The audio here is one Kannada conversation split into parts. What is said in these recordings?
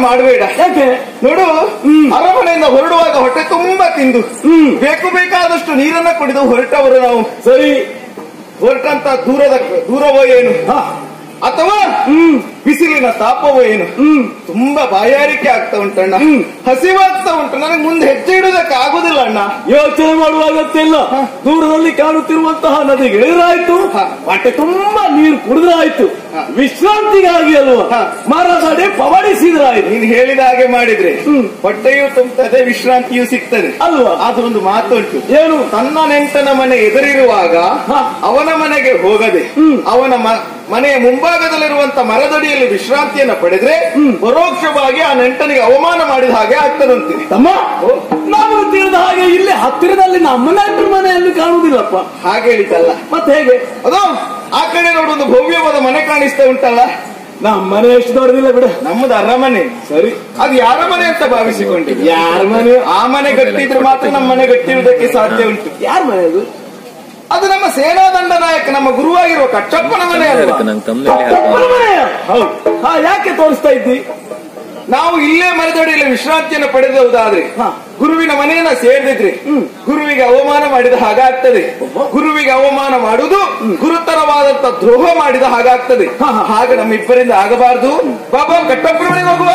ಮಾಡಬೇಡ ಯಾಕೆ ನೋಡು ಅರಮನೆಯಿಂದ ಹೊರಡುವಾಗ ಹೊಟ್ಟೆ ತುಂಬಾ ತಿಂದು ಹ್ಮ್. ಬೇಕು ಬೇಕಾದಷ್ಟು ನೀರನ್ನ ಕುಡಿದು ಹೊರಟವರು ನಾವು ಸರಿ ಹೊರಟಂತ ದೂರದ ದೂರವೋ ಏನು ಹಾ ಅಥವಾ ಹ್ಮ್ ಬಿಸಿಲಿನ ತಾಪವೋ ಏನು ಹ್ಮ್ ತುಂಬಾ ಬಾಯಾರಿಕೆ ಆಗ್ತಾ ಉಂಟಣ್ಣ ಹ್ಮ್. ಹಸಿವಾಗ್ತಾ ಉಂಟು ನನಗೆ ಮುಂದೆ ಹೆಜ್ಜೆ ಇಡುವುದಕ್ಕೆ ಆಗುದಿಲ್ಲ ಅಣ್ಣ ಯೋಚನೆ ಮಾಡುವ ಅಗತ್ಯ ಇಲ್ಲ ದೂರದಲ್ಲಿ ಕಾಣುತ್ತಿರುವಂತಹ ನದಿಗೆ ಇಳಿದ್ರಾಯ್ತು ಹ. ಹೊಟ್ಟೆ ತುಂಬಾ ನೀರು ಕುಡಿದ್ರಾಯ್ತು ಹ. ವಿಶ್ರಾಂತಿಗಾಗಿ ಅಲ್ವಾ ಹ. ಮರದಡಿ ಪವಡಿಸಿದ್ರಾಯ್ತು ನೀನು ಹೇಳಿದ ಹಾಗೆ ಮಾಡಿದ್ರೆ ಹ್ಮ್. ಹೊಟ್ಟೆಯೂ ತುಂಬುತ್ತದೆ ವಿಶ್ರಾಂತಿಯೂ ಸಿಗ್ತದೆ ಅಲ್ವಾ ಆದ್ರೊಂದು ಮಾತುಂಟು ಏನು ತನ್ನ ನೆಂಟನ ಮನೆ ಎದುರಿರುವಾಗ ಹ. ಅವನ ಮನೆಗೆ ಹೋಗದೆ ಹ್ಮ್. ಅವನ ಮ- ಮನೆಯ ಮುಂಭಾಗದಲ್ಲಿರುವಂತ ಮರದಡಿಯಲ್ಲಿ ವಿಶ್ರಾಂತಿಯನ್ನು ಪಡೆದ್ರೆ ಪರೋಕ್ಷವಾಗಿ ಆ ನೆಂಟನಿಗೆ ಅವಮಾನ ಮಾಡಿದ ಹಾಗೆ ಆಗ್ತದಂತೆ ತಮ್ಮ ನಾವು ತಿಳಿದ ಹಾಗೆ ಇಲ್ಲಿ ಹತ್ತಿರದಲ್ಲಿ ನಮ್ಮನೆ ಮನೆಯಲ್ಲಿ ಕಾಣುವುದಿಲ್ಲಪ್ಪ ಹಾಗೆ ಹೇಳಿದ್ದಲ್ಲ ಮತ್ತೆ ಹೇಗೆ ಅದು ಆ ಕಡೆ ನೋಡು ಒಂದು ಭವ್ಯವಾದ ಮನೆ ಕಾಣಿಸ್ತಾ ಉಂಟಲ್ಲ ನಮ್ಮನೆ ಎಷ್ಟು ದೊಡ್ಡದಿಲ್ಲ ಬಿಡ ನಮ್ಮದು ಅರಮನೆ ಸರಿ ಅದು ಯಾರ ಮನೆ ಅಂತ ಭಾವಿಸಿಕೊಂಡಿದ್ದೆ ಯಾರ ಮನೆ ಆ ಮನೆ ಗಟ್ಟಿದ್ರೆ ಮಾತ್ರ ನಮ್ಮ ಮನೆ ಗಟ್ಟಿರುವುದಕ್ಕೆ ಸಾಧ್ಯ ಉಂಟು ಯಾರ ಮನೆ ಅದು ಅದು ನಮ್ಮ ಸೇನಾದಂಡ ನಾಯಕ ನಮ್ಮ ಗುರುವಾಗಿರುವ ಕಟ್ಟಪ್ಪನ ಮನೆ ಅಲ್ವಾ ನಂಗೆ ತಮ್ಮನಲ್ಲಿ ಅಪ್ಪನ ಮನೆಯ? ಹೌದು ಹಾ ಯಾಕೆ ತೋರಿಸ್ತಾ ಇದ್ದಿ ನಾವು ಇಲ್ಲೇ ಮರದಡಿಯಲ್ಲಿ ವಿಶ್ರಾಂತಿಯನ್ನು ಪಡೆದವುದಾದ್ರೆ ಹಾ. ಗುರುವಿನ ಮನೆಯನ್ನ ಸೇರಿದ್ರೆ ಗುರುವಿಗೆ ಅವಮಾನ ಮಾಡಿದ ಹಾಗಾಗ್ತದೆ ಗುರುವಿಗೆ ಅವಮಾನ ಮಾಡುವುದು ಗುರುತರವಾದಂತ ದ್ರೋಹ ಮಾಡಿದ ಹಾಗಾಗ್ತದೆ ಹಾ, ಹಾ. ಹಾಗೆ ನಮ್ಮ ಇಬ್ಬರಿಂದ ಆಗಬಾರದು ಬಾಬಾ ಕಟ್ಟಪ್ಪನ ಮನೆಗೆ ಹೋಗುವ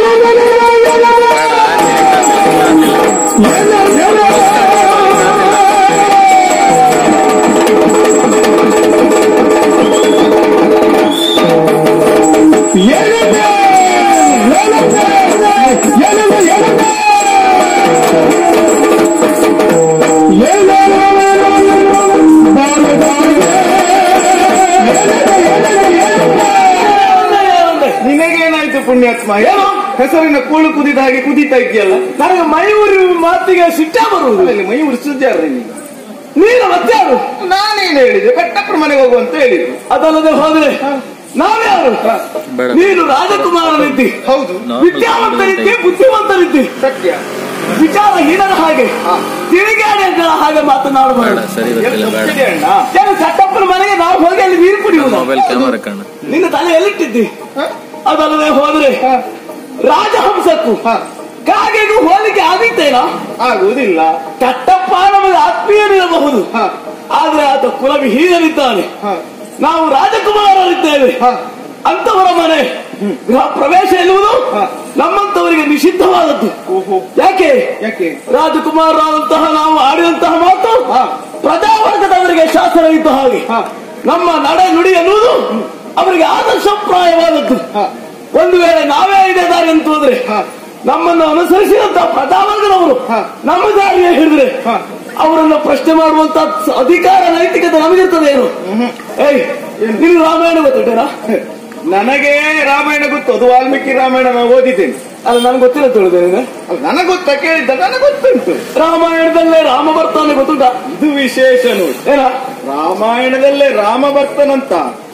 ನಿನಗೇನಾಯ್ತು ಪುಣ್ಯಾತ್ಮ ಏನೋ ಹೆಸರಿನ ಕೂಳು ಕುದಿದ ಹಾಗೆ ಕುದೀತಾ ಇದೆಯಲ್ಲ ನನಗೆ ಮೈ ಉರಿ ಮಾತಿಗೆ ಸಿಟ್ಟ ಬರುವುದು ಅಲ್ಲಿ ಮೈ ಉರಿಸಿದ್ಯಾರ ನೀನು ನೀನು ಮತ್ತಾರು ನಾನೇನು ಹೇಳಿದೆ ಕಟ್ಟಪ್ಪನ ಮನೆಗೆ ಹೋಗುವಂತ ಹೇಳಿದ್ರು ಅದಲ್ಲದೆ ಹೋದ್ರೆ ನಾವ್ಯಾರು ಬೇಡ. ನೀನು ರಾಜಕುಮಾರನಿದ್ದಿ ಹೌದು ನಾನು ವಿದ್ಯಾವಂತರಿದ್ದಿ ಬುದ್ಧಿವಂತರಿದ್ದಿ ಸತ್ಯ ವಿಚಾರಹೀನರ ಹಾಗೆ ತಿರುಗಾಡಿಗಳ ಹಾಗೆ ಮಾತನಾಡಬಾರದು ಬೇಡ ಸರಿ ಎಲ್ಲಿ ಗೊತ್ತಿಲ್ಲ ಬೇಡ ಒಪ್ಪಿದೆ ಅಣ್ಣ ಏನು ಕಟ್ಟಪ್ಪನ ಮನೆಗೆ ನಾವು ಹೋಗಿ ಅಲ್ಲಿ ನೀರು ಕುಡಿಯುವುದು ಮೊಬೈಲ್ ಕ್ಯಾಮರಾ ಕಣ್ಣ ನಿನ್ನ ತಲೆ ಎಲ್ಲಿಟ್ಟಿದ್ದಿ ಹ? ಅದಲ್ಲದೆ ಹೋದ್ರೆ ಹ. ರಾಜಹಂಸಕ್ಕೂ ಹ. ಕಾಗೆಗೂ ಹೋಲಿಕೆ ಆದಿತ್ತೇನೋ ಆಗುವುದಿಲ್ಲ ಕಟ್ಟಪ್ಪ ನಮಗೆ ಆತ್ಮೀಯನಿರಬಹುದು ಹ. ಆದ್ರೆ ಆತ ಕುಲವಿಹೀನರಿದ್ದಾನೆ ಹ. ನಾವು ರಾಜಕುಮಾರರಿದ್ದೇವೆ ಹ. ಅಂತವರ ಮನೆ ಗೃಹ ಪ್ರವೇಶ ಎನ್ನುವುದು ಹ. ನಮ್ಮಂತವರಿಗೆ ನಿಷಿದ್ಧವಾದದ್ದು ಓಹೋ ಯಾಕೆ ಯಾಕೆ ರಾಜಕುಮಾರರಾದಂತಹ ನಾವು ಆಡಿದಂತಹ ಮಾತು ಹ. ಪ್ರಜಾವರ್ಗದವರಿಗೆ ಶಾಸನ ಇದ್ದ ಹಾಗೆ ಹ. ನಮ್ಮ ನಡೆ ನುಡಿ ಎನ್ನುವುದು ಅವರಿಗೆ ಆದರ್ಶಪ್ರಾಯವಾದದ್ದು ಹ. ಒಂದು ವೇಳೆ ನಾವೇ ಇದೇ ದಾರಿ ಅಂತ ಹೋದ್ರೆ ಹ. ನಮ್ಮನ್ನು ಅನುಸರಿಸಿದಂತಹ ಪ್ರಜಾವರ್ಗದವರು ಹ. ನಮ್ಮ ದಾರಿಯ ಹಿಡಿದ್ರೆ ಹ. ಅವರನ್ನ ಪ್ರಶ್ನೆ ಮಾಡುವಂತ ಅಧಿಕಾರ ನೈತಿಕತೆ ನಮಗಿರ್ತದೆ ಏನು ಏಯ್ ನೀನು ರಾಮಾಯಣ ಗೊತ್ತಿಟ್ಟೇನಾ ನನಗೆ ರಾಮಾಯಣ ಗೊತ್ತು ಅದು ವಾಲ್ಮೀಕಿ ರಾಮಾಯಣ ನಾನು ಓದಿದ್ದೇನೆ ಅದು ನನಗೆ ಗೊತ್ತಿಲ್ಲ ತಿಳಿದೇನೆ ಅದು ನನಗೆ ಗೊತ್ತಾ ಕೇಳಿದ್ದ ನನಗೆ ಗೊತ್ತುಂಟು ರಾಮಾಯಣದಲ್ಲೇ ರಾಮ ಬರ್ತಾನೆ ಗೊತ್ತುಂಟ ಇದು ವಿಶೇಷ ನೋಡಿ ಏನ ರಾಮಾಯಣದಲ್ಲೇ ರಾಮ ಬರ್ತಾನಂತ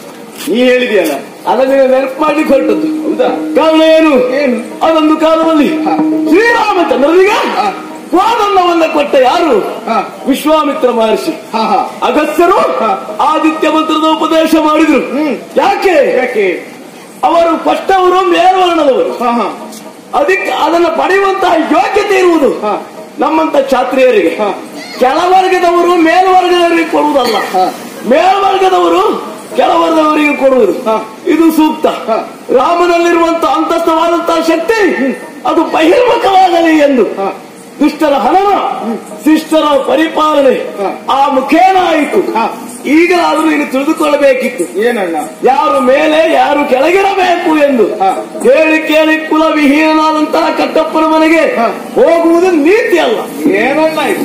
ನೀ ಹೇಳಿದ್ಯಲ್ಲ ಅಲ್ಲ ನೀವು ನೆನಪು ಮಾಡ್ಲಿಕ್ಕೆ ಹೊರಟದ್ದು ಹೌದಾ ಕಾರಣ ಏನು ಏನು ಅದೊಂದು ಕಾಲದಲ್ಲಿ ಹ. ಶ್ರೀರಾಮಚಂದ್ರನಿಗೆ ಹ. ವಾದನ್ನವನ್ನ ಕೊಟ್ಟ ಯಾರು ಹ. ವಿಶ್ವಾಮಿತ್ರ ಮಹರ್ಷಿ ಹಾ ಹಾ ಅಗಸ್ತ್ಯರು ಹ. ಆದಿತ್ಯ ಮಂತ್ರದ ಉಪದೇಶ ಮಾಡಿದ್ರು ಹ್ಮ್. ಯಾಕೆ ಯಾಕೆ ಅವರು ಫಸ್ಟ್ ಅವರು ಮೇಲ್ವರ್ಣದವರು ಹಾ ಹಾ ಅದಕ್ಕೆ ಅದನ್ನ ಪಡೆಯುವಂತಹ ಯೋಗ್ಯತೆ ಇರುವುದು ಹ. ನಮ್ಮಂತ ಛಾತ್ರಿಯರಿಗೆ ಹ. ಕೆಳವರ್ಗದವರು ಮೇಲ್ವರ್ಗದವರಿಗೆ ಕೊಡುವುದಲ್ಲ ಹ. ಮೇಲ್ವರ್ಗದವರು ಕೆಳವರ್ಗದವರಿಗೆ ಕೊಡುವುದು ಹ. ಇದು ಸೂಕ್ತ ಹ. ರಾಮನಲ್ಲಿರುವಂತಹ ಅಂತಸ್ಥವಾದಂತಹ ಶಕ್ತಿ ಅದು ಬಹಿರ್ಮುಖವಾಗಲಿ ಎಂದು ಹ. ದುಷ್ಟರ ಹನನ ಶಿಷ್ಟರ ಪರಿಪಾಲನೆ ಹ. ಆ ಮುಖೇನ ಆಯಿತು ಹ. ಈಗಲಾದರೂ ನೀನು ತಿಳಿದುಕೊಳ್ಳಬೇಕಿತ್ತು ಏನಣ್ಣ ಯಾರು ಮೇಲೆ ಯಾರು ಕೆಳಗಿರಬೇಕು ಎಂದು ಹ. ಕೇಳಿ ಕೇಳಿ ಕುಲ ವಿಹೀನನಾದಂತಹ ಕಟ್ಟಪ್ಪನ ಮನೆಗೆ ಹ. ಹೋಗುವುದು ನೀತಿ ಅಲ್ಲ ಏನಣ್ಣ ಇದು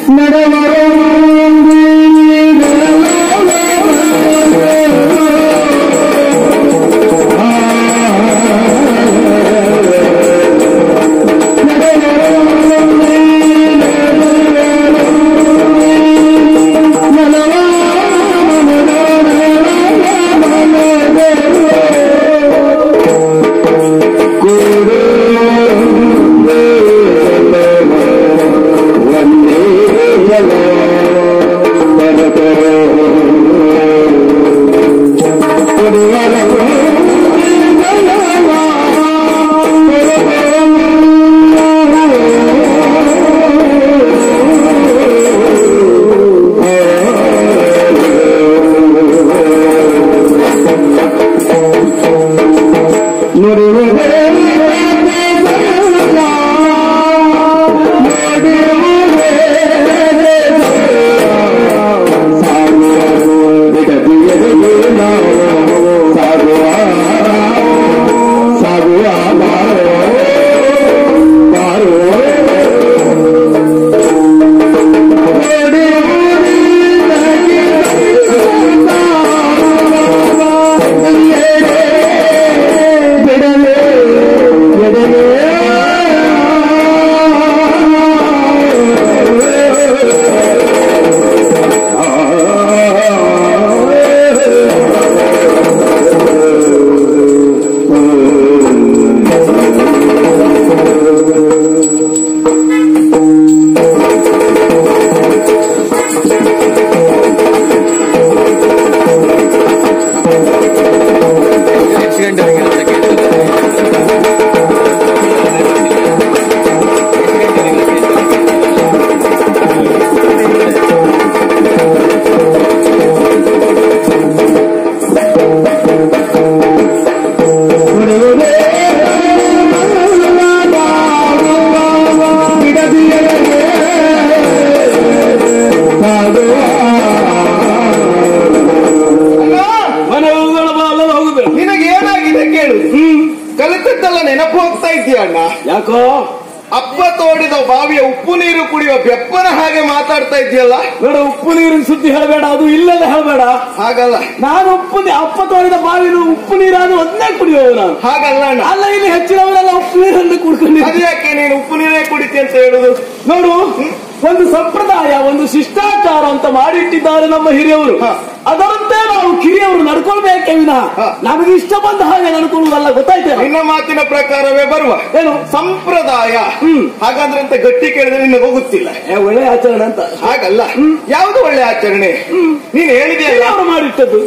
ಅಣ್ಣ ಯಾಕೋ ಅಪ್ಪ ತೋಡಿದ ಬಾವಿಯ ಉಪ್ಪು ನೀರು ಕುಡಿಯುವ ಬೆಪ್ಪನ ಹಾಗೆ ಮಾತಾಡ್ತಾ ಇದೆಯಲ್ಲ ನೋಡು ಉಪ್ಪು ನೀರಿನ ಸುದ್ದಿ ಹೇಳಬೇಡ ಅದು ಇಲ್ಲದ ಹೇಳಬೇಡ ಹಾಗಲ್ಲ ನಾನು ಉಪ್ಪು ನೀ- ಅಪ್ಪ ತೋರಿದ ಬಾವಿನ ಉಪ್ಪು ನೀರಾದ್ರು ಒಂದೇ ಕುಡಿಯುವ ನಾನು ಹಾಗಲ್ಲ ಅಣ್ಣ ಅಲ್ಲ ಇಲ್ಲಿ ಹೆಚ್ಚಿನವರೆಲ್ಲ ಉಪ್ಪು ನೀರನ್ನು ಕುಡ್ಕೊಂಡಿದ್ದಾರೆ ಅದು ಯಾಕೆ ನೀನು ಉಪ್ಪು ನೀರೇ ಕುಡಿತಿ ಅಂತ ಹೇಳುದು ನೋಡು ಒಂದು ಸಂಪ್ರದಾಯ ಒಂದು ಶಿಷ್ಟಾಚಾರ ಅಂತ ಮಾಡಿಟ್ಟಿದ್ದಾರೆ ನಮ್ಮ ಹಿರಿಯವರು ಹ. ಅದರಂತೆ ನಾವು ಕಿರಿಯವರು ನಡ್ಕೊಳ್ಬೇಕೇ ವಿನಃ ಹ. ನಮಗೆ ಇಷ್ಟ ಬಂದ ಹಾಗೆ ನಡ್ಕೊಳ್ಳುವುದಲ್ಲ ಗೊತ್ತಾಯ್ತಾ ನಿನ್ನ ಮಾತಿನ ಪ್ರಕಾರವೇ ಬರುವ ಏನು ಸಂಪ್ರದಾಯ ಹ್ಮ್. ಹಾಗಂದ್ರೆ ಅಂತ ಗಟ್ಟಿ ಕೇಳಿದ್ರೆ ನಿನಗೆ ಹೋಗುತ್ತಿಲ್ಲ ಏ, ಒಳ್ಳೆ ಆಚರಣೆ ಅಂತ ಹಾಗಲ್ಲ ಯಾವುದು ಒಳ್ಳೆ ಆಚರಣೆ ನೀನು ಹೇಳಿದೆಯಲ್ಲ ಹಿರಿಯವರು ಮಾಡಿಟ್ಟದ್ದು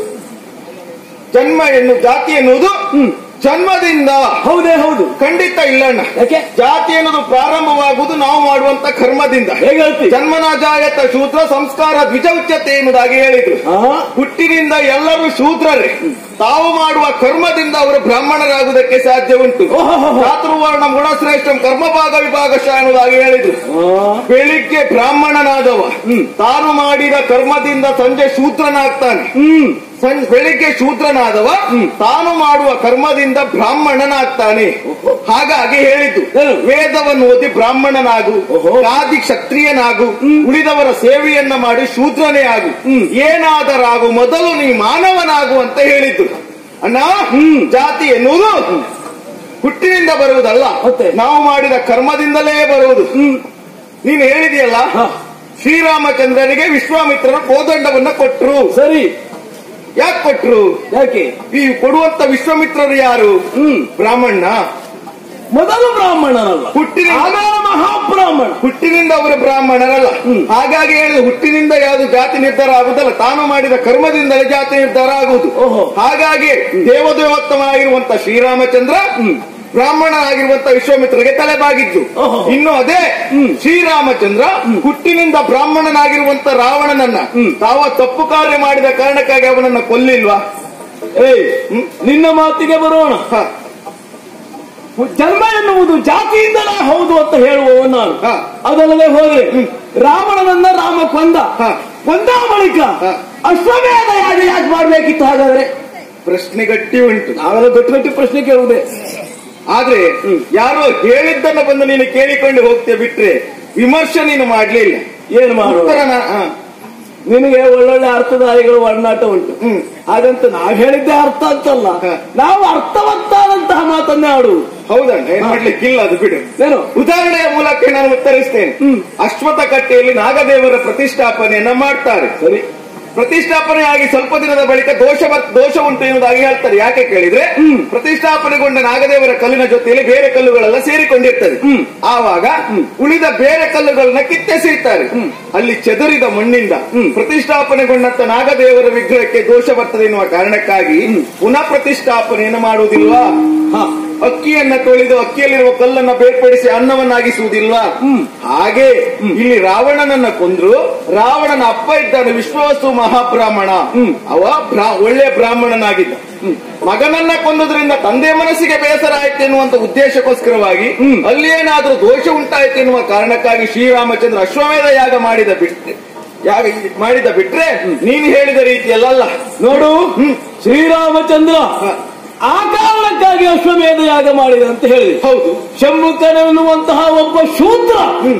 ಜನ್ಮ ಎನ್ನು ಜಾತಿ ಎನ್ನುವುದು ಜನ್ಮದಿಂದ ಹೌದೇ ಹೌದು ಖಂಡಿತ ಇಲ್ಲ ಅಣ್ಣ ಯಾಕೆ ಜಾತಿ ಎನ್ನುವುದು ಪ್ರಾರಂಭವಾಗುವುದು ನಾವು ಮಾಡುವಂತ ಕರ್ಮದಿಂದ ಹೇಗೆ ಹೇಳ್ತಿ ಜನ್ಮನಾಜಾಯತ ಶೂದ್ರ ಸಂಸ್ಕಾರ ದ್ವಿಜ ಉಚ್ಯತೆ ಎನ್ನುವುದಾಗಿ ಹೇಳಿದ್ರು ಹಾ ಹುಟ್ಟಿನಿಂದ ಎಲ್ಲರೂ ಶೂದ್ರರೇ ತಾವು ಮಾಡುವ ಕರ್ಮದಿಂದ ಅವರು ಬ್ರಾಹ್ಮಣರಾಗುವುದಕ್ಕೆ ಸಾಧ್ಯ ಉಂಟು ಓಹೋಹೋ. ಚಾತುರ್ವರ್ಣ ಗುಣಶ್ರೇಷ್ಠ ಕರ್ಮಭಾಗ ವಿಭಾಗಶ ಎನ್ನುವುದಾಗಿ ಹೇಳಿದ್ರು ಹಾ. ಬೆಳಿಗ್ಗೆ ಬ್ರಾಹ್ಮಣನಾದವ ತಾನು ಮಾಡಿದ ಕರ್ಮದಿಂದ ಸಂಜೆ ಶೂದ್ರನಾಗ್ತಾನೆ ಹ್ಮ್ ಸಂ- ಬೆಳಿಗ್ಗೆ ಶೂದ್ರನಾದವ ತಾನು ಮಾಡುವ ಕರ್ಮದಿಂದ ಬ್ರಾಹ್ಮಣನಾಗ್ತಾನೆ ಹಾಗಾಗಿ ಹೇಳಿದ್ದು ಏನು? ವೇದವನ್ನು ಓದಿ ಬ್ರಾಹ್ಮಣನಾಗು ಓಹೋ. ಆದಿ ಕ್ಷತ್ರಿಯನಾಗು ಉಳಿದವರ ಸೇವೆಯನ್ನ ಮಾಡಿ ಶೂದ್ರನೇ ಆಗು ಏನಾದರಾಗು ಮೊದಲು ನೀ ಮಾನವನಾಗು ಅಂತ ಹೇಳಿದ್ದು ಅಣ್ಣ ಜಾತಿ ಎನ್ನುವುದು ಹುಟ್ಟಿನಿಂದ ಬರುವುದಲ್ಲ ಮತ್ತೆ? ನಾವು ಮಾಡಿದ ಕರ್ಮದಿಂದಲೇ ಬರುವುದು ನೀನು ಹೇಳಿದೆಯಲ್ಲ ಹ. ಶ್ರೀರಾಮಚಂದ್ರನಿಗೆ ವಿಶ್ವಾಮಿತ್ರರು ಕೋದಂಡವನ್ನ ಕೊಟ್ರು ಸರಿ ಯಾಕೆ ಕೊಟ್ರು ಯಾಕೆ ಈ ಕೊಡುವಂತ ವಿಶ್ವಾಮಿತ್ರರು ಯಾರು ಹ್ಮ್ ಬ್ರಾಹ್ಮಣ ಮೊದಲು ಬ್ರಾಹ್ಮಣನಲ್ಲ ಹುಟ್ಟಿನಿಂದ ಆಮೇಲೆ ಮಹಾಬ್ರಾಹ್ಮಣ ಹುಟ್ಟಿನಿಂದ ಅವರು ಬ್ರಾಹ್ಮಣರಲ್ಲ ಹಾಗಾಗಿ ಹೇಳಿದ ಹುಟ್ಟಿನಿಂದ ಯಾವುದು ಜಾತಿ ನಿರ್ಧಾರ ಆಗುದಲ್ಲ ತಾನು ಮಾಡಿದ ಕರ್ಮದಿಂದಲೇ ಜಾತಿ ನಿರ್ಧಾರ ಆಗುವುದು ಓಹೋ. ಹಾಗಾಗಿ ದೇವದೇವೋತ್ತಮನಾಗಿರುವಂತ ಶ್ರೀರಾಮಚಂದ್ರ ಬ್ರಾಹ್ಮಣ ಆಗಿರುವಂತ ವಿಶ್ವಾಮಿತ್ರರಿಗೆ ತಲೆಬಾಗಿದ್ದು ಓಹೋ. ಇನ್ನು ಅದೇ ಶ್ರೀರಾಮಚಂದ್ರ ಹುಟ್ಟಿನಿಂದ ಬ್ರಾಹ್ಮಣನಾಗಿರುವಂತ ರಾವಣನನ್ನ ತಾವ ತಪ್ಪು ಕಾರ್ಯ ಮಾಡಿದ ಕಾರಣಕ್ಕಾಗಿ ಅವನನ್ನ ಕೊಲ್ಲಿಲ್ವಾ ಏಯ್ ನಿನ್ನ ಮಾತಿಗೆ ಬರೋಣ ಹ, ಜನ್ಮ ಎನ್ನುವುದು ಜಾತಿಯಿಂದಲೇ ಹೌದು ಅಂತ ಹೇಳುವವ ನಾನು ಹ. ಅದಲ್ಲದೆ ಹೋದ್ರೆ ರಾವಣನನ್ನ ರಾಮ ಕೊಂದ ಹ. ಕೊಂದ ಬಳಿಕ ಹ. ಅಶ್ವಮೇಧ ಯಾಗ ಯಾಕೆ ಮಾಡ್ಬೇಕಿತ್ತು ಹಾಗಾದ್ರೆ ಪ್ರಶ್ನೆ ಗಟ್ಟಿ ಉಂಟು ನಾವೆಲ್ಲ ಗಟ್ಟಿ ಗಟ್ಟಿ ಪ್ರಶ್ನೆ ಕೇಳುವುದೇ ಆದ್ರೆ ಯಾರೋ ಹೇಳಿದ್ದನ್ನ ಬಂದು ನೀನು ಕೇಳಿಕೊಂಡು ಹೋಗ್ತೀಯ ಬಿಟ್ರೆ ವಿಮರ್ಶೆ ನೀನು ಮಾಡ್ಲಿಲ್ಲ ಏನ್ ಮಾಡುವ ಉತ್ತರ ನಾ- ಹ. ನಿನಗೆ ಒಳ್ಳೊಳ್ಳೆ ಅರ್ಥಧಾರಿಗಳು ಒಡನಾಟ ಉಂಟು ಹ್ಮ್. ಹಾಗಂತ ನಾವ್ ಹೇಳಿದ್ದೆ ಅರ್ಥ ಅಂತಲ್ಲ ಹ. ನಾವು ಅರ್ಥವತ್ತಾದಂತಹ ಮಾತನ್ನೇ ಆಡುವುದು ಹೌದಣ್ಣ ಏನ್ ಮಾಡ್ಲಿಕ್ಕಿಲ್ಲ ಅದು ಬಿಡು ಏನು ಉದಾಹರಣೆಯ ಮೂಲಕ ನಾನು ಉತ್ತರಿಸ್ತೇನೆ ಅಶ್ವಥ ಕಟ್ಟೆಯಲ್ಲಿ ನಾಗದೇವರ ಪ್ರತಿಷ್ಠಾಪನೆಯನ್ನ ಮಾಡ್ತಾರೆ ಸರಿ ಪ್ರತಿಷ್ಠಾಪನೆ ಆಗಿ ಸ್ವಲ್ಪ ದಿನದ ಬಳಿಕ ದೋಷ ಬರ್- ದೋಷ ಉಂಟು ಎನ್ನುವುದಾಗಿ ಹೇಳ್ತಾರೆ ಯಾಕೆ ಕೇಳಿದ್ರೆ ಪ್ರತಿಷ್ಠಾಪನೆಗೊಂಡ ನಾಗದೇವರ ಕಲ್ಲಿನ ಜೊತೆಯಲ್ಲಿ ಬೇರೆ ಕಲ್ಲುಗಳೆಲ್ಲ ಸೇರಿಕೊಂಡಿರ್ತದೆ ಆವಾಗ ಉಳಿದ ಬೇರೆ ಕಲ್ಲುಗಳನ್ನ ಕಿತ್ತೆಸೆಯುತ್ತಾರೆ ಅಲ್ಲಿ ಚೆದರಿದ ಮಣ್ಣಿಂದ ಪ್ರತಿಷ್ಠಾಪನೆಗೊಂಡಂತ ನಾಗದೇವರ ವಿಗ್ರಹಕ್ಕೆ ದೋಷ ಬರ್ತದೆ ಎನ್ನುವ ಕಾರಣಕ್ಕಾಗಿ ಪುನಃ ಪ್ರತಿಷ್ಠಾಪನೆಯನ್ನು ಮಾಡುವುದಿಲ್ವಾ ಹ, ಅಕ್ಕಿಯನ್ನ ತೊಳೆದು ಅಕ್ಕಿಯಲ್ಲಿರುವ ಕಲ್ಲನ್ನ ಬೇರ್ಪಡಿಸಿ ಅನ್ನವನ್ನಾಗಿಸುವುದಿಲ್ವಾ ಹಾಗೆ ಇಲ್ಲಿ ರಾವಣನನ್ನ ಕೊಂದ್ರು ರಾವಣನ ಅಪ್ಪ ಇದ್ದಾನೆ ವಿಶ್ವವಸ್ತು ಮಹಾಬ್ರಾಹ್ಮಣ ಅವ ಬ್ರಾ- ಒಳ್ಳೆ ಬ್ರಾಹ್ಮಣನಾಗಿದ್ದ ಮಗನನ್ನ ಕೊಂದುದ್ರಿಂದ ತಂದೆ ಮನಸ್ಸಿಗೆ ಬೇಸರ ಆಯ್ತು ಎನ್ನುವಂತ ಉದ್ದೇಶಕ್ಕೋಸ್ಕರವಾಗಿ ಅಲ್ಲಿ ಏನಾದ್ರೂ ದೋಷ ಉಂಟಾಯ್ತು ಎನ್ನುವ ಕಾರಣಕ್ಕಾಗಿ ಶ್ರೀರಾಮಚಂದ್ರ ಅಶ್ವಮೇಧ ಯಾಗ ಮಾಡಿದ ಬಿಟ್ರೆ ಯಾಗ ಮಾಡಿದ ಬಿಟ್ರೆ ನೀನು ಹೇಳಿದ ರೀತಿಯಲ್ಲ ನೋಡು ಶ್ರೀರಾಮಚಂದ್ರ ಆ ಕಾರಣಕ್ಕಾಗಿ ಅಶ್ವಮೇಧ ಯಾಗ ಮಾಡಿದ ಅಂತ ಹೇಳಿದೆ ಹೌದು ಶಂಭುಕನೆನ್ನುವಂತಹ ಒಬ್ಬ ಶೂದ್ರ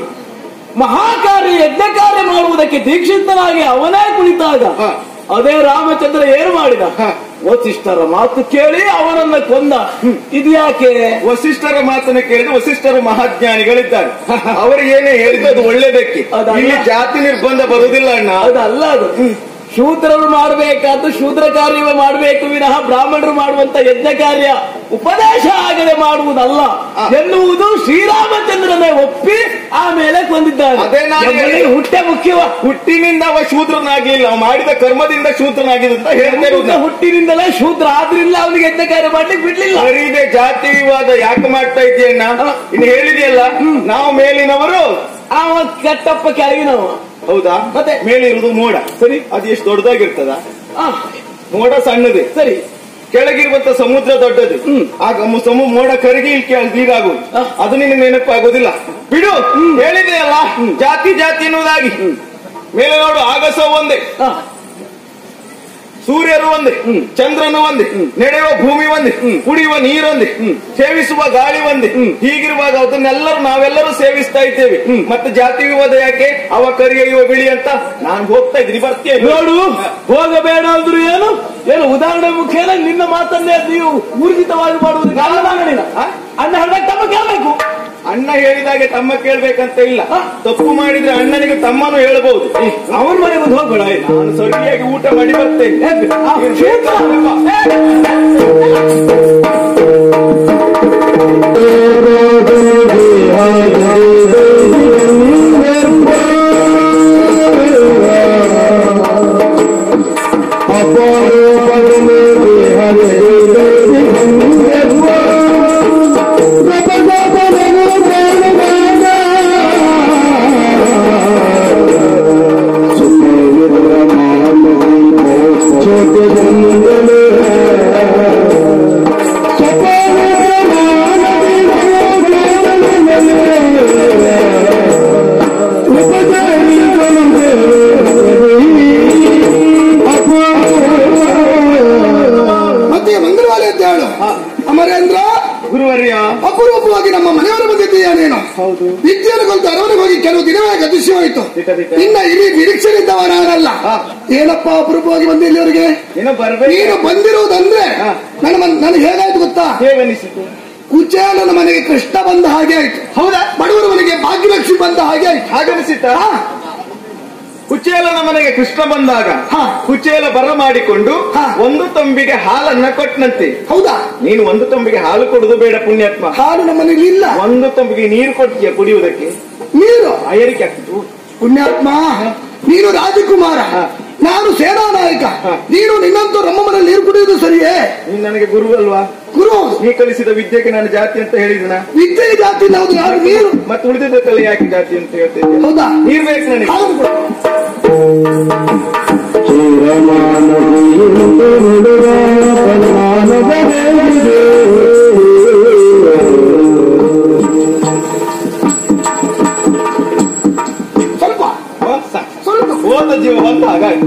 ಮಹಾಕಾರ್ಯ ಯಜ್ಞ ಕಾರ್ಯ ಮಾಡುವುದಕ್ಕೆ ದೀಕ್ಷಿತನಾಗಿ ಅವನೇ ಕುಳಿತಾಗ ಹ. ಅದೇ ರಾಮಚಂದ್ರ ಏನು ಮಾಡಿದ ಹ. ವಸಿಷ್ಠರ ಮಾತು ಕೇಳಿ ಅವನನ್ನ ಕೊಂದ ಇದು ಯಾಕೆ ವಸಿಷ್ಠರ ಮಾತನ್ನ ಕೇಳಿದ್ರೆ ವಸಿಷ್ಠರು ಮಹಾಜ್ಞಾನಿಗಳಿದ್ದಾರೆ ಅವರಿಗೆ ಏನೇ ಹೇಳಿದ್ದು ಅದು ಒಳ್ಳೇದಕ್ಕೆ ಅದಲ್ಲ. ಇಲ್ಲಿ ಜಾತಿ ನಿರ್ಬಂಧ ಬರುವುದಿಲ್ಲ ಅಣ್ಣ ಅದಲ್ಲ ಅದು ಶೂದ್ರರು ಮಾಡಬೇಕಾದ್ದು ಶೂದ್ರ ಕಾರ್ಯವೇ ಮಾಡಬೇಕು ವಿನಃ ಬ್ರಾಹ್ಮಣರು ಮಾಡುವಂತ ಯಜ್ಞ ಕಾರ್ಯ ಉಪದೇಶ ಆಗದೆ ಮಾಡುವುದಲ್ಲ ಆ. ಎನ್ನುವುದು ಶ್ರೀರಾಮಚಂದ್ರನೇ ಒಪ್ಪಿ ಆಮೇಲೆ ಕೊಂದಿದ್ದಾನೆ ಅದೇ ನಾನು ನಮ್ಮಲ್ಲಿ ಹೇಳಿದ್ದು. ಹುಟ್ಟೆ ಮುಖ್ಯವ ಹುಟ್ಟಿನಿಂದ ಅವ ಶೂದ್ರನಾಗ್ಲಿಲ್ಲ ಅವ ಮಾಡಿದ ಕರ್ಮದಿಂದ ಶೂದ್ರನಾಗಿದೆ ಅಂತ ಹೇಳ್ತಾ ಇರುವುದು ನಾನು. ಹುಟ್ಟಿನಿಂದಲೇ ಶೂದ್ರ ಆದ್ರಿಂದ ಅವನಿಗೆ ಯಜ್ಞ ಕಾರ್ಯ ಮಾಡ್ಲಿಕ್ಕೆ ಬಿಡ್ಲಿಲ್ಲ ಬರೀದೆ ಜಾತಿ ವಿವಾದ ಯಾಕೆ ಮಾಡ್ತಾ ಇದ್ದೀಯಣ್ಣ ಇನ್ನು ಹೇಳಿದೆಯಲ್ಲ ನಾವು ಮೇಲಿನವರು ಅವ ಕೆಟ್ಟಪ್ಪ ಕೆಳಗಿನವ ಹೌದಾ ಮತ್ತೆ? ಮೇಲಿರುವುದು ಮೋಡ ಸರಿ ಅದು ಎಷ್ಟು ದೊಡ್ಡದಾಗಿರ್ತದ ಆ, ಮೋಡ ಸಣ್ಣದೇ ಸರಿ ಕೆಳಗಿರುವಂತ ಸಮುದ್ರ ದೊಡ್ಡದು ಆಗ ಮು- ಸಮು ಮೋಡ ಕರಗಿ ಇಲ್ಲಿ ಕೆಳ- ನೀರಾಗುವುದು ಹ. ಅದು ನಿನಗೆ ನೆನಪಾಗೋದಿಲ್ಲ ಬಿಡು ಹೇಳಿದೆಯಲ್ಲ ಜಾತಿ ಜಾತಿ ಎನ್ನುವುದಾಗಿ ಮೇಲೆ ನೋಡು ಆಗಸ ಒಂದೇ ಆ, ಸೂರ್ಯನು ಒಂದೇ ಚಂದ್ರನು ಒಂದೇ ನಡೆಯುವ ಭೂಮಿ ಒಂದೇ ಕುಡಿಯುವ ನೀರೊಂದೇ ಸೇವಿಸುವ ಗಾಳಿ ಒಂದೇ ಹೀಗಿರುವಾಗ ಅದನ್ನೆಲ್ಲರೂ ನಾವೆಲ್ಲರೂ ಸೇವಿಸ್ತಾ ಇದ್ದೇವೆ ಮತ್ತೆ ಜಾತಿ ವಿವಾದ ಯಾಕೆ ಅವ ಕರಿಯ ಇವ ಬಿಳಿ ಅಂತ ನಾನು ಹೋಗ್ತಾ ಇದ್ದೀನಿ ಬರ್ತೀನಿ ನೋಡು ಹೋಗಬೇಡ ಅಂದ್ರು ಏನು ಏನು ಉದಾಹರಣೆ ಮುಖೇನ ನಿನ್ನ ಮಾತನ್ನೇ ನೀವು ಊರ್ಜಿತವಾಗಿ ಮಾಡುವುದು ಕಾರಣವಾಗಿಲ್ಲ ಅಣ್ಣ ಹಣ ತಮ್ಮ ಕೇಳಬೇಕು ಅಣ್ಣ ಹೇಳಿದಾಗೆ ತಮ್ಮ ಕೇಳ್ಬೇಕಂತ ಇಲ್ಲ ತಪ್ಪು ಮಾಡಿದ್ರೆ ಅಣ್ಣನಿಗೆ ತಮ್ಮನು ಹೇಳಬಹುದು ಅವನ ಮನೆಗೆ ಒಂದು ಹೋಗ್ಬೇಡ ಆಯ್ತಾ? ನಾನು ಸರಿಯಾಗಿ ಊಟ ಮಾಡಿ ಬರ್ತೇನೆ ಆ ಕ್ಷೇತ್ರ ಮತ್ತೆ ಮಂಗಳವಾರ ಅಂತ ಹೇಳು ಅಮರೇಂದ್ರ ಗುರುವರ್ಯ ಅಪರೂಪವಾಗಿ ನಮ್ಮ ಮನೆಯವರ ಬಂದಿದ್ದೀಯ ನೀನು ಹೌದು ವಿದ್ಯೆಯನ್ನು ಕಲಿತು ಅರಮನೆಗೆ ಹೋಗಿ ಕೆಲವು ದಿನವೇ ಗತಿಸಿಹೋಯಿತು ದಿಟ ದಿಟ. ಇನ್ನ ಇಲ್ಲಿ ನಿರೀಕ್ಷೆಲಿದ್ದವ ನಾನಲ್ಲ ಹಾ. ಏನಪ್ಪ ಅಪರೂಪವಾಗಿ ಬಂದಿ ಇಲ್ಲಿವರೆಗೆ ಏನೋ ಬರ್ಬೇಕು ನೀನು ಬಂದಿರುವುದಂದ್ರೆ ಹಾ. ನನ್ನ ಮನ್- ನನಗೆ ಹೇಗಾಯ್ತು ಗೊತ್ತಾ ಹೇಗನಿಸಿತು ಕುಚೇಲನ ಮನೆಗೆ ಕೃಷ್ಣ ಬಂದ ಹಾಗೆ ಆಯ್ತು ಹೌದಾ ಬಡವರ ಮನೆಗೆ ಭಾಗ್ಯಲಕ್ಷ್ಮಿ ಬಂದ ಹಾಗೆ ಆಯ್ತು ಹಾಗನಿಸಿತಾ ಕುಚೇಲನ ಮನೆಗೆ ಕೃಷ್ಣ ಬಂದಾಗ ಹಾ. ಕುಚೇಲ ಬರ ಮಾಡಿಕೊಂಡು ಹಾ. ಒಂದು ತಂಬಿಗೆ ಹಾಲನ್ನ ಕೊಟ್ಟನಂತೆ ಹೌದಾ ನೀನು ಒಂದು ತಂಬಿಗೆ ಹಾಲು ಕೊಡುದು ಬೇಡ ಪುಣ್ಯಾತ್ಮ ಹಾಲು ನಮ್ಮ ಮನೆಯಲ್ಲಿ ಇಲ್ಲ ಒಂದು ತಂಬಿಗೆ ನೀರು ಕೊಡ್ತೀಯ ಕುಡಿಯುವುದಕ್ಕೆ ನೀರು ಅಯರಿಕೆ ಆಗ್ತದೆ ಪುಣ್ಯಾತ್ಮ ನೀನು ರಾಜಕುಮಾರ ಹಾ. ನಾನು ಸೇನಾ ನಾಯಕ ಹಾ. ನೀನು ನಿನ್ನಂತೂ ನಮ್ಮ ಮನೆಯಲ್ಲಿ ನೀರು ಕುಡಿಯುವುದು ಸರಿಯೇ ನೀನ್ ನನಗೆ ಗುರು ಅಲ್ವಾ ಗುರು ಹೌದು ನೀ ಕಲಿಸಿದ ವಿದ್ಯೆಗೆ ನಾನು ಜಾತಿ ಅಂತ ಹೇಳಿದನ ವಿದ್ಯೆ ಜಾತಿ ಹೌದು ನಾನು ನೀರು ಮತ್ತೆ ಉಳಿದಿದ್ದಕ್ಕೆಲ್ಲ ಯಾಕೆ ಜಾತಿ ಅಂತ ಹೇಳ್ತಿದ್ದೆ ಹೌದಾ ನೀರ್ ಬೇಕು ನನಗೆ ಹಾಲು ಕೊಡು. ಸ್ವಲ್ಪ ಹಾ, ಸಾಕು. ಸ್ವಲ್ಪ ಹೋದ ಜೀವ ಬಂದ ಹಾಗಾಗಿ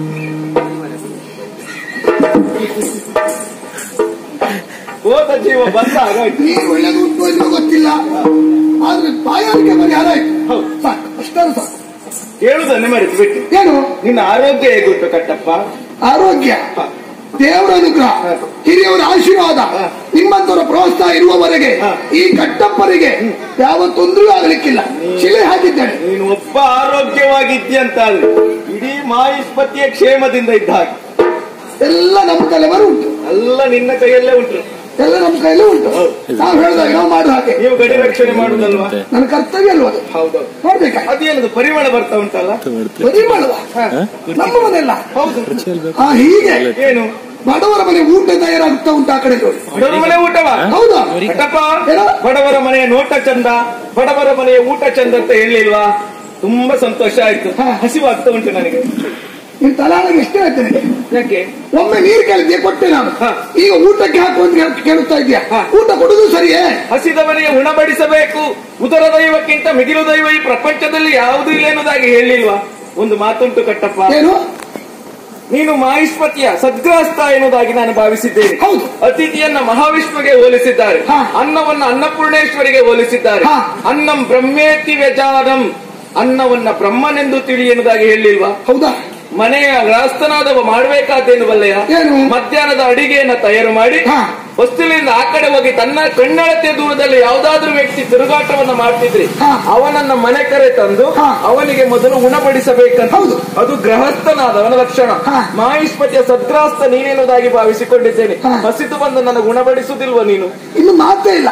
ಹೋದ ಜೀವ ಬಂದ ಹಾಗಾಗಿ ನೀರು ಒಳ್ಳೇದು ಉಂಟು ಇಲ್ವೋ ಗೊತ್ತಿಲ್ಲ ಆದ್ರೆ ಬಾಯಾರಿಕೆ ಪರಿಹಾರ ಆಯ್ತು ಹೌದು. ಸಾಕು ಅಷ್ಟಾರು ಸಾಕು ಹೇಳುದನ್ನೇ ಮರೆತು ಬಿಟ್ಟು ಏನು ನಿನ್ನ ಆರೋಗ್ಯ ಹೇಗುಂಟು ಕಟ್ಟಪ್ಪ ಆರೋಗ್ಯ ಹಾ. ದೇವರ ಅನುಗ್ರಹ ಹಾ. ಹಿರಿಯವರ ಆಶೀರ್ವಾದ ಹಾ. ನಿಮ್ಮಂತವರ ಪ್ರೋತ್ಸಾಹ ಇರುವವರೆಗೆ ಹಾ. ಈ ಕಟ್ಟಪ್ಪರಿಗೆ ಯಾವ ತೊಂದರೆಯೂ ಆಗಲಿಕ್ಕಿಲ್ಲ ಶಿಲೆ ಹಾಕಿದ್ದೇನೆ ನೀನು ಒಬ್ಬ ಆರೋಗ್ಯವಾಗಿದ್ಯಂತ ಆದ್ರೆ ಇಡೀ ಮಾಯುಷ್ಪತಿಯ ಕ್ಷೇಮದಿಂದ ಇದ್ದ ಹಾಗೆ ಎಲ್ಲ ನಮ್ಮ ತಲೆವರು ಉಂಟು ಎಲ್ಲ ನಿನ್ನ ಕೈಯಲ್ಲೇ ಉಂಟು ಎಲ್ಲ ನಮ್ಮ ಕೈಲೂ ಉಂಟು ಹೌದು. ನಾವು ಹೇಳಿದಾಗ ನಾವು ಮಾಡುವ ಹಾಗೆ ನೀವು ಗಡಿ ರಕ್ಷಣೆ ಮಾಡುದಲ್ವಾ ನನ್ನ ಕರ್ತವ್ಯ ಅಲ್ವಾ ಅದು ಹೌದೌದು ಮಾಡ್ಬೇಕಾಯ್ತು ಅದೇನದು ಪರಿಮಳ ಬರ್ತಾ ಉಂಟಲ್ಲ ಮದುವೆ ಮಾಡುವ ಹಾ. ನಮ್ಮ ಮನೆಯಲ್ಲ ಹೌದು ಹಾ ಹೀಗೆ ಏನು ಬಡವರ ಮನೆ ಊಟ ತಯಾರಾಗ್ತಾ ಉಂಟು ಆ ಕಡೆ ನೋಡಿ ಬಡವರ ಮನೆ ಊಟವಾ ಹೌದಾ ಕಟ್ಟಪ್ಪ ಏನು? ಬಡವರ ಮನೆಯ ನೋಟ ಚಂದ ಬಡವರ ಮನೆಯ ಊಟ ಚಂದ ಅಂತ ಹೇಳಿಲ್ವಾ ತುಂಬಾ ಸಂತೋಷ ಆಯ್ತು ಹಾ. ಹಸಿವಾಗ್ತಾ ಉಂಟು ನನಗೆ ನಿನ್ ತಲಾಣಿಗೆ ಎಷ್ಟೇ ಆಯ್ತು ಯಾಕೆ ಒಮ್ಮೆ ನೀರು ಕೇಳಿದ್ದೆ ಕೊಟ್ಟೆ ನಾನು ಹಾ. ಈಗ ಊಟಕ್ಕೆ ಹಾಕು ಅಂತ ಕೇಳ್- ಕೇಳುತ್ತಾ ಇದೆಯಾ ಹಾ. ಊಟ ಕೊಡುದು ಸರಿಯೇ ಹಸಿದವನಿಗೆ ಉಣಬಡಿಸಬೇಕು ಉದರ ದೈವಕ್ಕಿಂತ ಮಿಗಿಲು ದೈವ ಈ ಪ್ರಪಂಚದಲ್ಲಿ ಯಾವುದೂ ಇಲ್ಲ ಎನ್ನುವುದಾಗಿ ಹೇಳಿಲ್ವಾ ಒಂದು ಮಾತುಂಟು ಕಟ್ಟಪ್ಪ ಏನು ನೀನು ಮಾಹಿಷ್ಪತಿಯ ಸದ್ಗ್ರಸ್ತ ಎನ್ನುವುದಾಗಿ ನಾನು ಭಾವಿಸಿದ್ದೇನೆ ಹೌದು. ಅತಿಥಿಯನ್ನ ಮಹಾವಿಷ್ಣುವಿಗೆ ಹೋಲಿಸಿದ್ದಾರೆ ಹಾ. ಅನ್ನವನ್ನ ಅನ್ನಪೂರ್ಣೇಶ್ವರಿಗೆ ಹೋಲಿಸಿದ್ದಾರೆ ಹಾ. ಅನ್ನಂ ಬ್ರಹ್ಮೇತಿ ವ್ಯಜಾನಂ ಅನ್ನವನ್ನ ಬ್ರಹ್ಮನೆಂದು ತಿಳಿ ಎನ್ನುವುದಾಗಿ ಹೇಳಿಲ್ವಾ ಹೌದಾ ಮನೆಯ ಗೃಹಸ್ಥನಾದವ ಮಾಡಬೇಕಾದ್ದೇನು ಬಲ್ಲೆಯ ಏನು? ಮಧ್ಯಾಹ್ನದ ಅಡಿಗೆಯನ್ನ ತಯಾರು ಮಾಡಿ ಹಾ. ಹೊಸ್ತಿಲಿಂದ ಆ ಕಡೆ ಹೋಗಿ ತನ್ನ ಕಣ್ಣಳತೆ ದೂರದಲ್ಲಿ ಯಾವ್ದಾದ್ರೂ ವ್ಯಕ್ತಿ ತಿರುಗಾಟವನ್ನ ಮಾಡ್ತಿದ್ರೆ ಹಾ. ಅವನನ್ನ ಮನೆ ಕರೆ ತಂದು ಹಾ. ಅವನಿಗೆ ಮೊದಲು ಉಣಬಡಿಸಬೇಕಂತ ಹೌದು. ಅದು ಗೃಹಸ್ಥನಾದವನ ಲಕ್ಷಣ ಹಾ. ಮಾಹಿಷ್ಪತಿಯ ಸದ್ಗ್ರಾಸ್ತ ನೀನೇನುವುದಾಗಿ ಭಾವಿಸಿಕೊಂಡಿದ್ದೇನೆ ಹಾ. ಹಸಿದು ಬಂದು ನನಗೆ ಉಣಬಡಿಸುವುದಿಲ್ವ ನೀನು ಇನ್ನು ಮಾತೇ ಇಲ್ಲ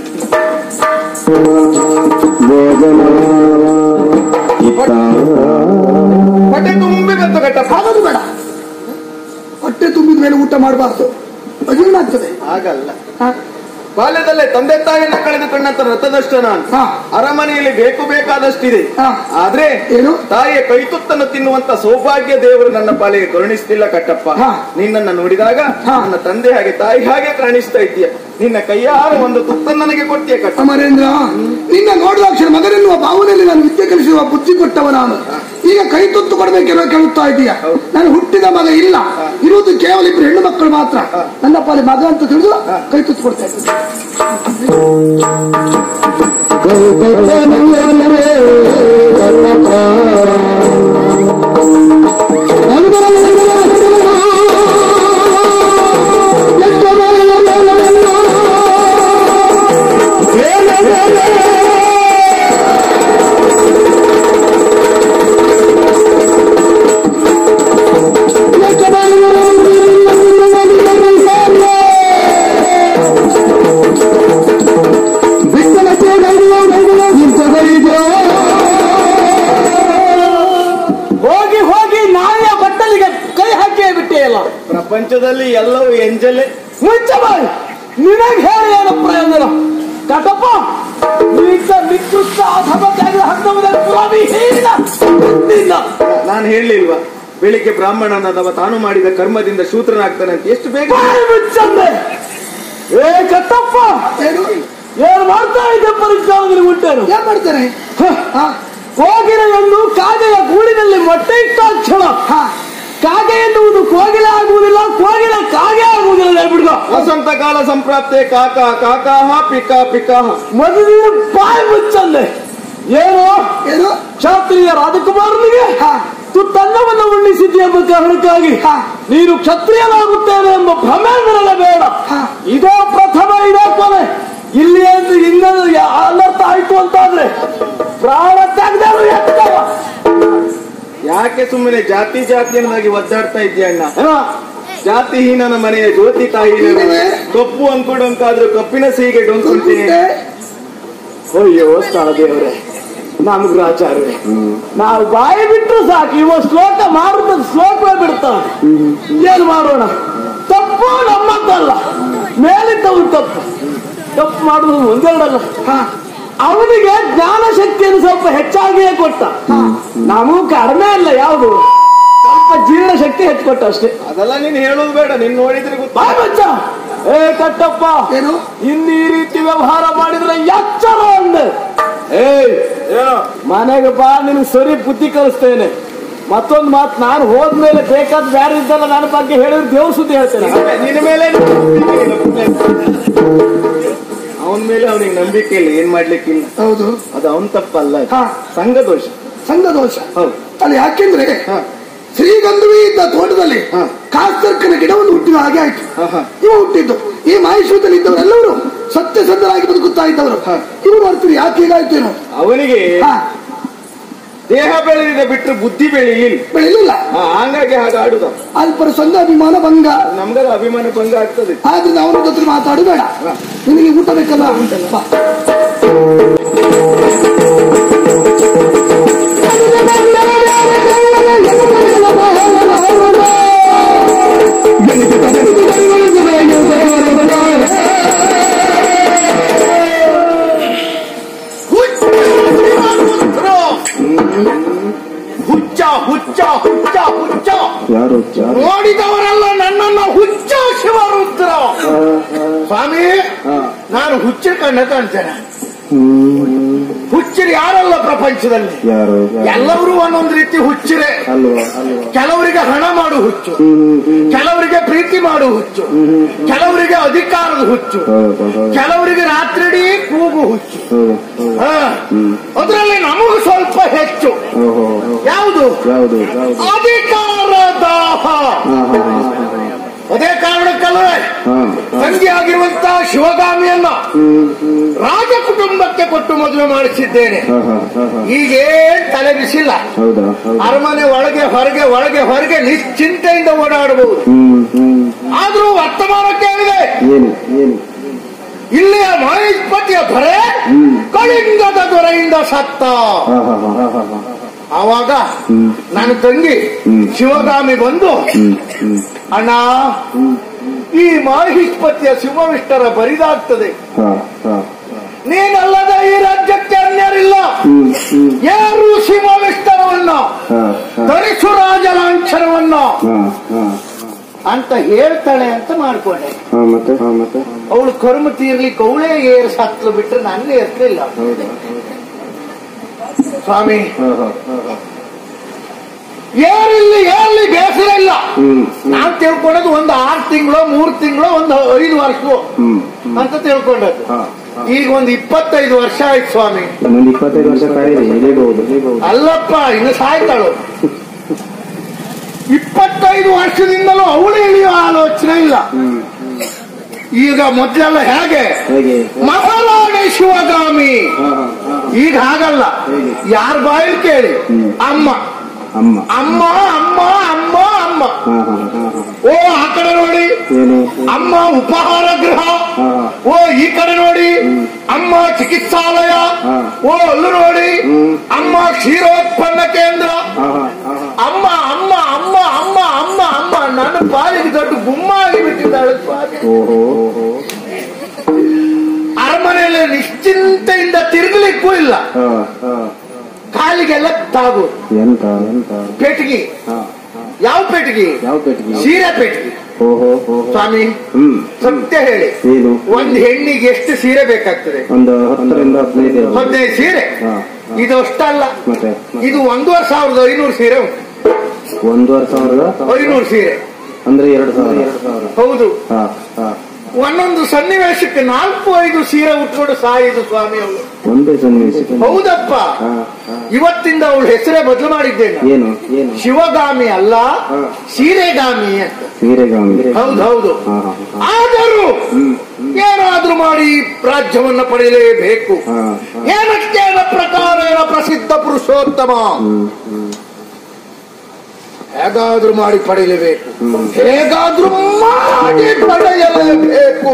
ಹೊಟ್ಟೆ ತುಂಬಿ ಬಂತು ಕಟ್ಟಪ್ಪ ಆಗೋದು ಬೇಡ ಹೊಟ್ಟೆ ತುಂಬಿದ ಮೇಲೆ ಊಟ ಮಾಡಬಾರ್ದು ಅಜೀರ್ಣ ಆಗ್ತದೆ ಹಾಗಲ್ಲ ಹಾ. ಬಾಲ್ಯದಲ್ಲೇ ತಂದೆ ತಾಯಿಯನ್ನ ಕಳೆದುಕೊಂಡಂತ ರಥದಷ್ಟ ನಾನು ಹಾ. ಅರಮನೆಯಲ್ಲಿ ಬೇಕು ಬೇಕಾದಷ್ಟಿದೆ ಹಾ. ಆದ್ರೆ ಏನು? ತಾಯಿಯ ಕೈತುತ್ತನ್ನು ತಿನ್ನುವಂತ ಸೌಭಾಗ್ಯ ದೇವರು ನನ್ನ ಪಾಲಿಗೆ ಕರುಣಿಸ್ತಿಲ್ಲ ಕಟ್ಟಪ್ಪ ಹಾ. ನಿನ್ನನ್ನು ನೋಡಿದಾಗ ಹಾ. ನನ್ನ ತಂದೆ ಹಾಗೆ ತಾಯಿ ಹಾಗೆ ಕಾಣಿಸ್ತಾ ಇದ್ದೀಯ ನಿನ್ನ ಕೈಯಾರ ಒಂದು ತುತ್ತನ್ನು ನನಗೆ ಕೊಡ್ತೀಯ ಕಟ್ಟ ಅಮರೇಂದ್ರ ನಿನ್ನ ನೋಡಿದಾಕ್ಷಣ ಮಗನೆನ್ನುವ ಭಾವನೆಯಲ್ಲಿ ನಾನು ವಿದ್ಯೆ ಕಲಿಸುವ ಬುದ್ಧಿ ಕೊಟ್ಟವ ನಾನು ಈಗ ಕೈ ತುತ್ತು ಕೊಡ್ಬೇಕೆನ್ನೋ ಕೇಳುತ್ತಾ ಇದೀಯ ನಾನು ಹುಟ್ಟಿದ ಮಗ ಇಲ್ಲ ಇರುವುದು ಕೇವಲ ಇಬ್ರು ಹೆಣ್ಣು ಮಕ್ಕಳು ಮಾತ್ರ ನನ್ನ ಪಾಲಿ ಮಗ ಅಂತ ತಿಳಿದು ಕೈ ತುತ್ತು ಕೊಡ್ತಾ ಇದ್ದೀನಿ ಹೋಗಿ ಹೋಗಿ ನಾಯಿಯ ಬಟ್ಟಲಿಗೆ ಕೈ ಹಾಕೇ ಬಿಟ್ಟೆಯಲ್ಲ ಪ್ರಪಂಚದಲ್ಲಿ ಎಲ್ಲವೂ ಎಂಜಲೆ ಮುಚ್ಚ ಬಾಯಿ ನಿನಗೆ ಹೇಳಿ ಏನು ಪ್ರಯೋಜನ ಕಟಪ್ಪ ನಿನ್ನ ನಿಕೃಷ್ಟ ಅಧಮ ತ್ಯಾಗದ ಹಣ್ಣುವುದನ್ನು ಪುರಾವಿಹೀನ ನಿನ್ನ ನಾನು ಹೇಳಲಿಲ್ವಾ ಬೆಳಿಗ್ಗೆ ಬ್ರಾಹ್ಮಣನಾದವ ತಾನು ಮಾಡಿದ ಕರ್ಮದಿಂದ ಶೂದ್ರನಾಗ್ತಾನೆ ಅಂತ ಎಷ್ಟು ಬೇಗ ಬಾಯಿ ಮುಚ್ಚಂದೆ ಏ ಕಟ್ಟಪ್ಪ ಏನು ಏನು ಮಾಡ್ತಾ ಇದ್ದೆ ಪರೀಕ್ಷಾದಲ್ಲಿ ಉಂಟೇನು ಏನ್ ಮಾಡ್ತಾರೆ ಹಾ ಕೋಗಿಲೆ ಎಂದು ಕಾಗೆಯ ಗೂಡಿನಲ್ಲಿ ಮೊಟ್ಟೆ ಇಟ್ಟ ಕ್ಷಣ ಹಾ ಕಾಗೆ ಎನ್ನುವುದು ಕೋಗಿಲೆ ಆಗುವುದಿಲ್ಲ ಕೋಗಿಲೆ ಕಾಗೆ ಆಗುವುದಿಲ್ಲ ಬಿಡುಗ ವಸಂತ ಕಾಲ ಸಂಪ್ರಾಪ್ತೆ ಕಾಕ ಕಾಕಾಹ ಪಿಕ ಪಿಕಾಹ ಮದುವೆ ಬಾಯಿ ಮುಚ್ಚಂದೆ ಏನು ಏನು ಕ್ಷತ್ರಿಯ ರಾಜಕುಮಾರನಿಗೆ ಹಾ. ತುತ್ತನ್ನವನ್ನು ಉಣ್ಣಿಸಿದ್ದೆ ಎಂಬ ಕಾರಣಕ್ಕಾಗಿ ಹಾ. ನೀನು ಕ್ಷತ್ರಿಯನಾಗುತ್ತೇನೆ ಎಂಬ ಭ್ರಮೆ ಬೇಡ ಹಾ. ಇದೋ ಪ್ರಥಮ ಇದೋ ಕೊನೆ ಇಲ್ಲಿ ಎಂದು ಇನ್ನೊಂದು ಯಾ- ಅನರ್ಥ ಆಯ್ತು ಅಂತಾದ್ರೆ ಪ್ರಾಣ ತೆಗೆದರು ಎತ್ತವ ಯಾಕೆ ಸುಮ್ಮನೆ ಜಾತಿ ಜಾತಿಯನ್ನಾಗಿ ಒದ್ದಾಡ್ತಾ ಇದೆಯ ಅಣ್ಣ ಏನೋ ಜಾತಿಹೀನನ ಮನೆಯ ಜ್ಯೋತಿ ತಾಯಿ ಹೀನವೇ? ಕಪ್ಪು ಅಂದ್ಕೊಂಡಂಕಾದ್ರೂ ಕಪ್ಪಿನ ಸಿಹಿಗೆ ಡೊಂಕೊಂತೀನಿ ಕುಂಟೆ ಅಯ್ಯೋ ಸ್ಥಳ ದೇವರೇ ನಮಗ್ರಾಚಾರ್ಯ ನಾವು ಬಾಯಿ ಬಿಟ್ರು ಸಾಕು ಇವ ಶ್ಲೋಕ ಮಾರುತ್ತ ಶ್ಲೋಕವೇ ಬಿಡ್ತಾನೆ ಏನ್ ಮಾಡೋಣ ತಪ್ಪು ನಮ್ಮದ್ದಲ್ಲ ಮೇಲಿದ್ದವು ತಪ್ಪು ತಪ್ಪು ಮಾಡುದು ಒಂದೆರಡಲ್ಲ ಹಾ ಅವನಿಗೆ ಜ್ಞಾನ ಶಕ್ತಿಯನ್ನು ಸ್ವಲ್ಪ ಹೆಚ್ಚಾಗಿಯೇ ಕೊಟ್ಟ ನಮಗೂ ಕಡಿಮೆ ಅಲ್ಲ ಯಾವುದು ಸ್ವಲ್ಪ ಜೀರ್ಣ ಶಕ್ತಿ ಹೆಚ್ಚು ಕೊಟ್ಟ ಅಷ್ಟೇ ಅದೆಲ್ಲ ನೀನ್ ಹೇಳೋದು ಬೇಡ ನೀನ್ ನೋಡಿದ್ರೆ ಗೊತ್ತ ಬಾಯ್ ಬಚ್ಚ ಏ ಕಟ್ಟಪ್ಪ ಏನು ಇನ್ನು ಈ ರೀತಿ ವ್ಯವಹಾರ ಮಾಡಿದ್ರೆ ಎಚ್ಚರ ಅಂದೆ ಏಯ್ ಏನೋ ಮನೆಗೆ ಬಾ ನಿನಗೆ ಸರಿ ಬುದ್ಧಿ ಕಲಿಸ್ತೇನೆ ಮತ್ತೊಂದು ಮಾತು ನಾನು ಹೋದ್ಮೇಲೆ ಬೇಕಾದ ಬೇರೆ ಇದ್ದಲ್ಲ ನನ್ನ ಬಗ್ಗೆ ಹೇಳಿದ್ರೆ ದೇವ್ರ ಸುದ್ದಿ ಹೇಳ್ತೇನೆ ನಿನ್ನ ಮೇಲೆ ಅವನ ಮೇಲೆ ಅವನಿಗೆ ನಂಬಿಕೆ ಇಲ್ಲ ಏನ್ ಮಾಡ್ಲಿಕ್ಕಿಲ್ಲ ಹೌದು ಅದು ಅವನ್ ತಪ್ಪಲ್ಲ ಅದು. ಹಾ. ಸಂಘ ದೋಷ ಸಂಘ ದೋಷ ಹೌದು ಅಲ್ಲಿ ಯಾಕೆಂದ್ರೆ ಹಾ. ಶ್ರೀಗಂಧವಿ ಇದ್ದ ತೋಟದಲ್ಲಿ ಹಾ. ಕಾಸ್ತರ್ಕನ ಗಿಡವನ್ನು ಹುಟ್ಟಿದ ಹಾಗೆ ಆಯ್ತು ಹಾ, ಹಾ. ಇವ ಹುಟ್ಟಿದ್ದು ಈ ಮಹೇಶ್ವರದಲ್ಲಿ ಇದ್ದವರೆಲ್ಲರೂ ಸತ್ಯಸಂಧರಾಗಿ ಬದುಕುತ್ತಾ ಇದ್ದವರು ಹಾ. ಇವರು ಮಾಡ್ತೀರಿ ಯಾಕೆ ಹೀಗಾಯ್ತು ಏನೋ ಅವನಿಗೆ ಹಾ ದೇಹ ಬೆಳೆದಿದೆ ಬಿಟ್ಟರೆ ಬುದ್ಧಿ ಬೆಳೆಯಲಿಲ್ಲ ಬೆಳಿಲಿಲ್ಲ ಹಾ, ಹಂಗಾಗಿ ಹಾಗೆ ಆಡುದ ಅಲ್ಪರ ಸ್ವಂತ ಅಭಿಮಾನ ಭಂಗ ನಮ್ಗದ ಅಭಿಮಾನ ಭಂಗ ಆಗ್ತದೆ ಆದ್ರಿಂದ ಅವನ ಜೊತೆ ಮಾತಾಡು ಬೇಡ ನಿನಗೆ ಊಟ ಬೇಕಲ್ಲ ಬಾ. ಹುಚ್ಚ ಹುಚ್ಚ ಹುಚ್ಚ ಹುಚ್ಚ ಯಾರು ಯಾರು ನೋಡಿದವರೆಲ್ಲ ನನ್ನನ್ನ ಹುಚ್ಚ ಶಿವರುದ್ರ ಸ್ವಾಮಿ ನಾನು ಹುಚ್ಚ ಕಣ್ಣ ಕಾಣ್ತೇನೆ ಹುಚ್ಚರು ಯಾರಲ್ಲ ಪ್ರಪಂಚದಲ್ಲಿ ಯಾರು ಎಲ್ಲರೂ ಒಂದೊಂದು ರೀತಿ ಹುಚ್ಚರೇ ಅಲ್ವಾ ಅಲ್ವಾ ಕೆಲವರಿಗೆ ಹಣ ಮಾಡು ಹುಚ್ಚು ಕೆಲವರಿಗೆ ಪ್ರೀತಿ ಮಾಡು ಹುಚ್ಚು ಕೆಲವರಿಗೆ ಅಧಿಕಾರದ ಹುಚ್ಚು ಹೌದು ಹೌದು ಕೆಲವರಿಗೆ ರಾತ್ರಿಡೀ ಕೂಗು ಹುಚ್ಚು ಹೌದು ಹೌದು ಹಾ. ಅದ್ರಲ್ಲಿ ನಮಗೂ ಸ್ವಲ್ಪ ಹೆಚ್ಚು ಓಹೋ ಯಾವುದು ಯಾವುದು ಯಾವುದು ಅಧಿಕಾರದ ಹಾ ಹಾ ಹಾ ಅದೇ ಕಾರಣಕ್ಕಲ್ಲವೇ ಹಾ ತಂಗಿಯಾಗಿರುವಂತ ಶಿವಗಾಮಿಯನ್ನ ಹ್ಮ್ ಹ್ಮ್ ರಾಜ ಕುಟುಂಬಕ್ಕೆ ಕೊಟ್ಟು ಮದುವೆ ಮಾಡಿಸಿದ್ದೇನೆ ಹಾ ಹಾ ಹಾ ಹಾ ಈಗೇನ್ ತಲೆ ಬಿಸಿಲ್ಲ ಹೌದಾ ಹೌದಾ ಅರಮನೆ ಒಳಗೆ ಹೊರಗೆ ಒಳಗೆ ಹೊರಗೆ ನಿಶ್ಚಿಂತೆಯಿಂದ ಓಡಾಡಬಹುದು ಹ್ಮ್ ಹ್ಮ್ ಆದ್ರೂ ವರ್ತಮಾನ ಕೇಳಿದೆ ಏನು ಏನು ಇಲ್ಲಿಯ ಮಹೇಶ್ಪತಿಯ ದೊರೆ ಹ್ಮ್. ಕಳಿಂಗದ ದೊರೆಯಿಂದ ಸತ್ತ ಹಾ ಹಾ ಹಾ ಹಾ ಹಾ ಹಾ ಆವಾಗ ಹ್ಮ್. ನನ್ನ ತಂಗಿ ಹ್ಮ್. ಶಿವಗಾಮಿ ಬಂದು ಹ್ಮ್ ಹ್ಮ್ ಅಣ್ಣ ಈ ಮಹಿಷ್ಪತಿಯ ಸಿಂಹವಿಷ್ಟರ ಬರಿದಾಗ್ತದೆ ಹಾ ಹಾ ನೀನಲ್ಲದ ಈ ರಾಜ್ಯಕ್ಕೆ ಅನ್ಯರಿಲ್ಲ ಹ್ಮ್ ಹ್ಮ್ ಯಾರು ಸಿಂಹವಿಷ್ಟರವನ್ನ ಹಾ ಹಾ ಧರಿಸು ರಾಜ ಲಾಂಛನವನ್ನ ಹಾ ಹಾ ಅಂತ ಹೇಳ್ತಾಳೆ ಅಂತ ಮಾಡ್ಕೊಂಡೆ ಹಾ ಮತ್ತೆ ಹಾ ಮತ್ತೆ ಅವಳು ಕರ್ಮ ತೀರ್ಲಿಕ್ಕೆ ಅವಳೇ ಏರ್ ಸತ್ಲು ಬಿಟ್ರೆ ನನ್ನ ಏರ್ಲಿಲ್ಲ ಹೌದಾ ಸ್ವಾಮಿ ಹಾ ಹಾ ಹಾ ಹಾ ಏರಿಲ್ಲಿ ಏರ್ಲಿ ಬೇಸರ ಇಲ್ಲ ಹ್ಮ್ ನಾನ್ ತಿಳ್ಕೊಂಡದ್ದು ಒಂದು ಆರು ತಿಂಗಳು ಮೂರು ತಿಂಗಳು ಒಂದು ಐದು ವರ್ಷ ಹ್ಮ್ ಅಂತ ತಿಳ್ಕೊಂಡದ್ದು ಹಾ ಈಗ ಒಂದು ಇಪ್ಪತ್ತೈದು ವರ್ಷ ಆಯ್ತು ಸ್ವಾಮಿ ಇನ್ನೊಂದು ಇಪ್ಪತ್ತೈದು ವರ್ಷ ಕಾಯಿರಿ ಇಳಿಬಹುದು ಅಲ್ಲಪ್ಪ ಇನ್ನು ಸಾಯ್ತಾಳು ಇಪ್ಪತ್ತೈದು ವರ್ಷದಿಂದಲೂ ಅವಳು ಇಳಿಯೋ ಆಲೋಚನೆ ಇಲ್ಲ ಹ್ಮ್ ಈಗ ಮೊದಲೆಲ್ಲ ಹೇಗೆ ಹೇಗೆ ಮಹಾರಾಣಿ ಶಿವಗಾಮಿ ಹಾ ಹಾ ಹಾ ಈಗ ಹಾಗಲ್ಲ ಹೇಗೆ? ಯಾರ ಬಾಯಲ್ಲಿ ಕೇಳಿ ಹ್ಮ್. ಅಮ್ಮ ಅಮ್ಮ ಅಮ್ಮ ಅಮ್ಮ ಅಮ್ಮ ಅಮ್ಮ ಹಾ ಹಾ ಹಾ ಹಾ ಓ ಆ ಕಡೆ ನೋಡಿ ಏನು ಅಮ್ಮ ಉಪಹಾರ ಗೃಹ ಹಾ. ಓ ಈ ಕಡೆ ನೋಡಿ ಅಮ್ಮ ಚಿಕಿತ್ಸಾಲಯ ಹಾ. ಓ ಅಲ್ಲೂ ನೋಡಿ ಹ್ಮ್. ಅಮ್ಮ ಕ್ಷೀರೋತ್ಪನ್ನ ಕೇಂದ್ರ ಹಾ ಹಾ ಹಾ ಹಾ ಅಮ್ಮ ಅಮ್ಮ ಅಮ್ಮ ಅಮ್ಮ ಅಮ್ಮ ಅಮ್ಮ ನನ್ನ ಪಾಲಿಗೆ ದೊಡ್ಡ ಗುಮ್ಮ ಆಗಿಬಿಟ್ಟಿದ್ದಾಳೆ ಸ್ವಾಮಿ ಓಹೋ ಓಹೋ ಅರಮನೆಯಲ್ಲಿ ನಿಶ್ಚಿಂತೆಯಿಂದ ತಿರುಗಲಿಕ್ಕೂ ಇಲ್ಲ ಹಾ ಹಾ ಕಾಲಿಗೆಲ್ಲ ತಾಗು ಎಂತ ಎಂತ ಪೆಟ್ಟಿಗೆ ಹಾ ಹಾ ಯಾವ ಪೆಟ್ಟಿಗೆ ಯಾವ ಪೆಟ್ಟಿಗೆ ಸೀರೆ ಪೆಟ್ಟಿಗೆ ಓಹೋ ಓಹೋ ಸ್ವಾಮಿ ಹ್ಮ್ ಸತ್ಯ ಹೇಳಿ ಏನು ಒಂದ್ ಹೆಣ್ಣಿಗೆ ಎಷ್ಟು ಸೀರೆ ಬೇಕಾಗ್ತದೆ ಒಂದು ಹತ್ತರಿಂದ ಹದಿನೈದು ಹದಿನೈದು ಸೀರೆ ಹಾ, ಹಾ. ಇದು ಅಷ್ಟಲ್ಲ ಮತ್ತೆ ಇದು ಒಂದೂವರೆ ಸಾವಿರದ ಐನೂರು ಸೀರೆ ಉಂಟು ಒಂದೂವರೆ ಸಾವಿರದ ಐನೂರು ಸೀರೆ ಅಂದ್ರೆ ಎರಡು ಸಾವಿರ ಎರಡು ಸಾವಿರ ಹೌದು ಹಾ ಹಾ ಒಂದೊಂದು ಸನ್ನಿವೇಶಕ್ಕೆ ನಾಲ್ಕು ಐದು ಸೀರೆ ಉಟ್ಕೊಂಡು ಸಾಯಿದು ಸ್ವಾಮಿ ಅವಳು ಒಂದೇ ಸನ್ನಿವೇಶ ಹೌದಪ್ಪ ಹಾ ಹಾ ಇವತ್ತಿಂದ ಅವಳು ಹೆಸರೇ ಬದಲು ಮಾಡಿದ್ದೇನೆ ಏನು ಏನು ಶಿವಗಾಮಿ ಅಲ್ಲ ಹಾ. ಸೀರೆಗಾಮಿ ಅಂತ ಸೀರೆಗಾಮಿ ಹೌದು ಹೌದು ಹಾ ಹಾ ಹಾ ಆದರೂ ಹ್ಮ್ ಏನಾದ್ರೂ ಮಾಡಿ ರಾಜ್ಯವನ್ನ ಪಡೆಯಲೇಬೇಕು ಹಾ ಹಾ ಏನಕ್ಕೇನ ಪ್ರಕಾರೇಣ ಪ್ರಸಿದ್ಧ ಪುರುಷೋತ್ತಮ ಹ್ಮ್ ಹ್ಮ್ ಹೇಗಾದ್ರೂ ಮಾಡಿ ಪಡೆಯಲೇಬೇಕು ಹ್ಮ್. ಹೇಗಾದ್ರೂ ಮಾಡಿ ಪಡೆಯಲೇಬೇಕು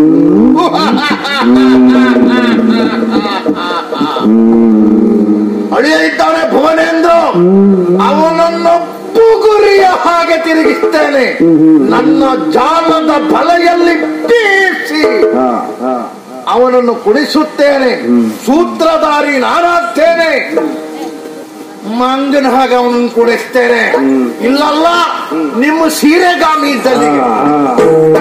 ಅಳಿಯ ಇದ್ದಾನೆ ಭುವನೇಂದ್ರ ಅವನನ್ನೊಪ್ಪು ಗುರಿಯ ಹಾಗೆ ತಿರುಗಿಸ್ತೇನೆ ನನ್ನ ಜಾಲದ ಬಲೆಯಲ್ಲಿ ಬೀಸಿ ಹಾ ಹಾ ಅವನನ್ನು ಕುಡಿಸುತ್ತೇನೆ ಸೂತ್ರಧಾರಿ ನಾನಾಗ್ತೇನೆ ಮಂಗನ ಹಾಗೆ ಅವನನ್ನು ಕುಡಿಸ್ತೇನೆ ಇಲ್ಲಲ್ಲ ನಿಮ್ಮ ಸೀರೆಗಾಮಿ ಇದ್ದಲ್ಲಿ ಹಾ ಹಾ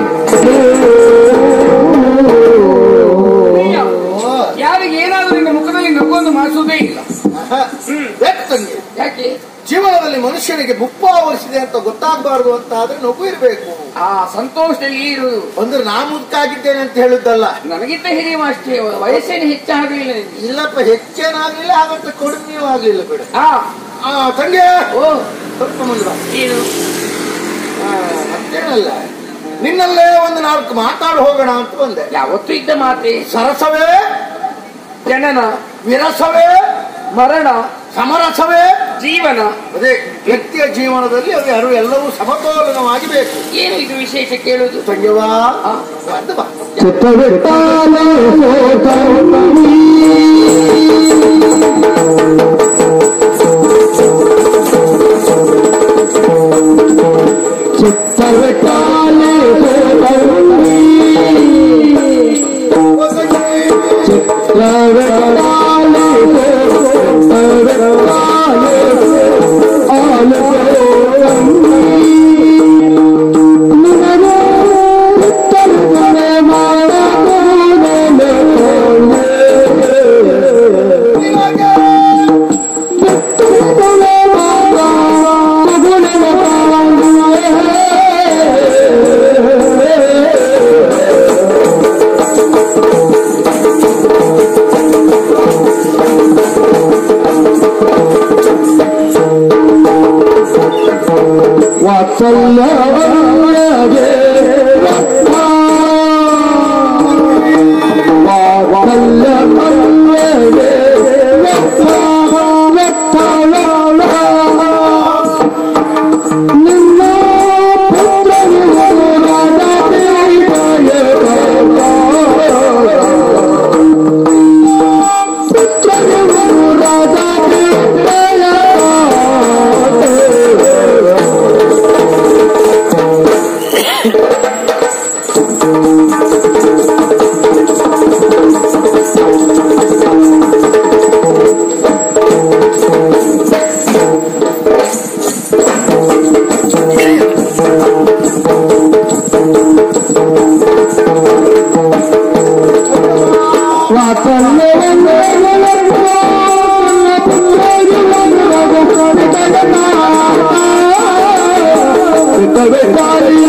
ಯಾರಿಗೆ ಏನಾದ್ರೂ ನಿನ್ನ ಮುಖದಲ್ಲಿ ನಗುವನ್ನು ಮಾಡಿಸುವುದೇ ಇಲ್ಲ ಯಾಕೆ ತಂಗಿ ಯಾಕೆ ಜೀವನದಲ್ಲಿ ಮನುಷ್ಯನಿಗೆ ಮುಪ್ಪು ಆವರಿಸಿದೆ ಅಂತ ಗೊತ್ತಾಗಬಾರ್ದು ಅಂತ ಆದ್ರೆ ನಗು ಇರಬೇಕು ಆ ಸಂತೋಷದಲ್ಲಿ ಇರುವುದು ಅಂದ್ರೆ ನಾ ಮುದುಕಾಗಿದ್ದೇನೆ ಅಂತ ಹೇಳುದಲ್ಲ ನನಗಿಂತ ಹಿರಿಯ ಅಷ್ಟೇ ವಯಸ್ಸೇನು ಹೆಚ್ಚಾಗಲಿಲ್ಲ ನಿನಗೆ. ಇಲ್ಲಪ್ಪ ಹೆಚ್ಚೇನಾಗ್ಲಿಲ್ಲ ಹಾಗಂತ ಕಡಿಮೆಯೂ ಆಗ್ಲಿಲ್ಲ ಬಿಡು ಆ ಆ ತಂಗಿ ಓ ಸ್ವಲ್ಪ ಮುಂದೆ ಬಾ. ಏನು ಆ, ಮತ್ತೇನಲ್ಲ ನಿನ್ನಲ್ಲೇ ಒಂದು ನಾಲ್ಕು ಮಾತಾಡಿ ಹೋಗೋಣ ಅಂತ ಬಂದೆ ಯಾವತ್ತೂ ಇದ್ದ ಮಾತೆ ಸರಸವೇ ಜನನ ವಿರಸವೇ ಮರಣ ಸಮರಸವೇ ಜೀವನ ಅದೇ ವ್ಯಕ್ತಿಯ ಜೀವನದಲ್ಲಿ ಅವು ಯಾರು ಎಲ್ಲವೂ ಸಮತೋಲನವಾಗಿ ಬೇಕು ಏನು ಇದು ವಿಶೇಷ ಕೇಳುವುದು ತಂಗ್ಯವಾ ಆ, ಒಂದು ಬಾ ಆ ಚಿತ್ತವೇ ತಾಯಿ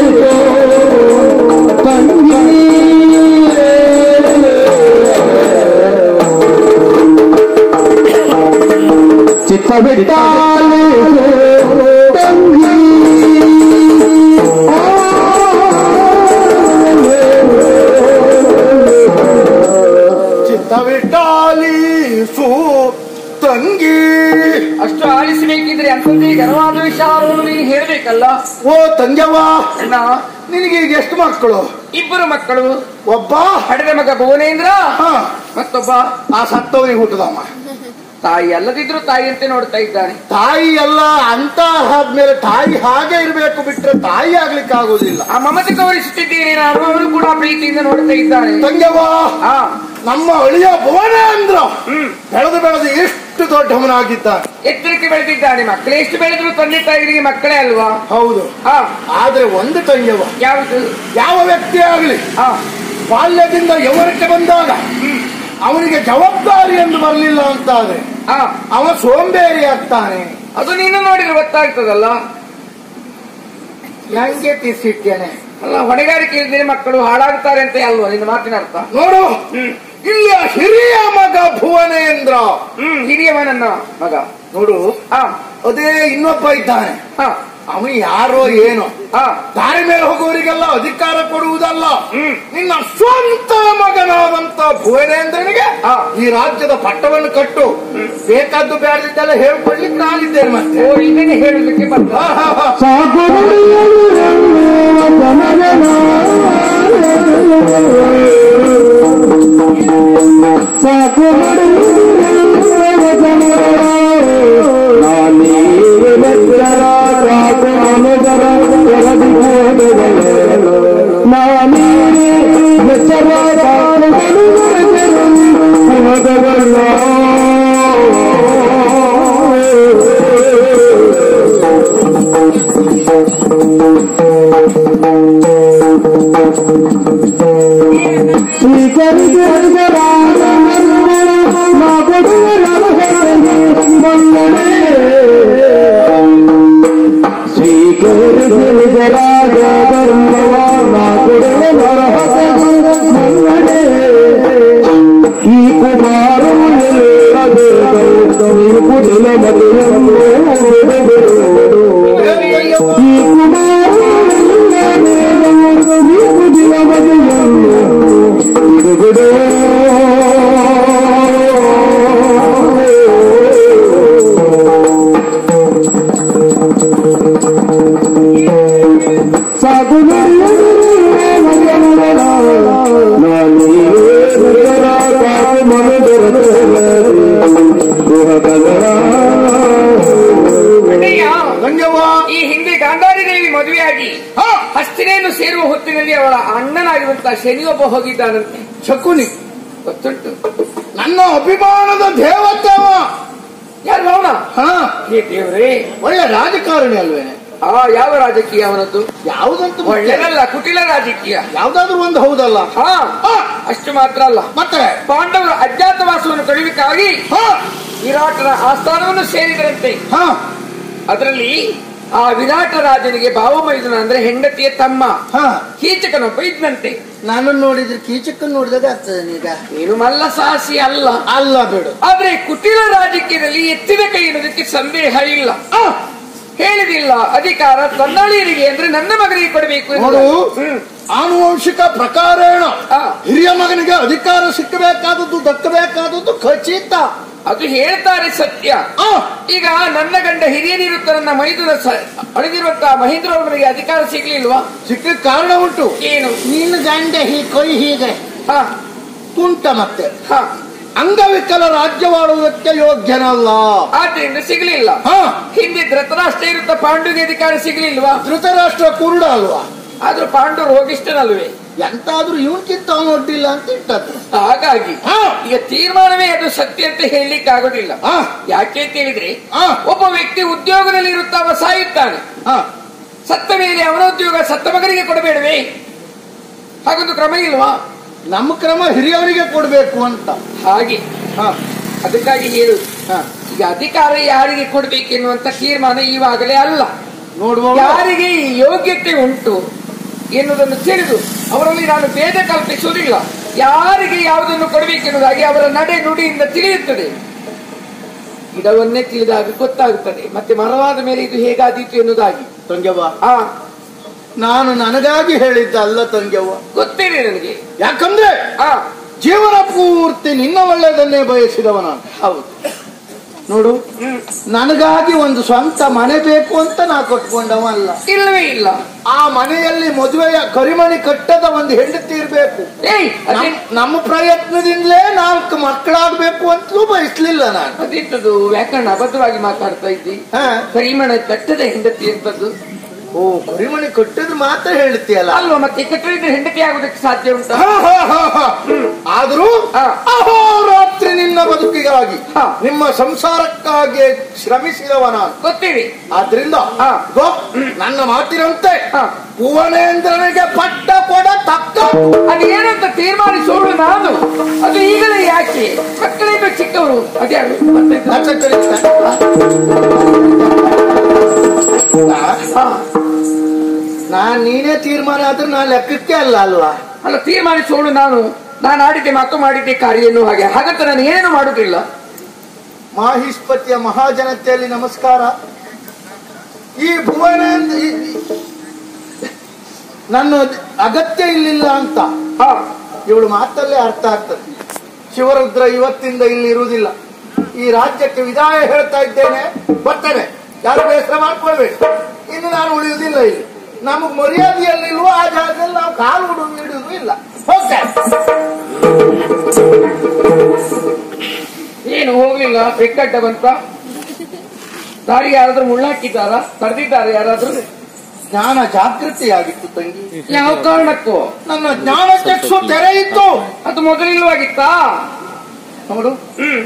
ಚಿತ್ತವಿಟ್ಟಾಲಿ ತಂಗಿ ಚಿತ್ತವಿಟ್ಟಾಲಿ ಸೂ ತಂಗಿ ಅಷ್ಟು ಆಲಿಸಬೇಕಿದ್ರೆ ಅಂಥದ್ದೇ ಘನವಾದ ವಿಚಾರವನ್ನು ನೀನು ಹೇಳಬೇಕಲ್ಲ ಓ ತಂಗ್ಯವ್ವ ಅಣ್ಣ ನಿನಗೆ ಈಗ ಎಷ್ಟು ಮಕ್ಕಳು ಇಬ್ಬರು ಮಕ್ಕಳು ಒಬ್ಬ ಹಡೆದ ಮಗ ಭುವನೇಂದ್ರ ಹ, ಮತ್ತೊಬ್ಬ ಆ ಸತ್ತವನಿಗೆ ಹುಟ್ಟದಮ್ಮ ತಾಯಿ ಅಲ್ಲದಿದ್ರು ತಾಯಿಯಂತೆ ನೋಡ್ತಾ ಇದ್ದಾನೆ ತಾಯಿ ಎಲ್ಲ ಅಂತ ಆದ್ಮೇಲೆ ತಾಯಿ ಹಾಗೆ ಇರ್ಬೇಕು ಬಿಟ್ರೆ ತಾಯಿ ಆಗ್ಲಿಕ್ಕೆ ಆಗುದಿಲ್ಲ ಆ ಮಮತೆ ತೋರಿಸುತ್ತಿದ್ದೇನೆ ನಾನು ಅವನು ಕೂಡ ಪ್ರೀತಿಯಿಂದ ನೋಡ್ತಾ ಇದ್ದಾನೆ ತಂಗ್ಯವ್ವ ಆ ನಮ್ಮ ಅಳಿಯ ಭುವನ ಅಂದ್ರ ಹ್ಮ್ ಬೆಳೆದು ಬೆಳೆದು ಎಷ್ಟು ದೊಡ್ಡವನಾಗಿದ್ದಾನೆ ಎತ್ತರಕ್ಕೆ ಬೆಳೆದಿದ್ದಾನೆ ಮಕ್ಕಳು ಎಷ್ಟು ಬೆಳೆದ್ರು ತಂದೆ ತಾಯಿಗಳಿಗೆ ಮಕ್ಕಳೇ ಅಲ್ವಾ ಹೌದು ಆ ಆದ್ರೆ ಒಂದು ತಂಗ್ಯವ್ವ ಯಾವುದು ಯಾವ ವ್ಯಕ್ತಿ ಆಗಲಿ ಆ ಬಾಲ್ಯದಿಂದ ಯೌವನಕ್ಕೆ ಬಂದಾಗ ಅವನಿಗೆ ಜವಾಬ್ದಾರಿ ಎಂದು ಬರಲಿಲ್ಲ ಅಂತಾದ್ರೆ ಆ ಅವ ಸೋಂಬೇರಿ ಆಗ್ತಾನೆ ಅದು ನೀನು ನೋಡಿದ್ರೆ ಗೊತ್ತಾಗ್ತದಲ್ಲ ಹೆಂಗೆ ತೀರ್ಸಿಟ್ಟೇನೆ ಅಲ್ಲ ಹೊಣೆಗಾರಿಕೆ ಇಲ್ದಿರೆ ಮಕ್ಕಳು ಹಾಳಾಗ್ತಾರೆ ಅಂತ ಅಲ್ವಾ ನಿನ್ನ ಮಾತಿನ ಅರ್ಥ ನೋಡು ಇಲ್ಲಿಯ ಹಿರಿಯ ಮಗ ಭುವನೇಂದ್ರ ಹ್ಮ್ ಹಿರಿಯವನನ್ನ ಮಗ ನೋಡು ಆ ಅದೇ ಇನ್ನೊಬ್ಬ ಇದ್ದಾನೆ ಆ ಅವನು ಯಾರೋ ಏನೋ ಆ ದಾರಿ ಮೇಲೆ ಹೋಗುವವರಿಗೆಲ್ಲ ಅಧಿಕಾರ ಕೊಡುವುದಲ್ಲ ಹ್ಮ್. ನಿನ್ನ ಸ್ವಂತ ಮಗನಾದಂತ ಭುವನೇಂದ್ರನಿಗೆ ಆ. ಈ ರಾಜ್ಯದ ಪಟ್ಟವನ್ನು ಕಟ್ಟು ಬೇಕಾದ್ದು ಬೇಡದಿದ್ದೆಲ್ಲ ಹೇಳ್ಕೊಡ್ಲಿಕ್ಕೆ ನಾನಿದ್ದೇನೆ ಮತ್ತೆ ಓ ಇದನ್ನೇ ಹೇಳಲಿಕ್ಕೆ ಬಂದ ಹಾ, ಹಾ, ಹಾ. ಈ ಕುಮಾರ ಈ ಅಣ್ಣಯ್ಯ ಗಂಗವ್ವ ಈ ಹಿಂದೆ ಗಾಂಧಾರಿ ದೇವಿ ಮದುವೆಯಾಗಿ ಹಸ್ತಿನೆಯನ್ನು ಸೇರುವ ಹೊತ್ತಿನಲ್ಲಿ ಅವಳ ಅಣ್ಣನಾಗಿರುವಂತಹ ಶನಿಯೊಬ್ಬ ಹೋಗಿದ್ದಾನಂತೆ ಶಕುನಿ ಗೊತ್ತುಂಟು ನನ್ನ ಅಭಿಮಾನದ ದೇವತೆವ ಯಾರು ಅವನ ಹಾ ಹೇ ದೇವ್ರೇ ಒಳ್ಳೆ ರಾಜಕಾರಣಿ ಅಲ್ವೇನೆ ಆ ಯಾವ ರಾಜಕೀಯ ಅವನದ್ದು ಯಾವುದಂತ ಮುಖ್ಯ. ಒಳ್ಳೆದಲ್ಲ ಕುಟಿಲ ರಾಜಕೀಯ ಯಾವ್ದಾದ್ರು ಒಂದು ಹೌದಲ್ಲ ಹಾ ಹಾ, ಅಷ್ಟು ಮಾತ್ರ ಅಲ್ಲ ಮತ್ತೆ ಪಾಂಡವರು ಅಜ್ಞಾತವಾಸವನ್ನು ಕಡಿಲಿಕ್ಕಾಗಿ ಹಾ ವಿರಾಟನ ಆಸ್ಥಾನವನ್ನು ಸೇರಿದರಂತೆ ಹಾ ಅದರಲ್ಲಿ ಆ ವಿರಾಟ ರಾಜನಿಗೆ ಭಾವಮೈದುನ ಅಂದ್ರೆ ಹೆಂಡತಿಯ ತಮ್ಮ ಹಾ ಕೀಚಕನೊಬ್ಬ ಇದ್ದಂತೆ ನಾನು ನೋಡಿದ್ರೆ ಕೀಚಕ್ಕನ್ ನೋಡಿದಾಗ ಆಗ್ತದೆ ನೀಗ ನೀನು ಮಲ್ಲ ಸಾಹಸಿ ಅಲ್ಲ ಅಲ್ಲ ಬಿಡು ಆದ್ರೆ ಕುಟಿಲ ರಾಜಕೀಯದಲ್ಲಿ ಎತ್ತಿನ ಕೈ ಅನ್ನೋದಕ್ಕೆ ಸಂದೇಹ ಇಲ್ಲ ಆ, ಹೇಳಿದಿಲ್ಲ ಅಧಿಕಾರ ತನ್ನಳಿಯರಿಗೆ ಅಂದ್ರೆ ನನ್ನ ಮಗನಿಗೆ ಕೊಡಬೇಕು ನೋಡು ಎನ್ನುವುದು. ಹ್ಮ್. ಆನುವಂಶಿಕ ಪ್ರಕಾರೇಣ ಆ. ಹಿರಿಯ ಮಗನಿಗೆ ಅಧಿಕಾರ ಸಿಕ್ಕಬೇಕಾದದ್ದು ದಕ್ಕಬೇಕಾದದ್ದು ಖಚಿತ ಅದು ಹೇಳ್ತಾರೆ ಸತ್ಯ ಆ, ಈಗ ನನ್ನ ಗಂಡ ಹಿರಿಯನಿರುತ್ತ ನನ್ನ ಮೈದುನ ಅಳಿದಿರುವಂತಹ ಮಹೇಂದ್ರವರಿಗೆ ಅಧಿಕಾರ ಸಿಗ್ಲಿಲ್ವಾ ಸಿಕ್ಕ ಕಾರಣ ಉಂಟು ಏನು ನಿನ್ನ ಗಂಡ ಹೀ ಕೈ ಹೀಗೆ ಹ ತುಂಟ ಮತ್ತೆ ಹ ಅಂಗವಿಕಲ ರಾಜ್ಯವಾಡುವುದಕ್ಕೆ ಯೋಗ್ಯನಲ್ಲ ಆದ್ರಿಂದ ಸಿಗ್ಲಿಲ್ಲ ಹಾ ಹಿಂದೆ ಧೃತರಾಷ್ಟ್ರ ಇರುತ್ತ ಪಾಂಡುಗೆ ಅಧಿಕಾರ ಸಿಗ್ಲಿಲ್ವಾ ಧೃತರಾಷ್ಟ್ರ ಕುರುಡ ಅಲ್ವಾ ಆದ್ರೂ ಪಾಂಡು ರೋಗಿಷ್ಠನಲ್ವೇ ಎಂತಾದ್ರೂ ಇವನ್ಕಿಂತ ಅವನು ಒಡ್ಡಿಲ್ಲ ಅಂತ ಇಟ್ಟದ್ದು ಹಾಗಾಗಿ ಹಾ ಈಗ ತೀರ್ಮಾನವೇ ಅದು ಸತ್ಯ ಅಂತ ಹೇಳಲಿಕ್ಕೆ ಆಗೋದಿಲ್ಲ ಹಾ ಯಾಕೆ ಅಂತ ಹೇಳಿದ್ರೆ ಹಾ ಒಬ್ಬ ವ್ಯಕ್ತಿ ಉದ್ಯೋಗದಲ್ಲಿ ಇರುತ್ತಾ ಅವ ಸಾಯುತ್ತಾನೆ ಹಾ ಸತ್ತ ಮೇಲೆ ಅವನ ಉದ್ಯೋಗ ಸತ್ತ ಮಗನಿಗೆ ಕೊಡಬೇಡವೇ ಹಾಗೊಂದು ಕ್ರಮ ಇಲ್ವಾ ನಮ್ಮ ಕ್ರಮ ಹಿರಿಯವರಿಗೆ ಕೊಡ್ಬೇಕು ಅಂತ ಹಾಗೆ ಹಾ ಅದಕ್ಕಾಗಿ ಹೇಳುದು ಹಾ ಈಗ ಅಧಿಕಾರ ಯಾರಿಗೆ ಕೊಡ್ಬೇಕೆನ್ನುವಂತ ತೀರ್ಮಾನ ಈವಾಗಲೇ ಅಲ್ಲ ನೋಡುವ ಯಾರಿಗೆ ಈ ಯೋಗ್ಯತೆ ಉಂಟು ಎನ್ನುವುದನ್ನು ತಿಳಿದು ಅವರಲ್ಲಿ ನಾನು ಭೇದ ಕಲ್ಪಿಸುವುದಿಲ್ಲ ಯಾರಿಗೆ ಯಾವುದನ್ನು ಕೊಡಬೇಕೆನ್ನುವುದಾಗಿ ಅವರ ನಡೆ ನುಡಿಯಿಂದ ತಿಳಿಯುತ್ತದೆ ಗಿಡವನ್ನೇ ತಿಳಿದಾಗ ಗೊತ್ತಾಗುತ್ತದೆ ಮತ್ತೆ ಮರವಾದ ಮೇಲೆ ಇದು ಹೇಗಾದೀತು ಎನ್ನುವುದಾಗಿ ತಂಗ್ಯವ್ವ ಆ ನಾನು ನನಗಾಗಿ ಹೇಳಿದ್ದ ಅಲ್ಲ ತಂಗ್ಯವ್ವ ಗೊತ್ತಿದೆ ನನಗೆ ಯಾಕಂದ್ರೆ ಆ ಜೀವನ ಪೂರ್ತಿ ನಿನ್ನ ಒಳ್ಳೆಯದನ್ನೇ ಬಯಸಿದವ ನಾನು ಹೌದು ನೋಡು ಹ್ಮ್. ನನಗಾಗಿ ಒಂದು ಸ್ವಂತ ಮನೆ ಬೇಕು ಅಂತ ನಾ ಕಟ್ಕೊಂಡವ ಅಲ್ಲ ಇಲ್ಲವೇ ಇಲ್ಲ ಆ ಮನೆಯಲ್ಲಿ ಮದುವೆಯ ಕರಿಮಣಿ ಕಟ್ಟದ ಒಂದು ಹೆಂಡತಿ ಇರ್ಬೇಕು ಏಯ್ ಅದೇ ನಮ್- ನಮ್ಮ ಪ್ರಯತ್ನದಿಂದಲೇ ನಾಲ್ಕು ಮಕ್ಕಳಾಗ್ಬೇಕು ಅಂತಲೂ ಬಯಸ್ಲಿಲ್ಲ ನಾನು ಅದೆಂತದು ವ್ಯಾಕರಣ ಅಬದ್ಧವಾಗಿ ಮಾತಾಡ್ತಾ ಇದ್ದಿ ಹಾ. ಕರಿಮಣ ಕಟ್ಟದ ಹೆಂಡತಿ ಅಂತದ್ದು ಓ ಕರಿಮಣಿ ಕಟ್ಟದ ಮಾತ್ರ ಹೇಳ್ತೀಯಲ್ಲ ಅಲ್ವಾ ಮತ್ತೆ ಕಟ್ಟದಿದ್ರೆ ಹೆಂಡತಿ ಆಗುದಕ್ಕೆ ಸಾಧ್ಯ ಉಂಟಾ ಹಾ, ಹಾ, ಹಾ, ಹಾ. ಆದ್ರೂ ಹಾ. ಅಹೋರಾತ್ರಿ ನಿನ್ನ ಬದುಕಿಗಾಗಿ ಹಾ. ನಿಮ್ಮ ಸಂಸಾರಕ್ಕಾಗಿ ಶ್ರಮಿಸಿದವ ನಾನು ಗೊತ್ತಿದೆ ಆದ್ರಿಂದ ಹಾ. ಗೋ, ನನ್ನ ಮಾತಿನಂತೆ ಹಾ. ಭುವನೇಂದ್ರನಿಗೆ ಪಟ್ಟ ಕೊಡ ತಕ್ಕ ಅದು ಏನಂತ ತೀರ್ಮಾನಿಸೋಳು ನಾನು ಅದು ಈಗಲೇ ಯಾಕೆ ಮಕ್ಕಳಿಂದ ಚಿಕ್ಕವರು ಅದ್ಯಾರು ಮತ್ತೆ ನನ್ನ ಕರೀತಾ. ಹಾ. ನಾನ್ ನೀನೇ ತೀರ್ಮಾನ ಆದ್ರೆ ನಾ ಲೆಕ್ಕಕ್ಕೆ ಅಲ್ಲ ಅಲ್ವಾ ಅಲ್ಲ ತೀರ್ಮಾನಿಸೋಳು ನಾನು ನಾನು ಆಡಿದ್ದೆ ಮತ್ತು ಮಾಡಿದ್ದೆ ಕಾರ್ಯ ಎನ್ನುವ ಹಾಗೆ ಹಾಗಂತ ನಾನು ಏನು ಮಾಡುವುದಿಲ್ಲ ಮಾಹಿಷ್ಪತಿಯ ಮಹಾಜನತೆಯಲ್ಲಿ ನಮಸ್ಕಾರ ಈ ಭುವನೇಂದ್ರ ಈ- ಈ- ನನ್ನ ಅಗತ್ಯ ಇಲ್ಲಿಲ್ಲ ಅಂತ ಹಾ ಇವಳು ಮಾತಲ್ಲೇ ಅರ್ಥ ಆಗ್ತದೆ ಶಿವರುದ್ರ ಇವತ್ತಿಂದ ಇಲ್ಲಿ ಇರುವುದಿಲ್ಲ ಈ ರಾಜ್ಯಕ್ಕೆ ವಿದಾಯ ಹೇಳ್ತಾ ಇದ್ದೇನೆ ಬರ್ತೇನೆ ಯಾರು ಬೇಸರ ಮಾಡ್ಕೊಳ್ಬೇಕು ಇನ್ನು ನಾನು ಉಳಿಯುವುದಿಲ್ಲ ಇಲ್ಲಿ ನಮಗ್ ಮರ್ಯಾದೆಯಲ್ಲಿಲ್ವೋ ಆ ಜಾಗದಲ್ಲಿ ನಾವು ಕಾಲು ಹುಡುಗ ಇಡುವುದು ಇಲ್ಲ ಹೋಗ್ತೇನೆ ಏನು ಹೋಗ್ಲಿಲ್ಲ ಬೆಕ್ಕಡ್ಡ ಬಂತ ದಾರಿಗೆ ಯಾರಾದ್ರೂ ಮುಳ್ಳಾಕಿದ್ದಾರಾ ತಡೆದಿದ್ದಾರೆ ಯಾರಾದ್ರೂ ಜ್ಞಾನ ಜಾಗೃತಿಯಾಗಿತ್ತು ತಂಗಿ ಯಾವ ಕಾರಣಕ್ಕೂ ನನ್ನ ಜ್ಞಾನ ಚಕ್ಷು ತೆರೆಯಿತು ಅದು ಮೊದಲಿಲ್ವಾಗಿತ್ತಾ ನೋಡು ಹ್ಮ್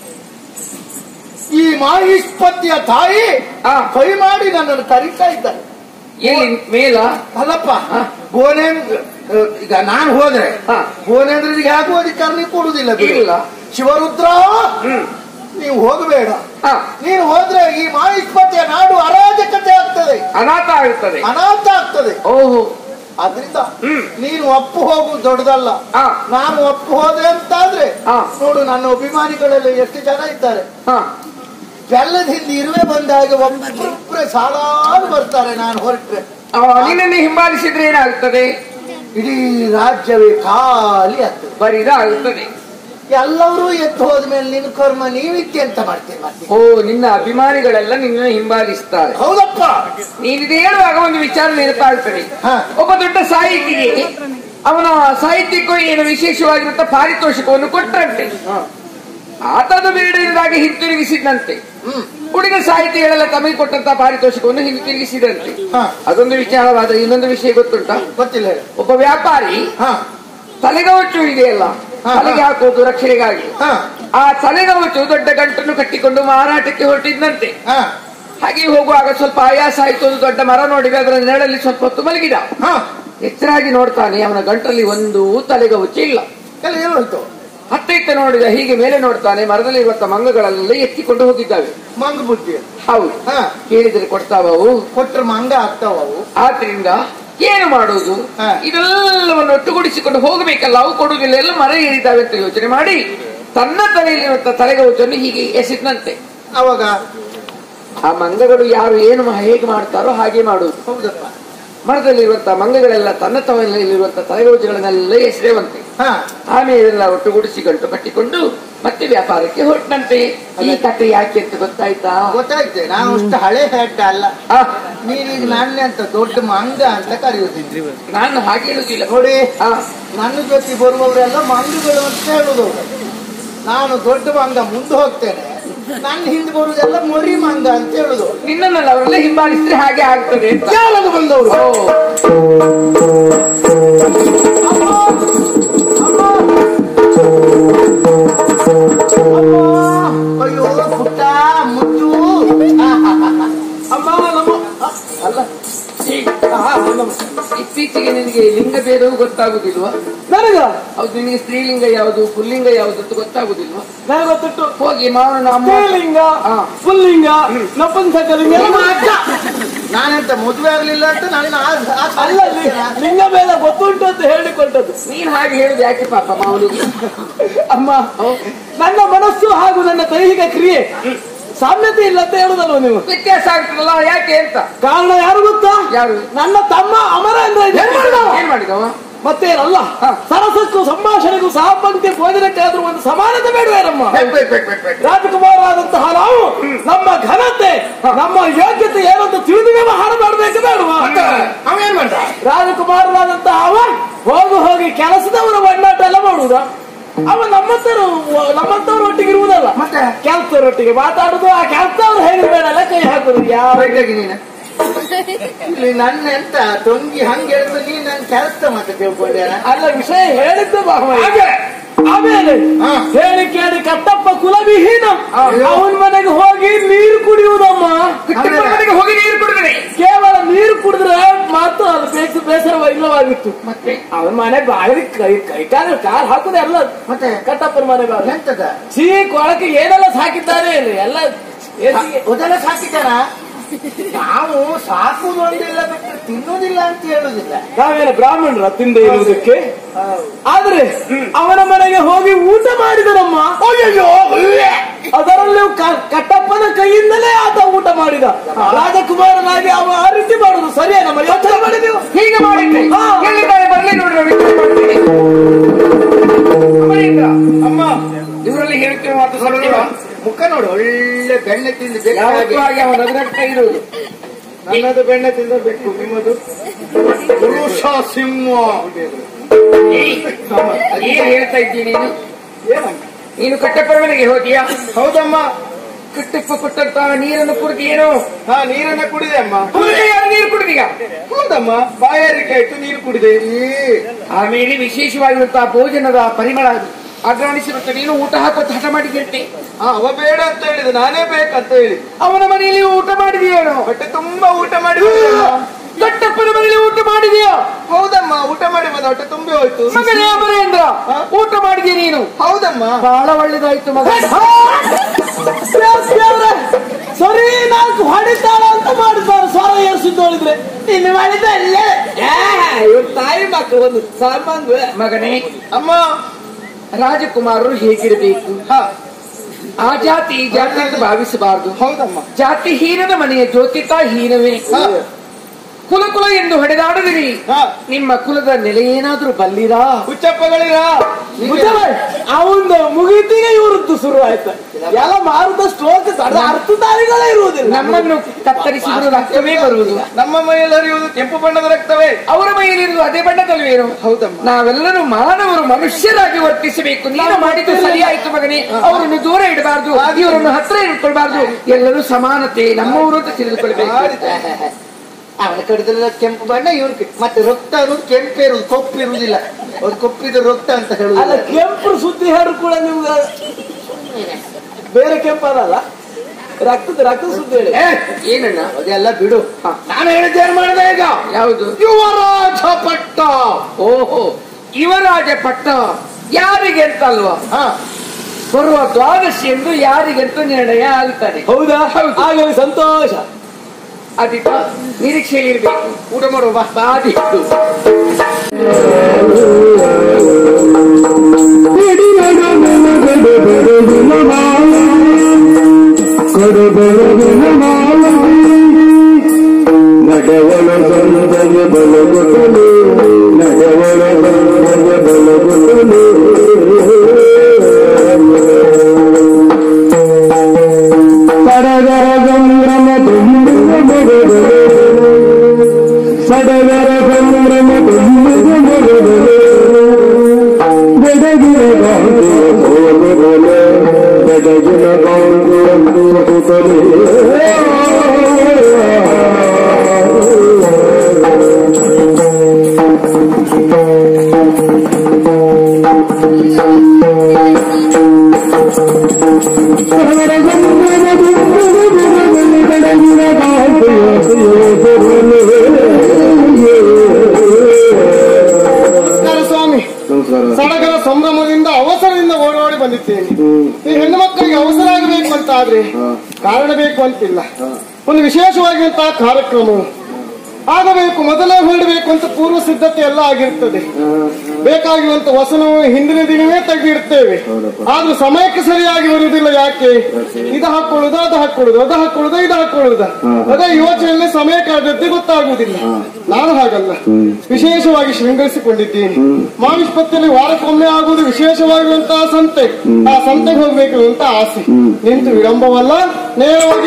ಈ ಮಾಹಿಷ್ಪತಿಯ ತಾಯಿ ಆ ಕೈ ಮಾಡಿ ನನ್ನನ್ನು ಕರೀತಾ ಇದ್ದಾರೆ ಎಲ್ಲಿ ಮೇಲ ಅಲ್ಲಪ್ಪ ಭುವನೇಂದ್ರ ಈಗ ನಾನು ಹೋದ್ರೆ ಹಾ. ಭುವನೇಂದ್ರನಿಗೆ ಯಾಕೂ ಅಧಿಕಾರ ನೀವು ಕೊಡುವುದಿಲ್ಲ ಬಿಡು. ಇಲ್ಲ. ಶಿವರುದ್ರ ಹ್ಮ್ ನೀವು ಹೋಗಬೇಡ ಹಾ ನೀನು ಹೋದ್ರೆ ಈ ಮಾಹಿಷ್ಪತಿಯ ನಾಡು ಅರಾಜಕತೆ ಆಗ್ತದೆ ಅನಾಥ ಆಗುತ್ತದೆ ಅನಾಥ ಆಗ್ತದೆ ಓಹೋ ಆದ್ರಿಂದ ಹ್ಮ್. ನೀನು ಒಪ್ಪು ಹೋಗು ದೊಡ್ಡದಲ್ಲ ಹಾ ನಾನು ಒಪ್ಪು ಹೋದೆ ಅಂತಾದ್ರೆ ಹಾ. ನೋಡು ನನ್ನ ಅಭಿಮಾನಿಗಳೆಲ್ಲ ಎಷ್ಟು ಜನ ಇದ್ದಾರೆ ಹಾ ಬೆಲ್ಲದ ಹಿಂದೆ ಇರುವೆ ಬಂದಾಗ ಒಬ್ಬೊಬ್ಬರೇ ಸಾಲಾರು ಬರ್ತಾರೆ ನಾನು ಹೊರಟ್ರೆ ಆ, ನಿನ್ನನ್ನು ಹಿಂಬಾಲಿಸಿದ್ರೆ ಏನಾಗುತ್ತದೆ ಇಡೀ ರಾಜ್ಯವೇ ಖಾಲಿ ಆಗ್ತದೆ ಬರೀದ ಆಗುತ್ತದೆ ಎಲ್ಲರೂ ಎದ್ದು ಹೋದ್ಮೇಲೆ ನಿನ್ನ ಕರ್ಮ ನೀವಿಕ್ಕೆ ಅಂತ ಮಾಡ್ತೀನಿ ಮತ್ತೆ ಓ ನಿನ್ನ ಅಭಿಮಾನಿಗಳೆಲ್ಲ ನಿನ್ನನ್ನು ಹಿಂಬಾಲಿಸ್ತಾರೆ ಹೌದಪ್ಪ ನೀನಿದು ಹೇಳುವಾಗ ಒಂದು ವಿಚಾರ ನೆನಪಾಗ್ತದೆ ಹಾ. ಒಬ್ಬ ದೊಡ್ಡ ಸಾಹಿತಿಗೆ ಅವನ ಸಾಹಿತ್ಯಕ್ಕೂ ಏನು ವಿಶೇಷವಾಗಿರುತ್ತ ಪಾರಿತೋಷಿಕವನ್ನು ಕೊಟ್ಟರಂತೆ ಆತನು ಬೇಡದಾಗಿ ಹಿಂತಿರುಗಿಸಿದಂತೆ ಹ್ಮ್ ಉಳಿದ ಸಾಹಿತಿಗಳೆಲ್ಲ ತಮಗೆ ಕೊಟ್ಟಂತ ಪಾರಿತೋಷಿಕವನ್ನು ಹಿಂತಿರುಗಿಸಿದಂತೆ ಹಾ. ಅದೊಂದು ವಿಚಾರವಾದ್ರೆ ಇನ್ನೊಂದು ವಿಷಯ ಗೊತ್ತುಂಟಾ ಗೊತ್ತಿಲ್ಲ ಹೇಳು. ಒಬ್ಬ ವ್ಯಾಪಾರಿ ಹಾ ತಲೆಗವಚು ಇದೆಯಲ್ಲ ಹಾ, ತಲೆಗೆ ಹಾ. ಹಾಕುವುದು ರಕ್ಷಣೆಗಾಗಿ ಹಾ ಆ ತಲೆಗವಚು ದೊಡ್ಡ ಗಂಟನ್ನು ಕಟ್ಟಿಕೊಂಡು ಮಾರಾಟಕ್ಕೆ ಹೊರಟಿದ್ದಂತೆ ಹಾ ಹಾಗೆ ಹೋಗುವಾಗ ಸ್ವಲ್ಪ ಆಯಾಸ ಆಯ್ತು ಒಂದು ದೊಡ್ಡ ಮರ ನೋಡಿದ ಅದರ ನೆರಳಲ್ಲಿ ಸ್ವಲ್ಪ ಹೊತ್ತು ಮಲಗಿದ ಹಾ ಎಚ್ಚರಾಗಿ ನೋಡ್ತಾನೆ ಅವನ ಗಂಟಲ್ಲಿ ಒಂದು ತಲೆಗವಚು ಇಲ್ಲ ಎಲ್ಲ ಏನು ಹೋಯ್ತು ಹತ್ತಿತ್ತ ನೋಡಿದ ಹೀಗೆ ಮೇಲೆ ನೋಡ್ತಾನೆ ಮರದಲ್ಲಿ ಇರುವಂತ ಮಂಗಗಳೆಲ್ಲ ಎತ್ತಿಕೊಂಡು ಹೋಗಿದ್ದಾವೆ ಮಂಗ ಬುದ್ಧಿ ಹೌದು ಹಾ ಕೇಳಿದ್ರೆ ಕೊಡ್ತಾವವು ಕೊಟ್ರೆ ಮಂಗ ಆಗ್ತಾವ ಅವು ಆದ್ರಿಂದ ಏನು ಮಾಡುವುದು ಹಾ. ಇದೆಲ್ಲವನ್ನು ಒಟ್ಟುಗೂಡಿಸಿಕೊಂಡು ಹೋಗಬೇಕಲ್ಲ ಅವು ಕೊಡುವುದಿಲ್ಲ ಎಲ್ಲ ಮರ ಏರಿದ್ದಾವೆ ಅಂತ ಯೋಚನೆ ಮಾಡಿ ತನ್ನ ತಲೆಯಲ್ಲಿರುವಂತ ತಲೆಗವಚನ್ನು ಹೀಗೆ ಎಸೆದಂತೆ ಅವಾಗ ಆ ಮಂಗಗಳು ಯಾರು ಏನು ಮಾ- ಹೇಗೆ ಮಾಡ್ತಾರೋ ಹಾಗೆ ಮಾಡುವುದು ಹೌದಪ್ಪ ಮರದಲ್ಲಿರುವಂತ ಮಂಗಗಳೆಲ್ಲ ತನ್ನ ತಲೆಯಲ್ಲಿರುವಂತ ತಲೆಗವಚಗಳನ್ನೆಲ್ಲ ಎಸೆವಂತೆ ಹಾ ಆಮೇಲೆ ಎಲ್ಲ ಒಟ್ಟುಗೂಡಿಸಿ ಗಂಟು ಕಟ್ಟಿಕೊಂಡು ಮತ್ತೆ ವ್ಯಾಪಾರಕ್ಕೆ ಹೊರಟಂತೆ ಈ ಕಥೆ ಯಾಕೆ ಅಂತ ಗೊತ್ತಾಯ್ತಾ ಗೊತ್ತಾಯ್ತೆ ನಾನು ಅಷ್ಟು ಹಳೆ ಹೆಡ್ ಅಲ್ಲ ಆ, ನೀನೀಗ ನಾನೇ ಅಂತ ದೊಡ್ಡ ಮಂಗ ಅಂತ ಕರೆಯುವುದಿಲ್ಲ ನಾನು ಹಾಗೆ ಹೇಳುದಿಲ್ಲ ನೋಡಿ ಆ, ನನ್ನ ಜೊತೆ ಬರುವವರೆಲ್ಲ ಮಂಗಗಳು ಅಂತ ಹೇಳುದು ನಾನು ದೊಡ್ಡ ಮಂಗ ಮುಂದೆ ಹೋಗ್ತೇನೆ ನನ್ನ ಹಿಂದೆ ಬರುವುದೆಲ್ಲ ಮೊರಿ ಮಂಗ ಅಂತ ಹೇಳುದು ನಿನ್ನನ್ನೆಲ್ಲ ಅವರೆಲ್ಲ ಹಿಂಬಾಲಿಸಿದ್ರೆ ಹಾಗೆ ಆಗ್ತದೆ ಅಂತ ಯಾವಾಗ ಬಂದವರು ಓ ಅಯ್ಯೋ ಪುಟ್ಟ ಮುಚ್ಚು ಅಮ್ಮ ನಮ್ಮ ಅಲ್ಲ ಹಾ, ನಮಸ್ತೆ. ಇತ್ತೀಚೆಗೆ ನಿನಗೆ ಲಿಂಗ ಭೇದವು ಗೊತ್ತಾಗುದಿಲ್ವಾ ನನಗ ಹೌದು ನಿನಗೆ ಸ್ತ್ರೀಲಿಂಗ ಯಾವುದು ಪುಲ್ಲಿಂಗ ಯಾವುದು ಅಂತ ಗೊತ್ತಾಗುದಿಲ್ವಾ ನನಗೆ ಗೊತ್ತಿಟ್ಟು ಹೋಗಿ ಮಾವನ ಅಮ್ಮ ಸ್ತ್ರೀಲಿಂಗ ಹಾ. ಪುಲ್ಲಿಂಗ ನಪುಂಸಕಲಿಂಗ ನಿಮ್ಮ ಅಜ್ಜ ನಾನೆಂತ ಮದುವೆ ಆಗ್ಲಿಲ್ಲ ಅಂತ ನನ್ನ ಆ- ಆ- ಅಲ್ಲ ಲಿ- ಲಿಂಗ ಭೇದ ಗೊತ್ತುಂಟು ಅಂತ ಹೇಳಿಕೊಟ್ಟದ್ದು ನೀನ್ ಹಾಗೆ ಹೇಳುದು ಯಾಕೆ ಪಾಪ ಮಾವನಿಗೆ ಅಮ್ಮ ನನ್ನ ಮನಸ್ಸು ಹಾಗೂ ನನ್ನ ದೈಹಿಕ ಕ್ರಿಯೆ ಸಾಮ್ಯತೆ ಇಲ್ಲ ಅಂತ ಹೇಳುದಲ್ವ ನೀವು ವ್ಯತ್ಯಾಸ ಆಗ್ತದಲ್ಲ ಯಾಕೆ ಅಂತ ಕಾರಣ ಯಾರು ಗೊತ್ತಾ ಯಾರು? ನನ್ನ ತಮ್ಮ ಅಮರೇಂದ್ರ ಏನ್ ಮಾಡಿದವ ಏನ್ ಮಾಡಿದವ ಮತ್ತೇನಲ್ಲ ಸರಸಕ್ಕೂ ಸಂಭಾಷಣೆಗೂ ಸಹಪಂಕ್ತಿ ಭೋಜನಕ್ಕಾದ್ರೂ ಒಂದು ಸಮಾನತೆ ಬೇಡವೇನಮ್ಮ ಬೇಕು, ಬೇಕು, ಬೇಕು, ಬೇಕು, ಬೇಕು. ರಾಜಕುಮಾರರಾದಂತಹ ನಾವು ನಮ್ಮ ಘನತೆ ನಮ್ಮ ಯೋಗ್ಯತೆ ಏನಂತ ತಿಳಿದು ವ್ಯವಹಾರ ಮಾಡಬೇಕು ಬೇಡವಾ ಅವ ಏನ್ ಮಾಡ್ದ ರಾಜಕುಮಾರರಾದಂತಹ ಅವ ಹೋಗು ಹೋಗಿ ಕೆಲಸದವರ ಒಡನಾಟ ಎಲ್ಲ ಮಾಡುವುದ ಅವ ನಮ್ಮಂತರು ನಮ್ಮಂತವ್ರ ಒಟ್ಟಿಗೆ ಇರುವುದಲ್ಲ ಮತ್ತೆ? ಕೆಲಸದವರೊಟ್ಟಿಗೆ ಮಾತಾಡುದು ಆ ಕೆಲಸದವ್ರು ಹೇಳಿದ್ಮೇಲೆ ಕೈ ಹಾಕುದು ಯಾವ ಬೆಳಗ್ಗೆ ನೀನು ಇಲ್ಲಿ ನನ್ನ ಎಂತ ತೊಂಗಿ ಹಂಗೆ ಹೇಳಿದ್ರೆ ನೀನ್ ನನ್ ಕೆಲಸ ಮತ್ತೆ ತಿಳ್ಕೊಂಡ್ಯಾರ ಅಲ್ಲ ವಿಷಯ ಹೇಳಿದ್ದು ಬಾಹ್ಮಯ್ಯ. ಆಮೇಲೆ ಹಾ. ಹೇಳಿ ಕೇಳಿ ಕಟ್ಟಪ್ಪ ಕುಲವಿಹೀನ ಅವನ ಮನೆಗೆ ಹೋಗಿ ನೀರು ಕುಡಿಯುವುದಮ್ಮ ಮನೆಗೆ ಹೋಗಿ ನೀರು ಕುಡಿದ್ರೆ ಕೇವಲ ನೀರು ಕುಡಿದ್ರೆ ಮಾತ್ರ ಅದು ಬೇಸ ಬೇಸರ ಇಲ್ಲವಾಗಿತ್ತು ಮತ್ತೆ ಅವನ ಮನೆ ಬಾಗಿಲು ಕೈ ಕೈ ಕಾಲು ಕಾಲು ಹಾಕುದೇ ಅಲ್ಲ ಮತ್ತೆ? ಕಟ್ಟಪ್ಪನ ಮನೆ ಬಾಗಿಲು ಎಂತದ ಚೀ ಕೊಳಕ್ಕೆ ಏನೆಲ್ಲ ಸಾಕಿದ್ದಾರೆ ಇಲ್ಲಿ ಎಲ್ಲ ಏಸಿಗೆ ಮೊದಲ ಸಾಕಿದ್ದಾರ ನಾವು ಸಾಕುದು ಒಂದಿಲ್ಲ ಬಿಟ್ಟು ತಿನ್ನುವುದಿಲ್ಲ ಅಂತ ಹೇಳುದಿಲ್ಲ ನಾವೇನು ಬ್ರಾಹ್ಮಣರ ತಿಂದೆ ಇರುವುದಕ್ಕೆ ಆದ್ರೆ ಅವನ ಮನೆಗೆ ಹೋಗಿ ಊಟ ಮಾಡಿದನಮ್ಮ ಅಯ್ಯಯ್ಯೋ ಉವ್ವೆ. ಅದರಲ್ಲೂ ಕ- ಕಟ್ಟಪ್ಪನ ಕೈಯಿಂದಲೇ ಆತ ಊಟ ಮಾಡಿದ ರಾಜಕುಮಾರನಾಗಿ ಅವ ಆ ರೀತಿ ಮಾಡುದು ಸರಿಯಾ ನಮ್ಮ ಯೋಚನೆ ಮಾಡಿದೆವು ಹೀಗೆ ಮಾಡಿದ್ರೆ ಹಾ. ಎಲ್ಲಿದ್ದಾರೆ ಬರ್ಲಿ ನೋಡ್ರಿ ನಾವು ವಿಚಾರ ಮಾಡ್ತೀವಿ ಅಮರೇಂದ್ರ ಅಮ್ಮ ಇವರಲ್ಲಿ ಹೇಳ್ತಿರೋ ಮಾತು ಸತ್ಯವ ಮುಖ ನೋಡು ಒಳ್ಳೆ ಬೆಣ್ಣೆ ತಿಂದು ಯಾವತ್ತೂ ಬೇಕಾಗಿ ಹಾಗೆ ಅವನ ನಗರಟ್ಟ ಇರುವುದು ನನ್ನದು ಬೆಣ್ಣೆ ತಿಂದಬೇಕು ನಿಮ್ಮದು ಪುರುಷ ಸಿಂಹ ಏಯ್, ಏನ್ ಹೇಳ್ತಾ ಇದ್ದೀನಿ ನೀನು ಏನಂತ ನೀನು ಕಟ್ಟಪ್ಪನ ಮನೆಗೆ ಹೋದಿಯಾ ಹೌದಮ್ಮ ಕಟ್ಟಪ್ಪ ಕೊಟ್ಟಂತ ನೀರನ್ನು ಕುಡಿದೇನು ಹಾ ನೀರನ್ನ ಕುಡಿದೆ ಅಮ್ಮ ಕುಡಿದೆ ಯಾರು ನೀರು ಕುಡಿದೀಗ ಹೌದಮ್ಮ ಬಾಯಾರಿಕೆ ಆಯ್ತು ನೀರು ಕುಡಿದೆ ಈ ಆಮೇಲೆ ವಿಶೇಷವಾಗಿರುವಂತಹ ಭೋಜನದ ಪರಿಮಳ ಅಗ್ರಣಿಸಿರುತ್ತೆ ನೀನು ಊಟ ಹಾಕುವಂತ ಹಠ ಮಾಡಿದ್ದೆ ಆ, ಅವ ಬೇಡ ಅಂತ ಹೇಳಿದ ನಾನೇ ಬೇಕಂತ ಹೇಳಿ ಅವನ ಮನೆಯಲ್ಲಿ ಊಟ ಮಾಡಿದೆಯೇನು ಹೊಟ್ಟೆ ತುಂಬಾ ಊಟ ಮಾಡಿ ಬಂದೆ ಅಮ್ಮ. ಕಟ್ಟಪ್ಪನ ಮನೆಯಲ್ಲಿ ಊಟ ಮಾಡಿದೆಯೋ ಹೌದಮ್ಮ ಊಟ ಮಾಡಿ ಬಂದ ಹೊಟ್ಟೆ ತುಂಬಿ ಹೋಯ್ತು ಮಗನೇ ಅಮರೇಂದ್ರ ಹಾ? ಊಟ ಮಾಡಿದ್ಯಾ ನೀನು ಹೌದಮ್ಮ ಬಹಳ ಒಳ್ಳೇದಾಯ್ತು ಮಗ ಸರಿ ನಾಲ್ಕು ಹೊಡಿತಾಳ ಅಂತ ಮಾಡಿದ್ದಾರೆ ಸ್ವರ ಏರ್ಸಿದ್ದು ನೋಡಿದ್ರೆ ಇನ್ನು ಮಾಡಿದ ಅಲ್ಲೇ ಇವ್ರ ತಾಯಿ ಮಕ್ಕಳು ಒಂದು ಸಂಬಂಧ ಮಗನೇ ಅಮ್ಮ ರಾಜಕುಮಾರರು ಹೇಗಿರಬೇಕು ಹಾ ಆ ಜಾತಿ ಈ ಜಾತಿ ಅಂತ ಭಾವಿಸಬಾರದು ಹೌದಮ್ಮ ಜಾತಿ ಹೀನದ ಮನೆಯ ಜ್ಯೋತಿತ ಹೀನವೇ ಹಾ ಕುಲ ಕುಲ ಎಂದು ಹೊಡೆದಾಡದಿರಿ ಹಾ ನಿಮ್ಮ ಕುಲದ ನೆಲೆ ಏನಾದ್ರೂ ಬಲ್ಲಿರಾ ಹುಚ್ಚಪ್ಪಗಳಿರ ಅವನು ಮುಗಿತಿಗೆ ಇವ್ರದ್ದು ಶುರು ಆಯ್ತು ಎಲ್ಲ ಮಾರುದ ಸ್ಟ್ರೋಕ್ ಅರ್ಥಧಾರಿಗಳೇ ಇರುವುದಿಲ್ಲ ನಮ್ಮನ್ನು ಕತ್ತರಿಸಿದ್ರು ರಕ್ತವೇ ಬರುವುದು ನಮ್ಮ ಮೈಯಲ್ಲಿ ಹರಿಯುವುದು ಕೆಂಪು ಬಣ್ಣದ ರಕ್ತವೇ ಅವರ ಮೈಯಲ್ಲಿರುವುದು ಅದೇ ಬಣ್ಣದಲ್ವೇನು ಹೌದಮ್ಮ ನಾವೆಲ್ಲರೂ ಮಾನವರು ಮನುಷ್ಯರಾಗಿ ವರ್ತಿಸಬೇಕು ನೀನು ಮಾಡಿದ್ದು ಸರಿಯಾಯ್ತು ಮಗನೇ ಅವರನ್ನು ದೂರ ಇಡಬಾರ್ದು ಇವರನ್ನು ಹತ್ರ ಇಟ್ಕೊಳ್ಬಾರ್ದು ಎಲ್ಲರೂ ಸಮಾನತೆ ನಮ್ಮವರು ಅಂತ ತಿಳಿದುಕೊಳ್ಬೇಕು ಅವನ ಕಡಿದ್ರೆ ಕೆಂಪು ಬಣ್ಣ ಇವ್ರ ಮತ್ತೆ ರಕ್ತ ಅನ್ನೋದು ಕೆಂಪು ಇರುವುದು ಕೊಪ್ಪು ಇರುವುದಿಲ್ಲ ಅದು ಕೊಪ್ಪಿದ ರಕ್ತ ಅಂತ ಅಲ್ಲ ಹೇಳುದಿಲ್ಲ ಕೆಂಪು ಸುದ್ದಿ ಹೇಳು ಕೂಡ ನಿಮ್ಗೆ ಬೇರೆ ಕೆಂಪು ಅದಲ್ಲ ರಕ್ತದ ರಕ್ತದ ಸುದ್ದಿ ಹೇಳಿ ಏ, ಏನಣ್ಣ ಅದೆಲ್ಲ ಬಿಡು ನಾನು ಹೇಳಿದ್ದೇನು ಮಾಡಿದೆ ಈಗ ಯಾವುದು ಯುವರಾಜ ಪಟ್ಟ ಓಹೋ ಯುವರಾಜ ಪಟ್ಟ ಯಾರಿಗೆ ಅಂತ ಅಲ್ವಾ ಹಾ ಬರುವ ದ್ವಾದಶಿ ಎಂದು ಯಾರಿಗೆ ಅಂತ ನಿರ್ಣಯ ಆಗ್ತದೆ ಹೌದಾ ಆಗಲಿ ಸಂತೋಷ ಅದಿತ್ತ ನಿರೀಕ್ಷೆಯಲ್ಲಿರ್ಬೇಕು ಊಟ ಮಾಡುವ ಬಾ ಬಾದಿತ್ತು ನಡವಳ ಬಂದಯ ಬಲಗುತ್ತಲು ನಡವಳ ಬಂದಯ ಬಲಗುತ್ತಲು ಸಡಗರ ಸಂಭ್ರಮ ತುಂಬುವ ಮೊಗದಲು ಸಡಗರ ಸಂಭ್ರಮ ತುಂಬುವ ಮೊಗದಲು ಬೆಡಗಿನ ಬಾಂಧುವ ಹೋಗುತ್ತಲೆ ಬೆಡಗಿನ ಬಾಂಧುವ ಹೋಗುತ್ತಲೆ ಬೆಡಗಿನ ಬಾಂಧುವ ಇರ್ತೇನೆ ಈ ಹೆಣ್ಣು ಮಕ್ಕಳಿಗೆ ಅವಸರ ಆಗಬೇಕು ಅಂತ ಆದ್ರೆ ಕಾರಣ ಬೇಕು ಅಂತಿಲ್ಲ ಒಂದು ವಿಶೇಷವಾಗಿರುವಂತಹ ಕಾರ್ಯಕ್ರಮ ಆಗಬೇಕು ಮೊದಲೇ ಹೊರಡಬೇಕು ಅಂತ ಪೂರ್ವ ಸಿದ್ಧತೆ ಎಲ್ಲ ಆಗಿರ್ತದೆ ಬೇಕಾಗಿರುವಂತ ವಸನವು ಹಿಂದಿನ ದಿನವೇ ತೆಗೆದಿಡ್ತೇವೆ ಆದ್ರೂ ಸಮಯಕ್ಕೆ ಸರಿಯಾಗಿ ಬರುವುದಿಲ್ಲ ಯಾಕೆ ಇದು ಹಾಕೊಳ್ಳುದು ಅದು ಹಾಕೊಳ್ಳುದು ಅದು ಹಾಕೊಳ್ಳುದು ಇದು ಹಾಕೊಳ್ಳುದ ಅದೇ ಯೋಚನೆಯಲ್ಲಿ ಸಮಯ ಕಳೆದದ್ದೇ ಗೊತ್ತಾಗುವುದಿಲ್ಲ ನಾನು ಹಾಗಲ್ಲ ವಿಶೇಷವಾಗಿ ಶೃಂಗರಿಸಿಕೊಂಡಿದ್ದೇನೆ ಮಾವಿಷ್ಪತ್ತಿಯಲ್ಲಿ ವಾರಕ್ಕೊಮ್ಮೆ ಆಗುವುದು ವಿಶೇಷವಾಗಿರುವಂತಹ ಸಂತೆ ಆ ಸಂತೆಗೆ ಹೋಗ್ಬೇಕು ಅಂತ ಆಸೆ ನಿಂತು ವಿಳಂಬವಲ್ಲ ನೇರವಾಗಿ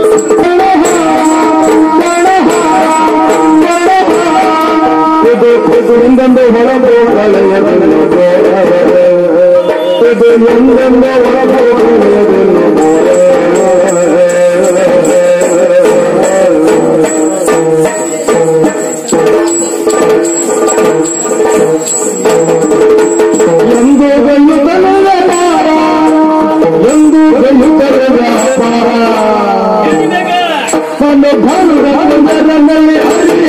ಇದು ಇದು ಎಂದೆಂದು ಹೊರಬೋ ಕಳೆಯದನ್ನು ಇದು ಎಂದೆಂದು ಹೊರಬೋ ಕಳೆಯದನ್ನು ಎಂದು ಗೈಯುತ್ತಲ ವ್ಯಾಪಾರ ಎಂದು ಗೈಯುತ್ತಲ ವ್ಯಾಪಾರ ಒಂದು ಭಾನುಗಳಲ್ಲಿ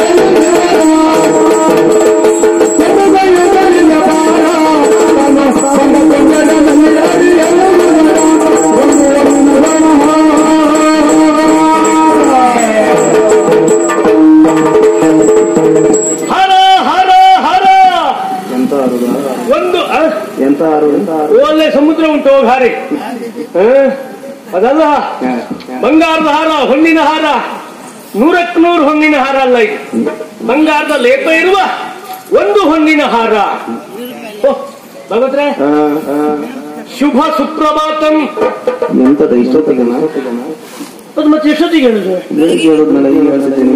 ಹರ ಹರ ಹರ ಎಂತ ಆರುದ ಒಂದು ಆ, ಎಂತ ಆರು ಎಂತ ಆರು ಒಳ್ಳೆ ಸಮುದ್ರ ಉಂಟು ಹೋಗಿ ಹಾರಿ ಆ, ಅದಲ್ಲ ಬಂಗಾರದ ಹಾರ ಹೊನ್ನಿನ ಹಾರ ನೂರಕ್ಕೆ ನೂರು ಹೊನ್ನಿನ ಹಾರ ಅಲ್ಲ ಇದು ಬಂಗಾರದ ಲೇಪ ಇರುವ ಒಂದು ಹೊನ್ನಿನ ಹಾರ ಓ, ಭಗವತ್ರೆ ಆ, ಆ, ಶುಭ ಸುಪ್ರಭಾತಂ ಎಂತದ ಇಷ್ಟೊತ್ತಿಗೆ ಅದು ಮತ್ತೆ ಎಷ್ಟೊತ್ತಿಗೆ ಹೇಳುದು ಬೆಳಿಗ್ಗೆ ಹೇಳುದ್ನಲ್ಲ ಈಗ ಹೇಳ್ತಿದ್ದೀನಿ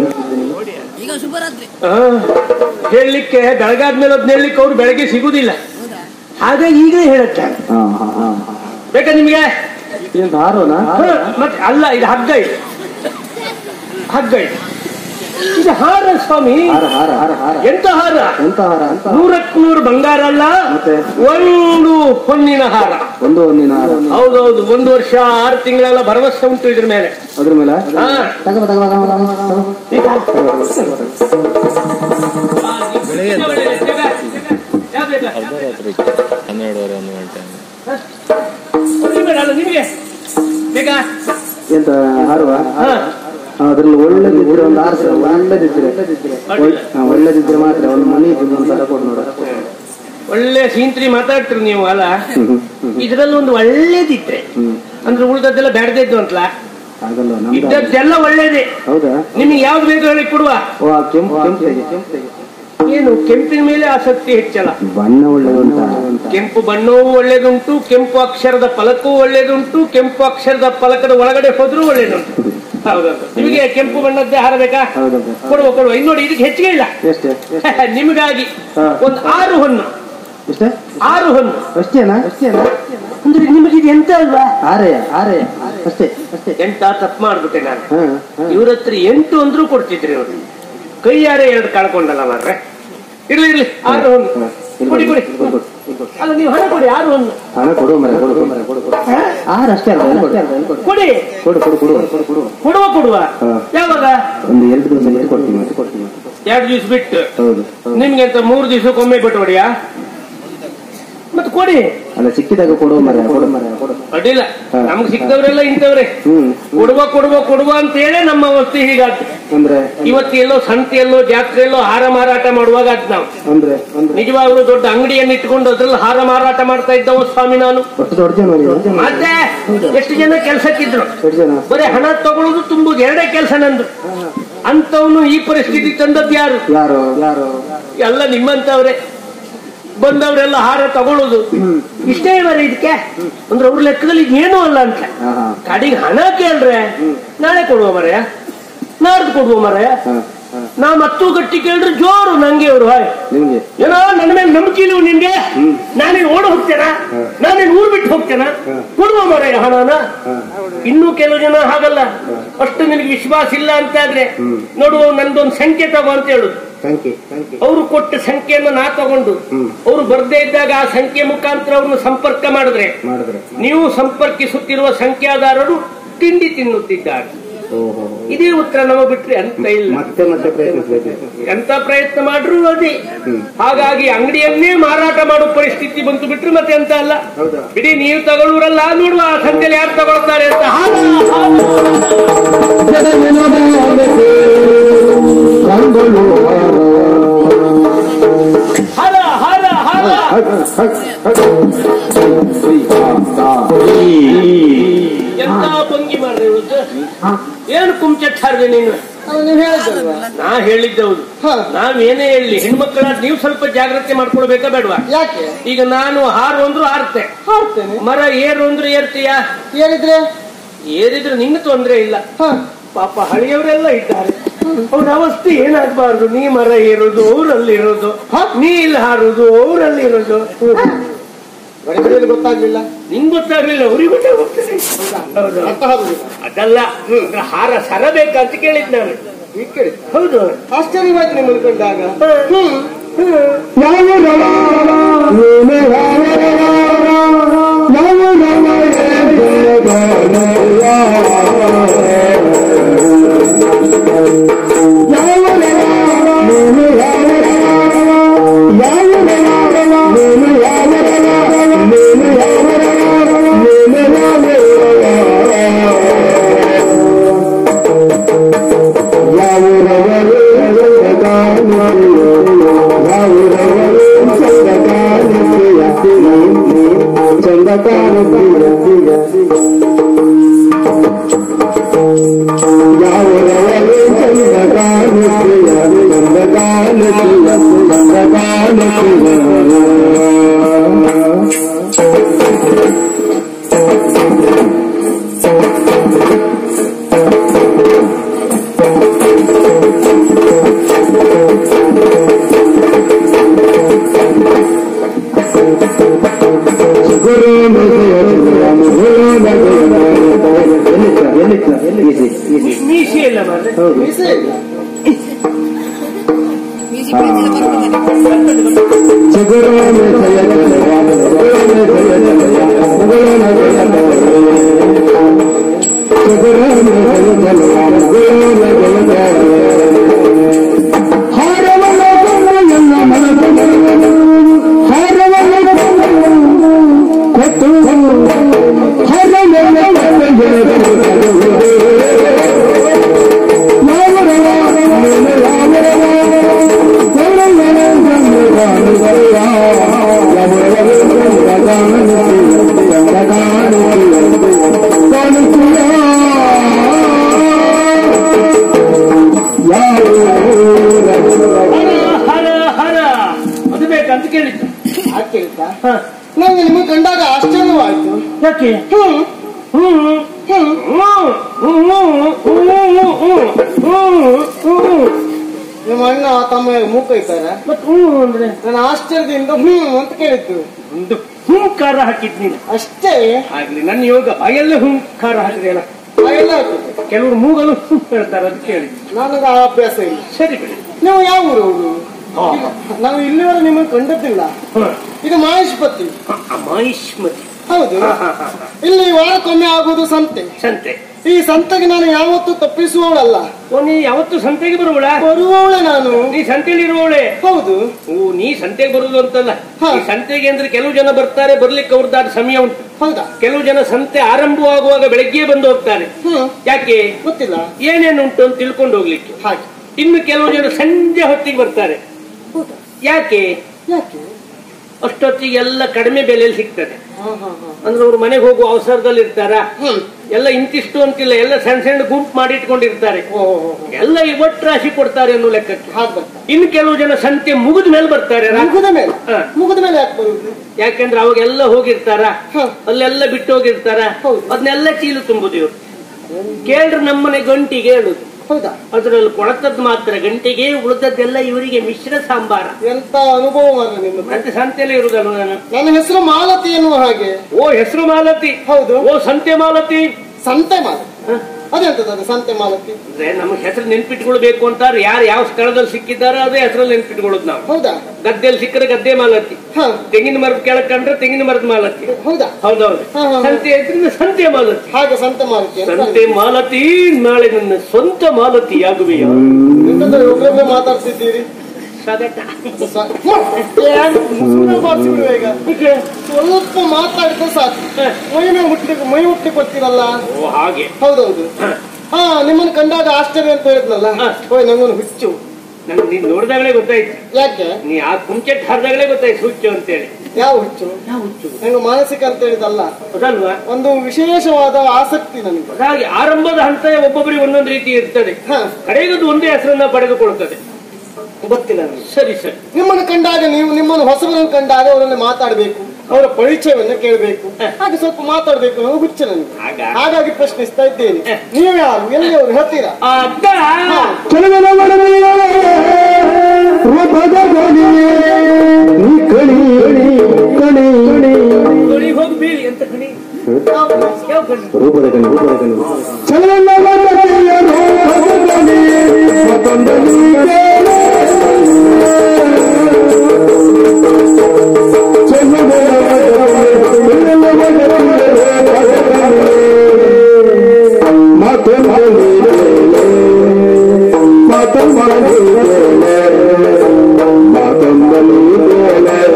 ಆ, ಹೇಳಲಿಕ್ಕೆ ಬೆಳಗಾದ್ಮೇಲೆ ಅದ್ನ ಹೇಳಲಿಕ್ಕೆ ಅವ್ರು ಬೆಳಗ್ಗೆ ಸಿಗುದಿಲ್ಲ ಹಾಗಾಗಿ ಈಗಲೇ ಹೇಳುತ್ತಾರೆ ಹಾ ಹಾ ಹಾ ಹಾ. ಬೇಕಾ ನಿಮಗೆ ಎಂತ ಹಾರೋನಾ ಹ, ಮತ್ತೆ ಅಲ್ಲ ಇದು ಹಗ್ಗ ಇದು ಹಗ್ಗ ಇದು ಇದು ಹಾರ ಸ್ವಾಮಿ ಹಾರ ಹಾರ ಹಾರ ಹಾರ ಎಂತ ಹಾರ ಎಂತ ಹಾರ ಅಂತ ನೂರಕ್ಕೆ ನೂರು ಬಂಗಾರ ಅಲ್ಲ ಮತ್ತೆ? ಒಂದು ಹೊನ್ನಿನ ಹಾರ ಒಂದು ಒಂದಿನ ಹಾರ ಹೌದೌದು ಒಂದು ವರ್ಷ ಆರು ತಿಂಗಳೆಲ್ಲ ಭರವಸೆ ಉಂಟು ಇದ್ರ ಮೇಲೆ ಅದ್ರ ಮೇಲೆ ಹಾ. ತಗೋ ತಗೋ ತಗೋ ತಗೋ ಯಾವ್ದು ಬೇಕಾ? ಹನ್ನೆರಡುವರೆ ಒಂದು ಗಂಟೆ ಒಂದು ಬೇಡ ಅಲ್ಲ ನಿಮಗೆ ಬೇಕಾ ಎಂತ ಹಾರುವ ಹಾ. ಅದ್ರಲ್ಲಿ ಒಳ್ಳೇದಿದ್ರೆ ಒಂದು ಆರು ಸಾವಿರ ಒಳ್ಳೇದಿದ್ರೆ ಒಳ್ಳೆ- ಹಾ, ಒಳ್ಳೇದಿದ್ರೆ ಮಾತ್ರ ಒಂದು ಮನಿ ಇದ್ದು ಒಂದು ಸಲ ಕೊಡು ನೋಡ ಒಳ್ಳೆ ಸೀಂತ್ರಿ ಮಾತಾಡ್ತೀರಿ ನೀವು ಅಲ್ಲ ಇದ್ರಲ್ಲಿ ಒಂದು ಒಳ್ಳೇದಿದ್ರೆ ಅಂದ್ರೆ ಉಳ್ದದ್ದೆಲ್ಲ ಬೇಡದಿದ್ದು ಅಂತಲ್ಲ ಆಗಲ್ಲ ನಮ್ದು ಇದ್ದದ್ದೆಲ್ಲ ಒಳ್ಳೇದೇ ಹೌದಾ ನಿಮಗೆ ಯಾವ್ದು ಬೇಕು ಹೇಳಿ ಕೊಡುವ ಓ ಆ ಕೆಂಪು ಕೆಂಪು ತೆಗೆ, ಕೆಂಪು ತೆಗೆ. ಏನು ಕೆಂಪಿನ ಮೇಲೆ ಆಸಕ್ತಿ ಹೆಚ್ಚಲ್ಲ ಬಣ್ಣ ಒಳ್ಳೇದು ಅಂತ ಕೆಂಪು ಬಣ್ಣವೂ ಒಳ್ಳೇದುಂಟು ಕೆಂಪು ಅಕ್ಷರದ ಫಲಕವೂ ಒಳ್ಳೇದುಂಟು ಕೆಂಪು ಅಕ್ಷರದ ಫಲಕದ ಒಳಗಡೆ ಹೋದ್ರೂ ಒಳ್ಳೇದುಂಟು ಹೌದೌದು ನಿಮಗೆ ಕೆಂಪು ಬಣ್ಣದ್ದೇ ಹಾರ ಬೇಕಾ ಹೌದೌದು ಕೊಡುವ ಕೊಡುವ ಇನ್ನು ನೋಡಿ ಇದಕ್ಕೆ ಹೆಚ್ಚಿಗೆ ಇಲ್ಲ ಎಷ್ಟೇ ನಿಮಗಾಗಿ ಹಾ. ಒಂದು ಆರು ಹೊನ್ನು ಎಷ್ಟೇ ಆರು ಹೊನ್ನು ಅಷ್ಟೇನಾ ಅಷ್ಟೇನಾ ಅಂದ್ರೆ ನಿಮಗೆ ಇದು ಎಂತ ಅಲ್ವಾ ಆರೆಯ ಆರೆಯ ಅಷ್ಟೇ ಅಷ್ಟೇ ಎಂತ ತಪ್ಪು ಮಾಡ್ಬಿಟ್ಟೆ ನಾನು ಹಾ ಹಾ ಇವ್ರ ಹತ್ರ ಎಂಟು ಅಂದ್ರೂ ಕೊಡ್ತಿದ್ರಿ ಅವ್ರು ಕೈಯಾರೆ ಎರಡು ಕಳ್ಕೊಂಡಲ್ಲ ಮಾರ್ರೆ ಇರ್ಲಿ ಇರ್ಲಿ ಆರು ಹೊನ್ನು ಕೊಡಿ ಕೊಡಿ ಅಲ್ಲ ನೀವು ಹಣ ಕೊಡಿ ಆರು ಹೊನ್ನು ಹಣ ಕೊಡು ಮರ ಕೊಡು ಕೊಡು ಮರ ಕೊಡು ಕೊಡು ಆರು ಅಷ್ಟೇ ಅಲ್ಲ ಏನು ಕೊಡು ಕೊಡು ಕೊಡಿ ಕೊಡು ಕೊಡು ಕೊಡು ಕೊಡು ಕೊಡು ಕೊಡುವ ಕೊಡುವ ಹಾ. ಯಾವಾಗ ಒಂದು ಎರಡು ದಿವಸ ಬಿಟ್ಟು ಕೊಡ್ತೀನಿ ಮತ್ತೆ ಕೊಡ್ತೀನಿ ಎರಡು ದಿವಸ ಬಿಟ್ಟು ಹೌದು ಹೌದು. ನಿಮ್ಗೆ ಅಂತ ಮೂರು ದಿವಸಕ್ಕೊಮ್ಮೆ ಬಿಟ್ಟು ಹೊಡಿಯಾ ಮತ್ತೆ ಕೊಡಿ ಅಲ್ಲ ಸಿಕ್ಕಿದಾಗ ಕೊಡು ಮರ ಕೊಡು ಮರ ಕೊಡು ಅಡ್ಡಿಲ್ಲ ಹಾ. ನಮ್ಗೆ ಸಿಕ್ತವ್ರೆಲ್ಲ ಇಂಥವ್ರೆ ಹ್ಮ್ ಕೊಡುವ ಕೊಡುವ ಕೊಡುವ ಅಂತ ಹೇಳಿ ನಮ್ಮ ವಸ್ತು ಹೀಗಾದ್ ಅಂದ್ರೆ ಇವತ್ತು ಎಲ್ಲೋ ಸಂತೆಯಲ್ಲೋ ಜಾತ್ರೆಯಲ್ಲೋ ಹಾರ ಮಾರಾಟ ಮಾಡುವಾಗ ಅದ್ ನಾವು ಅಂದ್ರೆ ಅಂದ್ರೆ ನಿಜವಾಗ್ಲೂ ದೊಡ್ಡ ಅಂಗಡಿಯನ್ನು ಇಟ್ಕೊಂಡು ಅದ್ರಲ್ಲಿ ಹಾರ ಮಾರಾಟ ಮಾಡ್ತಾ ಇದ್ದವ ಸ್ವಾಮಿ ನಾನು ಅಷ್ಟು ದೊಡ್ಡ ಜನ ನೀವು? ಮತ್ತೆ ಎಷ್ಟು ಜನ ಕೆಲ್ಸಕ್ಕಿದ್ರು ಎಷ್ಟು ಜನ ಬರೀ ಹಣ ತಗೊಳ್ಳೋದು ತುಂಬುದು ಎರಡೇ ಕೆಲಸ ನಂದು ಅಂತವನು ಈ ಪರಿಸ್ಥಿತಿ ತಂದದ್ದು ಯಾರು ಯಾರು ಯಾರು ಎಲ್ಲ ನಿಮ್ಮಂತವ್ರೆ ಬಂದವರೆಲ್ಲ ಹಾರ ತಗೊಳ್ಳೋದು ಇಷ್ಟೇ ಬರ ಇದಕ್ಕೆ ಅಂದ್ರೆ ಅವ್ರ ಲೆಕ್ಕದಲ್ಲಿ ಏನೂ ಅಲ್ಲ ಅಂತ ಹಾ ಹಾ ಕಡೆಗೆ ಹಣ ಕೇಳ್ರೆ ನಾಳೆ ಕೊಡುವ ಮರೆಯ ನಾಡ್ದು ಕೊಡುವ ಮರೆಯ ಹಾ ಹಾ ನಾ ಮತ್ತೂ ಗಟ್ಟಿ ಕೇಳ್ರೆ ಜೋರು ನಂಗೆ ಅವರು ಹಾಯ್ ನಿಮ್ಗೆ ಏನೋ ನನ್ನ ಮೇಲೆ ನಂಬಿಕೆ ಇಲ್ವ ನಿನ್ಗೆ ನಾನೇನ್ ಓಡ ಹೋಗ್ತೇನಾ ನಾನೇನ್ ಊರ್ ಬಿಟ್ಟು ಹೋಗ್ತೇನಾ ಕೊಡುವ ಮರೆಯ ಹಣನ ಇನ್ನೂ ಕೆಲವು ಜನ ಹಾಗಲ್ಲ ಅಷ್ಟು ನಿನಗೆ ವಿಶ್ವಾಸ ಇಲ್ಲ ಅಂತ ಆದ್ರೆ ನೋಡುವ ನಂದೊಂದು ಸಂಖ್ಯೆ ತಗೋ ಅಂತ ಹೇಳುದು ಥ್ಯಾಂಕ್ ಯು ಥ್ಯಾಂಕ್ ಯು ಅವರು ಕೊಟ್ಟ ಸಂಖ್ಯೆಯನ್ನು ನಾ ತಗೊಂಡು ಅವರು ಬರ್ದೇ ಇದ್ದಾಗ ಆ ಸಂಖ್ಯೆ ಮುಖಾಂತರ ಅವ್ರನ್ನ ಸಂಪರ್ಕ ಮಾಡಿದ್ರೆ ಮಾಡಿದ್ರೆ ನೀವು ಸಂಪರ್ಕಿಸುತ್ತಿರುವ ಸಂಖ್ಯಾದಾರರು ತಿಂಡಿ ತಿನ್ನುತ್ತಿದ್ದಾರೆ ಇದೇ ಉತ್ತರ ನಮಗೆ ಬಿಟ್ರೆ ಅಂತ ಇಲ್ಲ ಮತ್ತೆ ಮತ್ತೆ ಪ್ರಯತ್ನಿಸಬೇಕು ಎಂತ ಪ್ರಯತ್ನ ಮಾಡ್ರು ಅದೇ ಹಾಗಾಗಿ ಅಂಗಡಿಯನ್ನೇ ಮಾರಾಟ ಮಾಡೋ ಪರಿಸ್ಥಿತಿ ಬಂತು ಬಿಟ್ರೆ ಮತ್ತೆ ಎಂತ ಅಲ್ಲ ಬಿಡಿ ನೀವು ತಗೊಳ್ಳುವರಲ್ಲ ನೋಡುವ ಆ ಸಂತೆಯಲ್ಲಿ ಯಾರು ತಗೊಳ್ತಾರೆ ಅಂತ ಹರ ಹರ ಹರ ಎಂತ ಭಂಗಿ ಮಾಡ್ರಿ ಇವತ್ತು ಏನು ಕುಂಚಟ್ಟಾರ್ದೆ ನೀನು ನೀವು ಹೇಳಿದ್ದಲ್ವಾ ನಾ ಹೇಳಿದ್ದವ್ರು ನಾವೇನೇ ಹೇಳಿ ಹೆಣ್ಮಕ್ಳ ನೀವು ಸ್ವಲ್ಪ ಜಾಗ್ರತೆ ಮಾಡ್ಕೊಳ್ಬೇಕಾ ಬೇಡವಾ ಯಾಕೆ ಈಗ ನಾನು ಹಾರು ಅಂದ್ರು ಹಾರ್ತೆ ಹಾಡ್ತೇನೆ ಮರ ಏರು ಅಂದ್ರು ಏರ್ತೀಯಾ ಏನಿದ್ರೆ ಏರಿದ್ರೆ ನಿನ್ನ ತೊಂದ್ರೆ ಇಲ್ಲ ಹ ಪಾಪ ಹಳಿಯವರೆಲ್ಲ ಇದ್ದಾರೆ ಅವ್ರ ಅವಸ್ಥೆ ಏನಾಗಬಾರ್ದು ನೀ ಮರ ಏರೋದು ಅವ್ರಲ್ಲಿ ಇರೋದು ನೀ ಇಲ್ಲಿ ಹಾರೋದು ಅವ್ರಲ್ಲಿ ಇರೋದು ಗಡಿಬಿಡಿಯಲ್ಲಿ ಗೊತ್ತಾಗ್ಲಿಲ್ಲ ನಿಂಗ್ ಗೊತ್ತಾಗ್ಲಿಲ್ಲ ಅವ್ರಿಗೆ ಗೊತ್ತಾಗ್ತದೆ ಹೌದು ಅರ್ಥ ಆಗುದಿಲ್ಲ ಅದಲ್ಲ ಅಂದ್ರೆ ಹಾರ ಸರ ಬೇಕಂತ ಕೇಳಿದ್ ನಾನು ಈಗ ಕೇಳಿ ಹೌದು ಆಶ್ಚರ್ಯವಾಯ್ತು ನಿಮ್ಮನ್ನು ಕಂಡಾಗ ಮೀಸೆ ಇಲ್ಲ ಮಾರ್ರೆ ಹರ ಹರ ಹರ ಅದು ಬೇಕಂತ ಕೇಳಿದ್ದು ಯಾಕೆ ಕೇಳ್ತಾ ಹ. ನಂಗೆ ನಿಮಗೆ ಕಂಡಾಗ ಆಶ್ಚರ್ಯವಾಯ್ತು ಯಾಕೆ ಹ್ಮ್ ಹ್ಮ್ ಹ್ಮ್ ಹ್ಮ್ ಹ್ಮ್ ಹ್ಮ್ ಹ್ಮ್ ನಿಮ್ಮ ಅಣ್ಣ ತಮ್ಮ ಮೂಕ ಇದ್ದಾರೆ ಮತ್ ಹ್ಮ್ ಅಂದ್ರೆ ನಾನು ಆಶ್ಚರ್ಯದಿಂದ ಹ್ಮ್ ಅಂತ ಕೇಳಿದ್ದು ಒಂದು ಹುಂಕಾರ ಹಾಕಿದ್ ನೀನು ಅಷ್ಟೇ ಆಗ್ಲಿ ನನ್ನ ಯೋಗ ಬಾಯಲ್ಲೇ ಹುಂಕಾರ ಹಾಕಿದೆಯಲ್ಲ ಎಲ್ಲ ಆಗ್ತದೆ ಕೆಲವರು ಮೂಗಲು ಹುಂ ಹೇಳ್ತಾರೆ ಅದು ಕೇಳಿ ನನಗೆ ಆ ಅಭ್ಯಾಸ ಇಲ್ಲ ಸರಿ ಬಿಡಿ ನೀವು ಯಾವ ಊರು ಅವರು ನಾವು ಇಲ್ಲಿವರೆಗೆ ನಿಮ್ಮನ್ನು ಕಂಡದ್ದಿಲ್ಲ ಹ. ಇದು ಮಹೇಶ್ಪತಿ ಅಮಾಯಿಷ್ಮತಿ ಹೌದು ಇಲ್ಲಿ ವಾರಕ್ಕೊಮ್ಮೆ ಆಗುವುದು ಸಂತೆ ಸಂತೆ ಈ ಸಂತೆಗೆ ನಾನು ಯಾವತ್ತೂ ತಪ್ಪಿಸುವವಳಲ್ಲ ಓ ನೀ ಯಾವತ್ತು ಸಂತೆಗೆ ಬರುವಳ ಬರುವವಳೆ ನಾನು ನೀ ಸಂತೆಯಲ್ಲಿ ಇರುವವಳೆ ಹೌದು ಓ ನೀ ಸಂತೆಗೆ ಬರುದು ಅಂತಲ್ಲ ಹ. ಈ ಸಂತೆಗೆ ಅಂದ್ರೆ ಕೆಲವು ಜನ ಬರ್ತಾರೆ ಬರ್ಲಿಕ್ಕೆ ಅವ್ರದ್ದಾದ ಸಮಯ ಉಂಟು ಹೌದಾ ಕೆಲವು ಜನ ಸಂತೆ ಆರಂಭವಾಗುವಾಗ ಬೆಳಗ್ಗೆ ಬಂದು ಹೋಗ್ತಾರೆ ಹ್ಮ್ ಯಾಕೆ ಗೊತ್ತಿಲ್ಲ ಏನೇನು ಉಂಟು ಅಂತ ತಿಳ್ಕೊಂಡು ಹೋಗ್ಲಿಕ್ಕೆ ಹಾಗೆ ಇನ್ನು ಕೆಲವು ಜನ ಸಂಜೆ ಹೊತ್ತಿಗೆ ಬರ್ತಾರೆ ಯಾಕೆ ಯಾಕೆ ಅಷ್ಟೊತ್ತಿಗೆ ಎಲ್ಲ ಕಡಿಮೆ ಬೆಲೆಯಲ್ಲಿ ಸಿಗ್ತದೆ ಹಾ ಹಾ ಹಾ ಅಂದ್ರೆ ಅವ್ರು ಮನೆಗೆ ಹೋಗುವ ಅವಸರದಲ್ಲಿ ಇರ್ತಾರ ಹ್ಮ್ ಎಲ್ಲ ಇಂತಿಷ್ಟು ಅಂತಿಲ್ಲ ಎಲ್ಲ ಸಣ್ಣ ಸಣ್ಣ ಗುಂಪು ಮಾಡಿ ಇಟ್ಕೊಂಡಿರ್ತಾರೆ ಓ ಓ, ಓ, ಓ. ಎಲ್ಲ ಈ ಒಟ್ಟು ರಾಶಿ ಕೊಡ್ತಾರೆ ಅನ್ನೋ ಲೆಕ್ಕಕ್ಕೆ ಹಾಗೆ ಬರ್ತಾರೆ ಇನ್ನು ಕೆಲವು ಜನ ಸಂತೆ ಮುಗಿದ ಮೇಲೆ ಬರ್ತಾರೆ ರಾ- ಮುಗಿದ ಮೇಲೆ ಹ. ಮುಗಿದ ಮೇಲೆ ಯಾಕೆ ಬರುದು ಯಾಕೆಂದ್ರೆ ಅವಾಗೆಲ್ಲ ಹೋಗಿರ್ತಾರ ಹ. ಅಲ್ಲೆಲ್ಲ ಬಿಟ್ಟು ಹೋಗಿರ್ತಾರ ಹೌದು. ಅದನ್ನೆಲ್ಲ ಚೀಲು ತುಂಬುದು ಇವ್ರು ಕೇಳ್ರಿ ನಮ್ಮನೆ ಗಂಟಿಗೆ ಹೇಳುದು ಹೌದಾ ಅದ್ರಲ್ಲಿ ಕೊಳತದ್ದು ಮಾತ್ರ ಗಂಟೆಗೆ ಉಳಿದದ್ದೆಲ್ಲ ಇವರಿಗೆ ಮಿಶ್ರ ಸಾಂಬಾರ ಎಂತ ಅನುಭವ ಮಾರ ನಿಮ್ಮದು ಮತ್ತೆ ಸಂತೆಯಲ್ಲಿ ಇರುದಲ್ಲ ನಾನು ನನ್ನ ಹೆಸರು ಮಾಲತಿ ಎನ್ನುವ ಹಾಗೆ ಓ ಹೆಸರು ಮಾಲತಿ ಹೌದು ಓ ಸಂತೆ ಮಾಲತಿ ಸಂತೆ ಮಾಲ ಹ? ಅದೆಂತದ ಅದು ಸಂತೆ ಮಾಲತಿ ಅಂದ್ರೆ ನಮ್ಮ ಹೆಸರು ನೆನ್ಪಿಟ್ಕೊಳ್ಬೇಕು ಅಂತಾರೆ ಯಾರು ಯಾವ ಸ್ಥಳದಲ್ಲಿ ಸಿಕ್ಕಿದ್ದಾರೋ ಅದೇ ಹೆಸರಲ್ಲಿ ನೆನ್ಪಿಟ್ಕೊಳ್ಳೋದು ನಾವು ಹೌದಾ ಗದ್ದೆಯಲ್ಲಿ ಸಿಕ್ಕರೆ ಗದ್ದೆ ಮಾಲತಿ ಹಾ ತೆಂಗಿನ ಮರದ ಕೆಳಗೆ ಕಂಡ್ರೆ ತೆಂಗಿನ ಮರದ ಮಾಲತಿ ಹೌದಾ ಹೌದೌದು ಹಾ, ಹಾ, ಹಾ. ಸಂತೆ ಇದ್ರಿಂದ ಸಂತೆ ಮಾಲತಿ ಹಾಗೆ ಸಂತೆ ಮಾಲತಿ ಅಂತ ಸಂತೆ ಮಾಲತಿ ನಾಳೆ ನನ್ನ ಸ್ವಂತ ಮಾಲತಿ ಆಗುವೆಯ ಎಂತಂದ್ರೆ ಒಬ್ಬೊಬ್ಬೆ ಮಾತಾಡ್ತಿದ್ದೀರಿ ಸಗಟ ಸ- ಏನು ಸುಮ್ನೆ ಮಾಡ್ಸಿಬಿಡುವ ಈಗ ಸ್ವಲ್ಪ ಮಾತಾಡಿದ್ರೆ ಸಾಕು ಮೈ ಮೇಲೆ ಹುಟ್ಲಿಕ್ಕೆ ಮೈ ಹುಟ್ಲಿಕ್ಕೆ ಗೊತ್ತಿರಲ್ಲ ಓ ಹಾಗೆ ಹೌದೌದು ಹಾ ನಿಮ್ಮನ್ನು ಕಂಡಾಗ ಆಶ್ಚರ್ಯ ಅಂತ ಹೇಳಿದ್ನಲ್ಲ ಹಾ. ಓಯ್ ನಂಗೊಂದು ಹುಚ್ಚು ನನ್ಗೆ ನೀನ್ ನೋಡಿದಾಗಲೇ ಗೊತ್ತಾಯ್ತು ಯಾಕೆ ನೀ ಆ ಕುಂಚೆಟ್ ಹರಿದಾಗಲೇ ಗೊತ್ತಾಯ್ತು ಹುಚ್ಚು ಅಂತೇಳಿ ಯಾವ ಹುಚ್ಚು ಯಾವ ಹುಚ್ಚು ನಂಗೆ ಮಾನಸಿಕ ಅಂತ ಹೇಳಿದಲ್ಲ ಅದಲ್ವಾ ಒಂದು ವಿಶೇಷವಾದ ಆಸಕ್ತಿ ನನಗೆ ಹಾಗೆ ಆರಂಭದ ಹಂತ ಒಬ್ಬೊಬ್ಬರಿಗೆ ಒಂದೊಂದು ರೀತಿ ಇರ್ತದೆ ಹಾ ಕಡೆಗದು ಒಂದೇ ಹೆಸರನ್ನ ಪಡೆದುಕೊಳ್ತದೆ ಗೊತ್ತಿಲ್ಲ ನನಗೆ ಸರಿ ಸರಿ ನಿಮ್ಮನ್ನು ಕಂಡಾಗ ನೀವು ನಿಮ್ಮನ್ನು ಹೊಸಬರನ್ನು ಕಂಡಾಗ ಅವರನ್ನು ಮಾತಾಡಬೇಕು ಅವರ ಪರಿಚಯವನ್ನು ಕೇಳಬೇಕು ಹಾಗೆ ಸ್ವಲ್ಪ ಮಾತಾಡಬೇಕು ಅನ್ನೋ ಹುಚ್ಚು ನನಗೆ ಆಗ? ಹಾಗಾಗಿ ಪ್ರಶ್ನಿಸ್ತಾ ಇದ್ದೇನೆ ನೀವು ಯಾರು ಎಲ್ಲಿ ಅವರು ಹೇಳ್ತೀರಾ ಆ ಅಕ್ಕ ಕೆಲವರ ಒಡನೆಯ ರೂಪದ ಧ್ವನಿಯೇ ನೀ ಕಣಿ ಕಣಿ ಗಣಿ ಹೋಗಿ ಬೀಳಿ ಅಂತ ಗಣಿ ಯಾವ ಗಣಿ ರೂಪದ ಕಣ್ಣು ರೂಪದ ಕಣ್ಣು ಚಲನ ಒಡನೆಯ ರೂಪದ ಧ್ವನಿಯೇ ಮತ್ತೊಂದು ನೀ ಕೇಳು. ಚೆಲುವೆಯ ಒಡನೆಯ, ಚೆಲುವ ಒಡನೆಯ ರೂಪದ ಧ್ವನಿಯೇ ಮತ್ತೊಂದು ನೀ ಕೇಳು. ಮತ್ತೊಂದು ನೀ ಕೇಳು. ಮತ್ತೊಂದು ನೀ ಕೇಳು.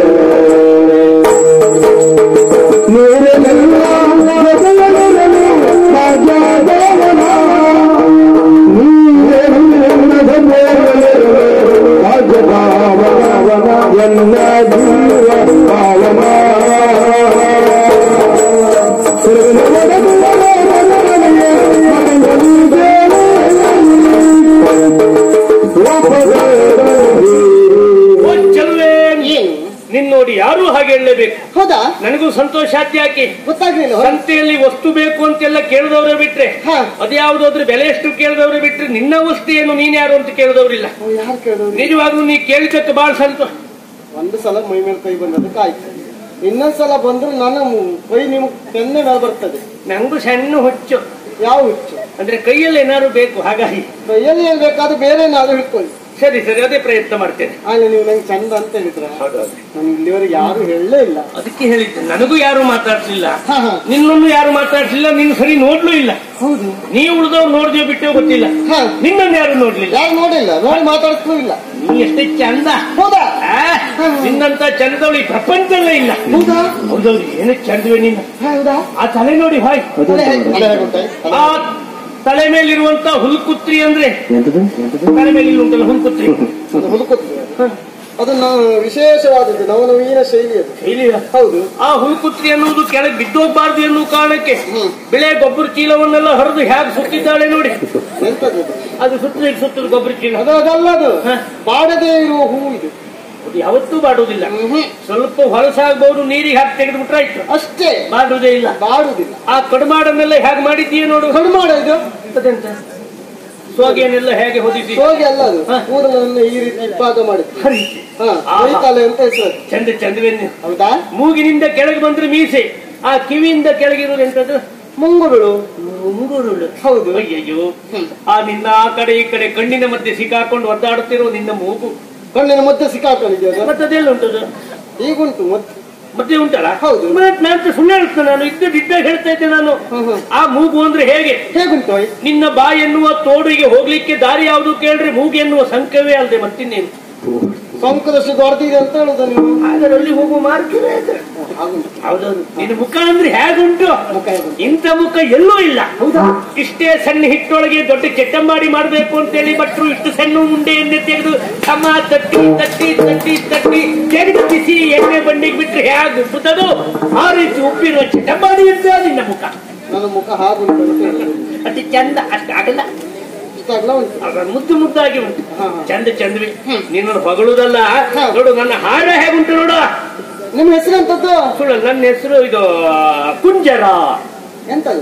ಓ ಚೆಲುವೆ ಏನು ನಿನ್ ನೋಡಿ ಯಾರು ಹಾಗೆ ಹೇಳಲೇಬೇಕು ಹೌದಾ ನನಗೂ ಸಂತೋಷ ಆಯ್ತು ಯಾಕೆ ಗೊತ್ತಾಗ್ಲಿಲ್ಲ ಸಂತೆಯಲ್ಲಿ ವಸ್ತು ಬೇಕು ಅಂತೆಲ್ಲ ಕೇಳಿದವರೇ ಬಿಟ್ರೆ ಹಾ. ಅದ್ಯಾವುದಾದ್ರೂ ಬೆಲೆ ಎಷ್ಟು ಕೇಳಿದವರೇ ಬಿಟ್ರೆ ನಿನ್ನ ವಸ್ತು ಏನು ನೀನ್ ಯಾರು ಅಂತ ಕೇಳಿದವರಿಲ್ಲ ಯಾರು ಕೇಳಿದ್ರು ನಿಜವಾಗ್ಲೂ ನೀ ಕೇಳಿದ್ದಕ್ಕೆ ಬಹಳ ಸಂತೋಷ ಒಂದು ಸಲ ಮೈ ಮೇಲೆ ಕೈ ಬಂದದಕ್ಕೆ ಆಯ್ತು ಇನ್ನೊಂದ್ ಸಲ ಬಂದ್ರೆ ನನ್ನ ಮು- ಕೈ ನಿಮ್ಗೆ ಕೆನ್ನೆ ಮೇಲೆ ಬರ್ತದೆ ನಂಗೂ ಸಣ್ಣ ಹುಚ್ಚು ಯಾವ ಹುಚ್ಚು ಅಂದ್ರೆ ಕೈಯಲ್ಲಿ ಏನಾದ್ರು ಬೇಕು ಹಾಗಾಗಿ ಕೈಯಲ್ಲಿ ಏನ್ ಬೇಕಾದ್ರೂ ಬೇರೆ ಏನಾದ್ರು ಹಿಡ್ಕೊಳ್ಳಿ ಸರಿ ಸರಿ ಅದೇ ಪ್ರಯತ್ನ ಮಾಡ್ತೇನೆ ಆಗ ನೀವು ನಂಗೆ ಚಂದ ಅಂತ ಹೇಳಿದ್ರ ನಾನು ಇಲ್ಲಿವರೆಗೆ ಯಾರು ಹೇಳಲೇ ಇಲ್ಲ ಅದಕ್ಕೆ ಹೇಳಿದ್ದೆ ನನಗೂ ಯಾರು ಮಾತಾಡ್ಲಿಲ್ಲ ಹಾ, ಹಾ. ನಿನ್ನನ್ನು ಯಾರು ಮಾತಾಡ್ಲಿಲ್ಲ ನೀನು ಸರಿ ನೋಡ್ಲೂ ಇಲ್ಲ ಹೌದು ನೀ ಉಳಿದವ್ರು ನೋಡ್ದೇವ್ ಬಿಟ್ಟೋ ಗೊತ್ತಿಲ್ಲ ಹಾ. ನಿನ್ನನ್ನು ಯಾರು ನೋಡ್ಲಿಲ್ಲ ಯಾರು ನೋಡಿಲ್ಲ ನೋಡಿ ಮಾತಾಡಿಸ್ಲೂ ಇಲ್ಲ ನೀ ಎಷ್ಟೇ ಚಂದ ಹೌದಾ ಆ, ನಿನ್ನಂತ ಚಂದವಳು ಈ ಪ್ರಪಂಚದಲ್ಲೇ ಇಲ್ಲ ಹೌದಾ ಹೌದೌದು ಏನು ಚಂದವೇ ನೀನು ಹೌದಾ ಆ ತಲೆ ನೋಡಿ ಹಾಯ್ ತಲೆ ಹೇಗೆ- ತಲೆ ಹೇಗೆ ಉಂಟಾಯ್ತು? ಆ ತಲೆ ಮೇಲಿರುವಂತ ಹುಲ್ಕುತ್ರಿ ಅಂದ್ರೆ ಎಂತದು ಎಂತದು ತಲೆ ಮೇಲೆ ಉಂಟಲ್ಲ ಹುಲ್ಕುತ್ರಿ ಅದು ಹುಡುಕುತ್ತದೆ ಅದು ನಾವು ವಿಶೇಷವಾದದ್ದು ನವನವೀನ ಶೈಲಿ ಅದು ಇಲ್ಲಿಯ ಹೌದು ಆ ಹುಲ್ಕುತ್ರಿ ಅನ್ನುವುದು ಕೆಳಗೆ ಬಿದ್ದೋಗ್ಬಾರ್ದು ಎನ್ನುವ ಕಾರಣಕ್ಕೆ ಬಿಳೆ ಗೊಬ್ಬರ ಚೀಲವನ್ನೆಲ್ಲ ಹರಿದು ಹೇಗೆ ಸುತ್ತಿದ್ದಾಳೆ ನೋಡಿ ಎಂತದ್ದು ಅದು? ಅದು ಸುತ್ತದ ಸುತ್ತದ ಗೊಬ್ಬರ ಚೀಲ ಅದು ಅದಲ್ಲ ಅದು ಹ. ಬಾಡದೇ ಇರುವ ಹೂ ಇದು ಅದು ಯಾವತ್ತೂ ಬಾಡುವುದಿಲ್ಲ ಸ್ವಲ್ಪ ಹೊಲಸಾಗಬಹುದು ನೀರಿಗೆ ಹಾಕಿ ತೆಗೆದು ಬಿಟ್ರೆ ಆಯ್ತು ಅಷ್ಟೇ ಬಾಡುವುದೇ ಇಲ್ಲ ಬಾಡುದಿಲ್ಲ ಆ ಕಡುಮಾಡನ್ನೆಲ್ಲ ಹೇಗೆ ಮಾಡಿದ್ದೀಯ ನೋಡು ಕಡು ಮಾಡ ಇದು ಅದೆಂತ ಸೋಗೆಯನ್ನೆಲ್ಲ ಹೇಗೆ ಹೊದಿಸಿ ಹೋಗಿ ಅಲ್ಲ ಅದು ಹ. ಕೂದಲನ್ನು ಈ ರೀತಿ ಇಬ್ಬಾಗ ಮಾಡಿ ಹರಿ ಹಾ ಆಹಾ. ಕೈತಲೆ ಅಂತ ಹೆಸರು ಅದು. ಚಂದ ಚಂದವೆನ್ನು ಹೌದಾ ಮೂಗಿನಿಂದ ಕೆಳಗೆ ಬಂದ್ರೆ ಮೀಸೆ ಆ ಕಿವಿಯಿಂದ ಕೆಳಗಿರೋದು ಎಂತದ್ದು ಮುಂಗುರುಳು ಮುಂಗುರುಳು ಹೌದು ಅಯ್ಯಯ್ಯೋ ಆ ನಿನ್ನ ಆ ಕಡೆ ಈ ಕಡೆ ಕಣ್ಣಿನ ಮಧ್ಯೆ ಸಿಕ್ಕಾಕೊಂಡು ಒದ್ದಾಡುತ್ತಿರೋ ನಿನ್ನ ಮೂಗು ಕಣ್ಣಿನ ಮಧ್ಯೆ ಸಿಕ್ಕಾಕೊಂಡಿದ್ದೆ ಅದು ಮತ್ತದೆಲ್ಲ ಉಂಟದು ಈಗುಂಟು ಮತ್ತೆ ಮತ್ತೆ ಉಂಟಲ್ಲ ಹೌದು. ಮತ್ತೆ ನಾನು ಸುಳ್ಳು ಹೇಳ್ತೇನೆ ನಾನು ಇದ್ದದ್ದು ಇದ್ದಾಗ ಹೇಳ್ತಾ ಇದ್ದೆ ನಾನು ಹ್ಮ್, ಹ್ಮ್. ಆ ಮೂಗು ಅಂದ್ರೆ ಹೇಗೆ ಹೇಗುಂಟು ಅಯ್? ನಿನ್ನ ಬಾಯಿ ಎನ್ನುವ ತೋಡಿಗೆ ಹೋಗ್ಲಿಕ್ಕೆ ದಾರಿ ಯಾವುದು ಕೇಳ್ರೆ ಮೂಗು ಎನ್ನುವ ಸಂಖ್ಯವೇ ಅಲ್ಲದೆ ಮತ್ತಿನ್ನೇನು ಸಂಕದಷ್ಟು ದೊಡ್ಡದಿದೆ ಅಂತ ಹೇಳುದು ನೀವು ಅದರಲ್ಲಿ ಹೋಗುವ ಮಾರ್ಗವೇ ಅದು. ಹಾಗುಂಟು ಹೌದೌದು ನಿನ್ನ ಮುಖ ಅಂದ್ರೆ ಹೇಗುಂಟು ಮುಖ ಹೇಗುಂಟು? ಇಂಥ ಮುಖ ಎಲ್ಲೂ ಇಲ್ಲ ಇಷ್ಟೇ ಸಣ್ಣ ಹಿಟ್ಟೊಳಗೆ ದೊಡ್ಡ ಚಟ್ಟಂಬಾಡಿ ಮಾಡಬೇಕು ಅಂತೇಳಿ ಭಟ್ರು ಇಷ್ಟು ಸಣ್ಣ ಉಂಡೆಯನ್ನೇ ತೆಗೆದು ಸಮ ತಟ್ಟಿ ತಟ್ಟಿ ತಟ್ಟಿ ತಟ್ಟಿ ತೆಗೆದು ಬಿಸಿ ಎಣ್ಣೆ ಬಂಡಿಗೆ ಬಿಟ್ರೆ ಹೇಗೆ ಉಪ್ಪುತ್ತದೋ ಆ ರೀತಿ ಉಪ್ಪಿರುವ ಚಟ್ಟಂಬಾಡಿ ಅಂತ ನಿನ್ನ ಮುಖ ನನ್ನ ಮುಖ ಹಾಗುಂಟು ಅಂತ ಹೇಳುದು ಅತಿ ಚಂದ ಅಷ್ಟು ಆಗಲ್ಲ ಇಷ್ಟಾಗ್ಲ ಉಂಟು ಅದ್ರ ಮುದ್ದು ಮುದ್ದಾಗಿ ಉಂಟು ಹಾ, ಹಾ. ಚಂದ ಚಂದವೇ ನಿನ್ನನ್ನು ಹೊಗಳುವುದಲ್ಲ ನೋಡು ನನ್ನ ಹಾರ ಹೇಗುಂಟು ನೋಡು ನಿಮ್ಮ ಹೆಸರೆಂತದ್ದು ಸುಳ್ಳು ನನ್ನ ಹೆಸರು ಇದು ಕುಂಜರ ಎಂತಲ್ಲ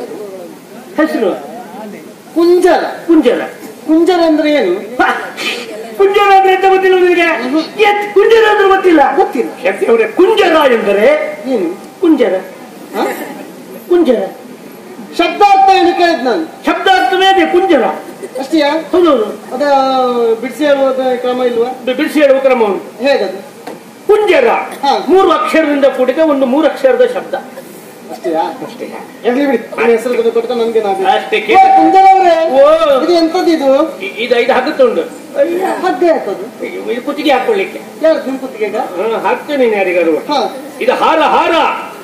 ಹೆಸರು ಕುಂಜರ ಕುಂಜರ ಕುಂಜರ ಅಂದ್ರೆ ಏನು ಹ, ಕುಂಜರ ಅಂದ್ರೆ ಎಂತ ಗೊತ್ತಿಲ್ಲ ನಿನಗೆ ಎತ್ ಕುಂಜರ ಅಂದ್ರೆ ಗೊತ್ತಿಲ್ಲ ಗೊತ್ತಿಲ್ಲ. ಶಕ್ತಿ ಅವರೇ ಕುಂಜರ ಎಂದರೆ ಏನು ಕುಂಜರ ಹ? ಕುಂಜರ ಶಬ್ದಾರ್ಥ ಏನು ಕೇಳಿದ್ ನಾನು ಶಬ್ದಾರ್ಥವೇ ಅದೇ ಕುಂಜರ ಅಷ್ಟೇಯಾ ಹೌದೌದು ಅದ ಬಿಡಿಸಿ ಹೇಳುವ ಕ್ರಮ ಇಲ್ವಾ ಬಿ- ಬಿಡಿಸಿ ಹೇಳುವ ಕ್ರಮ ಉಂಟು ಹೇಗದು ಕುಂಜರ ಹಾ. ಮೂರು ಅಕ್ಷರದಿಂದ ಕೂಡಿದ ಒಂದು ಮೂರು ಅಕ್ಷರದ ಶಬ್ದ ಅಷ್ಟೇಯಾ ಇರ್ಲಿ ಬಿಡಿ ನನ್ನ ಹೆಸರು ಕೊಟ್ಟ ನನ್ಗೆ ಅಷ್ಟೇ ಓ, ಕೇಳಿ. ಕುಂದರವ್ರೆ ಓ ಇದು ಎಂತದ್ದು ಇದು ಇ- ಇದು ಐದು ಹಗ್ಗತ್ತುಂಡು ಹದ್ದೆ ಹಾಕೋದು ಇದು ಕುತ್ತಿಗೆ ಹಾಕೊಳ್ಳಿಕ್ಕೆ ಯಾರು ನಿಮ್ ಕುತ್ತಿಗೆಗ ಹಾ, ಹಾಕ್ತೇನೆ ನೀನು ಯಾರಿಗಾರು ಹಾ ಇದು ಹಾರ ಹಾರ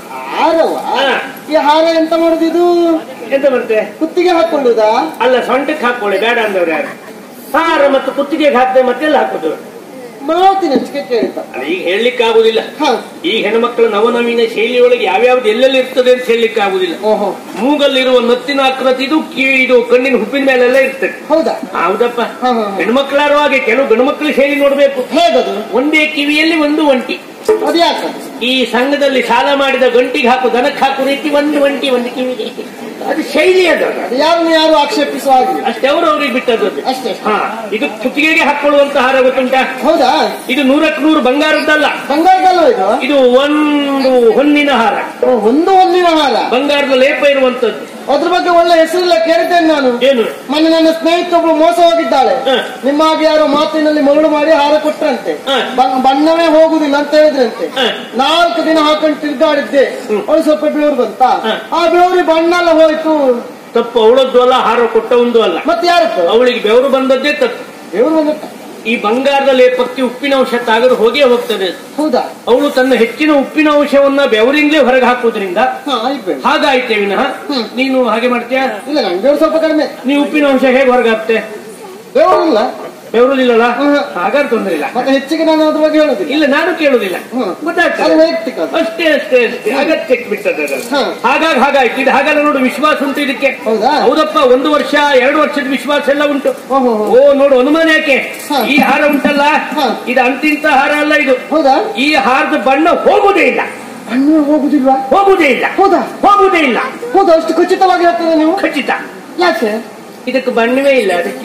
ಹಾರವ ಹಾ. ಈ ಹಾರ ಎಂತ ಮಾಡುದು ಇದು ಎಂತ ಬರುತ್ತೆ ಕುತ್ತಿಗೆ ಹಾಕೊಳ್ಳುದಾ ಅಲ್ಲ ಸೊಂಟಕ್ಕೆ ಹಾಕೊಳ್ಳಿ ಬೇಡ ಅಂದವ್ರು ಯಾರು ಹಾರ ಮತ್ತು ಕುತ್ತಿಗೆಗೆ ಹಾಕ್ದೆ ಮತ್ತೆಲ್ಲ ಹಾಕುದು ಮಾಡ್ತೀನಿ ಹಂಚಿಕೆ ಕೇಳಿತ ಅಲ್ಲ, ಈಗ ಹೇಳಲಿಕ್ಕೆ ಆಗುದಿಲ್ಲ ಹಾ ಈ ಹೆಣ್ಮಕ್ಳ ನವನವೀನ ಶೈಲಿಯೊಳಗೆ ಯಾವ್ಯಾವ್ದು ಎಲ್ಲೆಲ್ಲಿ ಇರ್ತದೆ ಅಂತ ಹೇಳಲಿಕ್ಕೆ ಆಗುದಿಲ್ಲ ಓಹೋ ಮೂಗಲ್ಲಿರುವ ನತ್ತಿನ ಆಕೃತಿ ಇದು ಕಿ- ಇದು ಕಣ್ಣಿನ ಹುಬ್ಬಿನ ಮೇಲೆಲ್ಲ ಇರ್ತದೆ ಹೌದಾ ಹೌದಪ್ಪ ಹಾ, ಹಾ, ಹಾ. ಹೆಣ್ಮಕ್ಳಾರು ಹಾಗೆ ಕೆಲವು ಗಂಡ್ಮಕ್ಳ ಶೈಲಿ ನೋಡ್ಬೇಕು ಹೇಗದು ಒಂದೇ ಕಿವಿಯಲ್ಲಿ ಒಂದು ಒಂಟಿ ಅದು ಯಾಕದು ಈ ಸಂಘದಲ್ಲಿ ಸಾಲ ಮಾಡಿದ ಗಂಟಿಗೆ ಹಾಕು ದನಕ್ಕೆ ಹಾಕು ರೀತಿ ಒಂದು ಒಂಟಿ ಒಂದು ಕಿವಿಗೆ ಅದು ಶೈಲಿ ಅದು ಅದು ಯಾರನ್ನು ಯಾರು ಆಕ್ಷೇಪಿಸುವ ಹಾಗಿಲ್ಲ ಅಷ್ಟೇ ಅವರು ಅವ್ರಿಗೆ ಬಿಟ್ಟದ್ದು ಅದು. ಅಷ್ಟೇ ಹಾ ಇದು ಕುತ್ತಿಗೆಗೆ ಹಾಕೊಳ್ಳುವಂತ ಹಾರ ಗೊತ್ತುಂಟಾ ಹೌದಾ ಇದು ನೂರಕ್ಕೆ ನೂರು ಬಂಗಾರದ್ದಲ್ಲ ಬಂಗಾರದಲ್ವ ಇದು ಇದು ಒಂದು ಹೊನ್ನಿನ ಹಾರ ಓ, ಒಂದು ಹೊನ್ನಿನ ಹಾರ ಬಂಗಾರದ ಲೇಪ ಇರುವಂತದ್ದು ಅದ್ರ ಬಗ್ಗೆ ಒಳ್ಳೆ ಹೆಸರೆಲ್ಲ ಕೇಳಿದ್ದೇನೆ ನಾನು ಏನು ಮೊನ್ನೆ ನನ್ನ ಸ್ನೇಹಿತೊಬ್ಳು ಮೋಸ ಹೋಗಿದ್ದಾಳೆ ಹ. ನಿಮ್ಮ ಹಾಗೆ ಯಾರೋ ಮಾತಿನಲ್ಲಿ ಮರಳು ಮಾಡಿ ಹಾರ ಕೊಟ್ರಂತೆ ಹ. ಬ- ಬಣ್ಣವೇ ಹೋಗುದಿಲ್ಲ ಅಂತ ಹೇಳಿದ್ರಂತೆ ಹ. ನಾಲ್ಕು ದಿನ ಹಾಕೊಂಡು ತಿರ್ಗಾಡಿದ್ದೆ ಅವಳು ಸ್ವಲ್ಪ ಬೆವರು ಬಂತ ಹ. ಆ ಬೆವರು ಬಣ್ಣ ಎಲ್ಲ ಹೋಯ್ತು ತಪ್ಪು ಅವಳದ್ದು ಅಲ್ಲ ಹಾರ ಕೊಟ್ಟ ಒಂದು ಅಲ್ಲ ಮತ್ತೆ ಯಾರದ್ದು ಅವಳಿಗೆ ಬೆವರು ಬಂದದ್ದೇ ತಪ್ಪು ಬೆವರು ಬಂದತ್ತ ಈ ಬಂಗಾರದ ಲೇಪಕ್ಕೆ ಉಪ್ಪಿನ ಅಂಶ ತಾಗದು ಹೋಗೇ ಹೋಗ್ತದೆ ಅದು. ಹೌದಾ ಅವಳು ತನ್ನ ಹೆಚ್ಚಿನ ಉಪ್ಪಿನ ಅಂಶವನ್ನ ಬೆವರಿಂದಲೇ ಹೊರಗೆ ಹಾಕುವುದರಿಂದ ಹಾ ಆಯ್ತು ಹಾಗಾಯ್ತೆ ವಿನಃ ಹ್ಮ್. ನೀನು ಹಾಗೆ ಮಾಡ್ತೀಯಾ ಇಲ್ಲ ನಂಗೆ ಬೆವರು ಸ್ವಲ್ಪ ಕಡಿಮೆ ನೀವು ಉಪ್ಪಿನ ಅಂಶ ಹೇಗೆ ಹೊರಗೆ ಹಾಕ್ತೆ ಬೆವರು ಇಲ್ಲ ಬೆವರುದಿಲ್ಲಲ್ಲ ಹ್ಮ್. ಹಾಗಾದ್ರೆ ತೊಂದ್ರೆ ಇಲ್ಲ ಮತ್ತೆ ಹೆಚ್ಚಿಗೆ ನಾನು ಅದ್ರ ಬಗ್ಗೆ ಹೇಳುದಿಲ್ಲ ಇಲ್ಲ ನಾನು ಕೇಳುದಿಲ್ಲ ಹ್ಮ್. ಅದು ಗೊತ್ತಾಗ್ತದೆ ವೈಯಕ್ತಿಕ ಅದು. ಅಷ್ಟೇ ಅಷ್ಟೇ ಅಷ್ಟೇ ಅಗತ್ಯಕ್ಕೆ ಬಿಟ್ಟದ್ದು ಅದನ್ನು. ಹಾ. ಹಾಗಾಗಿ ಹಾಗಾಯ್ತು ಇದು ಹಾಗಲ್ಲ ನೋಡು ವಿಶ್ವಾಸ ಉಂಟು ಇದಕ್ಕೆ ಹೌದಾ? ಹೌದಪ್ಪ ಒಂದು ವರ್ಷ ಎರಡು ವರ್ಷದ ವಿಶ್ವಾಸ ಎಲ್ಲ ಉಂಟು ಓಹೋ ಹೋ. ಓ ನೋಡು ಅನುಮಾನ ಯಾಕೆ ಹಾ. ಈ ಹಾರ ಉಂಟಲ್ಲ ಹಾ. ಇದು ಅಂತಿಂತ ಹಾರ ಅಲ್ಲ ಇದು ಹೌದಾ ಈ ಹಾರದ ಬಣ್ಣ ಹೋಗುವುದೇ ಇಲ್ಲ ಬಣ್ಣ ಹೋಗುದಿಲ್ವಾ ಹೋಗುವುದೇ ಇಲ್ಲ ಹೌದಾ ಹೋಗುವುದೇ ಇಲ್ಲ ಹೌದಾ ಅಷ್ಟು ಖಚಿತವಾಗಿ ಹೇಳ್ತದೆ ನೀವು ಖಚಿತ ಯಾಕೆ ಇದಕ್ಕೆ ಬಣ್ಣವೇ ಇಲ್ಲ ಅದಕ್ಕೆ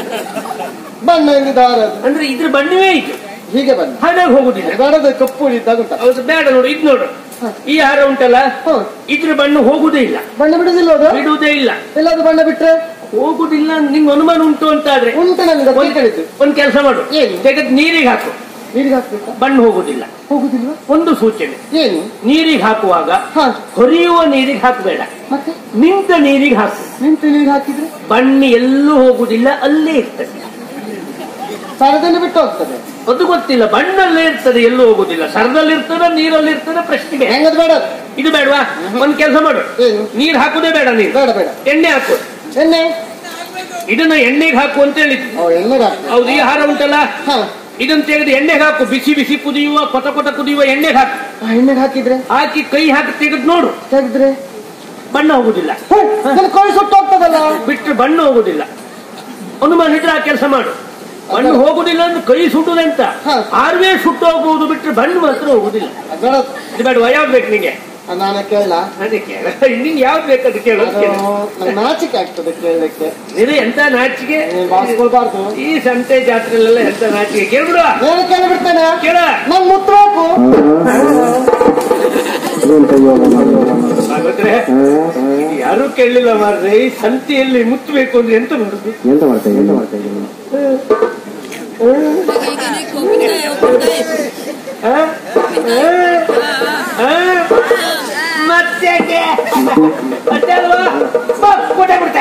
ಬಣ್ಣ ಇಲ್ಲಿ ದಾರ ಅದು. ಅಂದ್ರೆ ಇದ್ರ ಬಣ್ಣವೇ ಇದು ಹೀಗೆ ಬಣ್ಣ ಹಾಗಾಗಿ ಹೋಗುದಿಲ್ಲ ಬೇಡದ ಕಪ್ಪು ಇದ್ದಾಗ ಉಂಟ ಹೌದು ಬೇಡ ನೋಡು ಇದು ನೋಡು ಈ ಹಾರ ಉಂಟಲ್ಲ ಹ್ಮ್. ಇದ್ರ ಬಣ್ಣ ಹೋಗುವುದೇ ಇಲ್ಲ ಬಣ್ಣ ಬಿಡುದಿಲ್ಲ ಅದು ಬಿಡುವುದೇ ಇಲ್ಲ ಎಲ್ಲಾದ್ರೂ ಬಣ್ಣ ಬಿಟ್ರೆ ಹೋಗುದಿಲ್ಲ ನಿಂಗೆ ಅನುಮಾನ ಉಂಟು ಅಂತ ಆದ್ರೆ ಉಂಟು ನನಗೆ ಅದಕ್ಕೆ ಕೇಳಿದ್ದು ಒಂದ್ ಕೆಲಸ ಮಾಡು ಏನು? ತೆಗೆದು ನೀರಿಗೆ ಹಾಕು ನೀರಿಗೆ ಹಾಕ್ಬೇಕಾ ಬಣ್ಣ ಹೋಗುದಿಲ್ಲ ಹೋಗುದಿಲ್ವಾ ಒಂದು ಸೂಚನೆ ಏನು ನೀರಿಗೆ ಹಾಕುವಾಗ ಹಾ ಹೊರೆಯುವ ನೀರಿಗೆ ಹಾಕಬೇಡ ಮತ್ತೆ ನಿಂತ ನೀರಿಗೆ ಹಾಕು ನಿಂತು ನೀರಿಗೆ ಹಾಕಿದ್ರೆ ಬಣ್ಣ ಎಲ್ಲೂ ಹೋಗುದಿಲ್ಲ ಅಲ್ಲೇ ಇರ್ತದೆ ಸರದಲ್ಲಿ ಬಿಟ್ಟು ಹೋಗ್ತದೆ ಅದು ಗೊತ್ತಿಲ್ಲ ಬಣ್ಣಲ್ಲೇ ಇರ್ತದೆ ಎಲ್ಲೂ ಹೋಗುದಿಲ್ಲ ಸರದಲ್ಲಿ ಇರ್ತದೆ ನೀರಲ್ಲಿ ಇರ್ತದೆ ಪ್ರಶ್ನೆ ಹೆಂಗದ್ ಬೇಡ ಅದು. ಇದು ಬೇಡವಾ ಒಂದ್ ಕೆಲಸ ಮಾಡು ಏನು ನೀರ್ ಹಾಕುದೇ ಬೇಡ ನೀರು ಬೇಡ ಬೇಡ ಎಣ್ಣೆ ಹಾಕು ಎಣ್ಣೆ ಇದನ್ನ ಎಣ್ಣೆಗೆ ಹಾಕು ಅಂತ ಹೇಳಿದ್ದು ಓ ಎಣ್ಣೆಗೆ ಹಾಕ್ತದೆ ಹೌದು ಈ ಹಾರ ಉಂಟಲ್ಲ ಹಾ ಇದನ್ನ ತೆಗೆದು ಎಣ್ಣೆಗೆ ಹಾಕು ಬಿಸಿ ಬಿಸಿ ಕುದಿಯುವ ಕೊತ ಕೊತ ಕುದಿಯುವ ಎಣ್ಣೆಗೆ ಹಾಕು ಆ ಎಣ್ಣೆಗೆ ಹಾಕಿದ್ರೆ ಹಾಕಿ ಕೈ ಹಾಕಿ ತೆಗೆದು ನೋಡು ತೆಗೆದ್ರೆ ಬಣ್ಣ ಹೋಗುದಿಲ್ಲ ಹೇ, ನನ್ನ ಕೈ ಸುಟ್ಟು ಹೋಗ್ತದಲ್ಲ ಬಿಟ್ರೆ ಬಣ್ಣ ಹೋಗುದಿಲ್ಲ ಅನುಮಾನ ಇದ್ರೆ ಆ ಕೆಲಸ ಮಾಡು ಬಣ್ಣ ಹೋಗುದಿಲ್ಲ ಅಂದ್ರೆ ಕೈ ಸುಟ್ಟುದಂತ ಹಾ. ಆರ್ವೇ ಸುಟ್ಟು ಹೋಗುವುದು ಬಿಟ್ರೆ ಬಣ್ಣ ಮಾತ್ರ ಹೋಗುದಿಲ್ಲ ಅದ್ ಬೇಡ ಇದು ಬೇಡ ಯಾವ್ದು ಬೇಕು ನಿಂಗೆ ಆ, ನಾನು ಕೇಳ ಅದಕ್ಕೆ ನಿಂಗೆ ಯಾವ್ದು ಬೇಕದು ಕೇಳು ಅದು ನಂಗೆ ನಾಚಿಕೆ ಆಗ್ತದೆ ಕೇಳಲಿಕ್ಕೆ ಇದು ಎಂತ ನಾಚಿಕೆ ನೀನ್ ಬಾರಿಸ್ಕೊಳ್ಬಾರ್ದು ಈ ಸಂತೆ ಜಾತ್ರೆಲೆಲ್ಲ ಎಂತ ನಾಚಿಕೆ ಕೇಳ್ಬಿಡು ನಾನು ಕೇಳಿಬಿಡ್ತೇನೆ ಕೇಳ ನಂಗೆ ಮುತ್ತಬೇಕು ಹಾಗಾದ್ರೆ ಯಾರು ಕೇಳಲಿಲ್ಲ ಮಾರ್ರೆ ಈ ಸಂತೆಯಲ್ಲಿ ಮುತ್ತಬೇಕು ಅಂದ್ರೆ ಎಂತ ಮಾಡುದು ಎಂತ ಮಾಡ್ತಾ ಇದ್ದೀನಿ ಎಂತ ಮಾಡ್ತಾ ಇದ್ದೀನಿ ಆ? ಆ? ಆ? ಮತ್ತೆ ಯಾಕೆ? ಮತ್ತೆ ಅಲ್ವಾ ಬಾ, ಕೊಟ್ಟೆ ಬಿಡ್ತೆ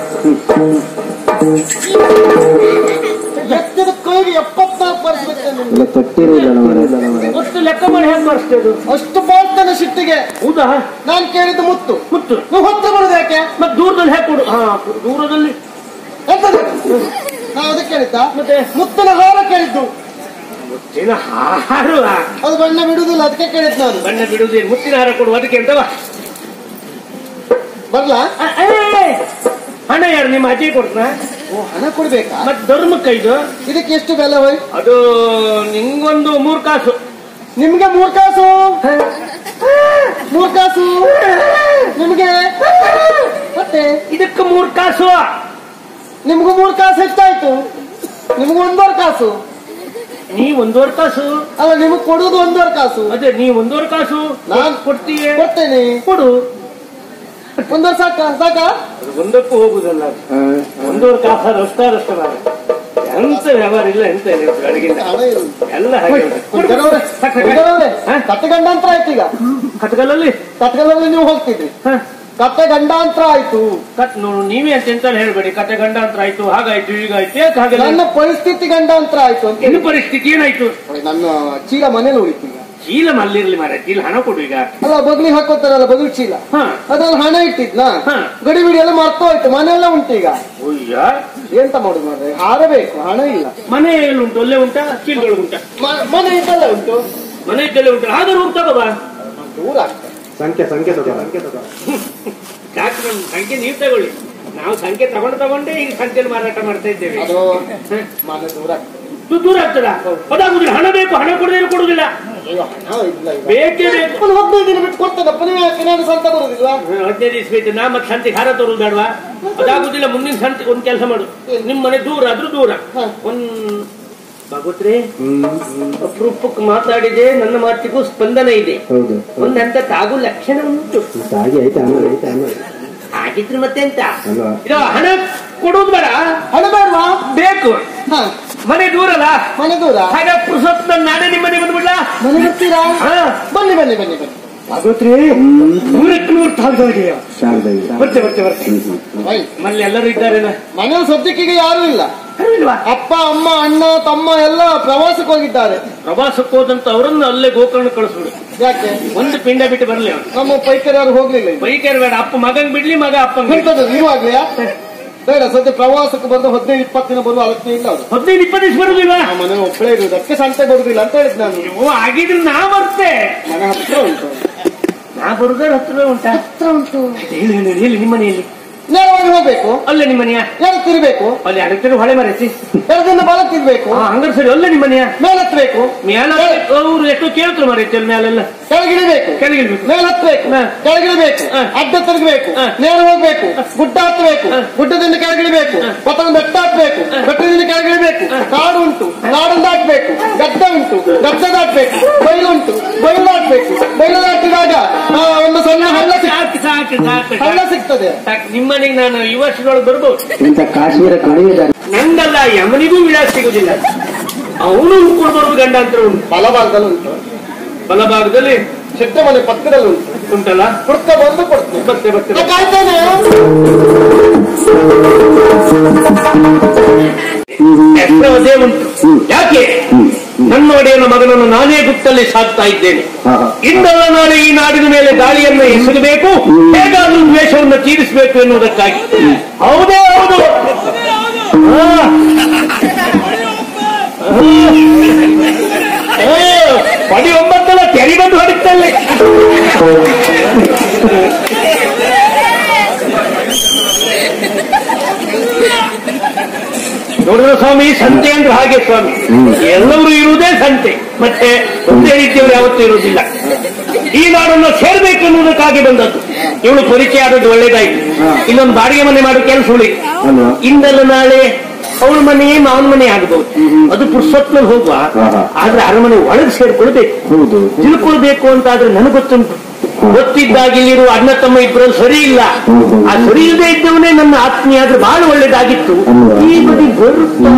ಎತ್ತಿದ ಕೈಗೆ ಎಪ್ಪತ್ನಾಲ್ಕು ಬರ್ಸ್ಬೇಕು ಇಲ್ಲ ತೊಟ್ಟಿರುವುದಲ್ಲ ಮರ ಒಟ್ಟು ಲೆಕ್ಕ ಮಾಡಿ ಹೆಂಗ್ ಮಾಡಿಸ್ತೇವೆ ಅಷ್ಟು ಬಾಳ್ತಾನೆ ಸಿಟ್ಟಿಗೆ ಹೌದಾ ನಾನು ಕೇಳಿದ್ದು ಮುತ್ತು ಮುತ್ತು ನೀವು ಹೊತ್ತು ಬರುದು ಯಾಕೆ ಮತ್ತೆ ದೂರದಲ್ಲಿ ಹೇಗೆ ಕೊಡು ಹಾ ದೂರದಲ್ಲಿ ಎಂತದು ನಾವು ಅದಕ್ಕೆ ಕೇಳಿದ್ದ ಮತ್ತೆ ಮುತ್ತಿನ ಹಾರ ಕೇಳಿದ್ದು ಏನ ಹಾರುವ ಅದು ಬಣ್ಣ ಬಿಡುದಿಲ್ಲ ಅದಕ್ಕೆ ಕೇಳಿದ್ ನಾನು ಬಣ್ಣ ಬಿಡುವುದೇ ಮುತ್ತಿನ ಹಾರ ಕೊಡು ಅದಕ್ಕೆ ಎಂತವ ಬರ್ಲಾ ಆ, ಏ, ಏ, ಹಣ ಯಾರು ನಿಮ್ಮ ಅಜ್ಜಿ ಕೊಡ್ತನ ಓ ಹಣ ಕೊಡ್ಬೇಕಾ ಮತ್ತೆ ಧರ್ಮಕ್ಕ ಇದು ಇದಕ್ಕೆ ಎಷ್ಟು ಬೆಲೆ ಹೋಯ್ ಅದು ನಿಂಗೊಂದು ಮೂರ್ ಕಾಸು ನಿಮ್ಗೆ ಮೂರ್ ಕಾಸು ಮೂರ್ ಕಾಸು ನಿಮ್ಗೆ ಮತ್ತೆ ಇದಕ್ಕೆ ಮೂರ್ ಕಾಸು ನಿಮ್ಗೂ ಮೂರ್ ಕಾಸು ಎಷ್ಟಾಯ್ತು ನಿಮ್ಗೂ ಒಂದೂವರೆ ಕಾಸು ನೀ ಒಂದೂವರೆ ಕಾಸು ಅಲ್ಲ ನಿಮಗ್ ಕೊಡುದು ಒಂದೂವರೆ ಕಾಸು ಅದೇ ನೀ ಒಂದೂವರೆ ಕಾಸು ನಾನ್ ಕೊಡ್ತೀಯ ಕೊಡ್ತೇನೆ ಕೊಡು ಒಂದೂವರೆ ಸಾಕ ಸಾಕ ಅದು ಒಂದಕ್ಕೂ ಹೋಗುದಲ್ಲ ಒಂದೂವರೆ ಕಾಸ ರಷ್ಟ ರಷ್ಟ ಮಾಡ ಎಂತ ವ್ಯವಹಾರ ಇಲ್ಲ ಎಂತ ಇಲ್ಲ ಅಡಿಗಿಲ್ಲ ಹಣ ಇಲ್ಲ. ಎಲ್ಲ ಹಾಗೆ ಉಂಟು. ಹುಡುಗರವ್ರೆ, ಸಾಕ್ ಸಾಕ್ ಸಾಕ್. ಹುಡುಗರವ್ರೆ, ಹಾ? ಕತ್ತೆ ಗಂಡಾಂತರ ಆಯ್ತು ಈಗ ಕಟ್ಗಲಲ್ಲಿ ಕತ್ಕಲಲ್ಲಿ ನೀವು ಹೋಗ್ತಿದ್ರಿ ಹ. ಕತ್ತೆ ಗಂಡಾಂತರ ಆಯ್ತು ಕಟ್ ನೋಡು ನೀವೇ ಅಂತ ಎಂತ ಹೇಳ್ಬೇಡಿ ಕತೆ ಗಂಡಾಂತರ ಆಯ್ತು ಹಾಗಾಯ್ತು ಹೀಗಾಯ್ತು ಯಾಕೆ ಹಾಗೆ ನನ್ನ ಪರಿಸ್ಥಿತಿ ಗಂಡಾಂತರ ಆಯ್ತು ಅಂತ ಇನ್ನು ಪರಿಸ್ಥಿತಿ ಏನಾಯ್ತು ನನ್ನ ಚೀಲ ಮನೇಲಿ ಉಳಿತು ಈಗ ಚೀಲ ಮಲ್ಲಿರ್ಲಿ ಮಾರ ಚೀಲ ಹಣ ಕೊಡು ಈಗ ಅಲ್ಲ ಬಗ್ಲಿ ಹಾಕೋತಾರಲ್ಲ ಬಗಲ್ ಚೀಲ ಹ ಅದ್ರಲ್ಲಿ ಹಣ ಇಟ್ಟಿದ್ನಾ ಹಾ. ಗಡಿ ಬಿಡಿ ಎಲ್ಲ ಮರ್ತು ಹೋಯ್ತು ಮನೆಯೆಲ್ಲ ಉಂಟು ಈಗ ಅಯ್ಯ ಎಂತ ಮಾಡುದು ಮಾರ್ರೆ ಹಾರಬೇಕು ಹಣ ಇಲ್ಲ ಮನೆ ಉಂಟು ಅಲ್ಲೇ ಉಂಟಾ ಚೀಲಗಳು ಉಂಟಾ ಮ- ಮನೆ ಇದೆಲ್ಲ ಉಂಟು ಮನೆ ಇದ್ದಲ್ಲೇ ಉಂಟು ಹಾಗಾದ್ರೆ ಹೋಗಿ ತಗೋಬಾ ದೂರ ಆಗ್ತದೆ ಸಂಖ್ಯೆ ಸಂಖ್ಯೆ ತಗೋ ಸಂಖ್ಯೆ ತಗೋ ಡಾಕ್ಟರ್ ನಮ್ಮ ಸಂಖ್ಯೆ ನೀವು ತಗೊಳ್ಳಿ ನಾವು ಸಂಖ್ಯೆ ತಗೊಂಡು ತಗೊಂಡೇ ಈಗ ಸಂಖ್ಯೆಯಲ್ಲಿ ಮಾರಾಟ ಮಾಡ್ತಾ ಇದ್ದೇವೆ ಅದು ಮನೆ ದೂರ ಆಗ್ತದೆ ಇದು ದೂರ ಆಗ್ತದ ಅದಾಗುದಿಲ್ಲ ಹಣ ಬೇಕು ಹಣ ಕೊಡದೇ ಕೊಡುದಿಲ್ಲ ಅಯ್ಯೋ, ಹಣ ಇಲ್ಲ ಈಗ. ಬೇಕೇ ಬೇಕು ಒಂದು ಹದಿನೈದು ದಿನ ಬಿಟ್ಟು ಕೊಡ್ತೇನಪ್ಪ ನೀವು ಯಾಕೆ ನಾನು ಸಂತ ಬರುದಿಲ್ವಾ ಹ್ಮ್, ಹದಿನೈದು ದಿವಸ ಬೇಕು ನಾ ಮತ್ತೆ ಸಂತೆಗೆ ಹಾರ ತರೋದು ಬೇಡವಾ ಅದಾಗುದಿಲ್ಲ ಮುಂದಿನ ಸಂತೆ ಒಂದ್ ಕೆಲಸ ಮಾಡು ನಿಮ್ ಮನೆ ದೂರ ಆದ್ರೂ ದೂರ ಹ. ಒಂದ್ ಭಗವತ್ರಿ ಅಪರೂಪಕ್ಕೆ ಮಾತಾಡಿದೆ ನನ್ನ ಮಾತಿಗೂ ಸ್ಪಂದನ ಇದೆ ಹೌದು ಒಂದಂತ ತಾಗು ಲಕ್ಷಣ ಉಂಟು ಹಾಗೆ ಐತೆ ಆಮೇಲೆ ಐತೆ ಆಮೇಲೆ ಹಾಗಿದ್ರೆ ಮತ್ತೆ ಎಂತ ಅಲ್ವಾ? ಇದು ಹಣ ಕೊಡುವುದು ಬೇಡ ಹಣ ಬೇಡವಾ ಬೇಕು ಹ ಮನೆ ದೂರಲ್ಲ ಮನೆ ದೂರ ಹಾಗ ಪುರುಷತ್ ನಾನೇ ನಿಮ್ಮ ಮನೆ ಬಂದ್ಬಿಡ್ಲಾ ಮನೆ ಬರ್ತೀರಾ ಹಾ ಬನ್ನಿ ಬನ್ನಿ ಬನ್ನಿ ಬನ್ನಿ ಭಗವತ್ರಿ ನೂರಕ್ಕೆ ನೂರು ತಾಗ್ದಾಗೆಯ ಶಾರದಾಗಿ ಬರ್ತೆ ಬರ್ತೆ ಬರ್ತೆ ಬೈ. ಮಲ್ಲಿ ಎಲ್ಲರೂ ಇದ್ದಾರೇನ ಮನೇಲಿ ಸದ್ಯಕ್ಕೀಗ ಯಾರು ಇಲ್ಲ ಇಲ್ವಾ ಅಪ್ಪ ಅಮ್ಮ ಅಣ್ಣ ತಮ್ಮ ಎಲ್ಲ ಪ್ರವಾಸಕ್ಕೆ ಹೋಗಿದ್ದಾರೆ ಪ್ರವಾಸಕ್ಕೆ ಹೋದಂತ ಅವರನ್ನು ಅಲ್ಲೇ ಗೋಕರ್ಣ ಕಳಿಸ್ಬಿಡು ಯಾಕೆ ಒಂದು ಪಿಂಡ ಬಿಟ್ಟು ಬರ್ಲಿ ಅವನು ನಮ್ಮ ಪೈಕರ್ ಯಾರು ಹೋಗ್ಲಿಲ್ಲ ಇನ್ನು. ಬೈಕರ್ ಬೇಡ ಅಪ್ಪ ಮಗನ್ ಬಿಡ್ಲಿ ಮಗ ಅಪ್ಪಂಗ್ ಬಿಡ್ಲಿ. ಎಂತದು ನೀವು ಆಗ್ಲಿಯಾ ಬೇಡ ಸದ್ಯ ಪ್ರವಾಸಕ್ಕೆ ಬಂದು ಹದಿನೈದು ಇಪ್ಪತ್ತು ದಿನ ಬರುವ ಅಗತ್ಯ ಇಲ್ಲ ಅವರು ಹದಿನೈದು ಇಪ್ಪತ್ತು ದಿವಸ ಬರುದಿಲ್ವಾ ಆ ಮನೆ ಒಬ್ಬಳೇ ಇರುವುದಕ್ಕೆ ಸಂತೆ ಬರುದಿಲ್ಲ ಅಂತ ಹೇಳಿದ್ ನಾನು ಓ ಆಗಿದ್ರೆ ನಾ ಬರ್ತೆ ಮನೆ ಹತ್ರ ಉಂಟು ನಾ ಬರುದಾರ ಹತ್ರ ಉಂಟಾ ಹತ್ರ ಉಂಟು ಹೇಳಿ ಹೇಳಿ ಹೇಳಿ ನಿಮ್ಮ ಮನೆಯಲ್ಲಿ ನೇರವಾಗಿ ಹೋಗ್ಬೇಕು ಅಲ್ಲೇ ನಿಮ್ಮ ಮನೆಯ ಎಡ ತಿರ್ಬೇಕು ಅಲ್ಲಿ ಅಡಕ್ತಿರು ಹೊಳೆ ಮರೆಸಿ ಎಡದಿಂದ ಬಲ ತಿರ್ಬೇಕು ಹಂಗಾರೆ ಸರಿ ಅಲ್ಲೇ ನಿಮ್ಮ ಮನೆಯ ಮೇಲೆತ್ತಬೇಕು ಮೇಲ ಅವ್ರು ಎಷ್ಟೋ ಕೇಳ್ತಾರೆ ಮರೈತಿ ಅಲ್ಲಿ ಮೇಲೆಲ್ಲ ಕೆಳಗಿಳಿಬೇಕು ಕೆಳಗಿಳ್ಬೇಕು ಮೇಲ್ ಹತ್ಬೇಕು ಹ. ಕೆಳಗಿಳಿಬೇಕು ಹ. ಅಡ್ಡ ತಿರುಗಬೇಕು ಹ. ನೇರ ಹೋಗ್ಬೇಕು ಗುಡ್ಡ ಹತ್ತಬೇಕು ಹ. ಗುಡ್ಡದಿಂದ ಕೆಳಗಿಳಿಬೇಕು ಪತ್ತನ ಬೆಟ್ಟ ಹತ್ಬೇಕು ಬೆಟ್ಟದಿಂದ ಕೆಳಗಿಳಿಬೇಕು ಕಾಡು ಉಂಟು ಕಾಡನ್ನು ದಾಟ್ಬೇಕು ಗದ್ದೆ ಉಂಟು ಗದ್ದೆ ದಾಟ್ಬೇಕು ಬಯಲು ಉಂಟು ಬಯಲು ದಾಟ್ಬೇಕು ಬಯಲು ದಾಟಿದಾಗ ಆ, ಒಂದು ಸಣ್ಣ ಹಳ್ಳ ಸಿಕ್- ಸಾಕು ಸಾಕು ಸಾಕು ಹಳ್ಳ ಸಿಗ್ತದೆ ಸಾಕು ನಿಮ್ಮನೆಗೆ ನಾನು ಈ ವರ್ಷದೊಳಗೆ ಬರ್ಬೋದು ಇಂಥ ಕಾಶ್ಮೀರ ಕಣಿವೆ ನಂಗಲ್ಲ ಯಮನಿಗೂ ವಿಳಾಸ ಸಿಗುದಿಲ್ಲ ಅವನು ಹುಡ್ಕೊಂಡು ಬರುವುದು ಗಂಡಾಂತರ ಉಂಟು ಬಲಭಾಗದಲ್ಲಿ ಉಂಟು ಬಲಭಾಗದಲ್ಲಿ ಚಿಕ್ಕ ಮನೆ ಪಕ್ಕದಲ್ಲಿ ಉಂಟು ಉಂಟಲ್ಲ ಹುಡ್ಕ ಬಂದು ಕೊಡ್ತೀನಿ ಬರ್ತೆ ಬರ್ತೆ ನಾ ಕಾಯ್ತೇನೆ ಎಷ್ಟೋ ಅದೇ ಉಂಟು ಯಾಕೆ ನನ್ನ ಒಡೆಯನ ಮಗನನ್ನು ನಾನೇ ಗುತ್ತಲ್ಲಿ ಸಾಕ್ತಾ ಇದ್ದೇನೆ ಹಾ, ಹಾ. ಇಂದಲ್ಲ ನಾಳೆ ಈ ನಾಡಿನ ಮೇಲೆ ದಾಳಿಯನ್ನು ಎಸಗಬೇಕು ಹೇಗಾದ್ರೂ ದ್ವೇಷವನ್ನು ತೀರಿಸಬೇಕು ಎನ್ನುವುದಕ್ಕಾಗಿ ಹೌದೇ ಹೌದು ಹಾ. ಹಾ. ಪಡಿ ಒಂಬತ್ತಲ್ಲ ತೆರಿ ಬಂದು ಹೊಡಿತಲ್ಲಿ ನೋಡಿದ್ರ ಸ್ವಾಮಿ ಸಂತೆ ಅಂದ್ರೆ ಹಾಗೆ ಸ್ವಾಮಿ ಎಲ್ಲರೂ ಇರುವುದೇ ಸಂತೆ ಮತ್ತೆ ಒಂದೇ ರೀತಿಯವರು ಯಾವತ್ತೂ ಇರುವುದಿಲ್ಲ ಈ ನಾಡನ್ನು ಸೇರ್ಬೇಕು ಎನ್ನುವುದಕ್ಕಾಗಿ ಬಂದದ್ದು ಇವಳು ಪರಿಚಯ ಆದದ್ದು ಒಳ್ಳೇದಾಯ್ತು ಇಲ್ಲೊಂದು ಬಾಡಿಗೆ ಮನೆ ಮಾಡೋ ಕೆಲಸ ಉಳಿ ಅಲ್ವಾ? ಇಂದಲ್ಲ ನಾಳೆ ಅವಳ ಮನೆ ಮಾವನ ಮನೆ ಆಗಬಹುದು ಅದು ಪುರುಷತ್ನಲ್ಲಿ ಹೋಗುವ ಹಾ, ಹಾ. ಆದ್ರೆ ಅರಮನೆ ಒಳಗೆ ಸೇರ್ಕೊಳ್ಬೇಕು ಹೌದು ತಿಳ್ಕೊಳ್ಬೇಕು ಅಂತ ಆದ್ರೆ ನನಗೆ ಗೊತ್ತುಂಟು ಗೊತ್ತಿದ್ದಾಗ ಇಲ್ಲಿರುವ ಅಣ್ಣ ತಮ್ಮ ಇಬ್ಬರಲ್ಲಿ ಸರಿ ಇಲ್ಲ ಹೌದು. ಆ ಸರಿ ಇಲ್ಲದೆ ಇದ್ದವನೇ ನನ್ನ ಆತ್ಮೀಯ ಆದ್ರೆ ಬಹಳ ಒಳ್ಳೇದಾಗಿತ್ತು ಅಲ್ವಾ? ಈ ಬದಿ ಬರುತ್ತಾ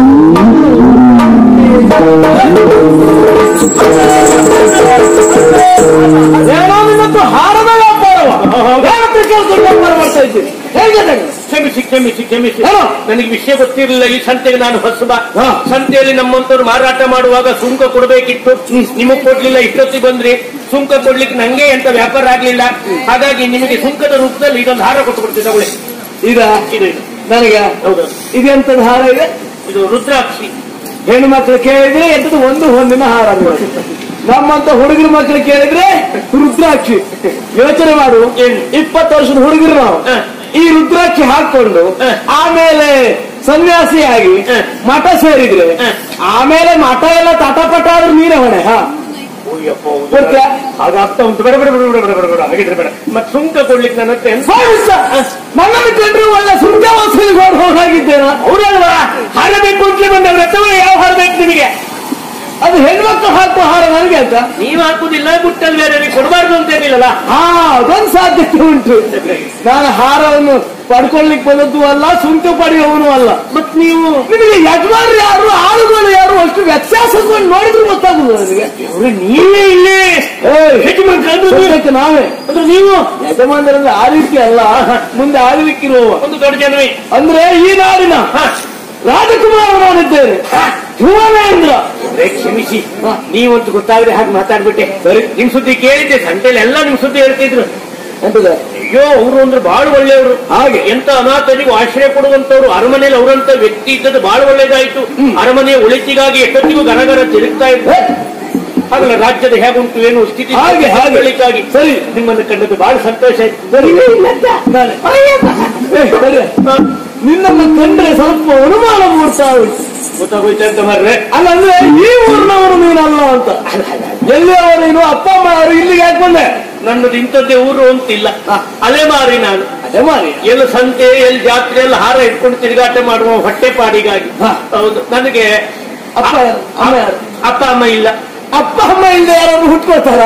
ಏನೋ ನಿನ್ನದು ಹಾರದ ವ್ಯಾಪಾರವ ಯಾವತ್ತೂ ಕೇಳ್ಕೊಂಡು ವ್ಯಾಪಾರ ಮಾಡ್ತಾ ಇದ್ದೀನಿ ಹೇಗೆ ನನಗೆ? ಕ್ಷಮಿಸಿ ಕ್ಷಮಿಸಿ ಕ್ಷಮಿಸಿ ಏನೋ? ನನಗೆ ವಿಷಯ ಗೊತ್ತಿರಲಿಲ್ಲ ಈ ಸಂತೆಗೆ ನಾನು ಹೊಸಬ ಹಾ. ಸಂತೆಯಲ್ಲಿ ನಮ್ಮಂತವ್ರು ಮಾರಾಟ ಮಾಡುವಾಗ ಸುಂಕ ಕೊಡಬೇಕಿತ್ತು ನಿಮಗ್ ಕೊಡ್ಲಿಲ್ಲ ಇಷ್ಟೊತ್ತಿಗೆ ಬಂದ್ರಿ ಸುಂಕ ಕೊಡ್ಲಿಕ್ಕೆ ನಂಗೆ ಎಂತ ವ್ಯಾಪಾರ ಆಗ್ಲಿಲ್ಲ ಹಾಗಾಗಿ ನಿಮಗೆ ಸುಂಕದ ರೂಪದಲ್ಲಿ ಇದೊಂದು ಹಾರ ಕೊಟ್ಟು ಕೊಡ್ತೀನಿ ತಗೊಳ್ಳಿ ಈಗ ಇದು ಇದು. ನನಗೆ ಹೌದು ಇದೆಂತದ ಹಾರ ಇದೆ ಇದು ರುದ್ರಾಕ್ಷಿ ಹೆಣ್ಣು ಮಕ್ಕಳು ಕೇಳಿದ್ರೆ ಎಂತದ್ದು ಒಂದು ಹೊಂದಿನ ಹಾರ ಅನ್ನೋದು. ನಮ್ಮಂತ ಹುಡುಗರ ಮಕ್ಕಳು ಕೇಳಿದ್ರೆ ರುದ್ರಾಕ್ಷಿ ಯೋಚನೆ ಮಾಡು ಏನು? ಇಪ್ಪತ್ತು ವರ್ಷದ ಹುಡುಗರು ನಾವು ಹ. ಈ ರುದ್ರಾಕ್ಷಿ ಹಾಕೊಂಡು ಹ. ಆಮೇಲೆ ಸನ್ಯಾಸಿಯಾಗಿ ಹ. ಮಠ ಸೇರಿದ್ರೆ ಹ. ಆಮೇಲೆ ಮಠ ಎಲ್ಲ ತಟಪಟ ಆದ್ರೂ ನೀನೇ ಹೊಣೆ ಹಾ ಗೊತ್ತಾ? ಹಾಗಾಗ್ತಾ ಉಂಟು ಬೇಡ ಬೇಡ ಬೇಡ ಬೇಡ ಬೇಡ ಬೇಡ ಬೇಡ ಹಾಗಿದ್ರೆ ಬೇಡ ಮತ್ತೆ ಸುಂಕ ಕೊಡ್ಲಿಕ್ಕೆ ನನ್ನ ಹತ್ರ ಎಂತ ಹೋಗಿದ್ದ. ನನ್ನನ್ನು ಕಂಡ್ರೆ ಒಳ್ಳೆ ಸುಂಕ ವಸೂಲಿ ಹೋಗಿದ್ದೇನ ಅವರಲ್ವಾ ಹಾರ ಬೇಕು ಅಂತಲೇ ಬಂದವ್ರ ಅಥವಾ ಯಾವ ಹಾರ ಬೇಕು ನಿಮಗೆ ಅದು ಹೆಣ್ಮಕ್ಳು ಹಾಕುವ ಹಾರ ನನಗೆ ಅಂತ ನೀವ್ ಹಾಕುದಿಲ್ಲ ಬುಟ್ಟಲ್ಲಿ ಬೇರೆ ಕೊಡಬಾರ್ದು ಅಂತ ಏನಿಲ್ಲಲ್ಲ ಹಾ ಅದೊಂದು ಸಾಧ್ಯತೆ ಉಂಟು ನಾನು ಹಾರವನ್ನು ಪಡ್ಕೊಳ್ಳಿಕ್ಕೆ ಬಂದದ್ದು ಅಲ್ಲ ಸುಂಕ ಪಡೆಯುವವನು ಅಲ್ಲ ಮತ್ ನೀವು ನಿಮಗೆ ಯಜಮಾನರು ಯಾರು ಆಳುಗಳು ಯಾರು ಅಷ್ಟು ವ್ಯತ್ಯಾಸವನ್ನು ನೋಡಿದ್ರು ಗೊತ್ತಾಗುದು ನನಗೆ ಅವ್ರು ನೀವೇ ಇಲ್ಲೇ ಏಯ್, ಯಜಮಾನ್ ಕಂಡ್ರು ನೀವು. ಸದ್ಯಕ್ಕೆ ನಾವೇ ಅಂದ್ರೆ ನೀವು ಯಜಮಾನರಲ್ಲಿ ಆ ರೀತಿ ಅಲ್ಲ ಮುಂದೆ ಆಗಲಿಕ್ಕಿರುವವ ಒಂದು ದೊಡ್ಡ ಜನವೇ ಅಂದ್ರೆ ಈ ನಾಡಿನ ಹ. ರಾಜಕುಮಾರ ನಾನಿದ್ದೇನೆ ಭುವನೇಂದ್ರ ಅರೆ, ಕ್ಷಮಿಸಿ ನೀವಂತೂ ಗೊತ್ತಾಗದೆ ಹಾಗೆ ಮಾತಾಡ್ಬಿಟ್ಟೆ ಸರಿ ನಿಮ್ ಸುದ್ದಿ ಕೇಳಿದ್ದೆ ಸಂತೆಯಲ್ಲಿ ಎಲ್ಲ ನಿಮ್ ಸುದ್ದಿ ಹೇಳ್ತಿದ್ರು ಎಂತದ ಅಯ್ಯೋ ಅವರು ಅಂದ್ರೆ ಬಹಳ ಒಳ್ಳೆಯವರು ಹಾಗೆ. ಎಂತ ಅನಾಥರಿಗೂ ಆಶ್ರಯ ಕೊಡುವಂತವ್ರು ಅರಮನೆಯಲ್ಲಿ ಅವರಂತ ವ್ಯಕ್ತಿ ಇದ್ದದ್ದು ಬಹಳ ಒಳ್ಳೇದಾಯ್ತು ಅರಮನೆಯ ಒಳಿತಿಗಾಗಿ ಎಷ್ಟೊತ್ತಿಗೂ ಗನಗನ ತಿರುಗ್ತಾ ಇದ್ರು ಹಾಗಲ್ಲ ರಾಜ್ಯದ ಹೇಗುಂಟು ಏನು ಸ್ಥಿತಿ ಹಾಗೆ, ಹಾಗೆ. ಬೆಳಿಗಾಗಿ ಸರಿ. ನಿಮ್ಮನ್ನು ಕಂಡದ್ದು ಬಹಳ ಸಂತೋಷ ಆಯ್ತು ಸರಿ ನಾಳೆ. ಏ, ಸರಿ. ನಿನ್ನನ್ನು ಕಂಡ್ರೆ ಸ್ವಲ್ಪ ಅನುಮಾನ ಮೂಡ್ತಾ ಉಂಟು ಗೊತ್ತಾಗೋಯ್ತು ಅಂತ ಮಾರ್ರೆ ಅಲ್ಲ ಅಂದ್ರೆ ಈ ಊರಿನವರು ನೀನಲ್ಲ ಅಂತ ಎಲ್ಲಿಯವರು ನೀನು ಅಪ್ಪ ಅಮ್ಮ ಅವರು ಇಲ್ಲಿಗೆ ಯಾಕೆ ಬಂದೆ ನನ್ನದು ಇಂಥದ್ದೇ ಊರು ಅಂತಿಲ್ಲ ಅಲೆಮಾರಿ ನಾನು ಅದೇ ಮಾರಿ ಎಲ್ಲ ಸಂತೆ ಎಲ್ಲಿ ಜಾತ್ರೆ ಎಲ್ಲ ಹಾರ ಇಟ್ಕೊಂಡು ತಿರುಗಾಟ ಮಾಡುವ ಹೊಟ್ಟೆ ಪಾಡಿಗಾಗಿ ಹಾ. ಹೌದು ನನಗೆ ಅಪ್ಪ ಯಾರು? ಅಮ್ಮ ಯಾರು? ಅಪ್ಪ ಅಮ್ಮ ಇಲ್ಲ ಅಪ್ಪ ಅಮ್ಮ ಇಲ್ಲದೆ ಯಾರಾದ್ರು ಹುಟ್ಕೋತಾರ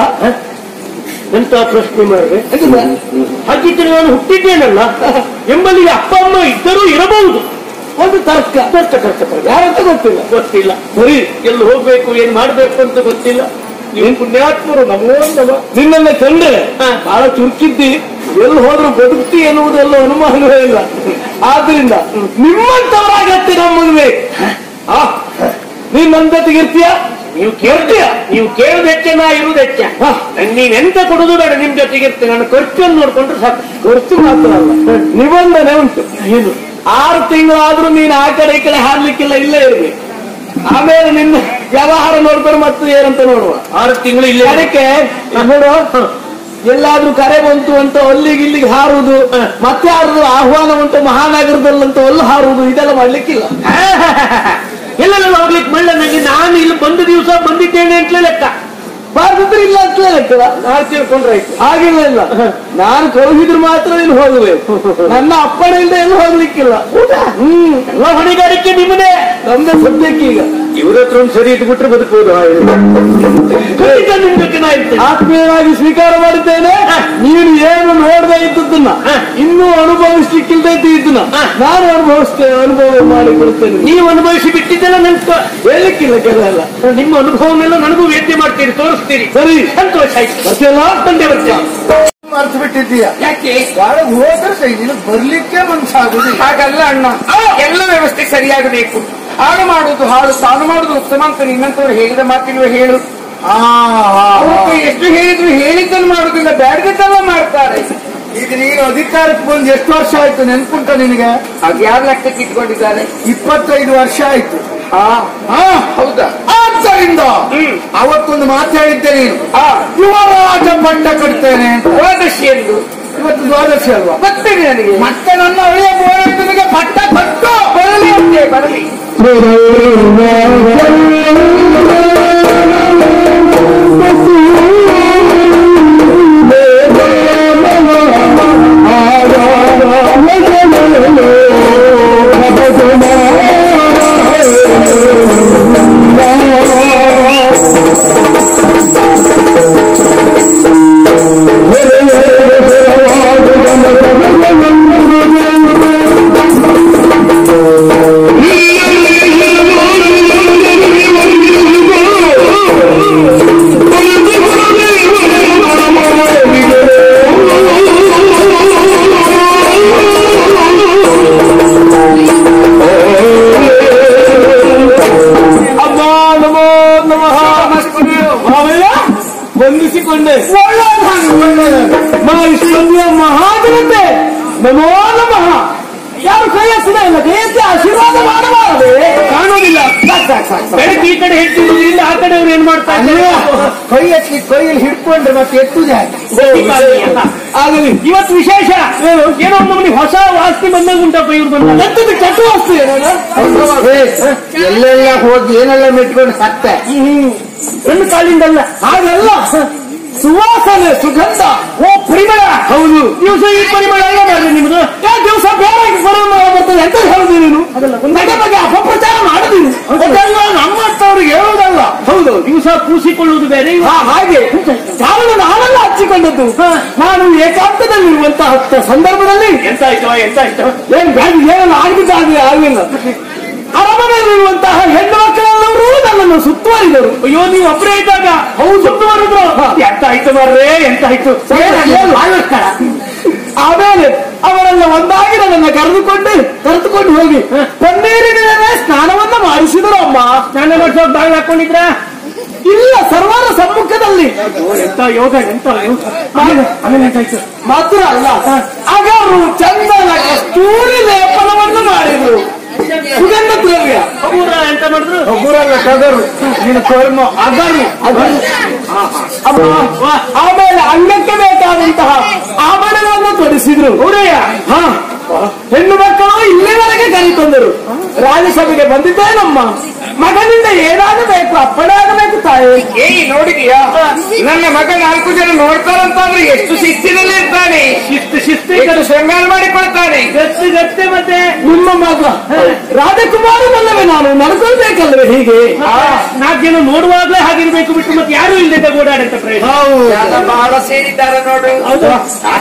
ಎಂತ ಪ್ರಶ್ನೆ ಮಾಡಿದ್ರೆ ಎಂತದ? ಹಾಗಿದ್ರೆ ನಾನು ಹುಟ್ಟಿದ್ದೇನಲ್ಲ ಎಂಬಲ್ಲಿಗೆ ಅಪ್ಪ ಅಮ್ಮ ಇದ್ದರೂ ಇರಬಹುದು ಒಂದು ತರ್ಕ ಕಷ್ಟ ಕಷ್ಟ ಕಷ್ಟ. ಯಾರಂತ ಗೊತ್ತಿಲ್ಲ ಗೊತ್ತಿಲ್ಲ ಸರಿ ಎಲ್ಲಿ ಹೋಗ್ಬೇಕು ಏನ್ ಮಾಡ್ಬೇಕು ಅಂತ ಗೊತ್ತಿಲ್ಲ ನೀವು ಪುಣ್ಯಾತ್ಮರು ನಮೋ ನಮ ನಿನ್ನನ್ನ ಕಂಡ್ರೆ ಹಾ. ಬಹಳ ಚುರುಕಿದ್ದಿ ಎಲ್ಲಿ ಹೋದ್ರು ಬದುಕ್ತಿ ಎನ್ನುವುದೆಲ್ಲ ಅನುಮಾನವೇ ಇಲ್ಲ ಆದ್ರಿಂದ ನಿಮ್ಮಂತವರಾಗತ್ತೆ ನಮ್ಮದು ಬೇಕು ಆ, ನೀನ್ ನನ್ನ ಜೊತೆಗೆ ಇರ್ತೀಯ ನೀವು ಕೇಳ್ತೀಯ ನೀವು ಕೇಳುದು ಹೆಚ್ಚ ನಾ ಇರುವುದು ಹೆಚ್ಚ ಹಾ. ನಂಗೆ ನೀವೆಂತ ಕೊಡುದು ಬೇಡ ನಿಮ್ ಜೊತೆಗೆ ಇರ್ತೇನೆ ನಾನು ಖರ್ಚನ್ನು ನೋಡ್ಕೊಂಡ್ರೆ ಸಾಕು ಗೊತ್ತು ಮಾತ್ರ ಅಲ್ಲ ನಿಬಂಧನೆ ಉಂಟು ಏನು ಆರು ತಿಂಗಳಾದ್ರೂ ನೀನು ಆ ಕಡೆ ಈ ಕಡೆ ಹಾರ್ಲಿಕ್ಕಿಲ್ಲ ಇಲ್ಲೇ ಇರ್ಬೇಕು ಆಮೇಲೆ ನಿನ್ನ ವ್ಯವಹಾರ ನೋಡ್ಕೊಂಡು ಮತ್ತೆ ಏನಂತ ನೋಡುವ ಆರು ತಿಂಗಳು ಇಲ್ಲೇ ಅದಕ್ಕೆ ನೋಡು ಎಲ್ಲಾದ್ರೂ ಕರೆ ಬಂತು ಅಂತ ಅಲ್ಲಿಗೆ ಇಲ್ಲಿಗೆ ಹಾರುವುದು ಮತ್ತೆ ಯಾರಾದ್ರೂ ಆಹ್ವಾನ ಉಂಟು ಮಹಾನಗರದಲ್ಲಂತ ಅಲ್ಲಿ ಹಾರುವುದು ಇದೆಲ್ಲ ಮಾಡ್ಲಿಕ್ಕಿಲ್ಲ ಎಲ್ಲೆಲ್ಲ ಹೋಗ್ಲಿಕ್ಕೆ ಮಳ್ಳ ನನಗೆ ನಾನು ಇಲ್ಲಿ ಬಂದ ದಿವಸ ಬಂದಿದ್ದೇನೆ ಅಂತಲೇ ಲೆಕ್ಕ ಬಾರದಿದ್ರೆ ಇಲ್ಲ ಅಂತಲೇ ಲೆಕ್ಕದ ನಾನು ತಿಳ್ಕೊಂಡ್ರೆ ಆಯ್ತು ಆಗಿಲ್ಲ ಇಲ್ಲ ನಾನು ಕಳುಹಿದ್ರೆ ಮಾತ್ರ ನೀನು ಹೋಗಬೇಕು ನನ್ನ ಅಪ್ಪಣೆ ಇಲ್ಲದೆ ಎಲ್ಲೂ ಹೋಗ್ಲಿಕ್ಕಿಲ್ಲ ಹ್ಮ್ ಎಲ್ಲ ಹೊಣೆಗಾರಿಕೆ ನಿಮ್ಮದೇ ನಮ್ದೇ ಸದ್ಯಕ್ಕೆ ಈಗ ಇವ್ರ ಹತ್ರ ಒಂದು ಸರಿ ಇದ್ಬಿಟ್ರೆ ಬದುಕಬಹುದು ಖಂಡಿತ ನಿಮ್ ಜೊತೆ ನಾ ಇರ್ತೇನೆ ಆತ್ಮೀಯವಾಗಿ ಸ್ವೀಕಾರ ಮಾಡಿದ್ದೇನೆ ನೀನು ಏನು ನೋಡದೆ ಇದ್ದದ್ದನ್ನ ಇನ್ನೂ ಅನುಭವಿಸ್ಲಿಕ್ಕಿಲ್ದೇ ಇದ್ದನ್ನ ನಾನು ಅನುಭವಿಸ್ತೇನೆ ಅನುಭವ ಮಾಡಿ ಕೊಡ್ತೇನೆ ನೀವು ಅನುಭವಿಸಿ ಬಿಟ್ಟಿದ್ದೆಲ್ಲ ನೆನ್ಸ್ಕೊ ಹೇಳಲಿಕ್ಕಿಲ್ಲ ಕೆಲವೆಲ್ಲ ನಿಮ್ಮ ಅನುಭವನೆಲ್ಲ ನನಗೂ ವೇದ್ಯ ಮಾಡ್ತೀರಿ ತೋರಿಸ್ತೀರಿ ಸರಿ ಸಂತೋಷ ಆಯ್ತು ಬರ್ತೀಯಲ್ಲ ಬಂದೆ ಬರ್ತೀಯ ಮರ್ತು ಬಿಟ್ಟಿದ್ದೀಯ ಯಾಕೆ ಒಳಗೆ ಹೋದ್ರೆ ಸರಿ ನೀನು ಬರ್ಲಿಕ್ಕೆ ಮನ್ಸಾಗುದಿಲ್ಲ ಹಾಗಲ್ಲ ಅಣ್ಣ ಎಲ್ಲ ವ್ಯವಸ್ಥೆ ಸರಿಯಾಗಬೇಕು ಹಾಳು ಮಾಡುವುದು ಹಾಳು ತಾನು ಮಾಡುವುದು ಉತ್ತಮ ಅಂತ ನಿನ್ನಂತವ್ರು ಹೇಳಿದ ಮಾತಿಲ್ವೇ ಹೇಳು ಆ, ಆ, ಅವತ್ತು ಆ. ಎಷ್ಟು ಹೇಳಿದ್ರು ಹೇಳಿದ್ದನ್ನು ಮಾಡುದಿಲ್ಲ ಬ್ಯಾಡ್ಗೆದ್ದೆಲ್ಲ ಮಾಡ್ತಾರೆ ಈಗ ನೀನು ಅಧಿಕಾರಕ್ಕೆ ಬಂದು ಎಷ್ಟು ವರ್ಷ ಆಯ್ತು ನೆನ್ಪುಂಟ ನಿನಗೆ ಅದು ಯಾರ ಲೆಕ್ಕಕ್ಕೆ ಇಟ್ಕೊಂಡಿದ್ದಾರೆ ಇಪ್ಪತ್ತೈದು ವರ್ಷ ಆಯ್ತು ಹಾ ಹಾ ಹೌದಾ ಆದ್ದರಿಂದ ಅವತ್ತೊಂದು ಮಾತು ಹೇಳಿದ್ದೆ ನೀನು ಆ ಯುವರಾಜ ಪಟ್ಟ ಕಟ್ತೇನೆ ಅಂತ ದ್ವಾದಶಿ ಎಂದು ಇವತ್ತು ದ್ವಾದಶಿ ಅಲ್ವಾ ಗೊತ್ತಿದೆ ನನಗೆ ಮತ್ತೆ ನನ್ನ ಹಳೆಯ ಬೋಳನಿಗೆ ಪಟ್ಟ ಕಟ್ಟು ಬರಲಿ ಅಂತೆ ಬರಲಿ ಅಮ್ಮ ನಮೋ ನಮಃ ಮಾವಯ್ಯ ವಂದಿಸಿಕೊಂಡೆ ಮಹಿಷ್ಠನ್ಯ ಮಹಾಜನತೆ ನಮೋ ನಮಃ ಯಾರು ಕೈ ಎತ್ತಿದ ಇಲ್ಲ ಕೈ ಎತ್ತಿ ಆಶೀರ್ವಾದ ಮಾಡಬಾರದೆ ಕಾಣುವುದಿಲ್ಲ ಸಾಕ್ ಸಾಕ್ ಸಾಕ್ ಸಾಕ್. ಬೆಳಗ್ಗೆ ಈ ಕಡೆ ಹೇಳ್ತಿದ್ರು ಇಲ್ಲ ಆ ಕಡೆ ಅವ್ರು ಏನ್ ಮಾಡ್ತಾ ಇದ್ದಾರೆ ಕೈ ಎತ್ತಿ ಕೈಯಲ್ಲಿ ಹಿಡ್ಕೊಂಡ್ರೆ ಮತ್ತೆ ಎತ್ತುದೇ ಆಗಲಿ ಇವತ್ತು ವಿಶೇಷ ಏನೋ ಒಂದು ನಮ್ಗೆ ಹೊಸ ವಾಸ್ತಿ ಬಂದಂಗ ಉಂಟಪ್ಪ ಇವ್ರು ಬಂದಾಗ ಎಂತದ್ದು ಕೆಟ್ಟ ವಸ್ತು ಏನಲ್ಲ ಎಲ್ಲೆಲ್ಲ ಹೋಗಿ ಏನೆಲ್ಲ ಮೆಟ್ಕೊಂಡು ಸತ್ತೆ ನನ್ನ ಕಾಲಿಂದಲ್ಲ ಹಾಗಲ್ಲ ಸುವಾಸನೆ ಸುಗಂಧ ಓ ಪರಿಮಳ ಹೌದು ದಿವಸ ಈ ಪರಿಮಳ ಎಲ್ಲ ಮಾಡ್ರಿ ನಿಮ್ದು ಯಾ ದಿವಸ ಬೇರೆ ಪರಿಮಳ ಬರ್ತದೆ ಎಂತ ಹೇಳುದು ನೀನು ನನ್ನ ಬಗ್ಗೆ ಅಪಪ್ರಚಾರ ಮಾಡದು ಅದೆಲ್ಲ ನಮ್ಮಂತವ್ರಿಗೆ ಹೇಳುವುದಲ್ಲ ಹೌದು ಸಹ ಕೂಸಿಕೊಳ್ಳುವುದು ಬೇರೆ ಇವ- ಹಾ ಹಾಗೆ ಕಾರಣ ನಾನೆಲ್ಲ ಹಚ್ಚಿಕೊಂಡದ್ದು ನಾನು ಏಕಾಂತದಲ್ಲಿರುವಂತಹ ಸಂದರ್ಭದಲ್ಲಿ ಎಂತ ಆಯ್ತು ಎಂತ ಆಯ್ತು ಏನ್ ಬ್ಯಾಡ ಏನಲ್ಲ ಆಗಿದ್ದಾಗಿ ಆಗಲಿಲ್ಲ ಅರಮನೆಯಲ್ಲಿರುವಂತಹ ಹೆಣ್ಣು ಮಕ್ಕಳೆಲ್ಲರೂ ನನ್ನನ್ನು ಸುತ್ತುವರಿದರು ಅಯ್ಯೋ ನೀವು ಒಬ್ಬರೇ ಇದ್ದಾಗ ಹೌದು ಸುತ್ತುವರೆದ್ರು ಎಂತ ಆಯ್ತು ಮಾರ್ರೆ ಎಂತ ಆಯ್ತು ಆಮೇಲೆ ಅವರೆಲ್ಲ ಒಂದಾಗಿ ನನ್ನನ್ನು ಕರೆದುಕೊಂಡು ಕರೆದುಕೊಂಡು ಹೋಗಿ ಪನ್ನೀರಿನ ಸ್ನಾನವನ್ನ ಮಾಡಿಸಿದರು ಅಮ್ಮ ಸ್ನಾನ ಮಾಡಿಸೋಕ್ ಬಾಗಿಲು ಹಾಕೊಂಡಿದ್ರ ಇಲ್ಲ ಸರ್ವರ ಸಮ್ಮುಖದಲ್ಲಿ ಓ, ಎಂತ ಯೋಗ ಎಂತ ಯೋಗ. ಆಮೇಲೆ ಆಮೇಲೆ ಎಂತ ಆಯ್ತು ಮಾತ್ರ ಅಲ್ಲ ಅವರು ಚಂದನ ಕಸ್ತೂರಿ ಲೇಪನವನ್ನು ಮಾಡಿದರು ಸುಗಂಧ ದ್ರವ್ಯ ಹಗುರ ಎಂತ ಮಾಡಿದ್ರು ಒಬ್ಬರಲ್ಲ ಕದರು ನೀನು ಕೋರ್ಮ ಅಗರು ಅಗರು. ಅಮ್ಮ, ಆಮೇಲೆ ಅಂಗಕ್ಕೆ ಬೇಕಾದಂತಹ ಆಭರಣವನ್ನು ತೊಡಿಸಿದ್ರು ಅವರಯ್ಯ ಹಾ ಹೆಣ್ಣು ಮಕ್ಕಳು ಇಲ್ಲಿವರೆಗೆ ಕರೆತಂದರು ರಾಜ್ಯಸಭೆಗೆ ಬಂದಿದ್ದೇನಮ್ಮ ಮಗನಿಂದ ಏನಾಗಬೇಕು ಅಪ್ಪಣೆ ಆಗಬೇಕು ತಾಯಿ ಏಯ್ ನೋಡಿದೀಯಾ ನನ್ನ ಮಗ ನಾಲ್ಕು ಜನ ನೋಡ್ತಾರಂತಾದ್ರೆ ಎಷ್ಟು ಶಿಸ್ತಿನಲ್ಲಿ ಇರ್ತಾನೆ ಶಿಸ್ತು ಶಿಸ್ತು ಎಷ್ಟು ಶೃಂಗಾರ ಮಾಡಿಕೊಳ್ತಾನೆ ಗತ್ತು ಗತ್ತೆ ಮತ್ತೆ ನಿಮ್ಮ ಮಗ ರಾಜಕುಮಾರನಲ್ಲವೇ ನಾನು ನಡ್ಕೊಳ್ಬೇಕಲ್ವೇ ಹೀಗೆ ಆ, ನಾಲ್ಕು ಜನ ನೋಡುವಾಗ್ಲೇ ಹಾಗಿರ್ಬೇಕು ಬಿಟ್ಟು ಮತ್ತೆ ಯಾರು ಇಲ್ಲದೆ ಓಡಾಡಂತ ಪ್ರಯತ್ನ ಯಾರ ಬಹಳ ಸೇರಿದ್ದಾರ ನೋಡು ಹೌದು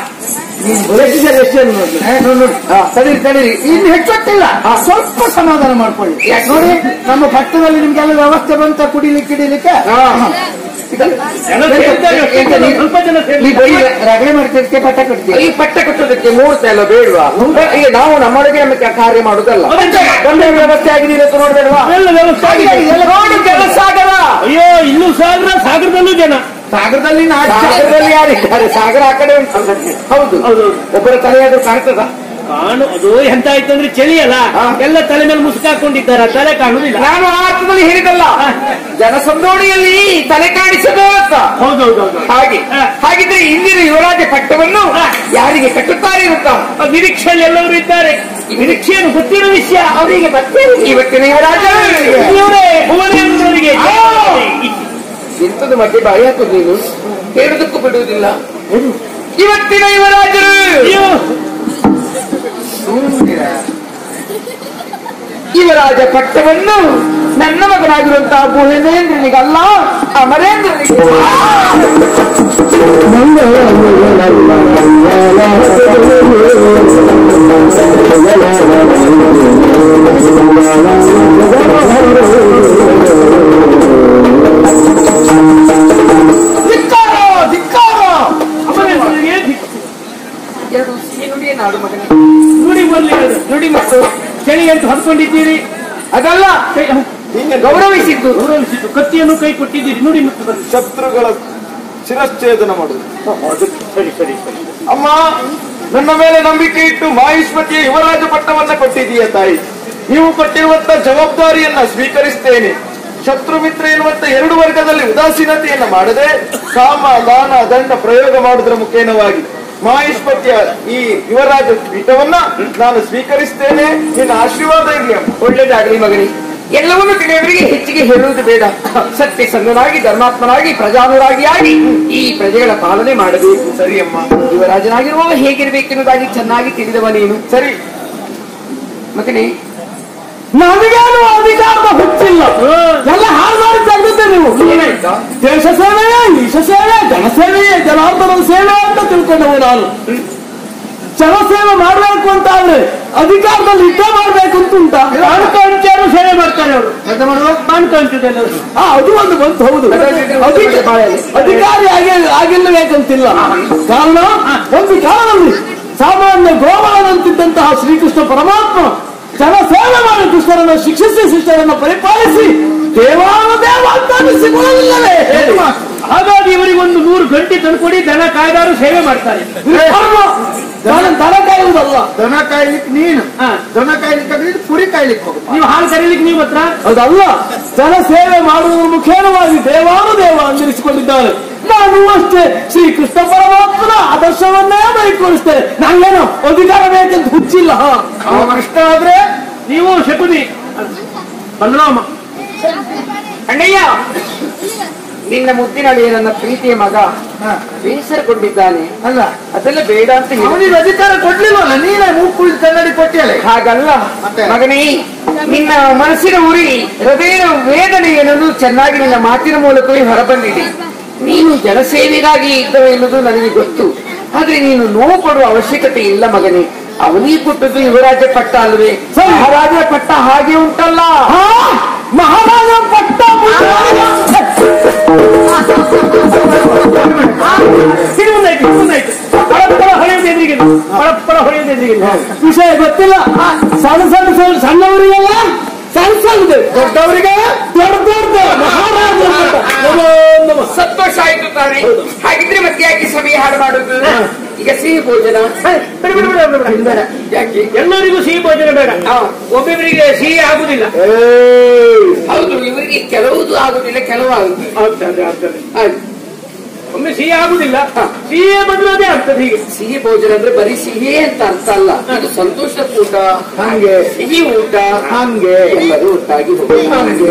ಎಷ್ಟಿದೆ ಎಷ್ಟೇನು ನೋಡಿ ತಡೀರಿ ತಡೀರಿ ಇನ್ನು ಹೆಚ್ಚೊಟ್ಟಿಲ್ಲ ಸ್ವಲ್ಪ ಸಮಾಧಾನ ಮಾಡ್ಕೊಳ್ಳಿ ನೋಡಿ ನಮ್ಮ ಪಟ್ಟಣದಲ್ಲಿ ನಿಮ್ಗೆಲ್ಲ ವ್ಯವಸ್ಥೆ ಬಂತ ಕುಡಿಲಿಕ್ಕೆ ಗಿಡಿಲಿಕ್ಕೆ ಜನ ಸೇರ್ತಾರೆ, ಸ್ವಲ್ಪ ಜನ ಸೇರ್ತಾರೆ. ರಗಳೆ ಮಾಡ್ತಿದ್ದಕ್ಕೆ ಪಟ್ಟ ಕಟ್ತೀವಿ ಈ ಪಟ್ಟ ಕಟ್ಟೋದಕ್ಕೆ ಮುಹೂರ್ತ ಎಲ್ಲ ಬೇಡವಾ ಈಗ ನಾವು ನಮ್ಮೊಳಗೆ ನಮ್ಮ ಕ- ಕಾರ್ಯ ಮಾಡುದಲ್ಲ ಒಂದೇ ವ್ಯವಸ್ಥೆ ಆಗಿದೆ ಅಂತ ನೋಡ್ಬೇಡವಾ ಎಲ್ಲ ವ್ಯವಸ್ಥೆ ಆಗಿದೆ. ನೋಡಿ ಕೆಲಸ ಆಗಲ್ಲ ಅಯ್ಯೋ ಇನ್ನೂ ಸಾಗರ ಸಾಗರದಲ್ಲೂ ಜನ ಸಾಗರದಲ್ಲಿ ಸಾಗರದಲ್ಲಿ ಯಾರಿದ್ದಾರೆ ಸಾಗರ ಆ ಕಡೆ ಉಂಟು ಹೌದು ಹೌದು ಒಬ್ಬರ ತಲೆಯಾದ್ರೂ ಕಾಣ್ತದ ಕಾಣು ಅದು ಎಂತ ಆಯ್ತು ಅಂದ್ರೆ ಚಳಿ ಅಲ್ಲ ಎಲ್ಲ ತಲೆ ಮೇಲೆ ಮುಸುಕಾಕೊಂಡಿದ್ದಾರ ತಲೆ ಕಾಣುದಿಲ್ಲ ನಾನು ಆ ಅರ್ಥದಲ್ಲಿ ಹೇಳಿದಲ್ಲ ಜನಸಂದೋಣಿಯಲ್ಲಿ ತಲೆ ಕಾಣಿಸದು ಅಂತ ಹೌದೌದೌದು ಹಾಗೆ ಹಾಗಿದ್ರೆ ಇಂದಿನ ಯುವರಾಜ ಪಟ್ಟವನ್ನು ಯಾರಿಗೆ ಕಟ್ಟುತ್ತಾರೆ ಅಂತ ನಿರೀಕ್ಷೆಯಲ್ಲಿ ಎಲ್ಲರೂ ಇದ್ದಾರೆ ಈ ನಿರೀಕ್ಷೆಯನ್ನು ಗೊತ್ತಿರೋ ವಿಷಯ ಅವರಿಗೆ ಬರ್ತೇನೆ ಇವತ್ತಿನ ಯುವರಾಜ ಇವರೇ ಭುವನೇಂದ್ರರಿಗೆ ಎಂತದು ಮಧ್ಯೆ ಬಾಯಿ ಹಾಕೋದು ನೀನು ಹೇಳುದಕ್ಕೂ ಬಿಡುವುದಿಲ್ಲ ಇವತ್ತಿನ ಯುವರಾಜರು ಅಯ್ಯೋ ಯುವರಾಜ ಪಟ್ಟವನ್ನು ನನ್ನ ಮಗನಾಗಿರುವಂತಹ ಭುವನೇಂದ್ರನಿಗಲ್ಲ ಅಮರೇಂದ್ರನಿಗೆ ಧಿಕ್ಕಾರ ಧಿಕ್ಕಾರ ಅಮರೇಂದ್ರನಿಗೆ ಧಿಕ್ಕು. ಎರಡು ಸಿಹಿ ನುಡಿಯ ನಾಡು ಮಗನೇ ನುಡಿ ಬರ್ಲಿ ಅದು. ನುಡಿ ಮತ್ತು ಚಳಿ ಅಂತ ಹೊಂದ್ಕೊಂಡಿದ್ದೀರಿ ಅದಲ್ಲ ನಿನ್ನೆ ಗೌರವಿಸಿದ್ದು ಗೌರವಿಸಿದ್ದು ಕತ್ತಿಯನ್ನು ಕೈ ಕೊಟ್ಟಿದ್ದೀರಿ ನುಡಿ ಮತ್ತು ಬರ್ಲಿ. ಶತ್ರುಗಳ ಶಿರಶ್ಛೇದನ ಮಾಡುದು ಸರಿ ಸರಿ ಸರಿ ಅಮ್ಮ ನನ್ನ ಮೇಲೆ ನಂಬಿಕೆ ಇಟ್ಟು ಮಾಹಿಷ್ಮತಿಯ ಯುವರಾಜ ಪಟ್ಟವನ್ನ ಕೊಟ್ಟಿದೀಯ ತಾಯಿ ನೀವು ಕೊಟ್ಟಿರುವಂತ ಜವಾಬ್ದಾರಿಯನ್ನ ಸ್ವೀಕರಿಸ್ತೇನೆ ಶತ್ರು ಮಿತ್ರ ಎನ್ನುವಂತ ಎರಡು ವರ್ಗದಲ್ಲಿ ಉದಾಸೀನತೆಯನ್ನ ಮಾಡದೆ ಕಾಮ ದಾನ ದಂಡ ಪ್ರಯೋಗ ಮಾಡುವುದರ ಮುಖೇನವಾಗಿ ಮಾಹಿಷ್ಮತಿಯ ಈ ಯುವರಾಜ ಪೀಠವನ್ನ ನಾನು ಸ್ವೀಕರಿಸ್ತೇನೆ ನಿನ್ನ ಆಶೀರ್ವಾದ ಇರಲಿ ಅಮ್ಮ ಒಳ್ಳೇದಾಗಲಿ ಮಗನಿ ಎಲ್ಲವನ್ನೂ ತಿಳಿಯವರಿಗೆ ಹೆಚ್ಚಿಗೆ ಹೇಳುವುದು ಬೇಡ ಸತ್ಯಸಂಧನಾಗಿ ಧರ್ಮಾತ್ಮನಾಗಿ ಪ್ರಜಾನುರಾಗಿಯಾಗಿ ಈ ಪ್ರಜೆಗಳ ಪಾಲನೆ ಮಾಡಬೇಕು ಸರಿ ಅಮ್ಮ ಯುವರಾಜನಾಗಿರುವವ ಹೇಗಿರಬೇಕೆನ್ನುವುದಾಗಿ ಚೆನ್ನಾಗಿ ತಿಳಿದವ ನೀನು ಸರಿ ಮಗನೇ ನನಗೇನು ಅಧಿಕಾರದ ಹುಚ್ಚಿಲ್ಲ ಎಲ್ಲ ಹಾಳು ಮಾಡಿ ತೆಗೆದಿದ್ದೆ ನೀವು ಏನಾಯ್ತಾ ದೇಶ ಸೇವೆಯೇ ಈಶ ಸೇವೆ ಜನಸೇವೆಯೇ ಜನಾರ್ದನದ ಸೇವೆ ಅಂತ ತಿಳ್ಕೊಂಡವು ನಾನು ಜನಸೇವೆ ಮಾಡಬೇಕು ಅಂತ ಆದ್ರೆ ಅಧಿಕಾರದಲ್ಲಿ ಇದ್ದೇ ಮಾಡ್ಬೇಕು ಅಂತ ಉಂಟಾ ಪಾನಕಾಂಚರು ಸೇವೆ ಮಾಡ್ತಾರೆ ಅವರು ಎಂತ ಮಾಡುವ ಪಾನಕಾಂಚದೆಲ್ಲವರು ಆ, ಅದು ಒಂದು ಬಂತು ಹೌದು ಅಧಿಕ- ಅಧಿಕಾರಿ ಆಗಿ ಆಗಿಲ್ಲಬೇಕಂತಿಲ್ಲ ಕಾರಣ ಒಂದು ಕಾಲದಲ್ಲಿ ಸಾಮಾನ್ಯ ಗೋಮಾನಂತಿದ್ದಂತಹ ಶ್ರೀಕೃಷ್ಣ ಪರಮಾತ್ಮ ಜನ ಸೇವೆ ಮಾಡಿ ದುಷ್ಟರನ್ನು ಶಿಕ್ಷಿಸಿ ಶಿಷ್ಟರನ್ನು ಪರಿಪಾಲಿಸಿ ದೇವಾನು ದೇವ ಅಂತ ಅನಿಸಿಕೊಳ್ಳಲಿಲ್ಲವೇ ಹೇಳಿ ಮಾತು. ಹಾಗಾಗಿ ಇವರಿಗೆ ಒಂದು ನೂರು ಗಂಟೆ ತಂದುಕೊಡಿ ದನ ಕಾಯ್ದಾರು ಸೇವೆ ಮಾಡ್ತಾರೆ ಧರ್ಮ. ದನ ದನ ಕಾಯುವುದಲ್ಲ ದನ ಕಾಯ್ಲಿಕ್ಕೆ ನೀನು ಹಾ. ದನ ಕಾಯ್ಲಿಕ್ಕೆ ನೀನು ಕುರಿ ಕಾಯ್ಲಿಕ್ಕೆ ಹೋಗಪ್ಪ ನೀವು ಹಾಲು ಕರೀಲಿಕ್ಕೆ ನೀವು ಹತ್ರ ಅದಲ್ಲ ಜನ ಸೇವೆ ಮಾಡುವುದರ ಮುಖೇನವಾಗಿ ದೇವಾನು ದೇವ ಅಂದಿರಿಸಿಕೊಂಡಿದ್ದಾರೆ ನಾನು ಅಷ್ಟೇ ಶ್ರೀಕೃಷ್ಣ ಪರಮಾತ್ಮನ ಆದರ್ಶವನ್ನೇ ಬೈಕೊಳಿಸ್ತೇನೆ ನಂಗೇನು ಅಧಿಕಾರ ಬೇಕಂತ ಹುಚ್ಚಿಲ್ಲ ಹಾ. ಅವ ಕೃಷ್ಣ ಆದ್ರೆ ನೀವು ಶಕುನಿ ಬಲರಾಮ ಅಣ್ಣಯ್ಯ ನಿನ್ನ ಮುದ್ದಿನ ಅಳಿಯ ನನ್ನ ಪ್ರೀತಿಯ ಮಗ ಬೇಸರಗೊಂಡಿದ್ದಾನೆ ಅಲ್ಲ ಅದೆಲ್ಲ ಬೇಡ ಅಂತ ಹೇಳಿ ಅವನಿಗೆ ಅಧಿಕಾರ ಕೊಡ್ಲಿಲ್ವಲ್ಲ ನೀನೇ ಮೂಕು ಕನ್ನಡಿ ಕೊಟ್ಟಿಯಲ್ಲ ಹಾಗಲ್ಲ ಮತ್ತೆ? ಮಗನೇ ನಿನ್ನ ಮನಸ್ಸಿನ ಉರಿ ಹೃದಯ ವೇದನೆ ಏನನ್ನು ಚೆನ್ನಾಗಿ ನಿನ್ನ ಮಾತಿನ ಮೂಲಕವೇ ಹೊರಬಂದಿದೆ ನೀನು ಜನಸೇವೆಗಾಗಿ ಇದ್ದವ ಎನ್ನುವುದು ನನಗೆ ಗೊತ್ತು ಆದ್ರೆ ನೀನು ನೋವು ಪಡುವ ಅವಶ್ಯಕತೆ ಇಲ್ಲ ಮಗನೇ ಅವನಿಗೆ ಕೊಟ್ಟದ್ದು ಯುವರಾಜ ಪಟ್ಟ ಅಲ್ವೇ ಮಹಾರಾಜ ಪಟ್ಟ ಹಾಗೆ ಉಂಟಲ್ಲ ಮಹಾರಾಜ ಪಟ್ಟ ಇದು ಮುಂದಾಯ್ತು ಇದು ಮುಂದಾಯ್ತು ಪಳಪ್ಪಳ ಹೊಳೆಯೋದು ಎದುರಿಗೆ ಪಳಪ್ಪಳ ಹೊಳೆಯೋದು ಎದುರಿಗೆ ವಿಷಯ ಗೊತ್ತಿಲ್ಲ ಸಣ್ಣ ಸಣ್ಣ ಸಣ್ಣ ಸಣ್ಣವರಿಗೆಲ್ಲ ಸಣ್ಣ ಸಣ್ಣದು ದೊಡ್ಡವರಿಗೆ ದೊಡ್ಡ ದೊಡ್ಡ ಮಹಾರಾಜ ಪಟ್ಟ. ನಮೋ ನಮಃ. ಸಂತೋಷ ಆಯ್ತು ತಾನೆ ಹಾಗಿದ್ರೆ ಮತ್ತೆ ಯಾಕೆ ಸಮಯ ಹಾಳು ಮಾಡುದು ಈಗ ಸಿಹಿ ಭೋಜನ ಬಿಡು ಬಿಡು ಬಿಡು ಬಿಡು ಬಿಡು. ಬೇಡ. ಯಾಕೆ ಎಲ್ಲರಿಗೂ ಸಿಹಿ ಭೋಜನ ಬೇಡ ಹಾ. ಒಬ್ಬೊಬ್ಬರಿಗೆ ಸಿಹಿ ಆಗುದಿಲ್ಲ ಹೌದು ಇವರಿಗೆ ಕೆಲವುದು ಆಗುದಿಲ್ಲ ಕೆಲವು ಆಗುದಿಲ್ಲ ಆಗ್ತದೆ ಆಗ್ತದೆ ಆಯ್ತು. ಒಮ್ಮೆ ಸಿಹಿ ಆಗುದಿಲ್ಲ ಸಿಹಿಯೇ ಬಂದ್ರೆ ಅದೇ ಆಗ್ತದೆ ಹೀಗೆ ಸಿಹಿ ಭೋಜನ ಅಂದ್ರೆ ಬರೀ ಸಿಹಿ ಅಂತ ಅರ್ಥ ಅಲ್ಲ ಇದು ಸಂತೋಷದ ಊಟ ಹಂಗೆ ಸಿಹಿ ಊಟ ಹಂಗೆ ಎಲ್ಲರೂ ಒಟ್ಟಾಗಿ ಹೋಗೋದು.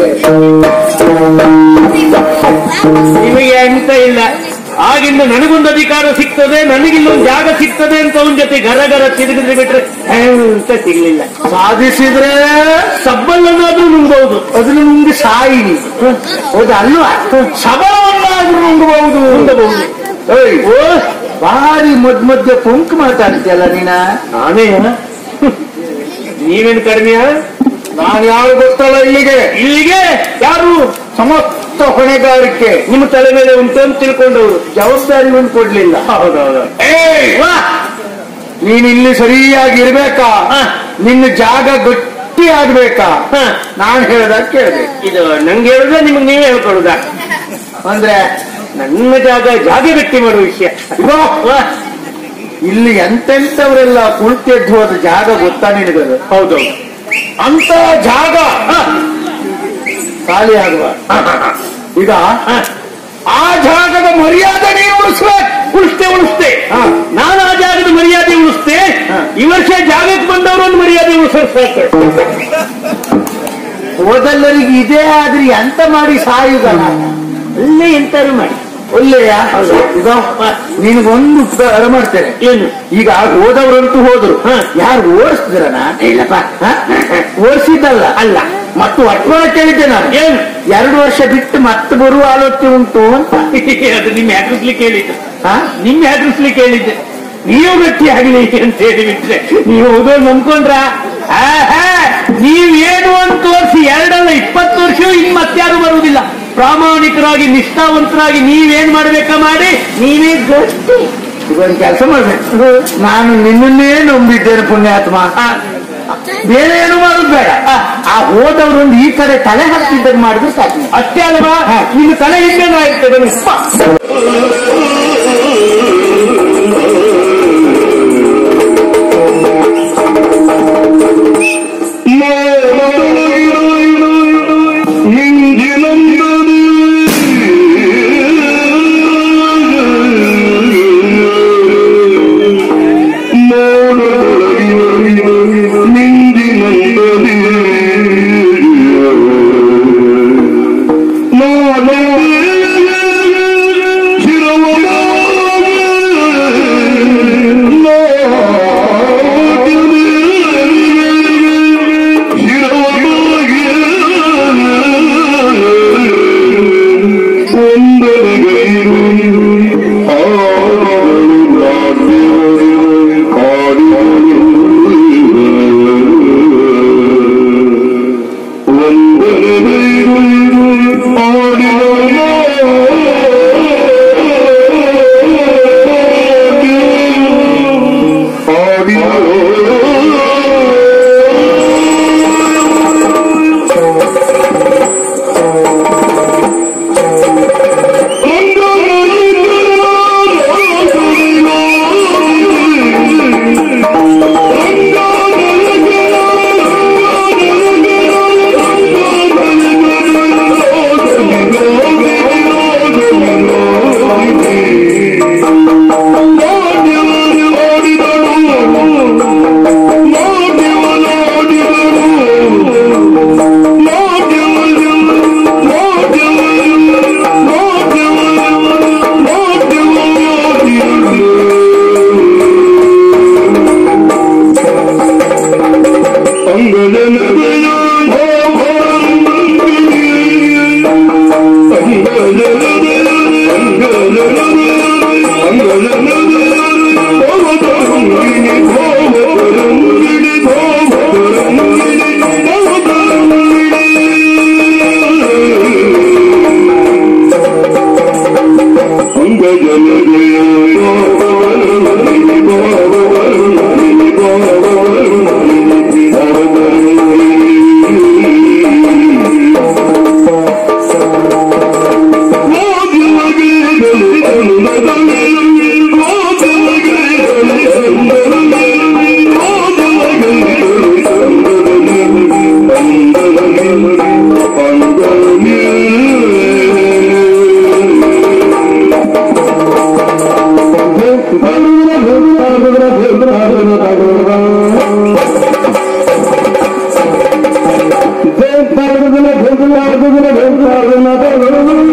ನಿಮಗೆ ಎಂತ ಇಲ್ಲ ಆಗಿಂದ ನನಗೊಂದು ಅಧಿಕಾರ ಸಿಗ್ತದೆ ನನಗಿಲ್ಲೊಂದು ಜಾಗ ಸಿಗ್ತದೆ ಅಂತ ಅವನ ಜೊತೆ ಗರ ಗರ ತಿರುಗಿದ್ರೆ ಬಿಟ್ರೆ ಅಂತ ಸಿಗ್ಲಿಲ್ಲ ಸಾಧಿಸಿದ್ರೆ ಸಬ್ಬಲ್ಲನ್ನಾದ್ರೂ ನುಂಗಬಹುದು ಅದನ್ನು ಮುಂದೆ ಸಾಯಿ ಹೌದಾ ಅಲ್ವಾ ಸಬಲವನ್ನಾದ್ರೂ ನುಂಗಬಹುದು ನುಂಗಬಹುದು ಏಯ್, ಓ, ಭಾರಿ ಮಧ್ಯ ಮಧ್ಯ ಪುಂಕ್ ಮಾತಾಡ್ತೀಯಲ್ಲ ನೀನ ನಾನೇ ನೀವೇನು ಕಡಿಮೆಯ ನಾನು ಯಾರು ಗೊತ್ತಲ್ಲ ಇಲ್ಲಿಗೆ ಇಲ್ಲಿಗೆ ಯಾರು ಸಮಸ್ತ ಹೊಣೆಗಾರಿಕೆ ನಿಮ್ಮ ತಲೆ ಮೇಲೆ ಉಂಟು ಅಂತ ತಿಳ್ಕೊಂಡವರು ಜವಾಬ್ದಾರಿ ಒಂದು ಕೊಡ್ಲಿಲ್ಲ ಹೌದೌದು ಏಯ್ ನೀನ್ ಇಲ್ಲಿ ಸರಿಯಾಗಿ ಇರ್ಬೇಕಾ ಹಾ. ನಿನ್ನ ಜಾಗ ಗಟ್ಟಿ ಆಗ್ಬೇಕಾ ಹಾ. ನಾನು ಹೇಳ್ದಾಗ ಕೇಳ್ಬೇಕು ಇದು ನಂಗೆ ಹೇಳಿದ್ರೆ ನಿಮಗೆ ನೀವೇ ಹೇಳ್ಕೊಳ್ಳುದ ಅಂದ್ರೆ ನನ್ನ ಜಾಗ ಜಾಗ ಗಟ್ಟಿ ಮಾಡುವ ವಿಷಯ ಇಗೋ, ಇಲ್ಲಿ ಎಂತೆಂತವರೆಲ್ಲ ಕುಳಿತೆದ್ದು ಹೋದ ಜಾಗ ಗೊತ್ತಾ ನಿನಗದು ಹೌದೌದು ಅಂತ ಜಾಗ ಖಾಲಿ ಆಗುವ ಈಗ ಆ ಜಾಗದ ಮರ್ಯಾದೆ ನೀನು ಉಳಿಸ್ಬೇಕು ಉಳಿಸ್ತೆ ಉಳಿಸ್ತೆ ಹಾ. ನಾನು ಆ ಜಾಗದ ಮರ್ಯಾದೆ ಉಳಿಸ್ತೆ ಹಾ. ಈ ವರ್ಷ ಜಾಗಕ್ಕೆ ಬಂದವರೊಂದು ಮರ್ಯಾದೆ ಉಳಿಸ್ಬೇಕು ಹೋದಲ್ಲರಿಗೆ ಇದೇ ಆದ್ರೆ ಎಂತ ಮಾಡಿ ಸಾಯುಗಲ್ಲ ಅಲ್ಲೇ ಎಂತಾರು ಮಾಡಿ ಒಳ್ಳೆಯ ಈಗ ನಿನಗೊಂದು ಉಪಕಾರ ಮಾಡ್ತೇನೆ ಏನು ಈಗ ಹೋದವರಂತೂ ಹೋದ್ರು ಹ. ಯಾರು ಓಡಿಸಿದ್ರನ ಇಲ್ಲಪ್ಪ ಓಡಿಸಿದ್ದಲ್ಲ ಅಲ್ಲ ಮತ್ತು ಒಟ್ಟಾರ ಕೇಳಿದ್ದೆ ನಾನು ಏನು ಎರಡು ವರ್ಷ ಬಿಟ್ಟು ಮತ್ತೆ ಬರುವ ಆಲೋಚನೆ ಉಂಟು ಅಂತ ಅದು ನಿಮ್ಮ ಹೆದರ್ಸ್ಲಿಕ್ಕೆ ಹೇಳಿದ್ದು ಹ? ನಿಮ್ಮ ಹೆದರ್ಸ್ಲಿಕ್ಕೆ ಹೇಳಿದ್ದೆ ನೀವು ಗಟ್ಟಿ ಆಗಲಿ ಅಂತ ಹೇಳಿ ಬಿಟ್ರೆ ನೀವು ಹೌದು ನಂಬ್ಕೊಂಡ್ರ ಆಹಾ, ನೀವೇನು ಅಂತ ತೋರಿಸಿ ಎರಡಲ್ಲ ಇಪ್ಪತ್ತು ವರ್ಷ ಇನ್ ಮತ್ಯಾರು ಬರುವುದಿಲ್ಲ ಪ್ರಾಮಾಣಿಕರಾಗಿ ನಿಷ್ಠಾವಂತರಾಗಿ ನೀವೇನ್ ಮಾಡ್ಬೇಕಾ ಮಾಡಿ ನೀವೇ ಗಟ್ಟಿ ಈಗ ಒಂದು ಕೆಲಸ ಮಾಡ್ಬೇಕು ನಾನು ನಿನ್ನನ್ನೇ ನಂಬಿದ್ದೇನೆ ಪುಣ್ಯಾತ್ಮ ಬೇರೆ ಏನು ಮಾಡೋದು ಬೇಡ ಆ ಹೋದವರೊಂದು ಈ ಕಡೆ ತಲೆ ಹಾಕ್ತಿದ್ದಾಗ ಮಾಡಿದ್ರೆ ಸಾಕು ಅಷ್ಟೇ ಅಲ್ವಾ ನಿಮ್ಮ ತಲೆ ಹಿಂದೆ ಆಗ್ತದೆ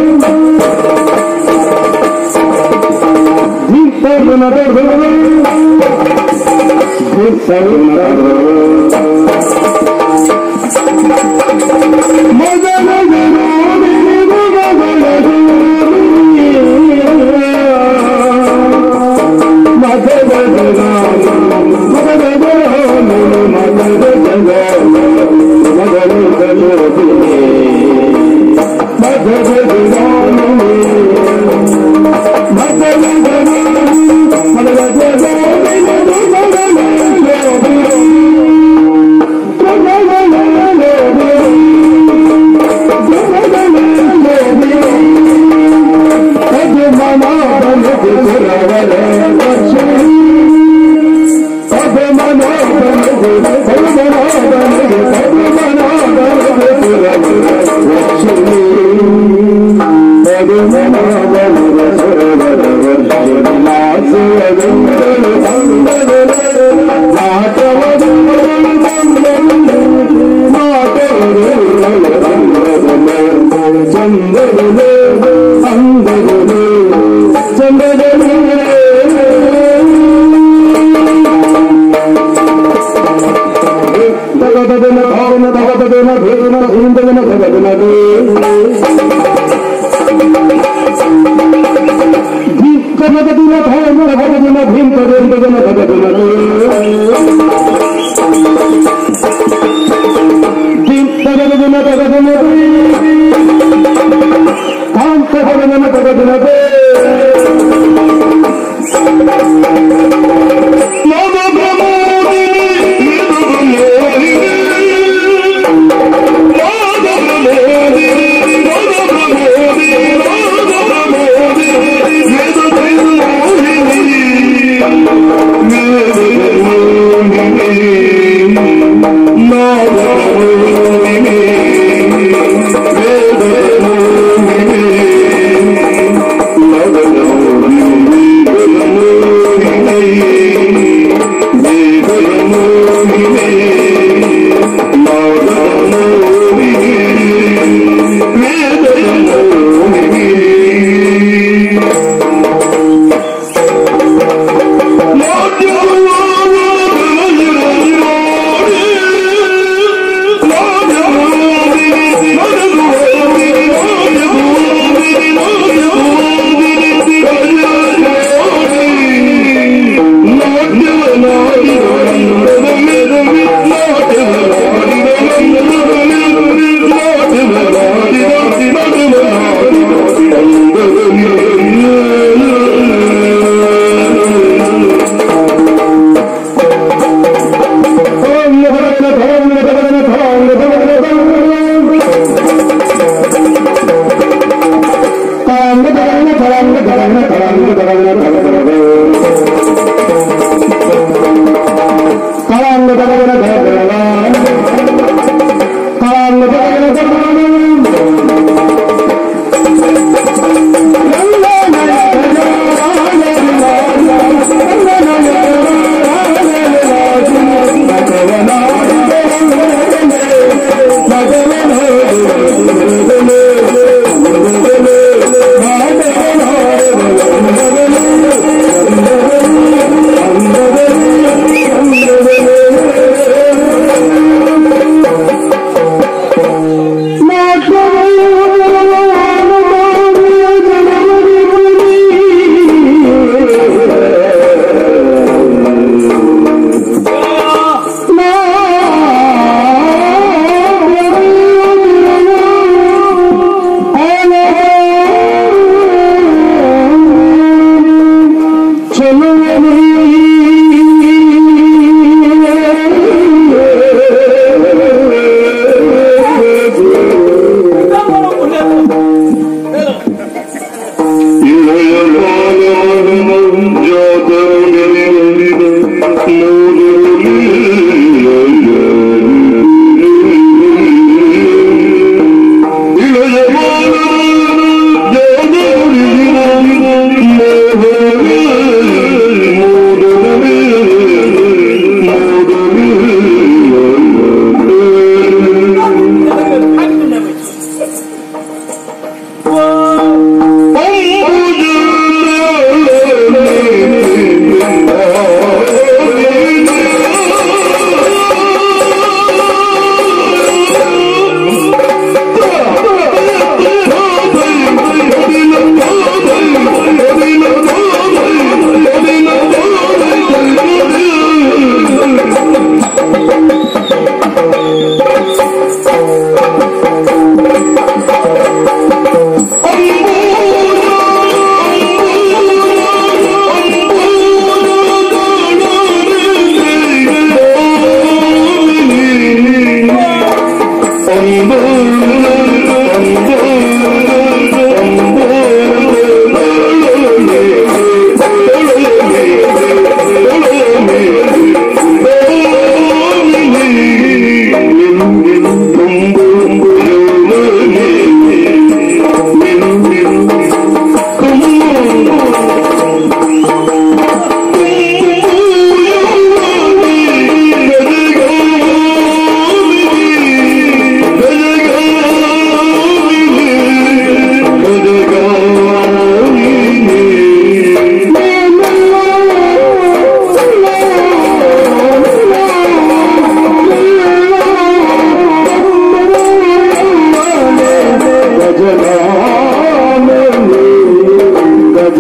Thank you.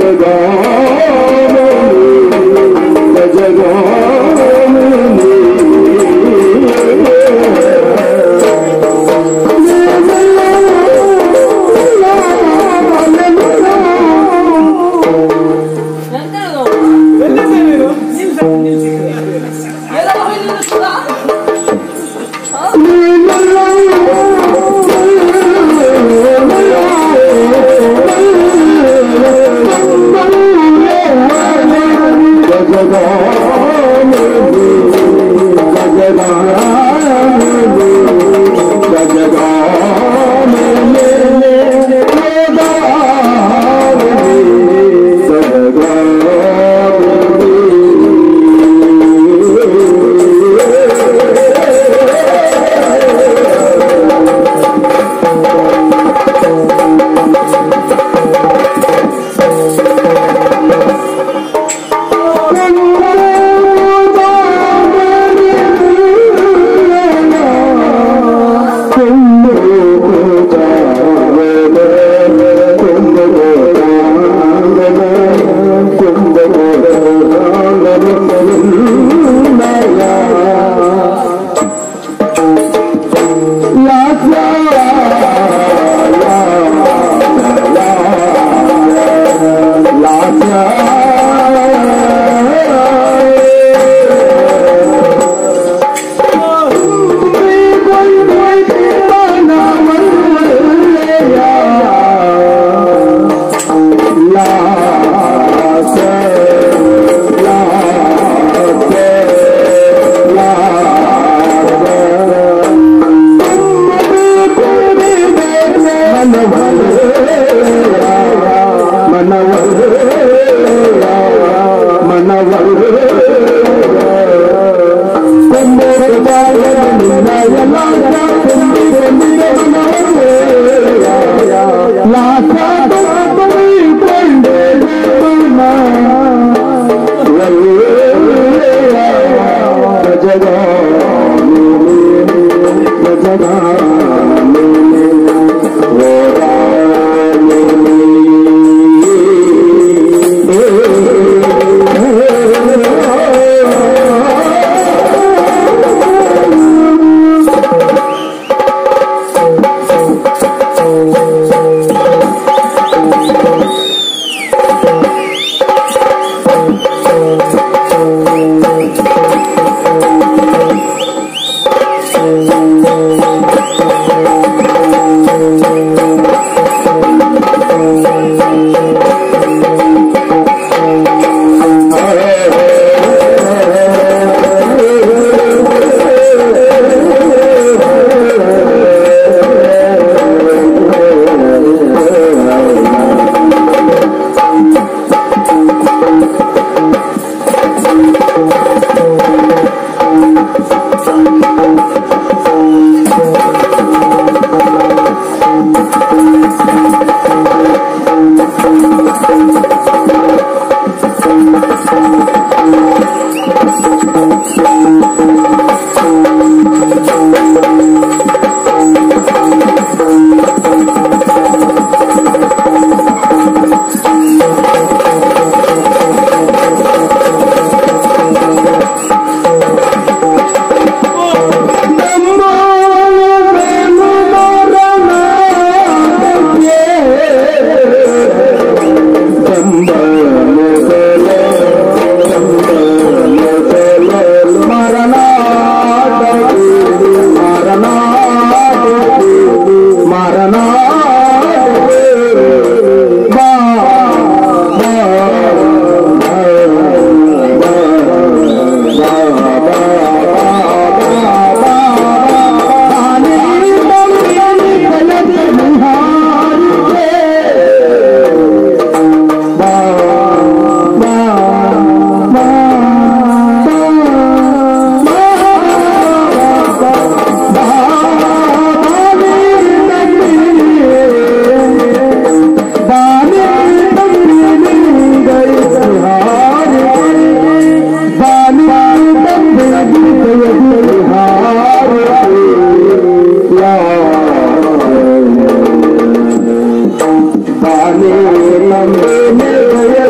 ಬಾನೇ ನಮ್ಮನೆ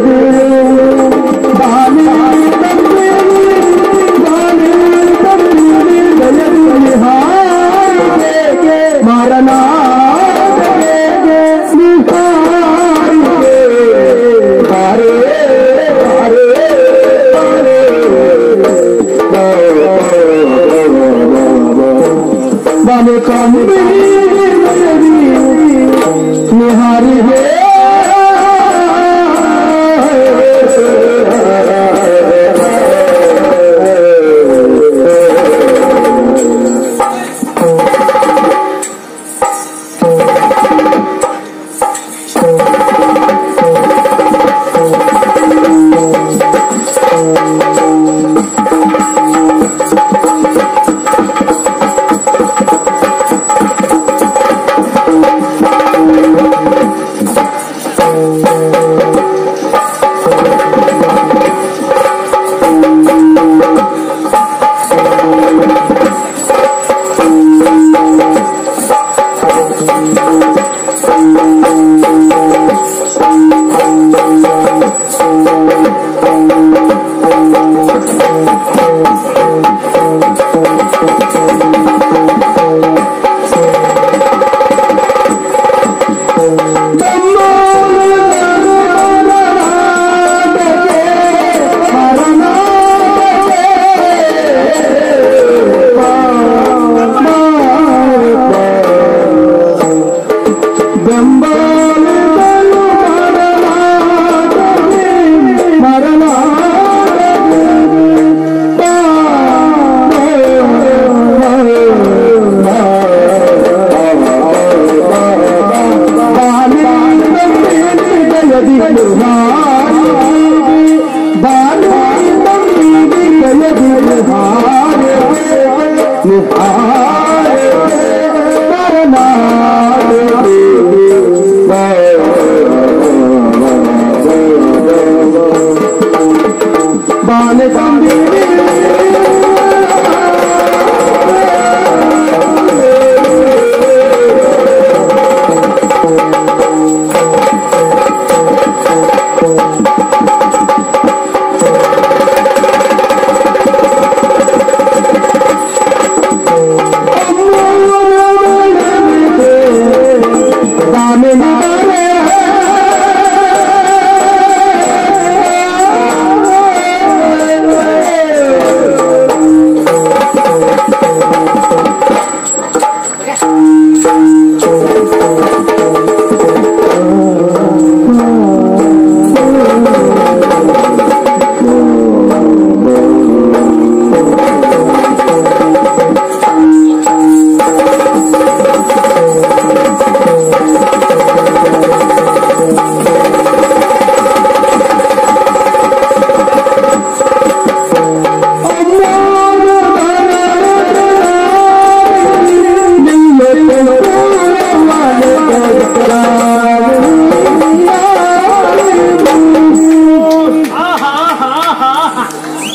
ಆಹಾ, ಆಹಾ, ಆಹಾ, ಆಹಾ.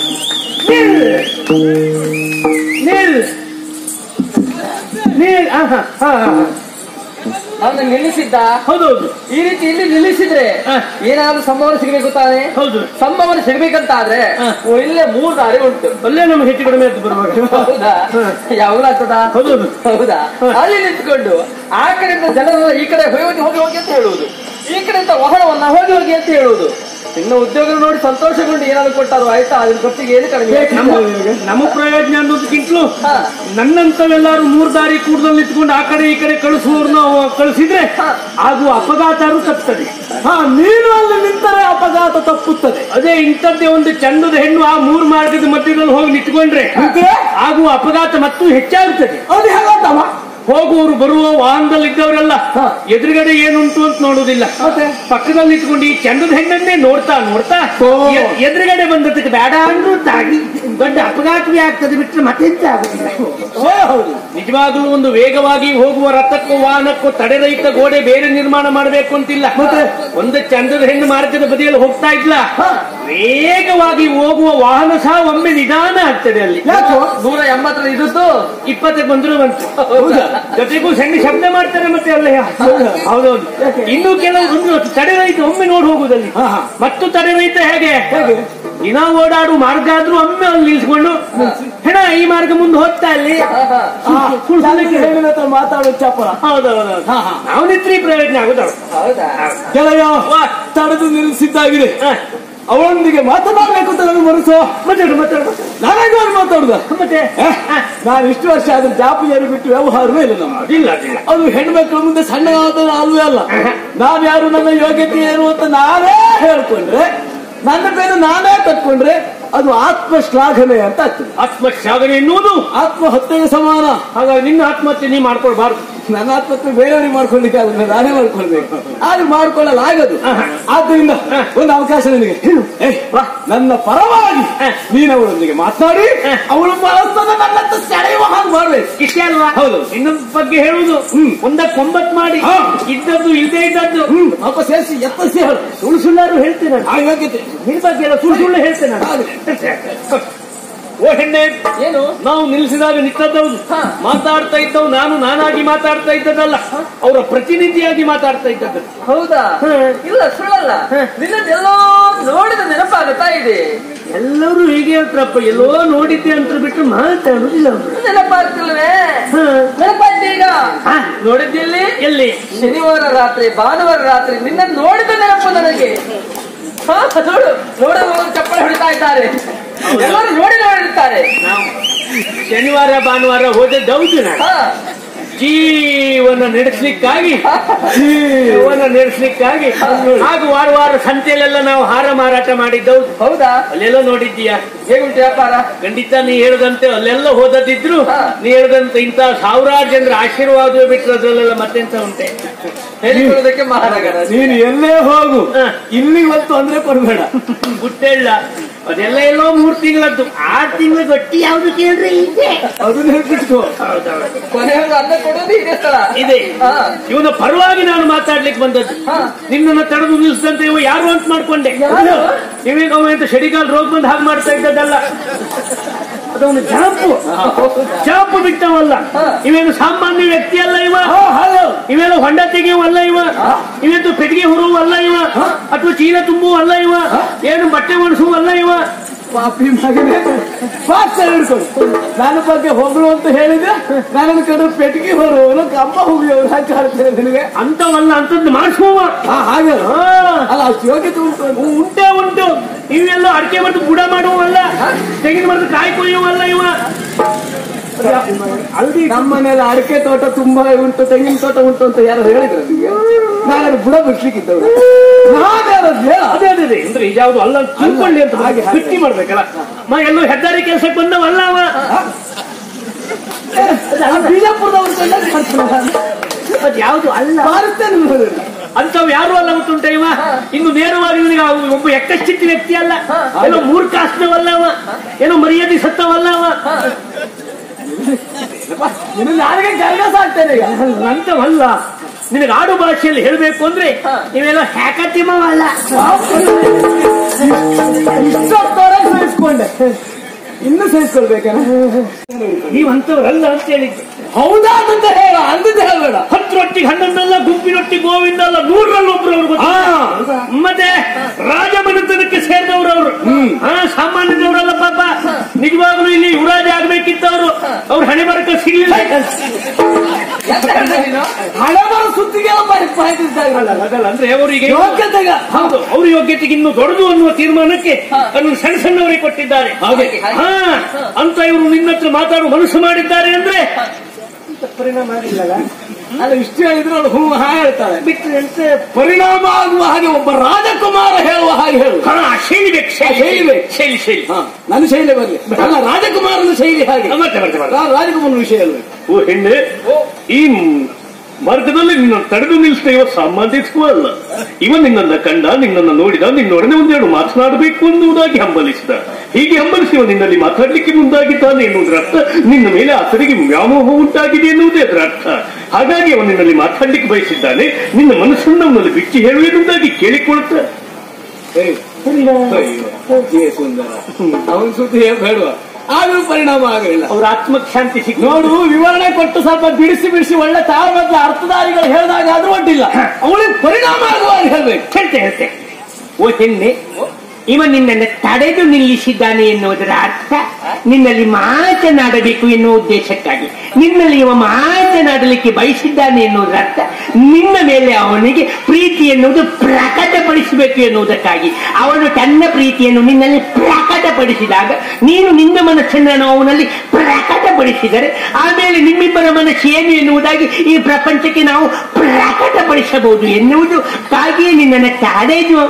ನಿಲ್ ನಿಲ್ ನಿಲ್ ಆಹಾ, ಹಾ, ಹಾ. ಅವನ್ನ ನಿಲ್ಲಿಸಿದ್ದ ಹೌದೌದು ಈ ರೀತಿ ಇಲ್ಲಿ ನಿಲ್ಲಿಸಿದ್ರೆ ಹ. ಏನಾದ್ರೂ ಸಂಭಾವನೆ ಸಿಗಬೇಕು ತಾನೆ ಹೌದು ಸಂಭಾವನೆ ಸಿಗ್ಬೇಕಂತ ಆದ್ರೆ ಹ. ಇಲ್ಲೇ ಮೂರು ದಾರಿ ಉಂಟು ಅಲ್ಲೇ ನಮ್ಗೆ ಹೆಚ್ಚು ಕಡಿಮೆ ಆಯ್ತು ಬರುವಾಗ ಹೌದಾ ಯಾವಾಗ ಆಗ್ತದ ಹೌದೌದು ಹೌದಾ ಅಲ್ಲಿ ನಿಂತ್ಕೊಂಡು ಆ ಕಡೆಯಿಂದ ಜನರನ್ನ ಈ ಕಡೆ ಹೋಗಿ ಹೋಗಿ ಹೋಗಿ ಅಂತ ಹೇಳುವುದು ಈ ಕಡೆಯಿಂದ ವಾಹನವನ್ನ ಹೋಗಿ ಹೋಗಿ ಅಂತ ಹೇಳುವುದು ಇನ್ನು ಉದ್ಯೋಗ ನೋಡಿ ಸಂತೋಷಗೊಂಡು ಏನಾದ್ರು ಕೊಟ್ಟಾರು ಆಯ್ತಾ ಅದ್ರ ಖರ್ಚಿಗೆ ಏನು ಕಡಿಮೆ ನಮ್ಮ ನಮ್ಮ ಪ್ರಯೋಜನ ಅನ್ನೋದಕ್ಕಿಂತಲೂ ಹಾ. ನನ್ನಂತವೆಲ್ಲಾರು ಮೂರ್ ದಾರಿ ಕೂಡದಲ್ಲಿ ನಿಂತ್ಕೊಂಡು ಆ ಕಡೆ ಈ ಕಡೆ ಕಳಿಸುವವ್ರನ್ನ ಕಳಿಸಿದ್ರೆ ಹಾ. ಹಾಗೂ ಅಪಘಾತರು ತಪ್ತದೆ ಹಾ ನೀನು ಅಲ್ಲಿ ನಿಂತರೆ ಅಪಘಾತ ತಪ್ಪುತ್ತದೆ ಅದೇ ಇಂಥದ್ದೇ ಒಂದು ಚಂದದ ಹೆಣ್ಣು ಆ ಮೂರ್ ಮಾರ್ಗದ ಮಧ್ಯದಲ್ಲಿ ಹೋಗಿ ನಿಂತ್ಕೊಂಡ್ರೆ ನಿಂತ್ರೆ? ಹಾಗೂ ಅಪಘಾತ ಮತ್ತು ಹೆಚ್ಚಾಗುತ್ತದೆ ಅದು ಹೇಗತ್ತಮ್ಮ ಹೋಗುವವರು ಬರುವ ವಾಹನದಲ್ಲಿ ಇದ್ದವರೆಲ್ಲ ಎದುರುಗಡೆ ಏನುಂಟು ಅಂತ ನೋಡುವುದಿಲ್ಲ ಮತ್ತೆ? ಪಕ್ಕದಲ್ಲಿ ನಿಂತ್ಕೊಂಡು ಈ ಚಂದದ ಹೆಣ್ಣನ್ನೇ ನೋಡ್ತಾ ನೋಡ್ತಾ ಓ. ಎ- ಎದುರುಗಡೆ ಬಂದದಕ್ಕೆ ಬೇಡ ಅಂದ್ರೂ ತಾಗಿ ದೊಡ್ಡ ಅಪಘಾತವೇ ಆಗ್ತದೆ ಬಿಟ್ಟರೆ ಮತ್ತೆಂತ ಆಗುದಿಲ್ಲ ಓ ಹೌದು ನಿಜವಾಗ್ಲೂ ಒಂದು ವೇಗವಾಗಿ ಹೋಗುವ ರಥಕ್ಕೂ ವಾಹನಕ್ಕೂ ತಡೆರಹಿತ ಗೋಡೆ ಬೇರೆ ನಿರ್ಮಾಣ ಮಾಡಬೇಕು ಅಂತಿಲ್ಲ ಮತ್ತೆ? ಒಂದು ಚಂದದ ಹೆಣ್ಣು ಮಾರ್ಗದ ಬದಿಯಲ್ಲಿ ಹೋಗ್ತಾ ಇದ್ಲ ಹಾ. ವೇಗವಾಗಿ ಹೋಗುವ ವಾಹನ ಸಹ ಒಮ್ಮೆ ನಿಧಾನ ಆಗ್ತದೆ ಅಲ್ಲಿ ಯಾಕೋ ನೂರ ಎಂಬತ್ತರ ಇದ್ದು ಇಪ್ಪತ್ತಕ್ಕೆ ಬಂದ್ರು ಬಂತು ಹೌದಾ? ಜೊತೆಗೂ ಸಣ್ಣ ಶಬ್ದ ಮಾಡ್ತಾರೆ ಮತ್ತೆ ಅಲ್ಲೇ ಹೌದೌದು ಇನ್ನು ಕೆಲವು ಒಂದು ತಡೆರಹಿತ ಒಮ್ಮೆ ನೋಡಿ ಹೋಗುದಲ್ಲಿ ಹಾ, ಹಾ. ಮತ್ತು ತಡೆರಹಿತ ಹೇಗೆ ಹೇಗೆ? ದಿನ ಓಡಾಡು ಮಾರ್ಗ ಆದ್ರೂ ಒಮ್ಮೆ ಅಲ್ಲಿ ನಿಲ್ಸ್ಕೊಂಡು ಹೆಣ ಈ ಮಾರ್ಗ ಮುಂದೆ ಹೋಗ್ತಾ ಅಲ್ಲಿ ಜಾನಕಿ ಹೆಣ್ಣಿನ ಹತ್ರ ಮಾತಾಡೋ ಚಾಪರ ಹೌದೌದು ನಾವು ನಿತ್ರಿ ಪ್ರಯೋಜನ ಆಗುದಳು ಹೌದಾ ಗೆಳೆಯ ತಡೆದು ನಿಲ್ಲಿಸಿದ್ದಾಗಿದೆ ಹ. ಅವಳೊಂದಿಗೆ ಮಾತನಾಡಬೇಕು ಅಂತ ನನಗೆ ಮನಸ್ಸು ಮಾತಾಡು ಮಾತಾಡು ನಾನಾಗ ಮಾತಾಡುದ ಮತ್ತೆ ನಾನು ಇಷ್ಟು ವರ್ಷ ಆದ್ರೆ ಜಾಪಿಯಾರಿ ಬಿಟ್ಟು ವ್ಯವಹಾರವೇ ಇಲ್ಲ ನಮ್ಮ ಇಲ್ಲ ಅದಿಲ್ಲ ಅದು ಹೆಣ್ಮಕ್ಳ ಮುಂದೆ ಸಣ್ಣದಾದ ಅಲ್ವೇ ಅಲ್ಲ ನಾವ್ ಯಾರು ನನ್ನ ಯೋಗ್ಯತೆ ಏನು ಅಂತ ನಾನೇ ಹೇಳ್ಕೊಂಡ್ರೆ ನನ್ನ ಬೇರೆ ನಾನೇ ಕಟ್ಕೊಂಡ್ರೆ ಅದು ಆತ್ಮ ಶ್ಲಾಘನೆ ಅಂತ ಆಗ್ತದೆ ಆತ್ಮಶ್ಲಾಘನೆ ಎನ್ನುವುದು ಆತ್ಮ ಹತ್ಯೆಗೆ ಸಮಾನ ಹಾಗಾಗಿ ನಿನ್ನ ಆತ್ಮಹತ್ಯೆ ನೀ ಮಾಡ್ಕೊಳ್ಬಾರ್ದು ನನ್ನ ಆತ್ಮಹತ್ಯೆ ಬೇರೆಯವ್ರಿಗೆ ಮಾಡ್ಕೊಳ್ಳಿಕ್ಕೆ ಆಗುದಿಲ್ಲ ನಾನೇ ಮಾಡ್ಕೊಳ್ಬೇಕು ಆದ್ರೆ ಮಾಡ್ಕೊಳ್ಳಲಾಗದು ಆದ್ದರಿಂದ ಒಂದು ಅವಕಾಶ ನಿನಗೆ ಏ, ಬಾ, ನನ್ನ ಪರವಾಗಿ ನೀನು ಅವಳೊಂದಿಗೆ ಮಾತನಾಡಿ ಅವಳು ಮನಸ್ಸನ್ನು ನನ್ನತ್ತ ಸೆಳೆಯುವ ಹಾಗೆ ಹಾಗೆ ಮಾಡ್ಬೇಕು ಇಷ್ಟೇ ಅಲ್ವಾ ಹೌದು. ಇನ್ನೊಂದ್ ಬಗ್ಗೆ ಹೇಳುವುದು ಒಂದಕ್ಕೆ ಒಂಬತ್ತು ಮಾಡಿ ಹಾ. ಇದ್ದದ್ದು ಇಲ್ಲದೆ ಇದ್ದದ್ದು ಅಪ್ಪ ಸೇರಿಸಿ ಎತ್ತರಿಸಿ ಹೇಳು ಸುಳ್ಳು ಸುಳ್ಳಾರು ಹೇಳ್ತೇನೆ ನಾನು. ಆ ಯೋಗ್ಯತೆ ನಿನ್ ಬಗ್ಗೆ ಎಲ್ಲ ಸುಳ್ಳು ಸುಳ್ಳು ಹೇಳ್ತೇನೆ ನಾನು. ಹೌದು. ಓ ಹೆಣ್ಣೆ ಏನು ನಾವು ನಿಲ್ಲಿಸಿದಾಗ ನಿಂತದ್ದೌದು ಹಾ. ಮಾತಾಡ್ತಾ ಇದ್ದವು ನಾನು ನಾನಾಗಿ ಮಾತಾಡ್ತಾ ಇದ್ದದಲ್ಲ ಅವರ ಪ್ರತಿನಿಧಿಯಾಗಿ ಮಾತಾಡ್ತಾ ಇದ್ದದ್ದು ಹೌದಾ ಹ. ಇಲ್ಲ ಸುಳ್ಳಲ್ಲ ನಿನ್ನದೆಲ್ಲೋ ನೋಡಿದ ನೆನಪಾಗುತ್ತಾ ಇದೆ ಎಲ್ಲರೂ ಹೀಗೆ ಹೇಳ್ತಾರಪ್ಪ ಎಲ್ಲೋ ನೋಡಿದ್ದೆ ಅಂತ ಬಿಟ್ಟು ಮಾತಾಡುದಿಲ್ಲ ಅವರು ನೆನಪಾಗ್ತಿಲ್ವೇ ಹ. ನೆನಪಾಯ್ತು ಈಗ ಹ. ನೋಡಿದ್ದಿಲ್ಲಿ ಎಲ್ಲಿ ಶನಿವಾರ ರಾತ್ರಿ ಭಾನುವಾರ ರಾತ್ರಿ ನಿನ್ನ ನೋಡಿದ ನೆನಪು ನನಗೆ ಹಾ, ನೋಡು ನೋಡುವವರು ಚಪ್ಪಳೆ ಹೊಡಿತಾ ಇದ್ದಾರೆ ಎಲ್ಲರೂ ನೋಡಿ ನೋಡಿರ್ತಾರೆ ನಾವು ಶನಿವಾರ ಭಾನುವಾರ ಹೋದದ್ದು ಹೌದು ನಾನು ಹಾ ಜೀವನ ನಡೆಸಲಿಕ್ಕಾಗಿ ಜೀವನ ನಡೆಸಲಿಕ್ಕಾಗಿ ಹಾಗೂ ವಾರ ವಾರ ಸಂತೆಯಲ್ಲೆಲ್ಲ ನಾವು ಹಾರ ಮಾರಾಟ ಮಾಡಿದ್ದವು ಹೌದಾ ಅಲ್ಲೆಲ್ಲ ನೋಡಿದ್ದೀಯಾ ಹೇಗುಂಟು ವ್ಯಾಪಾರ ಖಂಡಿತ ನೀ ಹೇಳದಂತೆ ಅಲ್ಲೆಲ್ಲ ಹೋದದಿದ್ರು ಹಾ. ನೀ ಹೇಳದಂತೆ ಇಂತ ಸಾವಿರಾರು ಜನರ ಆಶೀರ್ವಾದ ಬಿಟ್ಟರೆ ಅದ್ರಲ್ಲೆಲ್ಲ ಮತ್ತೆಂತ ಉಂಟೆ ಹೇಳಿಕೊಳ್ಳೋದಕ್ಕೆ ಮಹಾನಗರ ನೀನು ಎಲ್ಲೇ ಹೋಗು ಹ. ಇಲ್ಲಿ ಇವತ್ತು ಅಂದ್ರೆ ಕೊಡ್ಬೇಡ ಗುಟ್ಟೆಲ್ಲ ಅದೆಲ್ಲ ಎಲ್ಲೋ ಮೂರ್ ತಿಂಗಳದ್ದು ಆರು ತಿಂಗಳ ಗಟ್ಟಿ ಯಾವ್ದು ಕೇಳ್ರಿ ಇದೆ ಅದನ್ನ ಹೇಳ್ಬಿಟ್ಟು ಕೊನೆಯವರು ಅನ್ನ ಕೊಡೋದು ಇದೇ ಸ್ಥಳ ಇದೆ ಹಾ ಇವನ ಪರವಾಗಿ ನಾನು ಮಾತಾಡ್ಲಿಕ್ಕೆ ಬಂದದ್ದು ಹಾ. ನಿನ್ನನ್ನು ತಡೆದು ನಿಲ್ಲಿಸಿದಂತೆ ಇವ ಯಾರು ಅಂತ ಮಾಡ್ಕೊಂಡೆ ಯಾರು? ಇವಾಗ ಅವ ಎಂತ ಶಡಿಗಾಲ್ ರೋಗ ಬಂದು ಹಾಗೆ ಮಾಡ್ತಾ ಇದ್ದದ್ದಲ್ಲ ಅದವನು ಜಾಂಪು ಜಾಂಪು ಬಿಟ್ಟವಲ್ಲ ಇವೇನು ಸಾಮಾನ್ಯ ವ್ಯಕ್ತಿ ಅಲ್ಲ ಇವ ಇವೇನು ಹೊಂಡ ತೆಗೆಯುವಲ್ಲ ಇವ ಇವೆಂತು ಪೆಟ್ಟಿಗೆ ಹುರುವಲ್ಲ ಇವ ಅಥವಾ ಚೀಲ ತುಂಬುವಲ್ಲ ಇವ ಏನು ಬಟ್ಟೆ ಒಣಸುವಲ್ಲ ಇವ ಪಾಪಿ ಮಗನೇ ಪಾಸ್ ಹಿಡ್ಕೊಂಡು ನನ್ನ ಬಗ್ಗೆ ಹೊಗಳು ಅಂತ ಹೇಳಿದ್ರೆ ನನ್ನ ಕಡೆ ಪೆಟ್ಟಿಗೆ ಹೊರುವವನು ಕಂಬ ಹೋಗಿಯವರು ಹಾಕಿ ಹಾಡ್ತೇನೆ ನಿನಗೆ ಅಂತವಲ್ಲ ಅಂತದ್ದು ಮಾಡಿಸುವ ಹಾ ಹಾಗೆ ಅಲ್ಲ ಅಷ್ಟು ಯೋಗ್ಯತೆ ಉಂಟು ಅಂತ. ಉಂಟೆ ಉಂಟು ಇವೆಲ್ಲ ಅಡಿಕೆ ಮರದ್ದು ಬುಡ ಮಾಡುವಲ್ಲ ತೆಂಗಿನ ಮರದ್ದು ಕಾಯಿ ಕೊಯ್ಯುವಲ್ಲ ಇವ ಅಲ್ಲಿ ನಮ್ಮ ಮನೇಲಿ ಅಡಿಕೆ ತೋಟ ತುಂಬಾ ಉಂಟು ತೆಂಗಿನ ತೋಟ ಉಂಟು ಅಂತ ಯಾರು ಹೇಳಿದ್ರು ನಿಮಗೆ ನಾನು ಬುಡ ಬಿಡ್ಲಿಕ್ಕಿದ್ದವರು ನಾನ್ಯಾರು ಹೇಳ ಅದೇ ಅದೇ ಅದೇ ಅಂದ್ರೆ ಇದ್ಯಾವುದು ಅಲ್ಲ ಅಂತ ತಿಳ್ಕೊಳ್ಳಿ ಅಂತ ಹಾಗೆ ಬಿಟ್ಟಿ ಮಾಡ್ಬೇಕಲ್ಲ ಮ ಎಲ್ಲೋ ಹೆದ್ದಾರಿ ಕೆಲಸಕ್ಕೆ ಬಂದವಲ್ಲ ಅವ ಬಿಜಾಪುರದವ್ರು ಅದ್ ಯಾವುದು ಅಲ್ಲ ಮಾರುತ್ತೇನೆ ಅಂತವ್ ಯಾರು ಅಲ್ಲ ಗೊತ್ತುಂಟ ಇವ ಇನ್ನು ನೇರವಾಗಿ ನಿನಗೆ ಅವ ಒಬ್ಬ ಎಕ್ಕಶ್ಚಿತ್ತ ವ್ಯಕ್ತಿ ಅಲ್ಲ ಏನೋ ಮೂರ್ಖಾಸ್ನವಲ್ಲ ಅವ ಏನೋ ಮರ್ಯಾದೆ ಸತ್ತವಲ್ಲ ಅವ ಇನ್ನು ನಾಳೆಗೆ ಗರ್ಗಸ ಆಗ್ತೇನೆ ಈಗ ಅಂತವಲ್ಲ ನಿನಗೆ ಆಡು ಭಾಷೆಯಲ್ಲಿ ಹೇಳ್ಬೇಕು ಅಂದ್ರೆ ನೀವೆಲ್ಲ ಹ್ಯಾಕತಿಮವಲ್ಲ ಇಷ್ಟೊತ್ತವರೆಗೆ ಸಹಿಸ್ಕೊಂಡೆ ಇನ್ನು ಸಹಿಸ್ಕೊಳ್ಬೇಕೇನ ನೀವು ಅಂತವರಲ್ಲ ಅಂತ ಹೇಳಿದ್ದು ಹೌದಾ ಅಂತ ಹೇಳ ಅಂದದ್ದು ಹೇಳಬೇಡ ಹತ್ತರೊಟ್ಟಿಗೆ ಹನ್ನೊಂದಲ್ಲ ಗುಂಪಿನೊಟ್ಟಿಗೆ ಗೋವಿಂದ ಅಲ್ಲ ನೂರರಲ್ಲಿ ಒಬ್ರು ಅವರು ಮತ್ತೆ ರಾಜಮನೆತನಕ್ಕೆ ಸೇರಿದವರು ಅವರು ಹಾ ಸಾಮಾನ್ಯದವರಲ್ಲ ಪಾಪ ನಿಜವಾಗ್ಲೂ ಇಲ್ಲಿ ಯುವರಾಜ ಆಗ್ಬೇಕಿತ್ತವರು ಅವ್ರ ಹಣೆ ಬರಕ ಸಿಗ್ಲಿಲ್ಲ ಎಂತ ಹೇಳ್ದೆ ನೀನು ಹಣೆ ಬರೋ ಸುತ್ತಿಗೆಲ್ಲ ಪಾಯ್ತಿದ್ದಾಗ ಅದಲ್ಲ ಅಂದ್ರೆ ಅವರಿಗೆ ಯೋಗ್ಯತೆಗ ಹೌದು ಅವ್ರ ಯೋಗ್ಯತೆಗೆ ಇನ್ನು ದೊಡ್ಡದು ಅನ್ನುವ ತೀರ್ಮಾನಕ್ಕೆ ಅದನ್ನು ಸಣ್ಣ ಸಣ್ಣವರಿಗೆ ಕೊಟ್ಟಿದ್ದಾರೆ ಹಾಗೆ. ಹಾ ಅಂತ ಇವರು ನಿನ್ನ ಹತ್ರ ಮಾತಾಡುವ ಮನಸ್ಸು ಮಾಡಿದ್ದಾರೆ ಅಂದ್ರೆ ಪರಿಣಾಮ ಆಗಿಲ್ಲಲ್ಲ ಅಲ್ಲ ಇಷ್ಟು ಹೇಳಿದ್ರೆ ಅವಳು ಹೂ ಹಾ ಹೇಳ್ತಾಳೆ ಬಿಟ್ಟರೆ ಅಂತ ಪರಿಣಾಮ ಆಗುವ ಹಾಗೆ ಒಬ್ಬ ರಾಜಕುಮಾರ ಹೇಳುವ ಹಾಗೆ ಹೇಳು ಹಾ ಶೈಲಿ ಬೇಕು ಶೈಲಿ ಶೈಲಿ ಬೇಕು. ಶೈಲಿ ಶೈಲಿ ಹಾ, ನನ್ನ ಶೈಲಿ ಬರ್ಲಿ ಅಲ್ಲ ರಾಜಕುಮಾರನ ಶೈಲಿ ಹಾಗೆ ಮತ್ತೆ ಮತ್ತೆ ಮತ್ತೆ ನಾನು ರಾಜಕುಮಾರನ ವಿಷಯ ಹೇಳ್ಬೇಕು ಓ ಹೆಣ್ಣೆ ಈ ಮಾರ್ಗದಲ್ಲಿ ನಿನ್ನ ತಡೆದು ನಿಲ್ಲಿಸಿದ ಇವ ಸಂಬಂಧಿಸುವ ಅಲ್ಲ ಇವ ನಿನ್ನನ್ನ ಕಂಡ ನಿನ್ನನ್ನು ನೋಡಿದ ನಿನ್ನೊಡನೆ ಒಂದೆರಡು ಮಾತನಾಡಬೇಕು ಎನ್ನುವುದಾಗಿ ಹಂಬಲಿಸಿದ ಹೀಗೆ ಹಂಬಲಿಸಿ ಇವ ನಿನ್ನಲ್ಲಿ ಮಾತಾಡ್ಲಿಕ್ಕೆ ಮುಂದಾಗಿದ್ದಾನೆ ಎನ್ನುವುದರ ಅರ್ಥ ನಿನ್ನ ಮೇಲೆ ಆತನಿಗೆ ವ್ಯಾಮೋಹ ಉಂಟಾಗಿದೆ ಎನ್ನುವುದೇ ಅದರ ಅರ್ಥ ಹಾಗಾಗಿ ಅವನು ನಿನ್ನಲ್ಲಿ ಮಾತಾಡ್ಲಿಕ್ಕೆ ಬಯಸಿದ್ದಾನೆ ನಿನ್ನ ಮನಸ್ಸನ್ನು ಅವನಲ್ಲಿ ಬಿಚ್ಚಿ ಹೇಳು ಎನ್ನುವುದಾಗಿ ಕೇಳಿಕೊಳ್ತ ಅಯ್ಯೋ, ಏ ಸುಂದರ ಅವನ ಸುದ್ದಿ ಬೇಡವಾ ಆದ್ರೂ ಪರಿಣಾಮ ಆಗಲಿಲ್ಲ ಅವ್ರ ಆತ್ಮಕ್ಕೆ ಶಾಂತಿ ಸಿಕ್ಕ ನೋಡು ವಿವರಣೆ ಕೊಟ್ಟು ಸ್ವಲ್ಪ ಬಿಡಿಸಿ ಬಿಡಿಸಿ ಒಳ್ಳೆ ತಾಳ ಮೊದಲ ಅರ್ಥಧಾರಿಗಳು ಹೇಳಿದಾಗ ಆದ್ರೂ ಒಡ್ಡಿಲ್ಲ ಅವಳಿಗೆ ಪರಿಣಾಮ ಆಗುವ ಹಾಗೆ ಹೇಳ್ಬೇಕು ಹೇಳ್ತೆ ಹೇಳ್ತೆ ಓ ಹೆಣ್ಣೆ ಇವ ನಿನ್ನನ್ನು ತಡೆದು ನಿಲ್ಲಿಸಿದ್ದಾನೆ ಎನ್ನುವುದರ ಅರ್ಥ ನಿನ್ನಲ್ಲಿ ಮಾತನಾಡಬೇಕು ಎನ್ನುವ ಉದ್ದೇಶಕ್ಕಾಗಿ ನಿನ್ನಲ್ಲಿ ಇವ ಮಾತನಾಡಲಿಕ್ಕೆ ಬಯಸಿದ್ದಾನೆ ಎನ್ನುವುದರ ಅರ್ಥ ನಿನ್ನ ಮೇಲೆ ಅವನಿಗೆ ಪ್ರೀತಿ ಎನ್ನುವುದು ಪ್ರಕಟಪಡಿಸಬೇಕು ಎನ್ನುವುದಕ್ಕಾಗಿ ಅವನು ತನ್ನ ಪ್ರೀತಿಯನ್ನು ನಿನ್ನಲ್ಲಿ ಪ್ರಕಟಪಡಿಸಿದಾಗ ನೀನು ನಿನ್ನ ಮನಸ್ಸನ್ನು ಅವನಲ್ಲಿ ಪ್ರಕಟಪಡಿಸಿದರೆ ಆಮೇಲೆ ನಿಮ್ಮಿಬ್ಬರ ಮನಸ್ಸು ಏನು ಎನ್ನುವುದಾಗಿ ಈ ಪ್ರಪಂಚಕ್ಕೆ ನಾವು ಪ್ರಕಟಪಡಿಸಬಹುದು ಎನ್ನುವುದಕ್ಕಾಗಿಯೇ ನಿನ್ನನ್ನು ತಡೆದು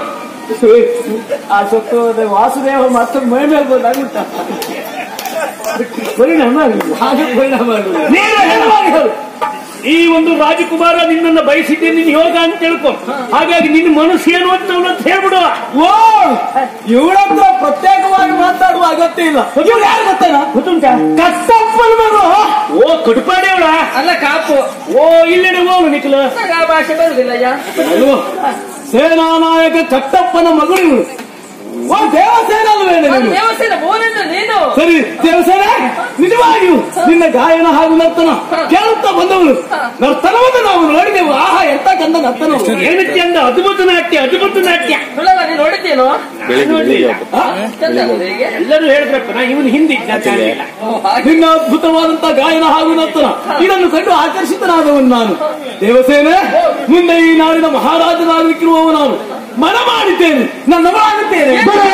ಆ ಸತ್ತು ಹೋದ ವಾಸುದೇವ ಮತ್ತೆ ಮೈ ಮೇಲೆ ಬಂದಾಗುತ್ತ ಪರಿಣಾಮ ಆಗಲಿಲ್ಲ ಹಾಗೆ ಪರಿಣಾಮ ಆಗಲಿಲ್ಲ ನೇರ ಹೇಳುವಾಗ ಹೇಳು ಈ ಒಂದು ರಾಜಕುಮಾರ ನಿನ್ನನ್ನ ಬಯಸಿದ್ದೆ ನಿನ್ ಯೋಗ ಅಂತ ತಿಳ್ಕೊ ಹಾಗಾಗಿ ನಿನ್ನ ಮನಸ್ಸು ಏನು ಅಂತ ಅವನಂತ ಹೇಳ್ಬಿಡುವ ಓ ಇವಳ ಹತ್ರ ಪ್ರತ್ಯೇಕವಾಗಿ ಮಾತಾಡುವ ಅಗತ್ಯ ಇಲ್ಲ ಇವ್ರು ಯಾರು ಗೊತ್ತೇನಾ ಗೊತ್ತುಂಟಾ ಕಟ್ಟಪ್ಪನ ಮಗು ಓ ಕಡುಪಾಡಿ ಅವಳ ಅಲ್ಲ ಕಾಪು ಓ ಇಲ್ಲೆಡೆ ಹೋಗು ನಿಖಿಲ ನನಗೆ ಆ ಭಾಷೆ ಬರುದಿಲ್ಲ ಅಯ್ಯ ಅಲ್ವೋ ಸೇನಾ ನಾಯಕ ಕಟ್ಟಪ್ಪನ ಮಗಳು ಇವಳು ಓ ದೇವಸೇನ ಅಲ್ವೇನೆ ಅದು ನೀನು ದೇವಸ್ಥಾನ ಬೋನೆಂದು ನೀನು ಸರಿ ದೇವಸೇನ ನಿಜವಾಗಿಯೂ ನಿನ್ನ ಗಾಯನ ಹಾಗೂ ನರ್ತನ ಕೇಳುತ್ತಾ ಬಂದವಳು ನರ್ತನವನ್ನು ನಾವು ನೋಡಿದೆವು ಆಹಾ ಎಂತ ಕಂದ ನರ್ತನ ಏನು ಚಂದ ಅದ್ಭುತ ನಾಟ್ಯ ಅದ್ಭುತ ನಾಟ್ಯ ಸುಳ್ಳಲ್ಲ ನೀನು ನೋಡಿದ್ದೇನೋ ಬೆಳಿಗ್ಗೆ ಬೆಳಿಗ್ಗೆ ಚಂದ ಅಲ್ಲ ಹೇಗೆ ಎಲ್ಲರೂ ಹೇಳ್ಬೇಕು ನಾ ಇವನು ಹಿಂದಿ ಇಲ್ಲ ಓ, ಹಾಗೆ. ನಿನ್ನ ಅದ್ಭುತವಾದಂತ ಗಾಯನ ಹಾಗೂ ನರ್ತನ ಇದನ್ನು ಕಂಡು ಆಕರ್ಷಿತನಾದವನು ನಾನು ದೇವಸೇನೆ ಮುಂದೆ ಈ ನಾಡಿನ ಮಹಾರಾಜನಾಗಲಿಕ್ಕಿರುವವ ನಾನು ಮನ ಮಾಡಿದ್ದೇನೆ ನನ್ನ ಮಾಡುತ್ತೇನೆ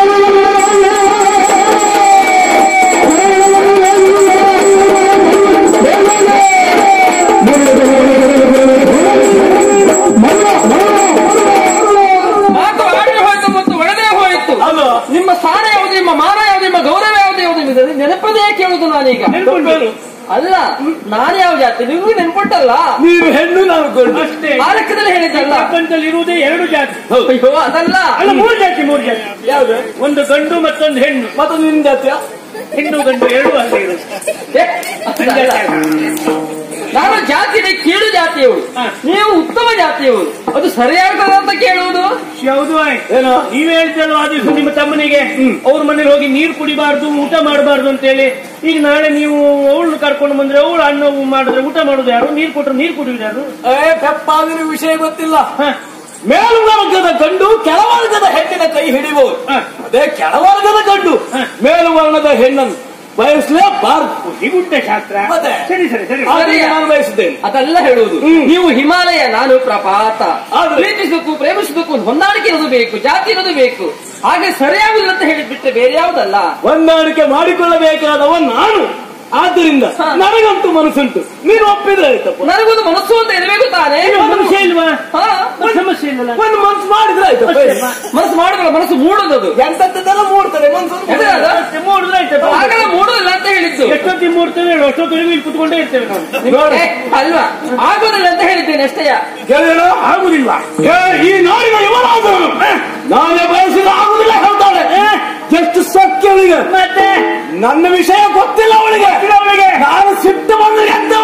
ಮಾತು ಆಡಿ ಹೋಯ್ತು ಮತ್ತು ಒಡೆದೇ ಹೋಯಿತು ಅಲ್ಲ ನಿಮ್ಮ ಸ್ಥಾನ ಯಾವುದು ನಿಮ್ಮ ಮಾನ ಯಾವುದು ನಿಮ್ಮ ಗೌರವ ಯಾವುದು ಯಾವುದು ನಿಮಗೆ ನೆನಪದೇ ಕೇಳುದು ನಾನೀಗ ನೆನ್ಕೊಂಡು ಅಲ್ಲ ನಾನು ಯಾವ ಜಾತಿ ನೀವು ನೆನ್ಪುಂಟಲ್ಲ ನೀನು ಹೆಣ್ಣು ನಾನು ಗಂಡು ಅಷ್ಟೇ ಆ ಲೆಕ್ಕದಲ್ಲಿ ಈ ಹೇಳಿದ್ದಲ್ಲ ಪ್ರಪಂಚದಲ್ಲಿ ಇರುವುದೇ ಎರಡು ಜಾತಿ ಅಯ್ಯೋ ಅದಲ್ಲ ಅಲ್ಲ ಮೂರು ಜಾತಿ ಮೂರು ಜಾತಿ ಯಾವ್ದು ಒಂದು ಗಂಡು ಮತ್ತೊಂದು ಹೆಣ್ಣು ಮತ್ತೆ ನಿನ್ನ ಜಾತಿಯ ಹೆಣ್ಣು ಗಂಡು ಎರಡು ಅಲ್ಲೇ ಇರುತ್ತೆ ಏ, ಅದಲ್ಲ. ನಾನು ಜಾತಿನೇ ಕೀಳು ಜಾತಿಯವರು ಹ. ನೀವು ಉತ್ತಮ ಜಾತಿಯವರು ಅದು ಸರಿಯಾಗ್ತದ ಅಂತ ಕೇಳುವುದು ಯಾವುದು ಆಯ್ತು ಏನೋ ನೀವ್ ಹೇಳ್ತಲ್ವ ಆ ದಿವಸ ನಿಮ್ಮ ತಮ್ಮನಿಗೆ ಅವ್ರ ಮನೇಲಿ ಹೋಗಿ ನೀರು ಕುಡಿಬಾರ್ದು ಊಟ ಮಾಡಬಾರ್ದು ಅಂತ ಹೇಳಿ ಈಗ ನಾಳೆ ನೀವು ಅವಳನ್ನ ಕರ್ಕೊಂಡು ಬಂದ್ರೆ ಅವಳು ಅನ್ನ ಮಾಡಿದ್ರೆ ಊಟ ಮಾಡುದು ಯಾರು ನೀರು ಕೊಟ್ರೆ ನೀರು ಕುಡಿಯುದು ಯಾರು ಏ ಪೆಪ್ಪಾಗಿನ ವಿಷಯ ಗೊತ್ತಿಲ್ಲ ಹ. ಮೇಲ್ವರ್ಗದ ಗಂಡು ಕೆಳವರ್ಗದ ಹೆಣ್ಣಿನ ಕೈ ಹಿಡಿಬಹುದು ಹ. ಅದೇ ಕೆಳವರ್ಗದ ಗಂಡು ಮೇಲ್ವರ್ಣದ ಹೆಣ್ಣನ್ನು ಬಯಸಲೇಬಾರದು ಹೀಗುಂಟೆ ಶಾಸ್ತ್ರ ಮತ್ತೆ? ಸರಿ ಸರಿ ಸರಿ ಆದ್ದರಿಂದ ನಾನು ಬಯಸಿದ್ದೇನೆ ಅದೆಲ್ಲ ಹೇಳುವುದು ನೀವು ಹಿಮಾಲಯ ನಾನು ಪ್ರಪಾತ ಆದ್ರೆ- ಪ್ರೀತಿಸಬೇಕು ಪ್ರೇಮಿಸಬೇಕು ಒಂದು ಹೊಂದಾಣಿಕೆ ಇರೋದು ಬೇಕು ಜಾತಿ ಇರೋದು ಬೇಕು ಹಾಗೆ ಸರಿಯಾಗುದಿಲ್ಲ ಅಂತ ಹೇಳಿಬಿಟ್ರೆ ಬೇರೆ ಯಾವುದಲ್ಲ ಹೊಂದಾಣಿಕೆ ಮಾಡಿಕೊಳ್ಳಬೇಕಾದವ ನಾನು ಆದ್ದರಿಂದ ಹ. ನನಗಂತೂ ಮನಸ್ಸುಂಟು ನೀನು ಒಪ್ಪಿದ್ರೆ ಆಯ್ತಪ್ಪ ನನಗೊಂದು ಮನಸ್ಸು ಅಂತ ಇರಬೇಕು ತಾನೇ ಸಮಸ್ಯೆ ಇಲ್ವಾ ಹಾ, ಮತ್ತೆ ಸಮಸ್ಯೆ ಇಲ್ಲಲ್ಲ ಒಂದು ಮನಸ್ಸು ಮಾಡಿದ್ರೆ ಆಯ್ತಪ್ಪ ಮನಸ್ಸು ಮಾಡಿದ್ರೆ ಮನಸ್ಸು ಮೂಡೋದು ಎಂತದ್ದೆಲ್ಲ ಮೂಡ್ತದೆ ಮನಸ್ಸು ಎದುರಾದ? ಮತ್ತೆ ಮೂಡಿದ್ರೆ ಆಯ್ತಪ್ಪ ಆಗಲ್ಲ ಮೂಡೋದಿಲ್ಲ ಅಂತ ಹೇಳಿದ್ದು ಎಷ್ಟೊತ್ತಿ ಮೂಡ್ತೇವೆ ಹೇಳು ಅಷ್ಟೊತ್ತಿಗೆ ಇಲ್ಲಿ ಕುತ್ಕೊಂಡೇ ಇರ್ತೇವೆ ನಾವು ಏ, ಅಲ್ವಾ ಆಗೋದಿಲ್ಲ ಅಂತ ಹೇಳಿದ್ದೇನೆ ಅಷ್ಟೇ ಕೇಳಿದ ಆಗುದಿಲ್ವಾ ಏ, ಈ ನಾಡಿನ ಯುವರಾಜನು ನಾನೇ ಬಯಸಿದ ಆಗುದಿಲ್ಲ ಹೇಳ್ತಾಳೆ ಎಷ್ಟು ಸತ್ಯ ಅವಳಿಗೆ ಮತ್ತೆ ನನ್ನ ವಿಷಯ ಗೊತ್ತಿಲ್ಲ ಅವಳಿಗೆ ಅವಳಿಗೆ ನಾನು ಸಿಟ್ಟು ಬಂದು ಎದ್ದವ.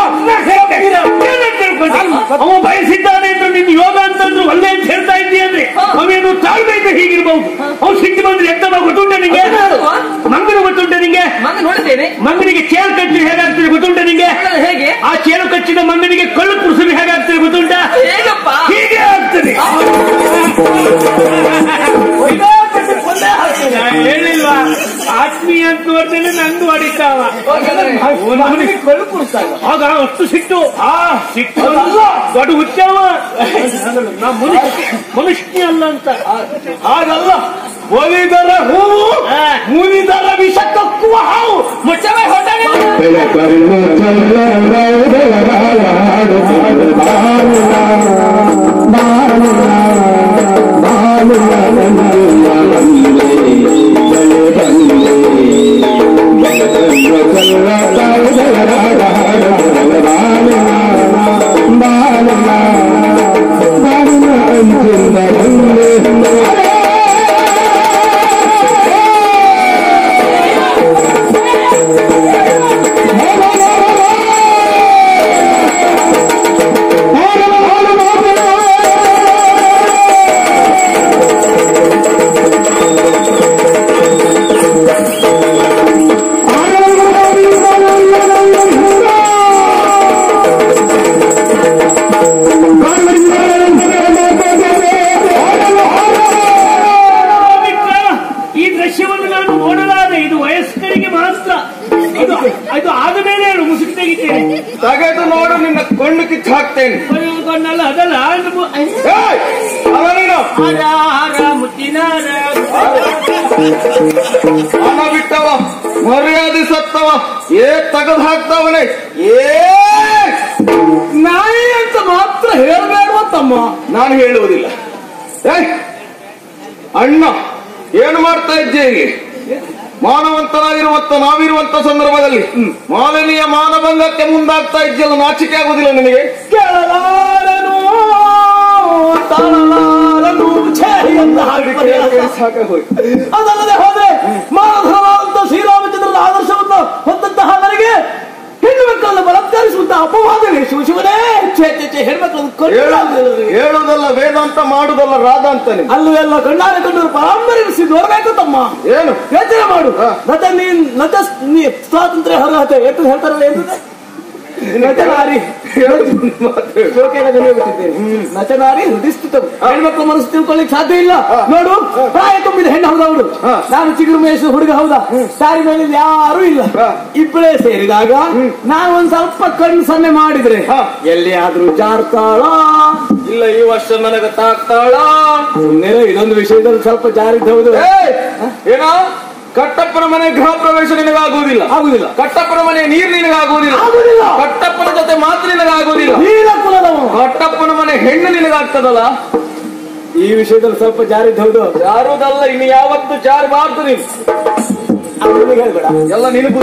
ಅವ ಬಯಸಿದ್ದಾನೆ ಅಂದ್ರೆ ನಿನ್ ಯೋಗ ಅಂತಂದ್ರು ಒಳ್ಳೆ ಅಂತ ಹೇಳ್ತಾ ಇದ್ದೀಯ ಅಂದ್ರೆ ಅವೇನು ತಾಳ್ಮೆ ಇದ್ರೆ ಹೀಗಿರ್ಬಹುದು ಅವ್ನು ಸಿಟ್ಟು ಬಂದ್ರೆ ಎತ್ತವ ಗೊತ್ತುಂಟ ನಿಂಗೆ ಅಲ್ವಾ? ಮಂಗನ ಗೊತ್ತುಂಟ ನಿಂಗೆ ಮಗ ನೋಡಿದ್ದೇನೆ ಮಂಗನಿಗೆ ಚೇಳು ಕಚ್ಚಿ ಹೇಗಾಗ್ತದೆ ಗೊತ್ತುಂಟ ನಿಂಗೆ ಹೇಳೋದು ಹೇಗೆ ಆ ಚೇಳು ಕಚ್ಚಿದ ಮಂಗನಿಗೆ ಕಳ್ಳು ಕುಡಿಸಲು ಹೇಗಾಗ್ತದೆ ಗೊತ್ತುಂಟ ಹೇಗಪ್ಪ ಹೀಗೆ ಆಗ್ತದೆ ನಾ ಹೇಳಿಲ್ವಾ ಆತ್ಮೀಯ ಅಂತ ನೋಡ್ತೇನೆ ನಂದು ಹೊಡಿತಾವ ನನಗೆ ಕಳ್ಳು ಕುಡಿಸ್ತಾಗ ಆಗ ಅಷ್ಟು ಸಿಟ್ಟು ಆ ಸಿಟ್ಟು ದೊಡ್ಡ ಹುಚ್ಚವ ನಾ ಮನುಷ್ಯ ಮನುಷ್ಯ ಅಲ್ಲ ಅಂತ ಹಾಗಲ್ಲ ಒಲಿದರ ಹೂವು ಆ. ಮುನಿದರ ವಿಷ ಕಕ್ಕುವ ಹಾವು ಮುಚ್ಚಬಾಯ್ ಹೊಟ್ಟಾಗ ಮಿತ್ರ, ಈ ದೃಶ್ಯವನ್ನು ನಾನು ನೋಡಲಾರೆ ಇದು ವಯಸ್ಕರಿಗೆ ಮಾತ್ರ ಇದು ಇದು ಆದ ಮೇಲೆ ಹೇಳು ಮುಸುಕು ತೆಗಿತೇನೆ ತೆಗೆದು ನೋಡು ನಿನ್ನ ಕೊಂಡು ಕಿತ್ತು ಹಾಕ್ತೇನೆ ಬರೆದುಕೊಂಡಲ್ಲ ಅದಲ್ಲ ಅದು ಮು- ಏಯ್! ಅವ ನೀನು ಹಾರ ಹಾರ ಮುತ್ತಿನಾರ ಹಣ ಬಿಟ್ಟವ ಮರ್ಯಾದೆ ಸತ್ತವ ಏ ತೆಗೆದು ಹಾಕ್ತವನೇ ಏ ನಾಯಿ ಅಂತ ಮಾತ್ರ ಹೇಳಬೇಡುವ ತಮ್ಮ ನಾನು ಹೇಳುವುದಿಲ್ಲ ಏಯ್! ಅಣ್ಣ ಏನು ಮಾಡ್ತಾ ಇದ್ದೆ ಇಲ್ಲಿ ಮಾನವಂತನಾಗಿರುವಂತ ನಾವಿರುವಂತ ಸಂದರ್ಭದಲ್ಲಿ ಮಾಲಿನ್ಯ ಮಾನಭಂಗಕ್ಕೆ ಮುಂದಾಗ್ತಾ ಇದ್ಯಲ್ಲ ನಾಚಿಕೆ ಆಗುದಿಲ್ಲ ನಿನಗೆ ಕೇಳಲಾರನು ತಾಳಲಾರನು ಛೇ ಎಂದ ಹಾಗೆ ಪರಿಹಾಸ. ಸಾಕಾಗೋಯ್ತು ಅದಲ್ಲದೆ ಹೋದ್ರೆ ಮಾನಧರವಾದಂತ ಶ್ರೀರಾಮಚಂದ್ರನ ಆದರ್ಶವನ್ನು ಹೊಂದಂತಹ ನನಗೆ ಹೆಣ್ಣು ಮಕ್ಕಳನ್ನು ಬಲಾತ್ಕರಿಸುವಂತ ಅಪವಾದವೇ ಶಿವ ಶಿವನೇ ಛೇ ಛೇ ಛೇ ಹೆಣ್ಮಕ್ಳನ್ನು ಹೇಳು- ಕೊಂದು ಹೇಳುವುದಲ್ಲ ವೇದಾಂತ ಮಾಡುವುದಲ್ಲ ರಾಧ ಅಂತಾನೆ ಅಲ್ಲೂ ಎಲ್ಲ ಕಣ್ಣಾರೆ ಕಂಡು ಪರಾಮರಿಸಿ ನೋಡ್ಬೇಕು ತಮ್ಮ ಏನು ಯೋಚನೆ ಮಾಡು ಹಾ. ನಟ ನೀನ್ ನಟ ನೀ ಸ್ವಾತಂತ್ರ್ಯ ಹೊರಹತೆ ಎಷ್ಟು ಹೇಳ್ತಾರಲ್ಲ ಎಂತದೆ ನಟನಾರಿ ಶೋಕೇನ ನಟನಾರಿ ಹೃದಯಿಸ್ತುತ ಹೆಣ್ಮಕ್ಳು ಮನಸ್ಸು ತಿಳ್ಕೊಳ್ಳಿಕ್ ಸಾಧ್ಯ ಇಲ್ಲ ನೋಡು ಪ್ರಾಯ ತುಂಬಿದ ಹೆಣ್ಣು ಹೌದವಳು ನಾನು ಚಿಗುರು ಮೇಯಿಸಿದ ಹುಡುಗ ಹೌದಾ ಸಾರಿ ಮೇಲೆ ಯಾರು ಇಲ್ಲ ಇಬ್ಬಳೇ ಸೇರಿದಾಗ ನಾನು ಒಂದ್ ಸ್ವಲ್ಪ ಕಣ್ಣು ಸನ್ನೆ ಮಾಡಿದ್ರೆ ಎಲ್ಲಿಯಾದ್ರೂ ಜಾರ್ತಾಳ ಇಲ್ಲ ಈ ವರ್ಷ ನನಗೆ ತಾಕ್ತಾಳ ಸುಮ್ಮನೆ ಇದೊಂದು ವಿಷಯದಲ್ಲಿ ಸ್ವಲ್ಪ ಜಾರಿದ್ದು ಹೌದು ಏಯ್! ಏನೋ ಕಟ್ಟಪ್ಪನ ಮನೆ ಗೃಹ ಪ್ರವೇಶ ನಿನಗಾಗುವುದಿಲ್ಲ ಆಗುದಿಲ್ಲ ಕಟ್ಟಪ್ಪನ ಮನೆ ನೀರು ನಿನಗಾಗುವುದಿಲ್ಲ ಆಗುದಿಲ್ಲ ಕಟ್ಟಪ್ಪನ ಜೊತೆ ಮಾತ್ರ ನಿನಗಾಗುವುದಿಲ್ಲ ನೀಲ ಕುಲದವ ಕಟ್ಟಪ್ಪನ ಮನೆ ಹೆಣ್ಣು ನಿನಗಾಗ್ತದಲ್ಲ ಈ ವಿಷಯದಲ್ಲಿ ಸ್ವಲ್ಪ ಜಾರಿದ್ದು ಹೌದು ಜಾರುವುದಲ್ಲ ಇನ್ನು ಯಾವತ್ತು ಜಾರಬಾರ್ದು ನೀನು ಅವ್ನಿಗೆ ಹೇಳ್ಬೇಡ ಎಲ್ಲ ನಿನಗೂ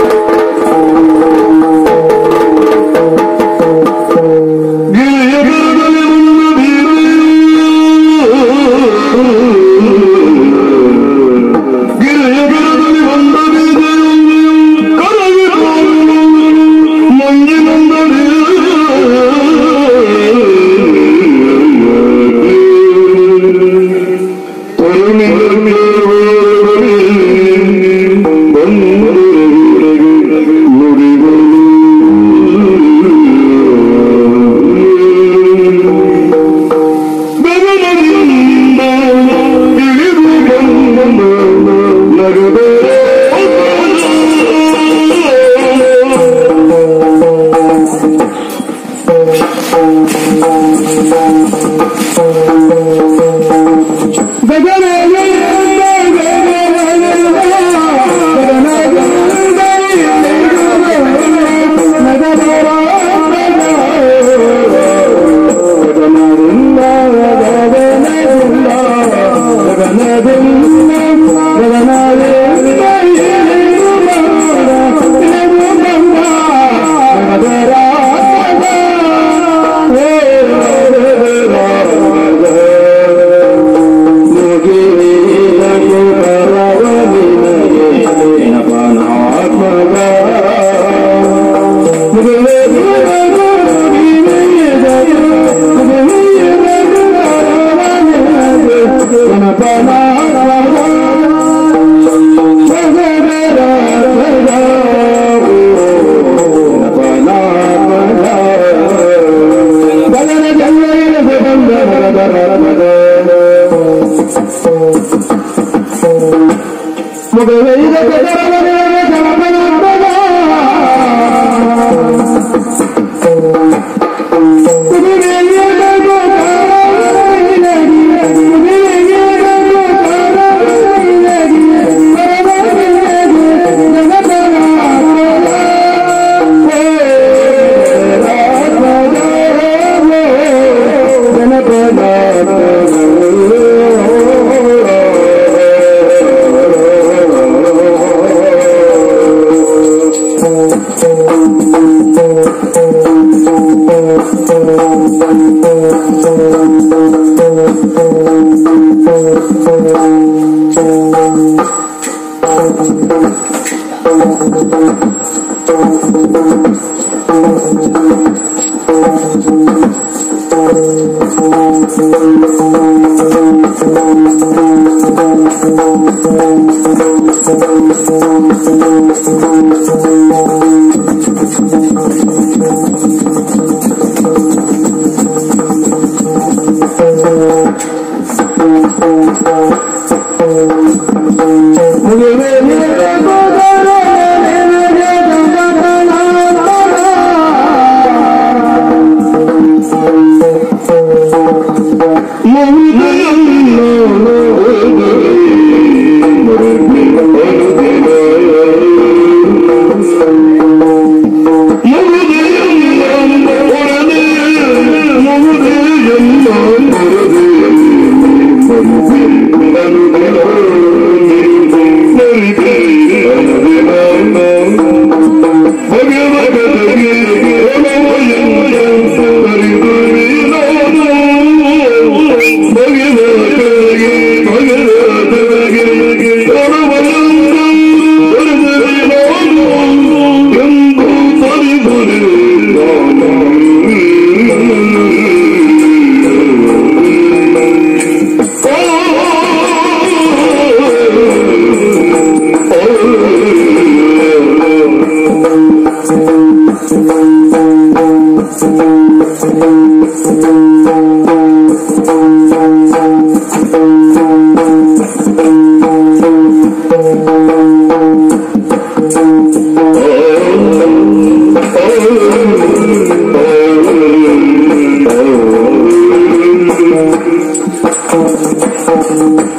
ಮುಗಿದ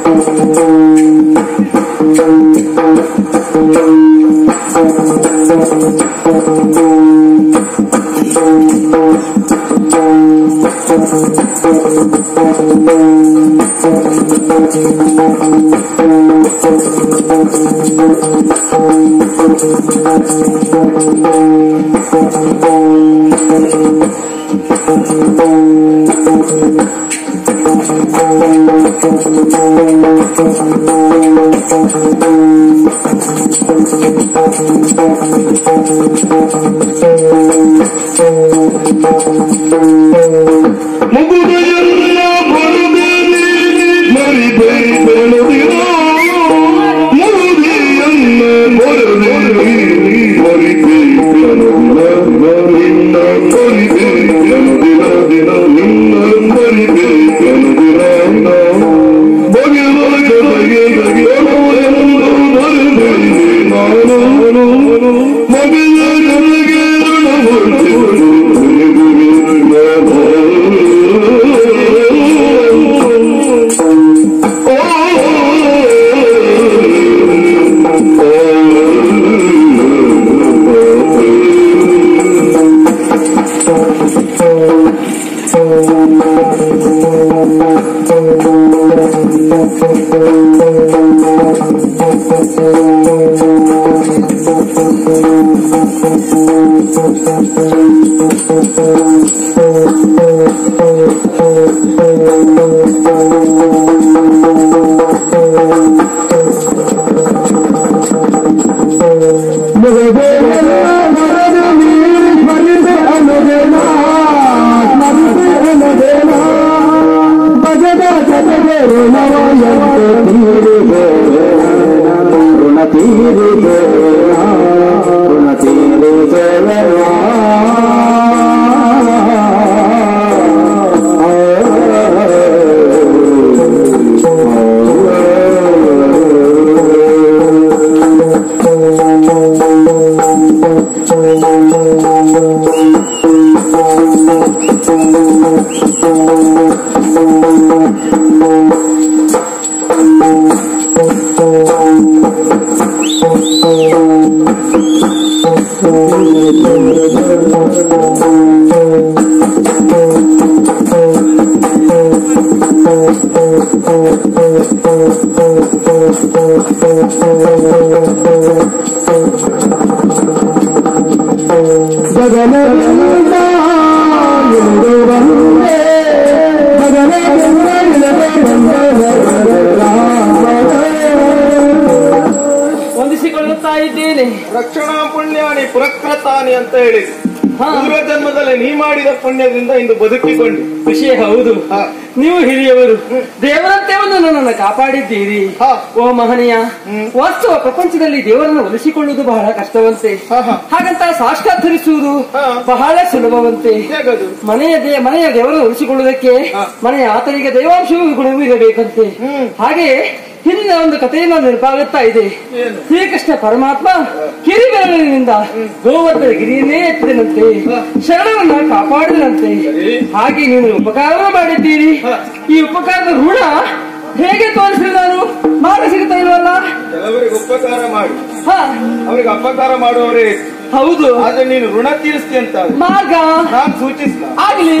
ವಂದಿಸಿಕೊಳ್ಳುತ್ತಾ ಇದ್ದೇನೆ ರಕ್ಷಣಾ ಪುಣ್ಯಾನಿ ಪುರಕೃತಾನಿ ಅಂತ ಹೇಳಿ ಹಾ. ಪೂರ್ವ ಜನ್ಮದಲ್ಲಿ ನೀ ಮಾಡಿದ ಪುಣ್ಯದಿಂದ ಇಂದು ಬದುಕಿಕೊಂಡು ವಿಷಯ ಹೌದು ಹಾ. ನೀವು ಹಿರಿಯವರು ದೇವರಂತೆ ಒಂದು ನನ್ನನ್ನು ಕಾಪಾಡಿದ್ದೀರಿ ಹಾ. ಓ ಮಹನೀಯ ವಾಸ್ತವ ಪ್ರಪಂಚದಲ್ಲಿ ದೇವರನ್ನು ಒಲಿಸಿಕೊಳ್ಳುವುದು ಬಹಳ ಕಷ್ಟವಂತೆ ಹಾ, ಹಾ. ಹಾಗಂತ ಸಾಕ್ಷಾತ್ ಧರಿಸುವುದು ಹಾ. ಬಹಳ ಸುಲಭವಂತೆ ಹೇಗದು ಮನೆಯ ದೇ ಮನೆಯ ದೇವರನ್ನು ಉಳಿಸಿಕೊಳ್ಳುವುದಕ್ಕೆ ಹಾ. ಮನೆಯ ಆತನಿಗೆ ದೈವಾಂಶವೂ ಗುಣವೂ ಇರಬೇಕಂತೆ ಹ್ಮ್. ಹಾಗೆ ಹಿಂದಿನ ಒಂದು ಕಥೆಯನ್ನು ನೆನಪಾಗುತ್ತಾ ಇದೆ ಏನು? ಶ್ರೀಕೃಷ್ಣ ಪರಮಾತ್ಮ ಕಿರಿಬೆರಳಿನಿಂದ ಗೋವರ್ಧನ ಗಿರಿಯನ್ನೇ ಎತ್ತಿದನಂತೆ ಶರಣರನ್ನ ಕಾಪಾಡಿದನಂತೆ ಸರಿ. ಹಾಗೆ ನೀನು ಉಪಕಾರ ಮಾಡಿದ್ದೀರಿ ಹಾ. ಈ ಉಪಕಾರದ ಋಣ ಹೇಗೆ ತೋರಿಸಿದೆ ನಾನು ಮಾಡ ಸಿಗ್ತಾ ಇಲ್ವಲ್ಲ ಕೆಲವರಿಗೆ ಉಪಕಾರ ಮಾಡಿ ಹಾ ಅವರಿಗೆ ಅಪಕಾರ ಮಾಡುವವರೇ ಹೌದು ಆದ್ರೆ ನೀನು ಋಣ ತೀರಿಸ್ತಿ ಅಂತ ಮಾರ್ಗ ನಾನು ಸೂಚಿಸ್ಲ ಆಗ್ಲಿ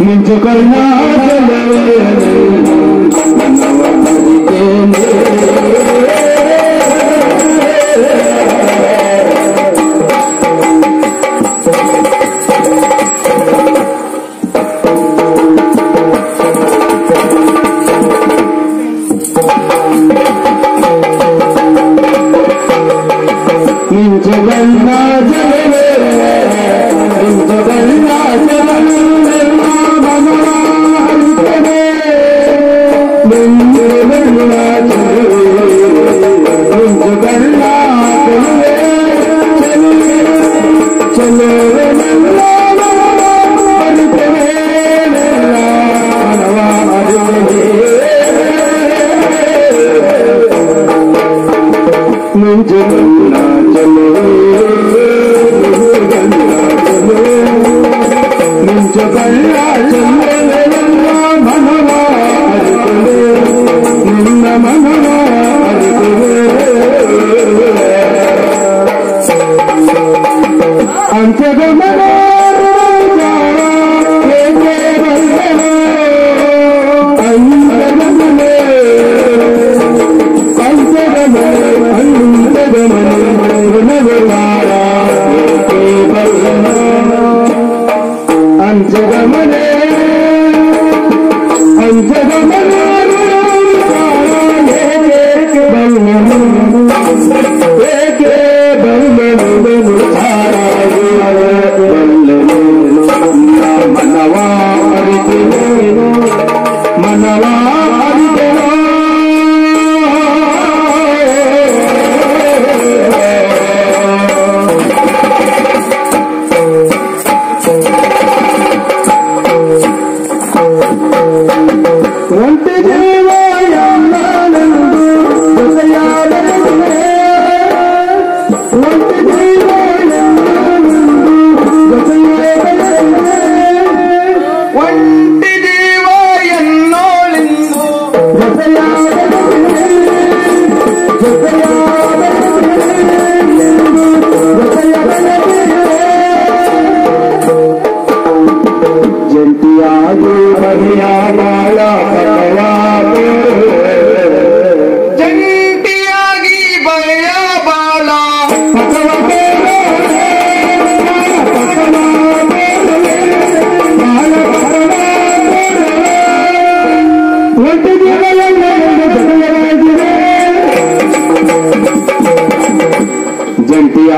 ನಿನ್ನ ಮನವ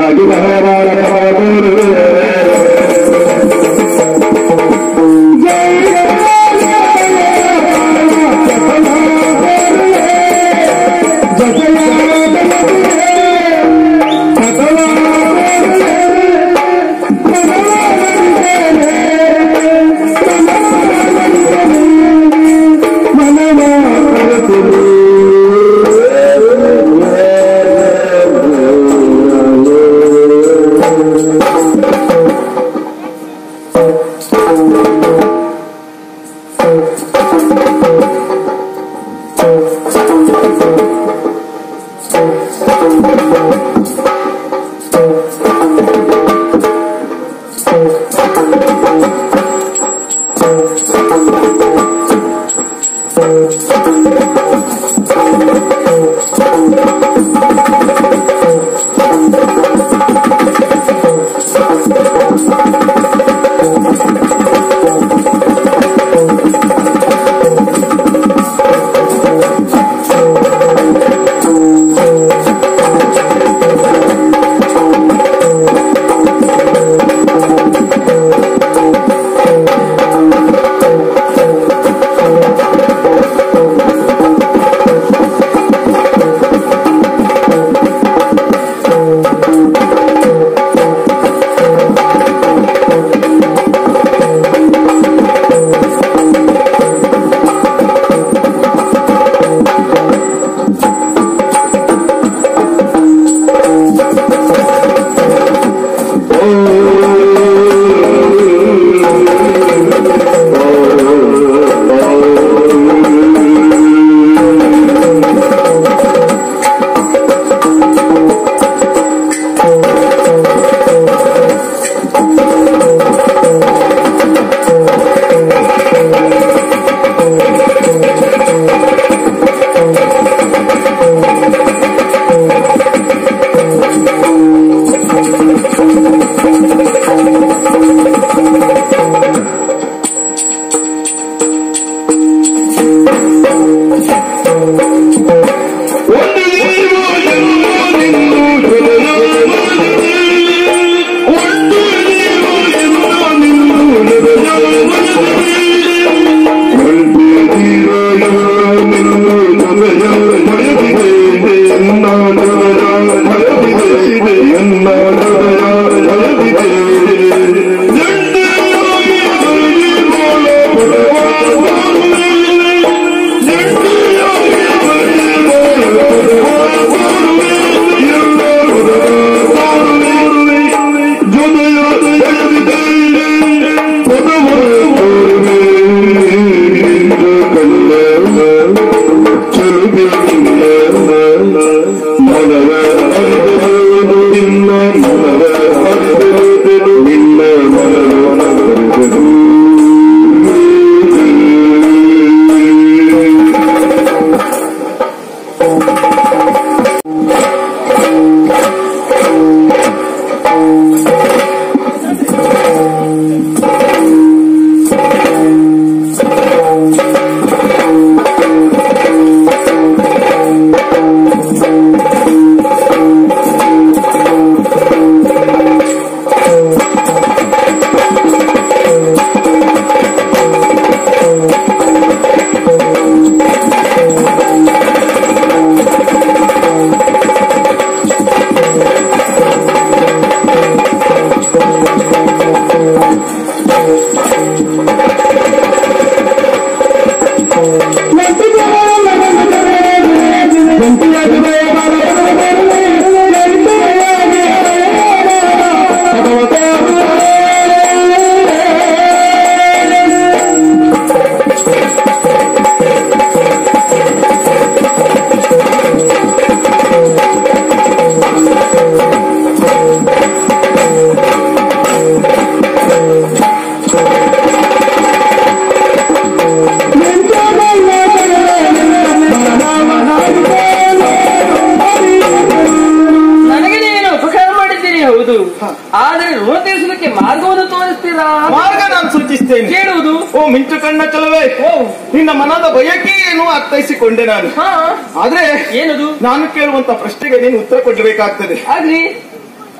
ನನಗೆ ನೀನು ಉಪಕಾರ ಮಾಡಿದ್ದೀನಿ ಹೌದು ಆದರೆ ಋಣ ತೀರಿಸಲಿಕ್ಕೆ ಮಾರ್ಗವನ್ನು ತೋರಿಸ್ತೀರಾ ಮಾರ್ಗ ನಾನು ಸೂಚಿಸ್ತೇನೆ ಕೇಳುವುದು ಓ ಮಿಂಚು ಕಣ್ಣ ಚಲವೇ ಓ ನಿನ್ನ ಮನದ ಬಯಕೆ ಏನು ಅರ್ಥೈಸಿಕೊಂಡೆ ನಾನು ಹಾ ಆದ್ರೆ ಏನದು ನಾನು ಕೇಳುವಂತ ಪ್ರಶ್ನೆಗೆ ನೀನು ಉತ್ತರ ಕೊಡಬೇಕಾಗ್ತದೆ ಆಗ್ಲಿ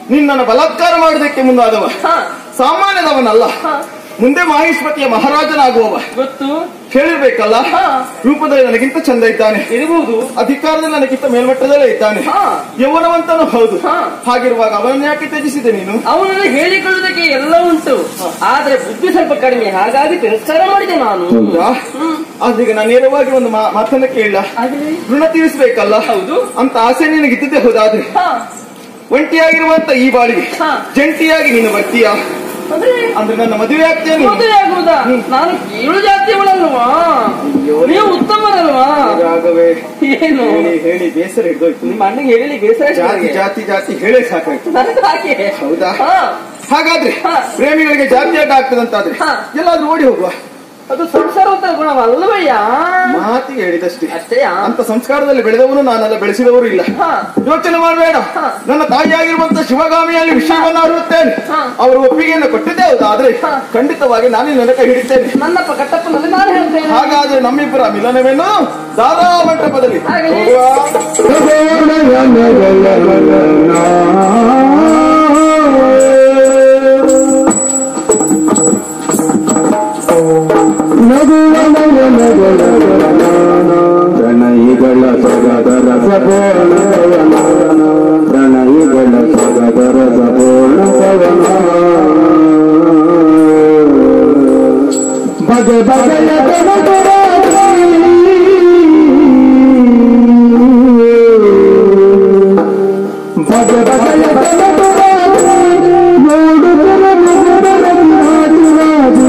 ನಿನ್ನನ್ನು ಬಲಾತ್ಕಾರ ಮಾಡುವುದಕ್ಕೆ ಮುಂದಾದವ ಹಾ ಸಾಮಾನ್ಯದವನಲ್ಲ ಹಾ ಮುಂದೆ ಮಹೇಶ್ಪತಿಯ ಮಹಾರಾಜನಾಗುವವ ಗೊತ್ತು ಕೇಳಿರ್ಬೇಕಲ್ಲ ಹಾ. ರೂಪದಲ್ಲಿ ನನಗಿಂತ ಚಂದ ಇದ್ದಾನೆ ಇರಬಹುದು ಅಧಿಕಾರದಲ್ಲಿ ನನಗಿಂತ ಮೇಲ್ಮಟ್ಟದಲ್ಲೇ ಇದ್ದಾನೆ ಹಾ. ಯೌವನವಂತನೂ ಹೌದು ಹಾ. ಹಾಗಿರುವಾಗ ಅವನನ್ನು ಯಾಕೆ ತ್ಯಜಿಸಿದೆ ನೀನು ಅವನನ್ನು ಹೇಳಿಕೊಳ್ಳುವುದಕ್ಕೆ ಎಲ್ಲ ಉಂಟು ಆದ್ರೆ ಬುದ್ಧಿ ಸ್ವಲ್ಪ ಕಡಿಮೆ ಹಾಗಾಗಿ ತಿರಸ್ಕಾರ ಮಾಡಿದೆ ನಾನು ಹೌದಾ ಆದ್ರೀಗ ನಾನು ನೇರವಾಗಿ ಒಂದು ಮಾ- ಮಾತನ್ನ ಕೇಳ ಆಗ್ಲಿ? ಋಣ ತೀರಿಸಬೇಕಲ್ಲ ಹೌದು. ಅಂತ ಆಸೆ ನಿನಗಿದ್ದಿದ್ದೆ ಹೌದಾದ್ರೆ ಹಾ ಒಂಟಿಯಾಗಿರುವಂತ ಈ ಬಾಳಿಗೆ ಹಾ. ಜಂಟಿಯಾಗಿ ನೀನು ಬರ್ತೀಯಾ ಅಂದ್ರೆ ಅಂದ್ರೆ ನನ್ನ ಮದುವೆ ಆಗ್ತೀಯ ನೀನು ಮದುವೆ ಆಗುವುದಾ ನಾನು ಕೀಳು ಜಾತಿಯವಳಲ್ವಾ ನೀವು ಉತ್ತಮರಲ್ವಾ ರಾಘವೇ ಏನು ಹೇಳಿ ಹೇಳಿ ಬೇಸರ ಹಿಡಿದೋಯ್ತು ನಿಮ್ಮ ಅಣ್ಣಗೆ ಹೇಳಿ ಬೇಸರ ಆಯ್ತು ಜಾತಿ ನನಗೆ. ಜಾತಿ ಜಾತಿ ಹೇಳೇ ಸಾಕಾಯ್ತು ನನಗೆ ಹಾಗೆ ಹೌದಾ? ಹಾ ಹಾಗಾದ್ರೆ ಹಾ. ಪ್ರೇಮಿಗಳಿಗೆ ಜಾತಿ ಅಡ್ಡ ಆಗ್ತದಂತಾದ್ರೆ ಹಾ. ಎಲ್ಲಾದ್ರೂ ಓಡಿ ಹೋಗುವ ಅದು ಸಂಸಾರೋತ್ತರ ಗುಣವಲ್ಲವಯ್ಯ ಮಾತಿಗೆ ಹೇಳಿದಷ್ಟೇ ಅಷ್ಟೇಯಾ ಅಂತ ಸಂಸ್ಕಾರದಲ್ಲಿ ಬೆಳೆದವನು ನಾನೆಲ್ಲ ಬೆಳೆಸಿದವರು ಇಲ್ಲ ಹಾ. ಯೋಚನೆ ಮಾಡಬೇಡ ಹಾ. ನನ್ನ ತಾಯಿಯಾಗಿರುವಂತ ಶಿವಗಾಮಿಯಲ್ಲಿ ವಿಷಯವನ್ನು ಅರಿಯುತ್ತೇನೆ ಹಾ. ಅವರು ಒಪ್ಪಿಗೆಯನ್ನು ಕೊಟ್ಟಿದ್ದೇ ಹೌದಾ ಆದ್ರೆ ಹಾ. ಖಂಡಿತವಾಗಿ ನಾನು ನನ್ನ ಕೈ ಹಿಡಿತೇನೆ ನನ್ನಪ್ಪ ಕಟ್ಟಪ್ಪನಲ್ಲಿ ನಾನು ಹೇಳ್ತೇನೆ ಹಾಗಾದ್ರೆ ನಮ್ಮಿಬ್ಬರ ಮಿಲನವೇನು ದಾದಾ ಮಂಟಪದಲ್ಲಿ ಆಗಲಿ. ಹೋಗುವ. ಪ್ರಣಯಿಗಳ ಸಗದರ ಸಪೋಣ ಪ್ರಣಯಿಗಳ ಸಗದರ ಸಪೋಣ ಪವನ ಬಗೆ ಬಗೆಯ ಬಗೆ ಬಗೆಯ ನೋಡುತ್ತರ ಮಗುವರ ವಿರಾಜರಾಜು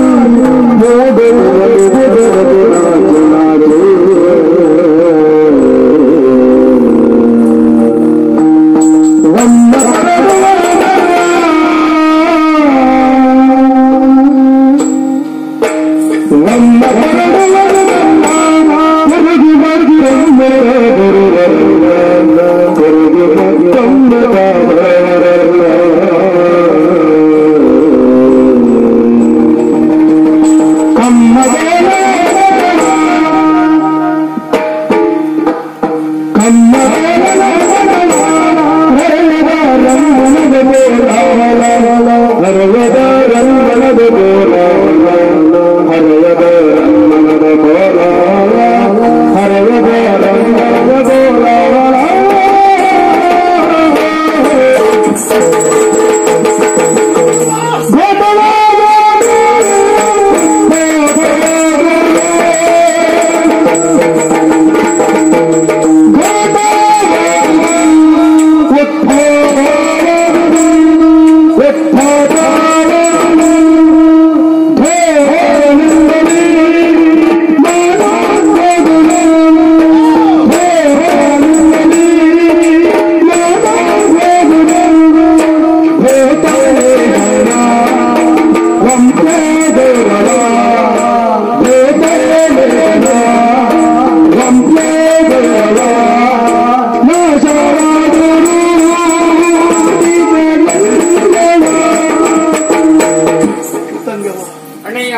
ಅಣ್ಣಯ್ಯ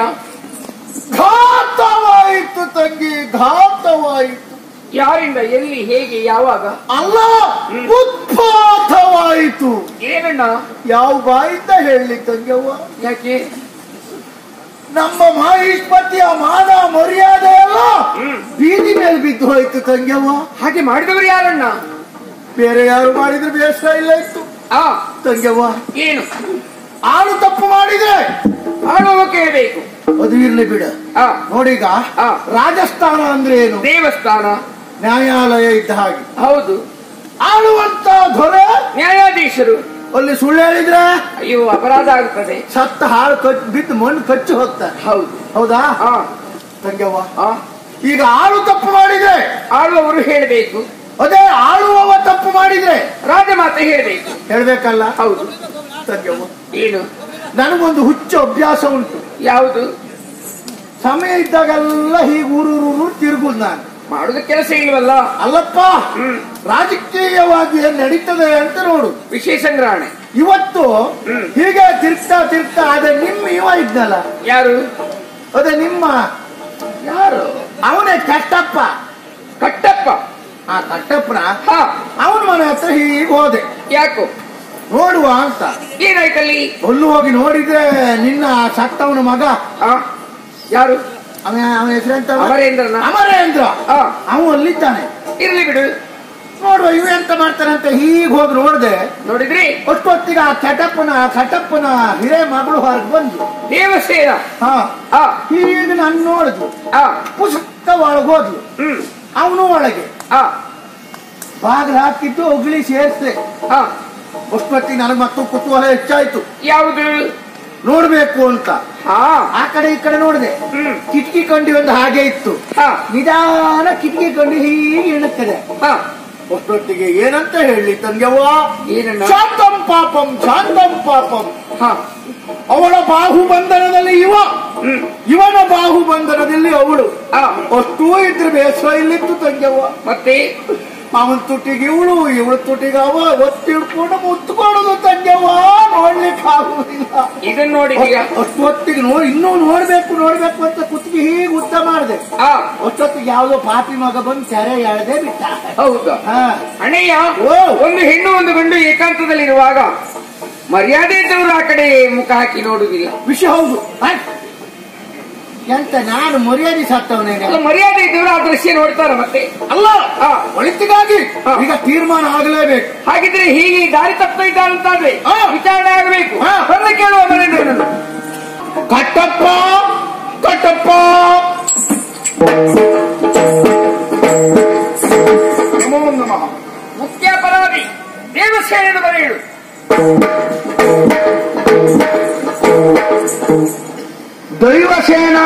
ಘಾತವಾಯಿತು ತಂಗಿ ಘಾತವಾಯಿತು ಯಾರಿಂದ ಎಲ್ಲಿ ಹೇಗೆ ಯಾವಾಗ ಅಲ್ಲ ಉತ್ಪಾತವಾಯಿತು ಏನಣ್ಣ ಯಾವ ಬಾಯಿಂದ ಹೇಳಿ ತಂಗ್ಯವ್ವ ಯಾಕೆ ನಮ್ಮ ಮಹಿಷ್ಪತಿಯ ಮಾನ ಮರ್ಯಾದೆ ಎಲ್ಲ ಬೀದಿ ಮೇಲೆ ಬಿದ್ದು ಹೋಯ್ತು ತಂಗ್ಯವ್ವ ಹಾಗೆ ಮಾಡಿದವರು ಯಾರಣ್ಣ ಬೇರೆ ಯಾರು ಮಾಡಿದ್ರೆ ಬೇಸರ ಇಲ್ಲ ಇತ್ತು ಆ ತಂಗ್ಯವ್ವ ಏನು ಆಳು ತಪ್ಪು ಮಾಡಿದ್ರೆ ಆಳುವ ಕೇಳಬೇಕು ಅದು ಇರ್ಲಿ ಬಿಡ ಆ ನೋಡೀಗ ಆ. ರಾಜಸ್ಥಾನ ಅಂದ್ರೆ ಏನು ದೇವಸ್ಥಾನ ನ್ಯಾಯಾಲಯ ಇದ್ದ ಹಾಗೆ ಹೌದು ಆಳುವಂತ ದೊರೆ ನ್ಯಾಯಾಧೀಶರು ಅಲ್ಲಿ ಸುಳ್ಳು ಹೇಳಿದ್ರೆ ಅಯ್ಯೋ ಅಪರಾಧ ಆಗ್ತದೆ ಸತ್ತ ಹಾಳು ಕಚ್ ಬಿದ್ದು ಮಣ್ಣು ಕಚ್ಚಿ ಹೋಗ್ತಾರೆ ಹೌದು ಹೌದಾ ಆ ತಂಗ್ಯವ್ವ ಆ ಈಗ ಆಳು ತಪ್ಪು ಮಾಡಿದ್ರೆ ಆಳುವವರು ಹೇಳಬೇಕು ಅದೇ ಆಳುವವ ತಪ್ಪು ಮಾಡಿದ್ರೆ ರಾಜಮಾತೆ ಹೇಳಬೇಕು ಹೇಳ್ಬೇಕಲ್ಲ ಹೌದು ತಂಗ್ಯವ್ವ ಏನು ನನಗೊಂದು ಹುಚ್ಚು ಅಭ್ಯಾಸ ಉಂಟು ಯಾವುದು ಸಮಯ ಇದ್ದಾಗೆಲ್ಲ ಹೀಗೆ ಊರೂರು ತಿರುಗುದು ನಾನು ಮಾಡುದ ಕೆಲಸ ಇಲ್ವಲ್ಲ ಅಲ್ಲಪ್ಪ ಹ್ಮ್ ರಾಜಕೀಯವಾಗಿ ಏನ್ ನಡೀತದೆ ಅಂತ ನೋಡು ವಿಶೇಷ ಸಂಗ್ರಹಣೆ ಇವತ್ತು ಹೀಗೆ ತಿರ್ಗ್ತಾ ತಿರ್ಗ್ತಾ ಅದೇ ನಿಮ್ಮ ಇವ ಇದ್ನಲ್ಲ ಯಾರು ಅದೇ ನಿಮ್ಮ ಯಾರು ಅವನೇ ಕಟ್ಟಪ್ಪ ಕಟ್ಟಪ್ಪ ಆ ಕಟ್ಟಪ್ಪನ ಹಾ ಅವನ ಮನೆ ಹತ್ರ ಹೀಗೆ ಹೋದೆ ಯಾಕೋ ನೋಡುವ ಅಂತ ಏನಾಯ್ತಲ್ಲಿ ಒಲ್ಲು ಹೋಗಿ ನೋಡಿದ್ರೆ ನಿನ್ನ ಸತ್ತವನ ಮಗ ಆ ಯಾರು ಅವನ ಅವನ ಹೆಸರೆಂತ ಅಮರೇಂದ್ರನ ಅಮರೇಂದ್ರ ಆ ಅವನು ಅಲ್ಲಿದ್ದಾನೆ ಇರ್ಲಿ ಬಿಡು ನೋಡುವ ಇವ ಎಂತ ಮಾಡ್ತಾನೆ ಅಂತ ಹೀಗೆ ಹೋಗಿ ನೋಡ್ದೆ ನೋಡಿದ್ರಿ ಅಷ್ಟೊತ್ತಿಗೆ ಆ ಕಟಪ್ಪನ ಕಟಪ್ಪನ ಹಿರೇ ಮಗಳು ಹೊರಗೆ ಬಂದು ದೇವಸೇನ ಹಾ ಆ ಹೀಗೆ ನಾನು ನೋಡಿದ್ಲು ಆ ಪುಸ್ತಕ ಒಳಗೆ ಹೋದ್ಲು ಹ್ಮ್ ಅವನು ಒಳಗೆ ಆ ಬಾಗಿಲು ಹಾಕಿದ್ದು ಒಗ್ಲಿ ಸೇರಿಸ್ದೆ ಆ ಅಷ್ಟೊತ್ತಿಗೆ ನನಗೆ ಮತ್ತು ಕುತೂಹಲ ಹೆಚ್ಚಾಯ್ತು ಯಾವುದು ನೋಡ್ಬೇಕು ಅಂತ ಹಾ ಆ ಕಡೆ ಈ ಕಡೆ ನೋಡಿದೆ ಹ್ಮ್ ಕಿಟಕಿ ಕಂಡಿ ಒಂದು ಹಾಗೆ ಇತ್ತು ಹಾ ನಿಧಾನ ಕಿಟಕಿ ಕಂಡಿ ಹೀಗೆ ಇಣುತ್ತದೆ ಹಾ ಅಷ್ಟೊತ್ತಿಗೆ ಏನಂತ ಹೇಳಿ ತಂಗ್ಯವ್ವ ಏನನ್ನ ಶಾಂತಂ ಪಾಪಂ ಶಾಂತಂ ಪಾಪಂ ಹಾ ಅವಳ ಬಾಹು ಬಂಧನದಲ್ಲಿ ಇವ ಹ್ಮ್ ಇವನ ಬಾಹು ಬಂಧನದಲ್ಲಿ ಅವಳು ಆ ಅಷ್ಟೂ ಇದ್ರೆ ಬೇಸರ ಇಲ್ಲಿತ್ತು ತಂಗ್ಯವ್ವ ಮತ್ತೆ ಅವನ ತುಟಿಗೆ ಇವಳು ಇವಳ ತುಟಿಗೆ ಅವ ಒತ್ತಿ ಹಿಡ್ಕೊಂಡು ಮುತ್ಕೊಳ್ಳೋದು ತಂಗ್ಯವ್ವ ನೋಡ್ಲಿಕ್ಕೆ ಆಗುವುದಿಲ್ಲ ಇದನ್ನ ನೋಡಿದೀಗ ಅಷ್ಟು ಹೊತ್ತಿಗೆ ನೋಡಿ ಇನ್ನೂ ನೋಡ್ಬೇಕು ನೋಡ್ಬೇಕು ಅಂತ ಕುತ್ತಿಗೆ ಹೀಗೆ ಉದ್ದ ಮಾಡಿದೆ ಆ ಅಷ್ಟೊತ್ತಿಗೆ ಯಾವ್ದೋ ಪಾಪಿ ಮಗ ಬಂದು ತೆರೆ ಎಳೆದೇ ಬಿಟ್ಟ ಹೌದಾ ಹಾ ಅಣ್ಣಯ್ಯ ಓ. ಒಂದು ಹೆಣ್ಣು ಒಂದು ಗಂಡು ಏಕಾಂತದಲ್ಲಿರುವಾಗ ಮರ್ಯಾದೆ ಇದ್ದವರು ಆ ಕಡೆ ಮುಖ ಹಾಕಿ ನೋಡುವುದಿಲ್ಲ ವಿಷಯ ಹೌದು ಆಯ್ತ್. ಎಂತ ನಾನು ಮರ್ಯಾದೆ ಸತ್ತವನೇನೆ ಅಲ್ಲ ಮರ್ಯಾದೆ ಇದ್ದವರು ಆ ದೃಶ್ಯ ನೋಡ್ತಾರ ಮತ್ತೆ ಅಲ್ಲ ಆ, ಒಳಿತಿಗಾಗಿ ಹಾ. ಈಗ ತೀರ್ಮಾನ ಆಗಲೇಬೇಕು ಹಾಗಿದ್ರೆ ಹೀಗೆ ದಾರಿ ತಪ್ತಾ ಇದ್ದಾರಂತಾದ್ರೆ ಆ. ವಿಚಾರಣೆ ಆಗಬೇಕು ಹಾ. ಬಂದು ಕೇಳುವ ಮನೆಯನ್ನು ಕಟ್ಟಪ್ಪ ಕಟ್ಟಪ್ಪ ನಮೋ ನಮಃ ಮುಖ್ಯ ಅಪರಾಧಿ ದೇವಸೇನೆಯನ್ನು ಬರೆಯಲು ದೈವಸೇನ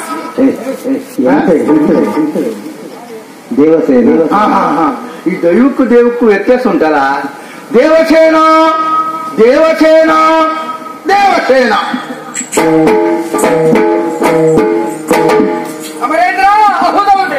ದೇವಸೇನೆ ಹಾ ಹಾ ಹಾ ಈ ದೈವಕ್ಕೂ ದೇವಕ್ಕೂ ವ್ಯತ್ಯಾಸ ಉಂಟಲ್ಲ ದೇವಸೇನ ದೇವಸೇನ ದೇವಸೇನ ಅಮರೇಂದ್ರ ಹೌದೌದು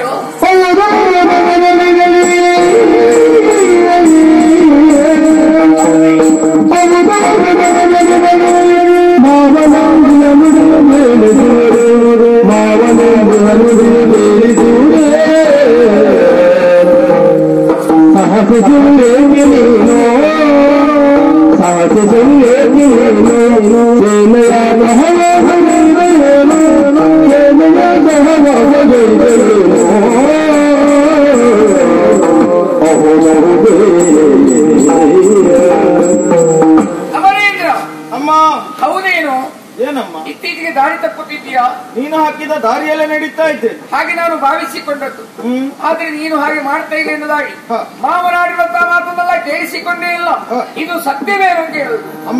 ಅಮರೇಂದ್ರ ಅಮ್ಮ ಹೌದೇನು ಏನಮ್ಮ ಇತ್ತೀಚೆಗೆ ದಾರಿ ತಪ್ಪುತ್ತಿದ್ದೀಯಾ ನೀನು ಹಾಕಿದ ದಾರಿಯಲ್ಲೇ ನಡೀತಾ ಇದ್ದೆ ಹಾಗೆ ನಾನು ಭಾವಿಸಿಕೊಂಡದ್ದು ಹ್ಮ್ ಆದ್ರೆ ನೀನು ಹಾಗೆ ಮಾಡ್ತಾ ಇಲ್ಲ ಎನ್ನುವುದಾಗಿ ಹ. ಮಾವನಾಡಿರುವಂತಹ ಮಾತನ್ನೆಲ್ಲ ಕೇಳಿಸಿಕೊಂಡೇ ಇಲ್ಲ ಹ. ಇದು ಸತ್ಯವೇ ಅಂತ ಹೇಳುದು ಅಮ್ಮ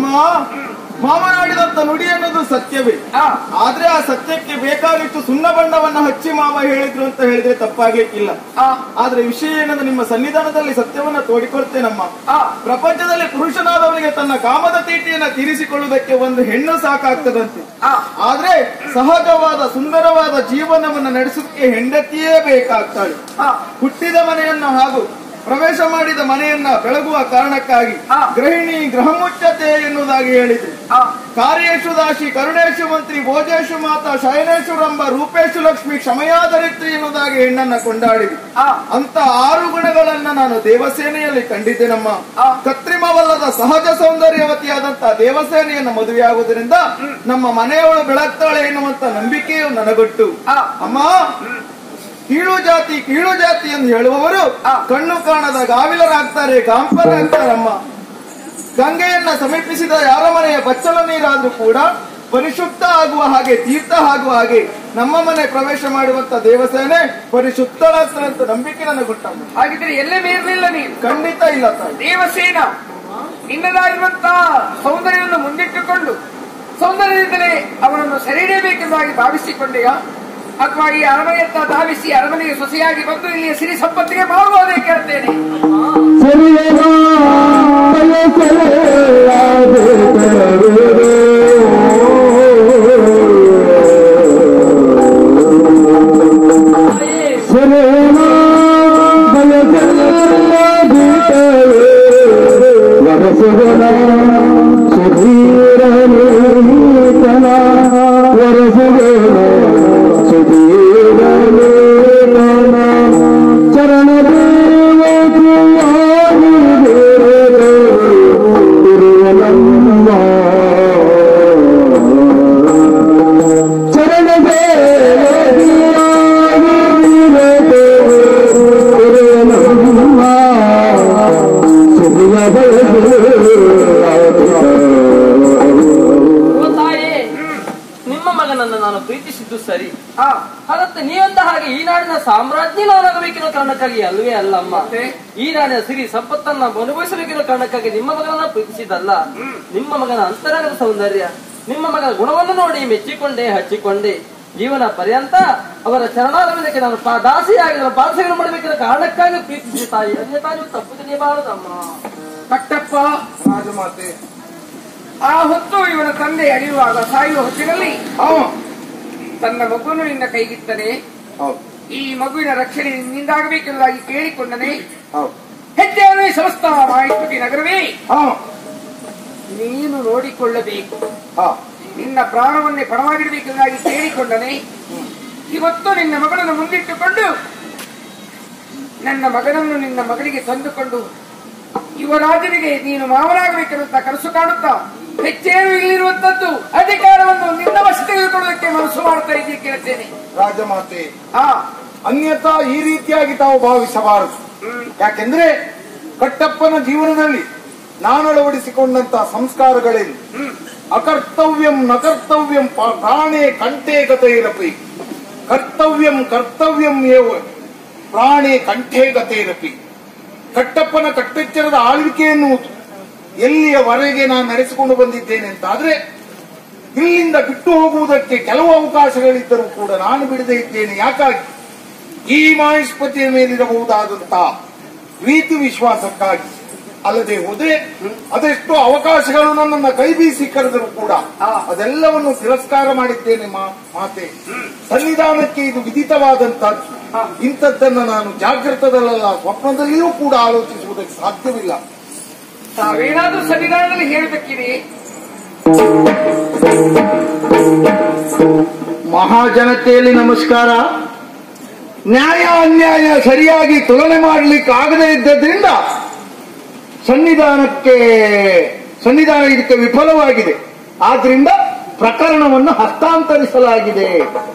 ಮಾವನಾಡಿದಂತ ನುಡಿ ಅನ್ನೋದು ಸತ್ಯವೇ ಆ, ಆದ್ರೆ ಆ ಸತ್ಯಕ್ಕೆ ಬೇಕಾಗಿತ್ತು ಸುಣ್ಣ ಬಣ್ಣವನ್ನ ಹಚ್ಚಿ ಮಾವ ಹೇಳಿದ್ರು ಅಂತ ಹೇಳಿದ್ರೆ ತಪ್ಪಾಗ್ಲಿಕ್ಕಿಲ್ಲ ಆ, ಆದ್ರೆ ವಿಷಯ ಏನಂದ್ರೆ ನಿಮ್ಮ ಸನ್ನಿಧಾನದಲ್ಲಿ ಸತ್ಯವನ್ನ ತೋಡಿಕೊಳ್ತೇನಮ್ಮ ಆ, ಪ್ರಪಂಚದಲ್ಲಿ ಪುರುಷನಾದವನಿಗೆ ತನ್ನ ಕಾಮದ ತೀಟಿಯನ್ನ ತೀರಿಸಿಕೊಳ್ಳುವುದಕ್ಕೆ ಒಂದು ಹೆಣ್ಣು ಸಾಕಾಗ್ತದಂತೆ ಆ, ಆದ್ರೆ ಸಹಜವಾದ ಸುಂದರವಾದ ಜೀವನವನ್ನು ನಡೆಸೋದಕ್ಕೆ ಹೆಂಡತಿಯೇ ಬೇಕಾಗ್ತಾಳೆ ಆ, ಹುಟ್ಟಿದ ಮನೆಯನ್ನ ಹಾಗೂ ಪ್ರವೇಶ ಮಾಡಿದ ಮನೆಯನ್ನ ಬೆಳಗುವ ಕಾರಣಕ್ಕಾಗಿ ಆ. ಗೃಹಿಣಿ ಗೃಹಮುಚ್ಚತೆ ಎನ್ನುವುದಾಗಿ ಹೇಳಿದ್ರು ಆ, ಕಾರ್ಯೇಶು ದಾಶಿ ಕರುಣೇಶು ಮಂತ್ರಿ ಭೋಜೇಶು ಮಾತಾ ಶಯನೇಶು ರಂಭ ರೂಪೇಶು ಲಕ್ಷ್ಮಿ ಕ್ಷಮಯಾಧರಿತ್ರಿ ಎನ್ನುವುದಾಗಿ ಹೆಣ್ಣನ್ನ ಕೊಂಡಾಡಿದ್ರು ಆ, ಅಂತ ಆರು ಗುಣಗಳನ್ನ ನಾನು ದೇವಸೇನೆಯಲ್ಲಿ ಕಂಡಿದ್ದೇನಮ್ಮ ಆ. ಕತ್ರಿಮವಲ್ಲದ ಸಹಜ ಸೌಂದರ್ಯವತಿಯಾದಂತ ದೇವಸೇನೆಯನ್ನ ಮದುವೆಯಾಗುವುದರಿಂದ ನಮ್ಮ ಮನೆಯವಳು ಬೆಳಗ್ತಾಳೆ ಎನ್ನುವಂತ ನಂಬಿಕೆಯು ನನಗೊಟ್ಟು ಆ. ಅಮ್ಮ ಕೀಳು ಜಾತಿ ಕೀಳು ಜಾತಿ ಎಂದು ಹೇಳುವವರು ಆ. ಕಣ್ಣು ಕಾಣದ ಗಾವಿಲರಾಗ್ತಾರೆ ಗಾಂಪರಾಗ್ತಾರಮ್ಮ ಗಂಗೆಯನ್ನ ಸಮೀಪಿಸಿದ ಯಾರ ಮನೆಯ ಬಚ್ಚಲ ನೀರಾದ್ರೂ ಕೂಡ ಪರಿಶುದ್ಧ ಆಗುವ ಹಾಗೆ ತೀರ್ಥ ಆಗುವ ಹಾಗೆ ನಮ್ಮ ಮನೆ ಪ್ರವೇಶ ಮಾಡುವಂತ ದೇವಸೇನೆ ಪರಿಶುದ್ಧಳಾಗ್ತಾರಂತ ನಂಬಿಕೆ ನನಗುಂಟಮ್ಮ ಹಾಗಿದ್ರೆ ಎಲ್ಲೇ ಮೇರ್ಲಿಲ್ಲ ನೀನು ಖಂಡಿತ ಇಲ್ಲ ತಾಯಿ ದೇವಸೇನ ನಿನ್ನದಾಗಿರುವಂತಹ ಸೌಂದರ್ಯವನ್ನು ಮುಂದಿಟ್ಟುಕೊಂಡು ಸೌಂದರ್ಯದಿಂದಲೇ ಅವನನ್ನು ಸೆರೆಹಿಡಿಯಬೇಕೆಂಬುದಾಗಿ ಭಾವಿಸಿಕೊಂಡೆಯಾ ಅಥವಾ ಈ ಅರಮನೆಯತ್ತ ಧಾವಿಸಿ ಅರಮನೆಗೆ ಸೊಸೆಯಾಗಿ ಬಂದು ಇಲ್ಲಿಯ ಸಿರಿ ಸಂಪತ್ತಿಗೆ ಮಾಡುವುದೇ ಕೇಳ್ತೇನೆ ಚರಣ ದೇವ ನಾಡಿನ ಸಾಮ್ರಾಜ್ಯ ನಾನಾಗಬೇಕಿರೋ ಕಾರಣಕ್ಕಾಗಿ ಅಲ್ವೇ ಅಲ್ಲಮ್ಮ ಈ ನಾಡಿನ ಸಿರಿ ಸಂಪತ್ತನ್ನ ಅನುಭವಿಸಬೇಕಿರೋ ಕಾರಣಕ್ಕಾಗಿ ನಿಮ್ಮ ಮಗನನ್ನ ಪ್ರೀತಿಸಿದಲ್ಲ ನಿಮ್ಮ ಮಗನ ಅಂತರಂಗದ ಸೌಂದರ್ಯ ನಿಮ್ಮ ಮಗನ ಗುಣವನ್ನು ನೋಡಿ ಮೆಚ್ಚಿಕೊಂಡೆ ಹಚ್ಚಿಕೊಂಡೆ ಜೀವನ ಪರ್ಯಂತ ಅವರ ಚರಣಾರವಿಂದಕ್ಕೆ ನಾನು ಪಾ- ದಾಸಿಯಾಗಿ ನನ್ನ ಪಾದಸೇವೆ ಮಾಡಬೇಕಿರೋ ಕಾರಣಕ್ಕಾಗಿ ಪ್ರೀತಿಸಿ ತಾಯಿ ಅನ್ಯತಾ ನೀವು ತಪ್ಪು ತಿಳಿಯಬಾರದಮ್ಮ ಕಟ್ಟಪ್ಪ ರಾಜಮಾತೆ ಆ ಹೊತ್ತು ಇವನ ತಂದೆ ಅಳಿಯುವಾಗ ಸಾಯುವ ಹೊತ್ತಿನಲ್ಲಿ ಹೌದು ತನ್ನ ಮಗುವನ್ನು ನಿನ್ನ ಕೈಗಿತ್ತನೆ ಹೌದು ಈ ಮಗುವಿನ ರಕ್ಷಣೆ ನಿನ್ನಿಂದಾಗಬೇಕೆಂಬುದಾಗಿ ಕೇಳಿಕೊಂಡನೆ ಹೌದು ಹೆಜ್ಜೆಯನ್ನು ಸಮಸ್ತ ಮಾಹಿತಿ ನಗರವೇ ಹಾ ನೀನು ನೋಡಿಕೊಳ್ಳಬೇಕು ಹಾ ನಿನ್ನ ಪ್ರಾಣವನ್ನೇ ಪಣವಾಗಿಡಬೇಕೆಂಬುದಾಗಿ ಕೇಳಿಕೊಂಡನೆ ಇವತ್ತು ನಿನ್ನ ಮಗಳನ್ನು ಮುಂದಿಟ್ಟುಕೊಂಡು ನನ್ನ ಮಗನನ್ನು ನಿನ್ನ ಮಗಳಿಗೆ ತಂದುಕೊಂಡು ಯುವರಾಜನಿಗೆ ನೀನು ಮಾವನಾಗಬೇಕೆನ್ನುತ್ತ ಕನಸು ಕಾಣುತ್ತಾ ಹೆಚ್ಚೇನು ಇಲ್ಲಿರುವಂತದ್ದು ಅಧಿಕಾರವನ್ನು ನಿನ್ನ ವಶ ತೆಗೆದುಕೊಳ್ಳುವುದಕ್ಕೆ ಮನಸ್ಸು ಮಾಡ್ತಾ ಇದ್ದೀನಿ ಕೇಳ್ತೇನೆ ರಾಜಮಾತೆ ಆ ಅನ್ಯಥಾ ಈ ರೀತಿಯಾಗಿ ತಾವು ಭಾವಿಸಬಾರದು ಯಾಕೆಂದ್ರೆ ಕಟ್ಟಪ್ಪನ ಜೀವನದಲ್ಲಿ ನಾನು ಅಳವಡಿಸಿಕೊಂಡಂತ ಸಂಸ್ಕಾರಗಳೇನು ಅಕರ್ತವ್ಯಂ ನಕರ್ತವ್ಯಂ ಪ- ಪ್ರಾಣೇ ಕಂಠೇ ಗತೈರಪಿ ಕರ್ತವ್ಯಂ ಕರ್ತವ್ಯಂ ಏವ ಪ್ರಾಣೇ ಕಂಠೇ ಗತೈರಪಿ ಕಟ್ಟಪ್ಪನ ಕಟ್ಟೆಚ್ಚರದ ಆಳ್ವಿಕೆ ಎನ್ನುವುದು ಎಲ್ಲಿಯವರೆಗೆ ನಾನು ನಡೆಸಿಕೊಂಡು ಬಂದಿದ್ದೇನೆ ಅಂತಾದ್ರೆ ಇಲ್ಲಿಂದ ಬಿಟ್ಟು ಹೋಗುವುದಕ್ಕೆ ಕೆಲವು ಅವಕಾಶಗಳಿದ್ದರೂ ಕೂಡ ನಾನು ಬಿಡದೇ ಇದ್ದೇನೆ ಯಾಕಾಗಿ ಈ ಮಹೇಶ್ಪತಿಯ ಮೇಲಿರಬಹುದಾದಂತಹ ಪ್ರೀತಿ ವಿಶ್ವಾಸಕ್ಕಾಗಿ ಅಲ್ಲದೆ ಹೋದ್ರೆ ಅದೆಷ್ಟೋ ಅವಕಾಶಗಳು ನನ್ನನ್ನ ಕೈ ಬೀಸಿ ಕರೆದರೂ ಕೂಡ ಅದೆಲ್ಲವನ್ನು ತಿರಸ್ಕಾರ ಮಾಡಿದ್ದೇನೆ ಮಾ- ಮಾತೆ ಸನ್ನಿಧಾನಕ್ಕೆ ಇದು ವಿಧಿತವಾದಂತಹದ್ದು ಇಂಥದ್ದನ್ನ ನಾನು ಜಾಗೃತದಲ್ಲ ಸ್ವಪ್ನದಲ್ಲಿಯೂ ಕೂಡ ಆಲೋಚಿಸುವುದಕ್ಕೆ ಸಾಧ್ಯವಿಲ್ಲ ತಾವೇನಾದ್ರೂ ಸನ್ನಿಧಾನದಲ್ಲಿ ಹೇಳಬೇಕಿದೆ ಮಹಾಜನತೆಯಲ್ಲಿ ನಮಸ್ಕಾರ ನ್ಯಾಯ ಅನ್ಯಾಯ ಸರಿಯಾಗಿ ತುಲನೆ ಮಾಡಲಿಕ್ಕೆ ಆಗದೇ ಇದ್ದದ್ರಿಂದ ಸನ್ನಿಧಾನಕ್ಕೆ ಸನ್ನಿಧಾನ ಇದಕ್ಕೆ ವಿಫಲವಾಗಿದೆ ಆದ್ರಿಂದ ಪ್ರಕರಣವನ್ನು ಹಸ್ತಾಂತರಿಸಲಾಗಿದೆ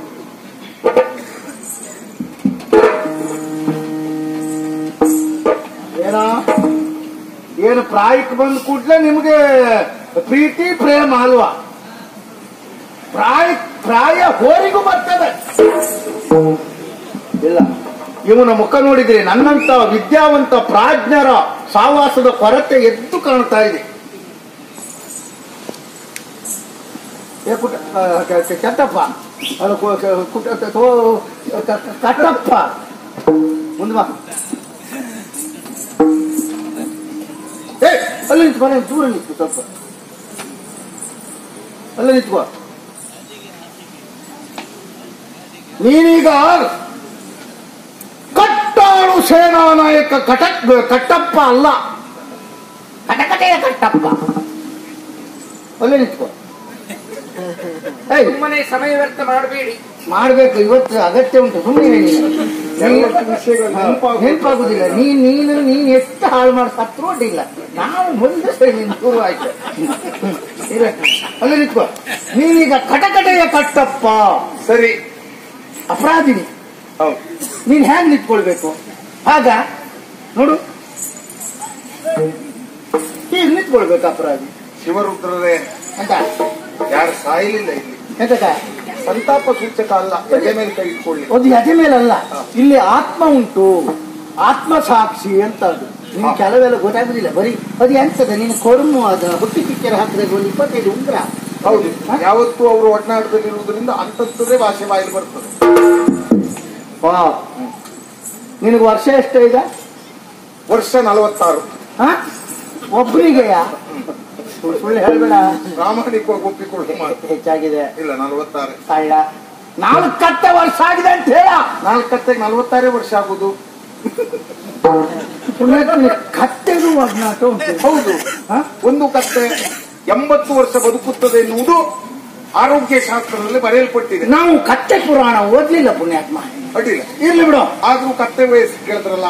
ಏನ ಏನು ಪ್ರಾಯಕ್ಕೆ ಬಂದ ಕೂಡಲೇ ನಿಮಗೆ ಪ್ರೀತಿ ಪ್ರೇಮ ಅಲ್ವಾ ಪ್ರಾಯ ಪ್ರಾಯ ಹೋರಿಗೂ ಬರ್ತದೆ ಇಲ್ಲ ಇವನ ಮುಖ ನೋಡಿದ್ರೆ ನನ್ನಂತ ವಿದ್ಯಾವಂತ ಪ್ರಾಜ್ಞರ ಸಾವಾಸದ ಕೊರತೆ ಎದ್ದು ಕಾಣ್ತಾ ಇದೆ ಏ ಕುಟ ಆ, ಕ- ಕ- ಕೆಟ್ಟಪ್ಪ ಅದು ಕು- ಕ- ಕುಟ- ಕ- ತೋ- ಕ- ಕ- ಕಟ್ಟಪ್ಪ ಮುಂದೆ ಬಾ ಏ ಅಲ್ಲಿ ನಿಂತ್ಕೊ ನೀನು ದೂರ ನಿಂತ್ಕೊ ಸ್ವಲ್ಪ ಅಲ್ಲೇ ನಿಂತ್ಕೋ ನೀನೀಗ ಕಟ್ಟಾಳು ಸೇನಾ ನಾಯಕ ಕಟಕ್ ಕಟ್ಟಪ್ಪ ಅಲ್ಲ ಕಟಕಟೆಯ ಕಟ್ಟಪ್ಪ ಅಲ್ಲೇ ನಿಂತ್ಕೋ ಏಯ್ ಸುಮ್ಮನೆ ಸಮಯ ವ್ಯರ್ಥ ಮಾಡಬೇಡಿ ಮಾಡ್ಬೇಕು ಇವತ್ತು ಅಗತ್ಯ ಉಂಟು ಸುಮ್ಮನೆ ನೆನಪಾಗುದಿಲ್ಲ ನೀನ್ ನೀನು ನೀನ್ ಎಷ್ಟು ಹಾಳು ಮಾಡಿ ಸತ್ರು ಅಡ್ಡಿಲ್ಲ ನಾವು ಮುಂದೆ ಸರಿ ನೀನು ಶುರು ಆಯ್ತು ಇಲ್ಲ ಅಲ್ಲೇ ನಿಂತ್ಕೋ ನೀನೀಗ ಕಟಕಟೆಯ ಕಟ್ಟಪ್ಪ ಸರಿ ಅಪರಾಧಿನಿ ಹೌದು ನೀನ್ ಹ್ಯಾಂಗ್ ನಿಂತ್ಕೊಳ್ಬೇಕು ಆಗ ನೋಡು ಹೀಗೆ ನಿಂತ್ಕೊಳ್ಬೇಕು ಅಪರಾಧಿ ಶಿವರುದ್ರರೇ ಅಂತ ಯಾರು ಸಾಯಲಿಲ್ಲ ಇಲ್ಲಿ ಎಂತಕ ಸಂತಾಪ ಸೂಚಕ ಅಲ್ಲ ಎದೆ ಮೇಲೆ ಕೈ ಇಟ್ಕೊಳ್ಳಿ ಒಂದು ಎದೆ ಮೇಲಲ್ಲ ಇಲ್ಲಿ ಆತ್ಮ ಉಂಟು ಆತ್ಮ ಸಾಕ್ಷಿ ಅಂತ ಅದು ನಿನ್ ಕೆಲವೆಲ್ಲ ಗೊತ್ತಾಗುದಿಲ್ಲ ಬರೀ ಅದು ಎಂತದ ನೀನು ಕೊಡುಮು ಅದ ಹುಟ್ಟಿ ಪಿಕ್ಚರ್ ಹಾಕಿದಾಗ ಒಂದು ಇಪ್ಪತ್ತೈದು ಉಂಗ್ರ ಹೌದು ಯಾವತ್ತೂ ಅವರು ಒಡನಾಟದಲ್ಲಿರುವುದರಿಂದ ಅಂತದ್ದೇ ಭಾಷೆ ಬಾಯಲ್ಲಿ ಬರ್ತದೆ ವಾ ನಿನಗೆ ವರ್ಷ ಎಷ್ಟು ಈಗ ವರ್ಷ ನಲವತ್ತಾರು ಹ ಒಬ್ಬರಿಗೆಯಾ ಸುಳ್ಳು ಸುಳ್ಳು ಹೇಳ್ಬೇಡ ಪ್ರಾಮಾಣಿಕವಾಗಿ ಒಪ್ಪಿಕೊಳ್ಳುವ ಮಾತು ಹೆಚ್ಚಾಗಿದೆ ಇಲ್ಲ ನಲವತ್ತಾರು ಕಳ್ಳ ನಾಲ್ಕತ್ತೆ ವರ್ಷ ಆಗಿದೆ ಅಂತ ಹೇಳ ನಾಲ್ಕತ್ತೆಗೆ ನಲವತ್ತಾರೇ ವರ್ಷ ಆಗುದು ಪುಣ್ಯಾತ್ಮ ಕತ್ತೆಗೂ ಒಡನಾಟ ಉಂಟು ಹೌದು ಹ? ಒಂದು ಕತ್ತೆ ಎಂಬತ್ತು ವರ್ಷ ಬದುಕುತ್ತದೆ ಎನ್ನುವುದು ಆರೋಗ್ಯ ಶಾಸ್ತ್ರದಲ್ಲಿ ಬರೆಯಲ್ಪಟ್ಟಿದೆ ನಾವು ಕತ್ತೆ ಪುರಾಣ ಓದ್ಲಿಲ್ಲ ಪುಣ್ಯಾತ್ಮ ಅಡ್ಡಿಲ್ಲ ಇರ್ಲಿ ಬಿಡು ಆದ್ರೂ ಕತ್ತೆ ವಯಸ್ಸು ಕೇಳಿದ್ರಲ್ಲ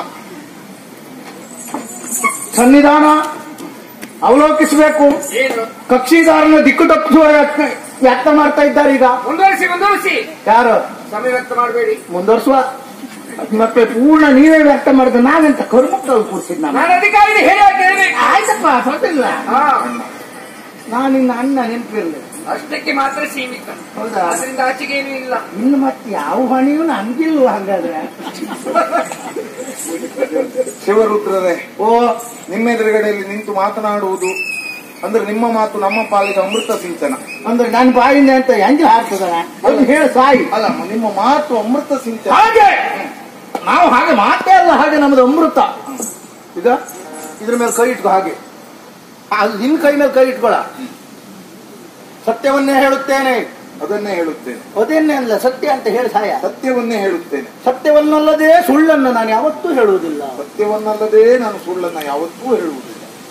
ಸನ್ನಿಧಾನ ಅವಲೋಕಿಸಬೇಕು ಏನು ಕಕ್ಷಿದಾರನ ದಿಕ್ಕು ತಪ್ಪಿಸುವ ಯತ್ನ ಯತ್ನ ಮಾಡ್ತಾ ಇದ್ದಾರೆ ಈಗ ಮುಂದುವರಿಸಿ ಮುಂದುವರಿಸಿ ಯಾರು ಸಮಯ ವ್ಯರ್ಥ ಮಾಡಬೇಡಿ ಮುಂದುವರ್ಸುವ ಮತ್ತೆ ಪೂರ್ಣ ನೀವೇ ವ್ಯಕ್ತ ಮಾಡಿದ ನಾನೆಂತ ಕರ್ಮಕ್ಕಲ್ಲಿ ಕೂರ್ಸಿದ್ ನಾನು ನಾನು ಅಧಿಕಾರಿಗೆ ಹೇಳಿ ಅಂತ ಹೇಳ್ಬೇಕು ಆಯ್ತಪ್ಪ ತೊಂದಿಲ್ಲ ಹಾ ನಾನು ನಿನ್ನ ಅಣ್ಣ ನೆನಪಿರಲಿ ಅಷ್ಟಕ್ಕೆ ಮಾತ್ರ ಸೀಮಿತ ಹೌದಾ ಅದರಿಂದ ಆಚೆಗೆ ಏನೂ ಇಲ್ಲ ಇನ್ನು ಮತ್ತೆ ಯಾವ ಹಣಿಯೂ ನನ್ಗಿಲ್ವ ಹಾಗಾದ್ರೆ ಶಿವರುದ್ರರೇ ಓ ನಿಮ್ಮ ಎದುರುಗಡೆಯಲ್ಲಿ ನಿಂತು ಮಾತನಾಡುವುದು ಅಂದ್ರೆ ನಿಮ್ಮ ಮಾತು ನಮ್ಮ ಪಾಲಿಗೆ ಅಮೃತ ಸಿಂಚನ ಅಂದ್ರೆ ನನ್ನ ಬಾಯಿಂದ ಅಂತ ಹೆಂಗೆ ಹಾರ್ತದ ಅದು ಹೇಳ ಸಾಯಿ ಅಲ್ಲ ನಿಮ್ಮ ಮಾತು ಅಮೃತ ಸಿಂಚನ ಹಾಗೆ ನಾವು ಹಾಗೆ ಮಾತೇ ಅಲ್ಲ ಹಾಗೆ ನಮ್ದು ಅಮೃತ ಈಗ ಇದ್ರ ಮೇಲೆ ಕೈ ಇಟ್ಕೋ ಹಾಗೆ ಅದು ನಿನ್ ಕೈ ಮೇಲೆ ಕೈ ಇಟ್ಕೊಳ ಸತ್ಯವನ್ನೇ ಹೇಳುತ್ತೇನೆ ಅದನ್ನೇ ಹೇಳುತ್ತೇನೆ ಅದೇನೇ ಅಲ್ಲ ಸತ್ಯ ಅಂತ ಹೇಳಿ ಸಾಯ ಸತ್ಯವನ್ನೇ ಹೇಳುತ್ತೇನೆ ಸತ್ಯವನ್ನಲ್ಲದೆ ಸುಳ್ಳನ್ನು ನಾನು ಯಾವತ್ತೂ ಹೇಳುವುದಿಲ್ಲ ಸತ್ಯವನ್ನಲ್ಲದೆ ನಾನು ಸುಳ್ಳನ್ನ ಯಾವತ್ತೂ ಹೇಳುವುದಿಲ್ಲ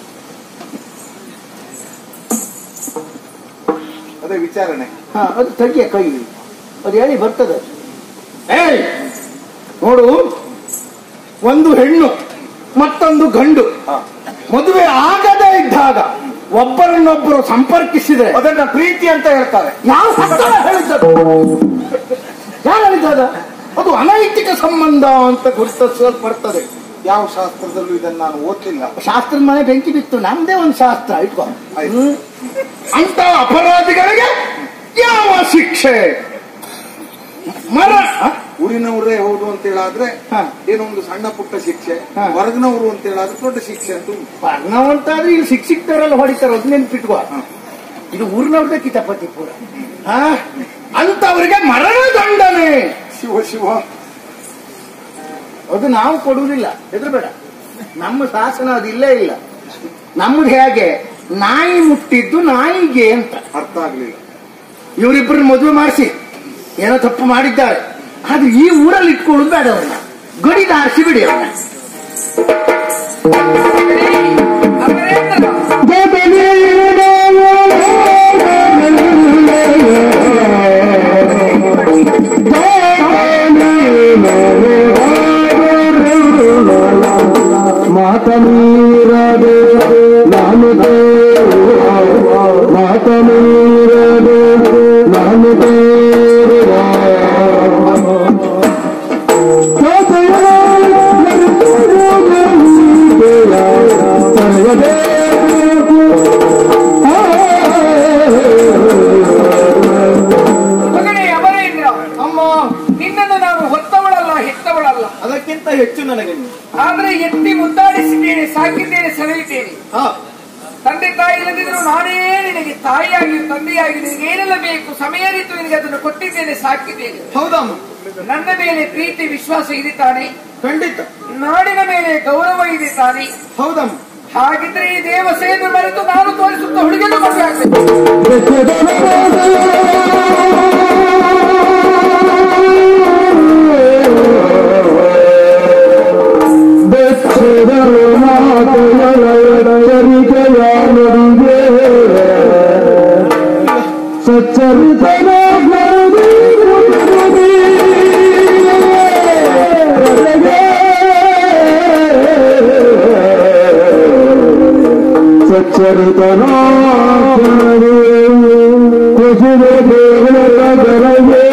ಅದೇ ವಿಚಾರಣೆ ಹಾ ಅದು ತೆಗಿಯ ಕೈ ಅದು ಹೇಳಿ ಬರ್ತದೆ ಏಯ್ ನೋಡು ಒಂದು ಹೆಣ್ಣು ಮತ್ತೊಂದು ಗಂಡು ಹಾ. ಮದುವೆ ಆಗದೇ ಇದ್ದಾಗ ಒಬ್ಬರನ್ನೊಬ್ಬರು ಸಂಪರ್ಕಿಸಿದ್ರೆ ಅದನ್ನ ಪ್ರೀತಿ ಅಂತ ಹೇಳ್ತಾರೆ ಯಾವ ಶಾಸ್ತ್ರ ಹೇಳಿದ್ದದು ಯಾರು ಹೇಳಿದ್ದದ ಅದು ಅನೈತಿಕ ಸಂಬಂಧ ಅಂತ ಗುರುತಿಸಲ್ಪಡ್ತದೆ ಯಾವ ಶಾಸ್ತ್ರದಲ್ಲೂ ಇದನ್ನ ನಾನು ಓದ್ತಿಲ್ಲ ಶಾಸ್ತ್ರದ ಮನೆ ಬೆಂಕಿ ಬಿತ್ತು ನಮ್ದೇ ಒಂದು ಶಾಸ್ತ್ರ ಇಟ್ಕೋ ಆಯ್ತು. ಹ್ಮ್. ಅಂತ ಅಪರಾಧಿಗಳಿಗೆ ಯಾವ ಶಿಕ್ಷೆ ಮರ ಹ? ಊರಿನವರೇ ಹೌದು ಅಂತ ಹೇಳಾದ್ರೆ ಹಾ. ಏನೋ ಒಂದು ಸಣ್ಣ ಪುಟ್ಟ ಶಿಕ್ಷೆ ಹಾ. ಹೊರಗಿನವರು ಅಂತ ಹೇಳಾದ್ರೆ ದೊಡ್ಡ ಶಿಕ್ಷೆ ಅಂತ ಉಂಟು ಬರ್ಣವಂತಾದ್ರೆ ಇಲ್ಲಿ ಶಿಕ್ಷ ಸಿಕ್ತಾರಲ್ಲ ಹೊಡಿತಾರೆ ಅದ್ ನೆನ್ಪಿಟ್ಕೋ ಇದು ಊರಿನವ್ರದೇ ಕಿತಾಪತಿ ಪೂರ ಹಾ ಅಂತವರಿಗೆ ಮರಣ ದಂಡನೆ ಶಿವ ಶಿವ ಅದು ನಾವು ಕೊಡುವುದಿಲ್ಲ ಹೆದರ್ಬೇಡ ನಮ್ಮ ಶಾಸನ ಅದು ಇಲ್ಲೇ ಇಲ್ಲ ನಮ್ದು ಹೇಗೆ ನಾಯಿ ಮುಟ್ಟಿದ್ದು ನಾಯಿಗೆ ಅಂತ ಅರ್ಥ ಆಗ್ಲಿಲ್ಲ ಇವರಿಬ್ಬರನ್ನ ಮದುವೆ ಮಾಡಿಸಿ ಏನೋ ತಪ್ಪು ಮಾಡಿದ್ದಾರೆ ಆದ್ರೆ ಈ ಊರಲ್ಲಿ ಇಟ್ಕೊಳ್ಳೋದು ಬೇಡ ಅವ್ರನ್ನ ಗಡಿಗೆ ಆರಿಸಿ ಬಿಡಿ ಅವ್ರನ್ನ ಅಂದರೆ ಎಂತಲ್ಲ? ಮಾತಮೀರದೆ ನಾನು ಮಾತಮೀರದೆ ನಾನು ಮಗನೇ ಅಮರೇಂದ್ರ ಅಮ್ಮ ನಿನ್ನನ್ನು ನಾನು ಹೊತ್ತವಳಲ್ಲ ಹೆತ್ತವಳಲ್ಲ ಅದಕ್ಕಿಂತ ಹೆಚ್ಚು ನನಗೆ ಆದ್ರೆ ಎತ್ತಿ ಮುದ್ದಾಡಿಸಿದ್ದೇನೆ ಸಾಕಿದ್ದೇನೆ ಸೆಳೆಯಿದ್ದೇನೆ ಹಾ ತಂದೆ ತಾಯಿ ಇಲ್ಲದಿದ್ರು ನಾನೇ ನಿನಗೆ ತಾಯಿಯಾಗಿ ತಂದೆಯಾಗಿ ನಿನಗೆ ಏನೆಲ್ಲ ಬೇಕು ಸಮಯ ರೀತು ನಿನಗೆ ಅದನ್ನು ಕೊಟ್ಟಿದ್ದೇನೆ ಸಾಕಿದ್ದೇನೆ ಹೌದಮ್ಮ ನನ್ನ ಮೇಲೆ ಪ್ರೀತಿ ವಿಶ್ವಾಸ ಇದೆ ತಾನೆ ಖಂಡಿತ ನಾಡಿನ ಮೇಲೆ ಗೌರವ ಇದೆ ತಾನೆ ಹೌದಮ್ಮ ಹಾಗಿದ್ರೆ ಈ ದೇವಸೆಯನ್ನು ಮರೆತು ನಾನು ತೋರಿಸುತ್ತ ಹುಡುಗನು ಮದುವೆ ಆಗ್ಬೇಕು ಸಚ್ಚರಿತನ ಸಚ್ಚರಿತನ ಕುಸಿದ ದೇವರಗೆ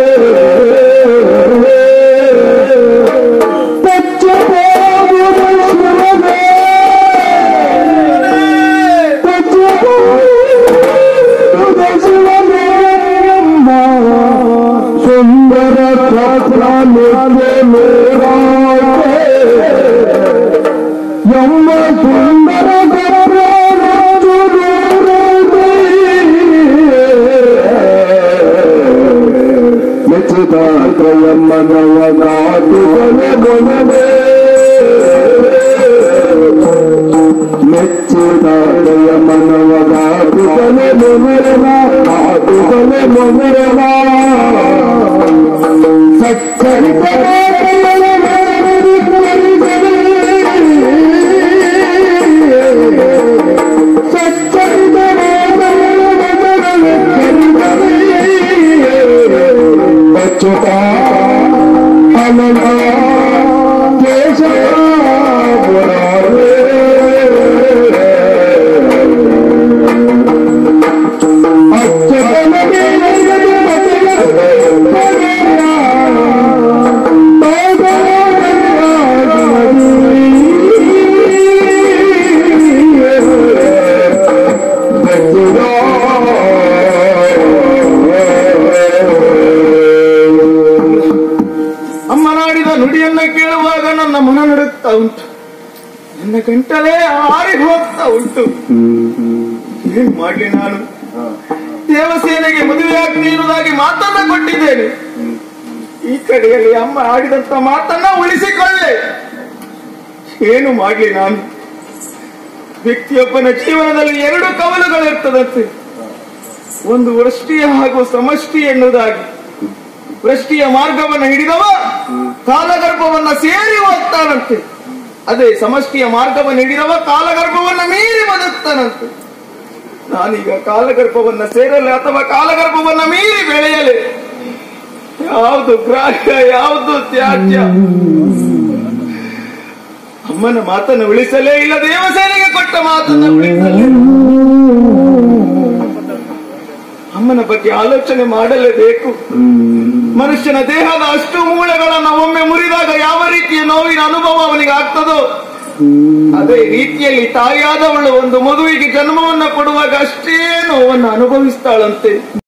ಸುಂದರ ಎಮ್ಮ ಸುಂದರ ಮೆಚ್ಚಿದಾತ್ರಯಮ್ಮನವ ಕಾಟು ಕೊನೆ ಕೊನೆ ಮೆಚ್ಚಿದಾತ್ರಯ ಮನವ ಕಾಟು ಕೊನೆ ಮೊಗರನ ಕಾಟು ಕೊನೆ ಮೊಗರನ ಸಚ್ಚರಿತ ಅಚ್ಯುತ ಅನಂತ ಕೇಶವ ಮುರಾರೇ. ಅಚ್ಯುತನ ಮೇಲೆ ಹಾರಿ ಹೋಗ್ತಾ ಉಂಟು ಏನ್ ಮಾಡ್ಲಿ ನಾನು ದೇವಸೇನೆಗೆ ಮದುವೆ ಆಗ್ತೀನಿ ಎನ್ನುವುದಾಗಿ ಮಾತನ್ನ ಕೊಟ್ಟಿದ್ದೇನೆ ಈ ಕಡೆಯಲ್ಲಿ ಅಮ್ಮ ಆಡಿದಂತ ಮಾತನ್ನ ಉಳಿಸಿಕೊಳ್ಳೆ ಏನು ಮಾಡ್ಲಿ ನಾನು ವ್ಯಕ್ತಿಯೊಬ್ಬನ ಜೀವನದಲ್ಲಿ ಎರಡು ಕವಲುಗಳಿರ್ತದಂತೆ ಒಂದು ವೃಷ್ಟಿಯ ಹಾಗೂ ಸಮಷ್ಟಿ ಎನ್ನುವುದಾಗಿ ವೃಷ್ಟಿಯ ಮಾರ್ಗವನ್ನು ಹಿಡಿದವ ಕಾಲಗರ್ಭವನ್ನ ಸೇರಿ ಹೋಗ್ತಾನಂತೆ ಅದೇ ಸಮಷ್ಟಿಯ ಮಾರ್ಗವನ್ನು ಹಿಡಿದವ ಕಾಲಗರ್ಭವನ್ನ ಮೀರಿ ಬದುಕ್ತಾನಂತೆ ನಾನೀಗ ಕಾಲಗರ್ಭವನ್ನ ಸೇರಲೆ ಅಥವಾ ಕಾಲಗರ್ಭವನ್ನ ಮೀರಿ ಬೆಳೆಯಲೆ ಯಾವುದು ಗ್ರಾಹ್ಯ ಯಾವುದು ತ್ಯಾಜ್ಯ ಅಮ್ಮನ ಮಾತನ್ನು ಉಳಿಸಲೇ ಇಲ್ಲ ದೇವಸೇನೆಗೆ ಕೊಟ್ಟ ಮಾತನ್ನು ಉಳಿಸಲೇ ಅಮ್ಮನ ಬಗ್ಗೆ ಆಲೋಚನೆ ಮಾಡಲೇಬೇಕು ಮನುಷ್ಯನ ದೇಹದ ಅಷ್ಟು ಮೂಳೆಗಳನ್ನ ಒಮ್ಮೆ ಮುರಿದಾಗ ಯಾವ ರೀತಿಯ ನೋವಿನ ಅನುಭವ ಅವನಿಗೆ ಆಗ್ತದೋ ಅದೇ ರೀತಿಯಲ್ಲಿ ತಾಯಿಯಾದವಳು ಒಂದು ಮಗುವಿಗೆ ಜನ್ಮವನ್ನ ಕೊಡುವಾಗ ಅಷ್ಟೇ ನೋವನ್ನು ಅನುಭವಿಸ್ತಾಳಂತೆ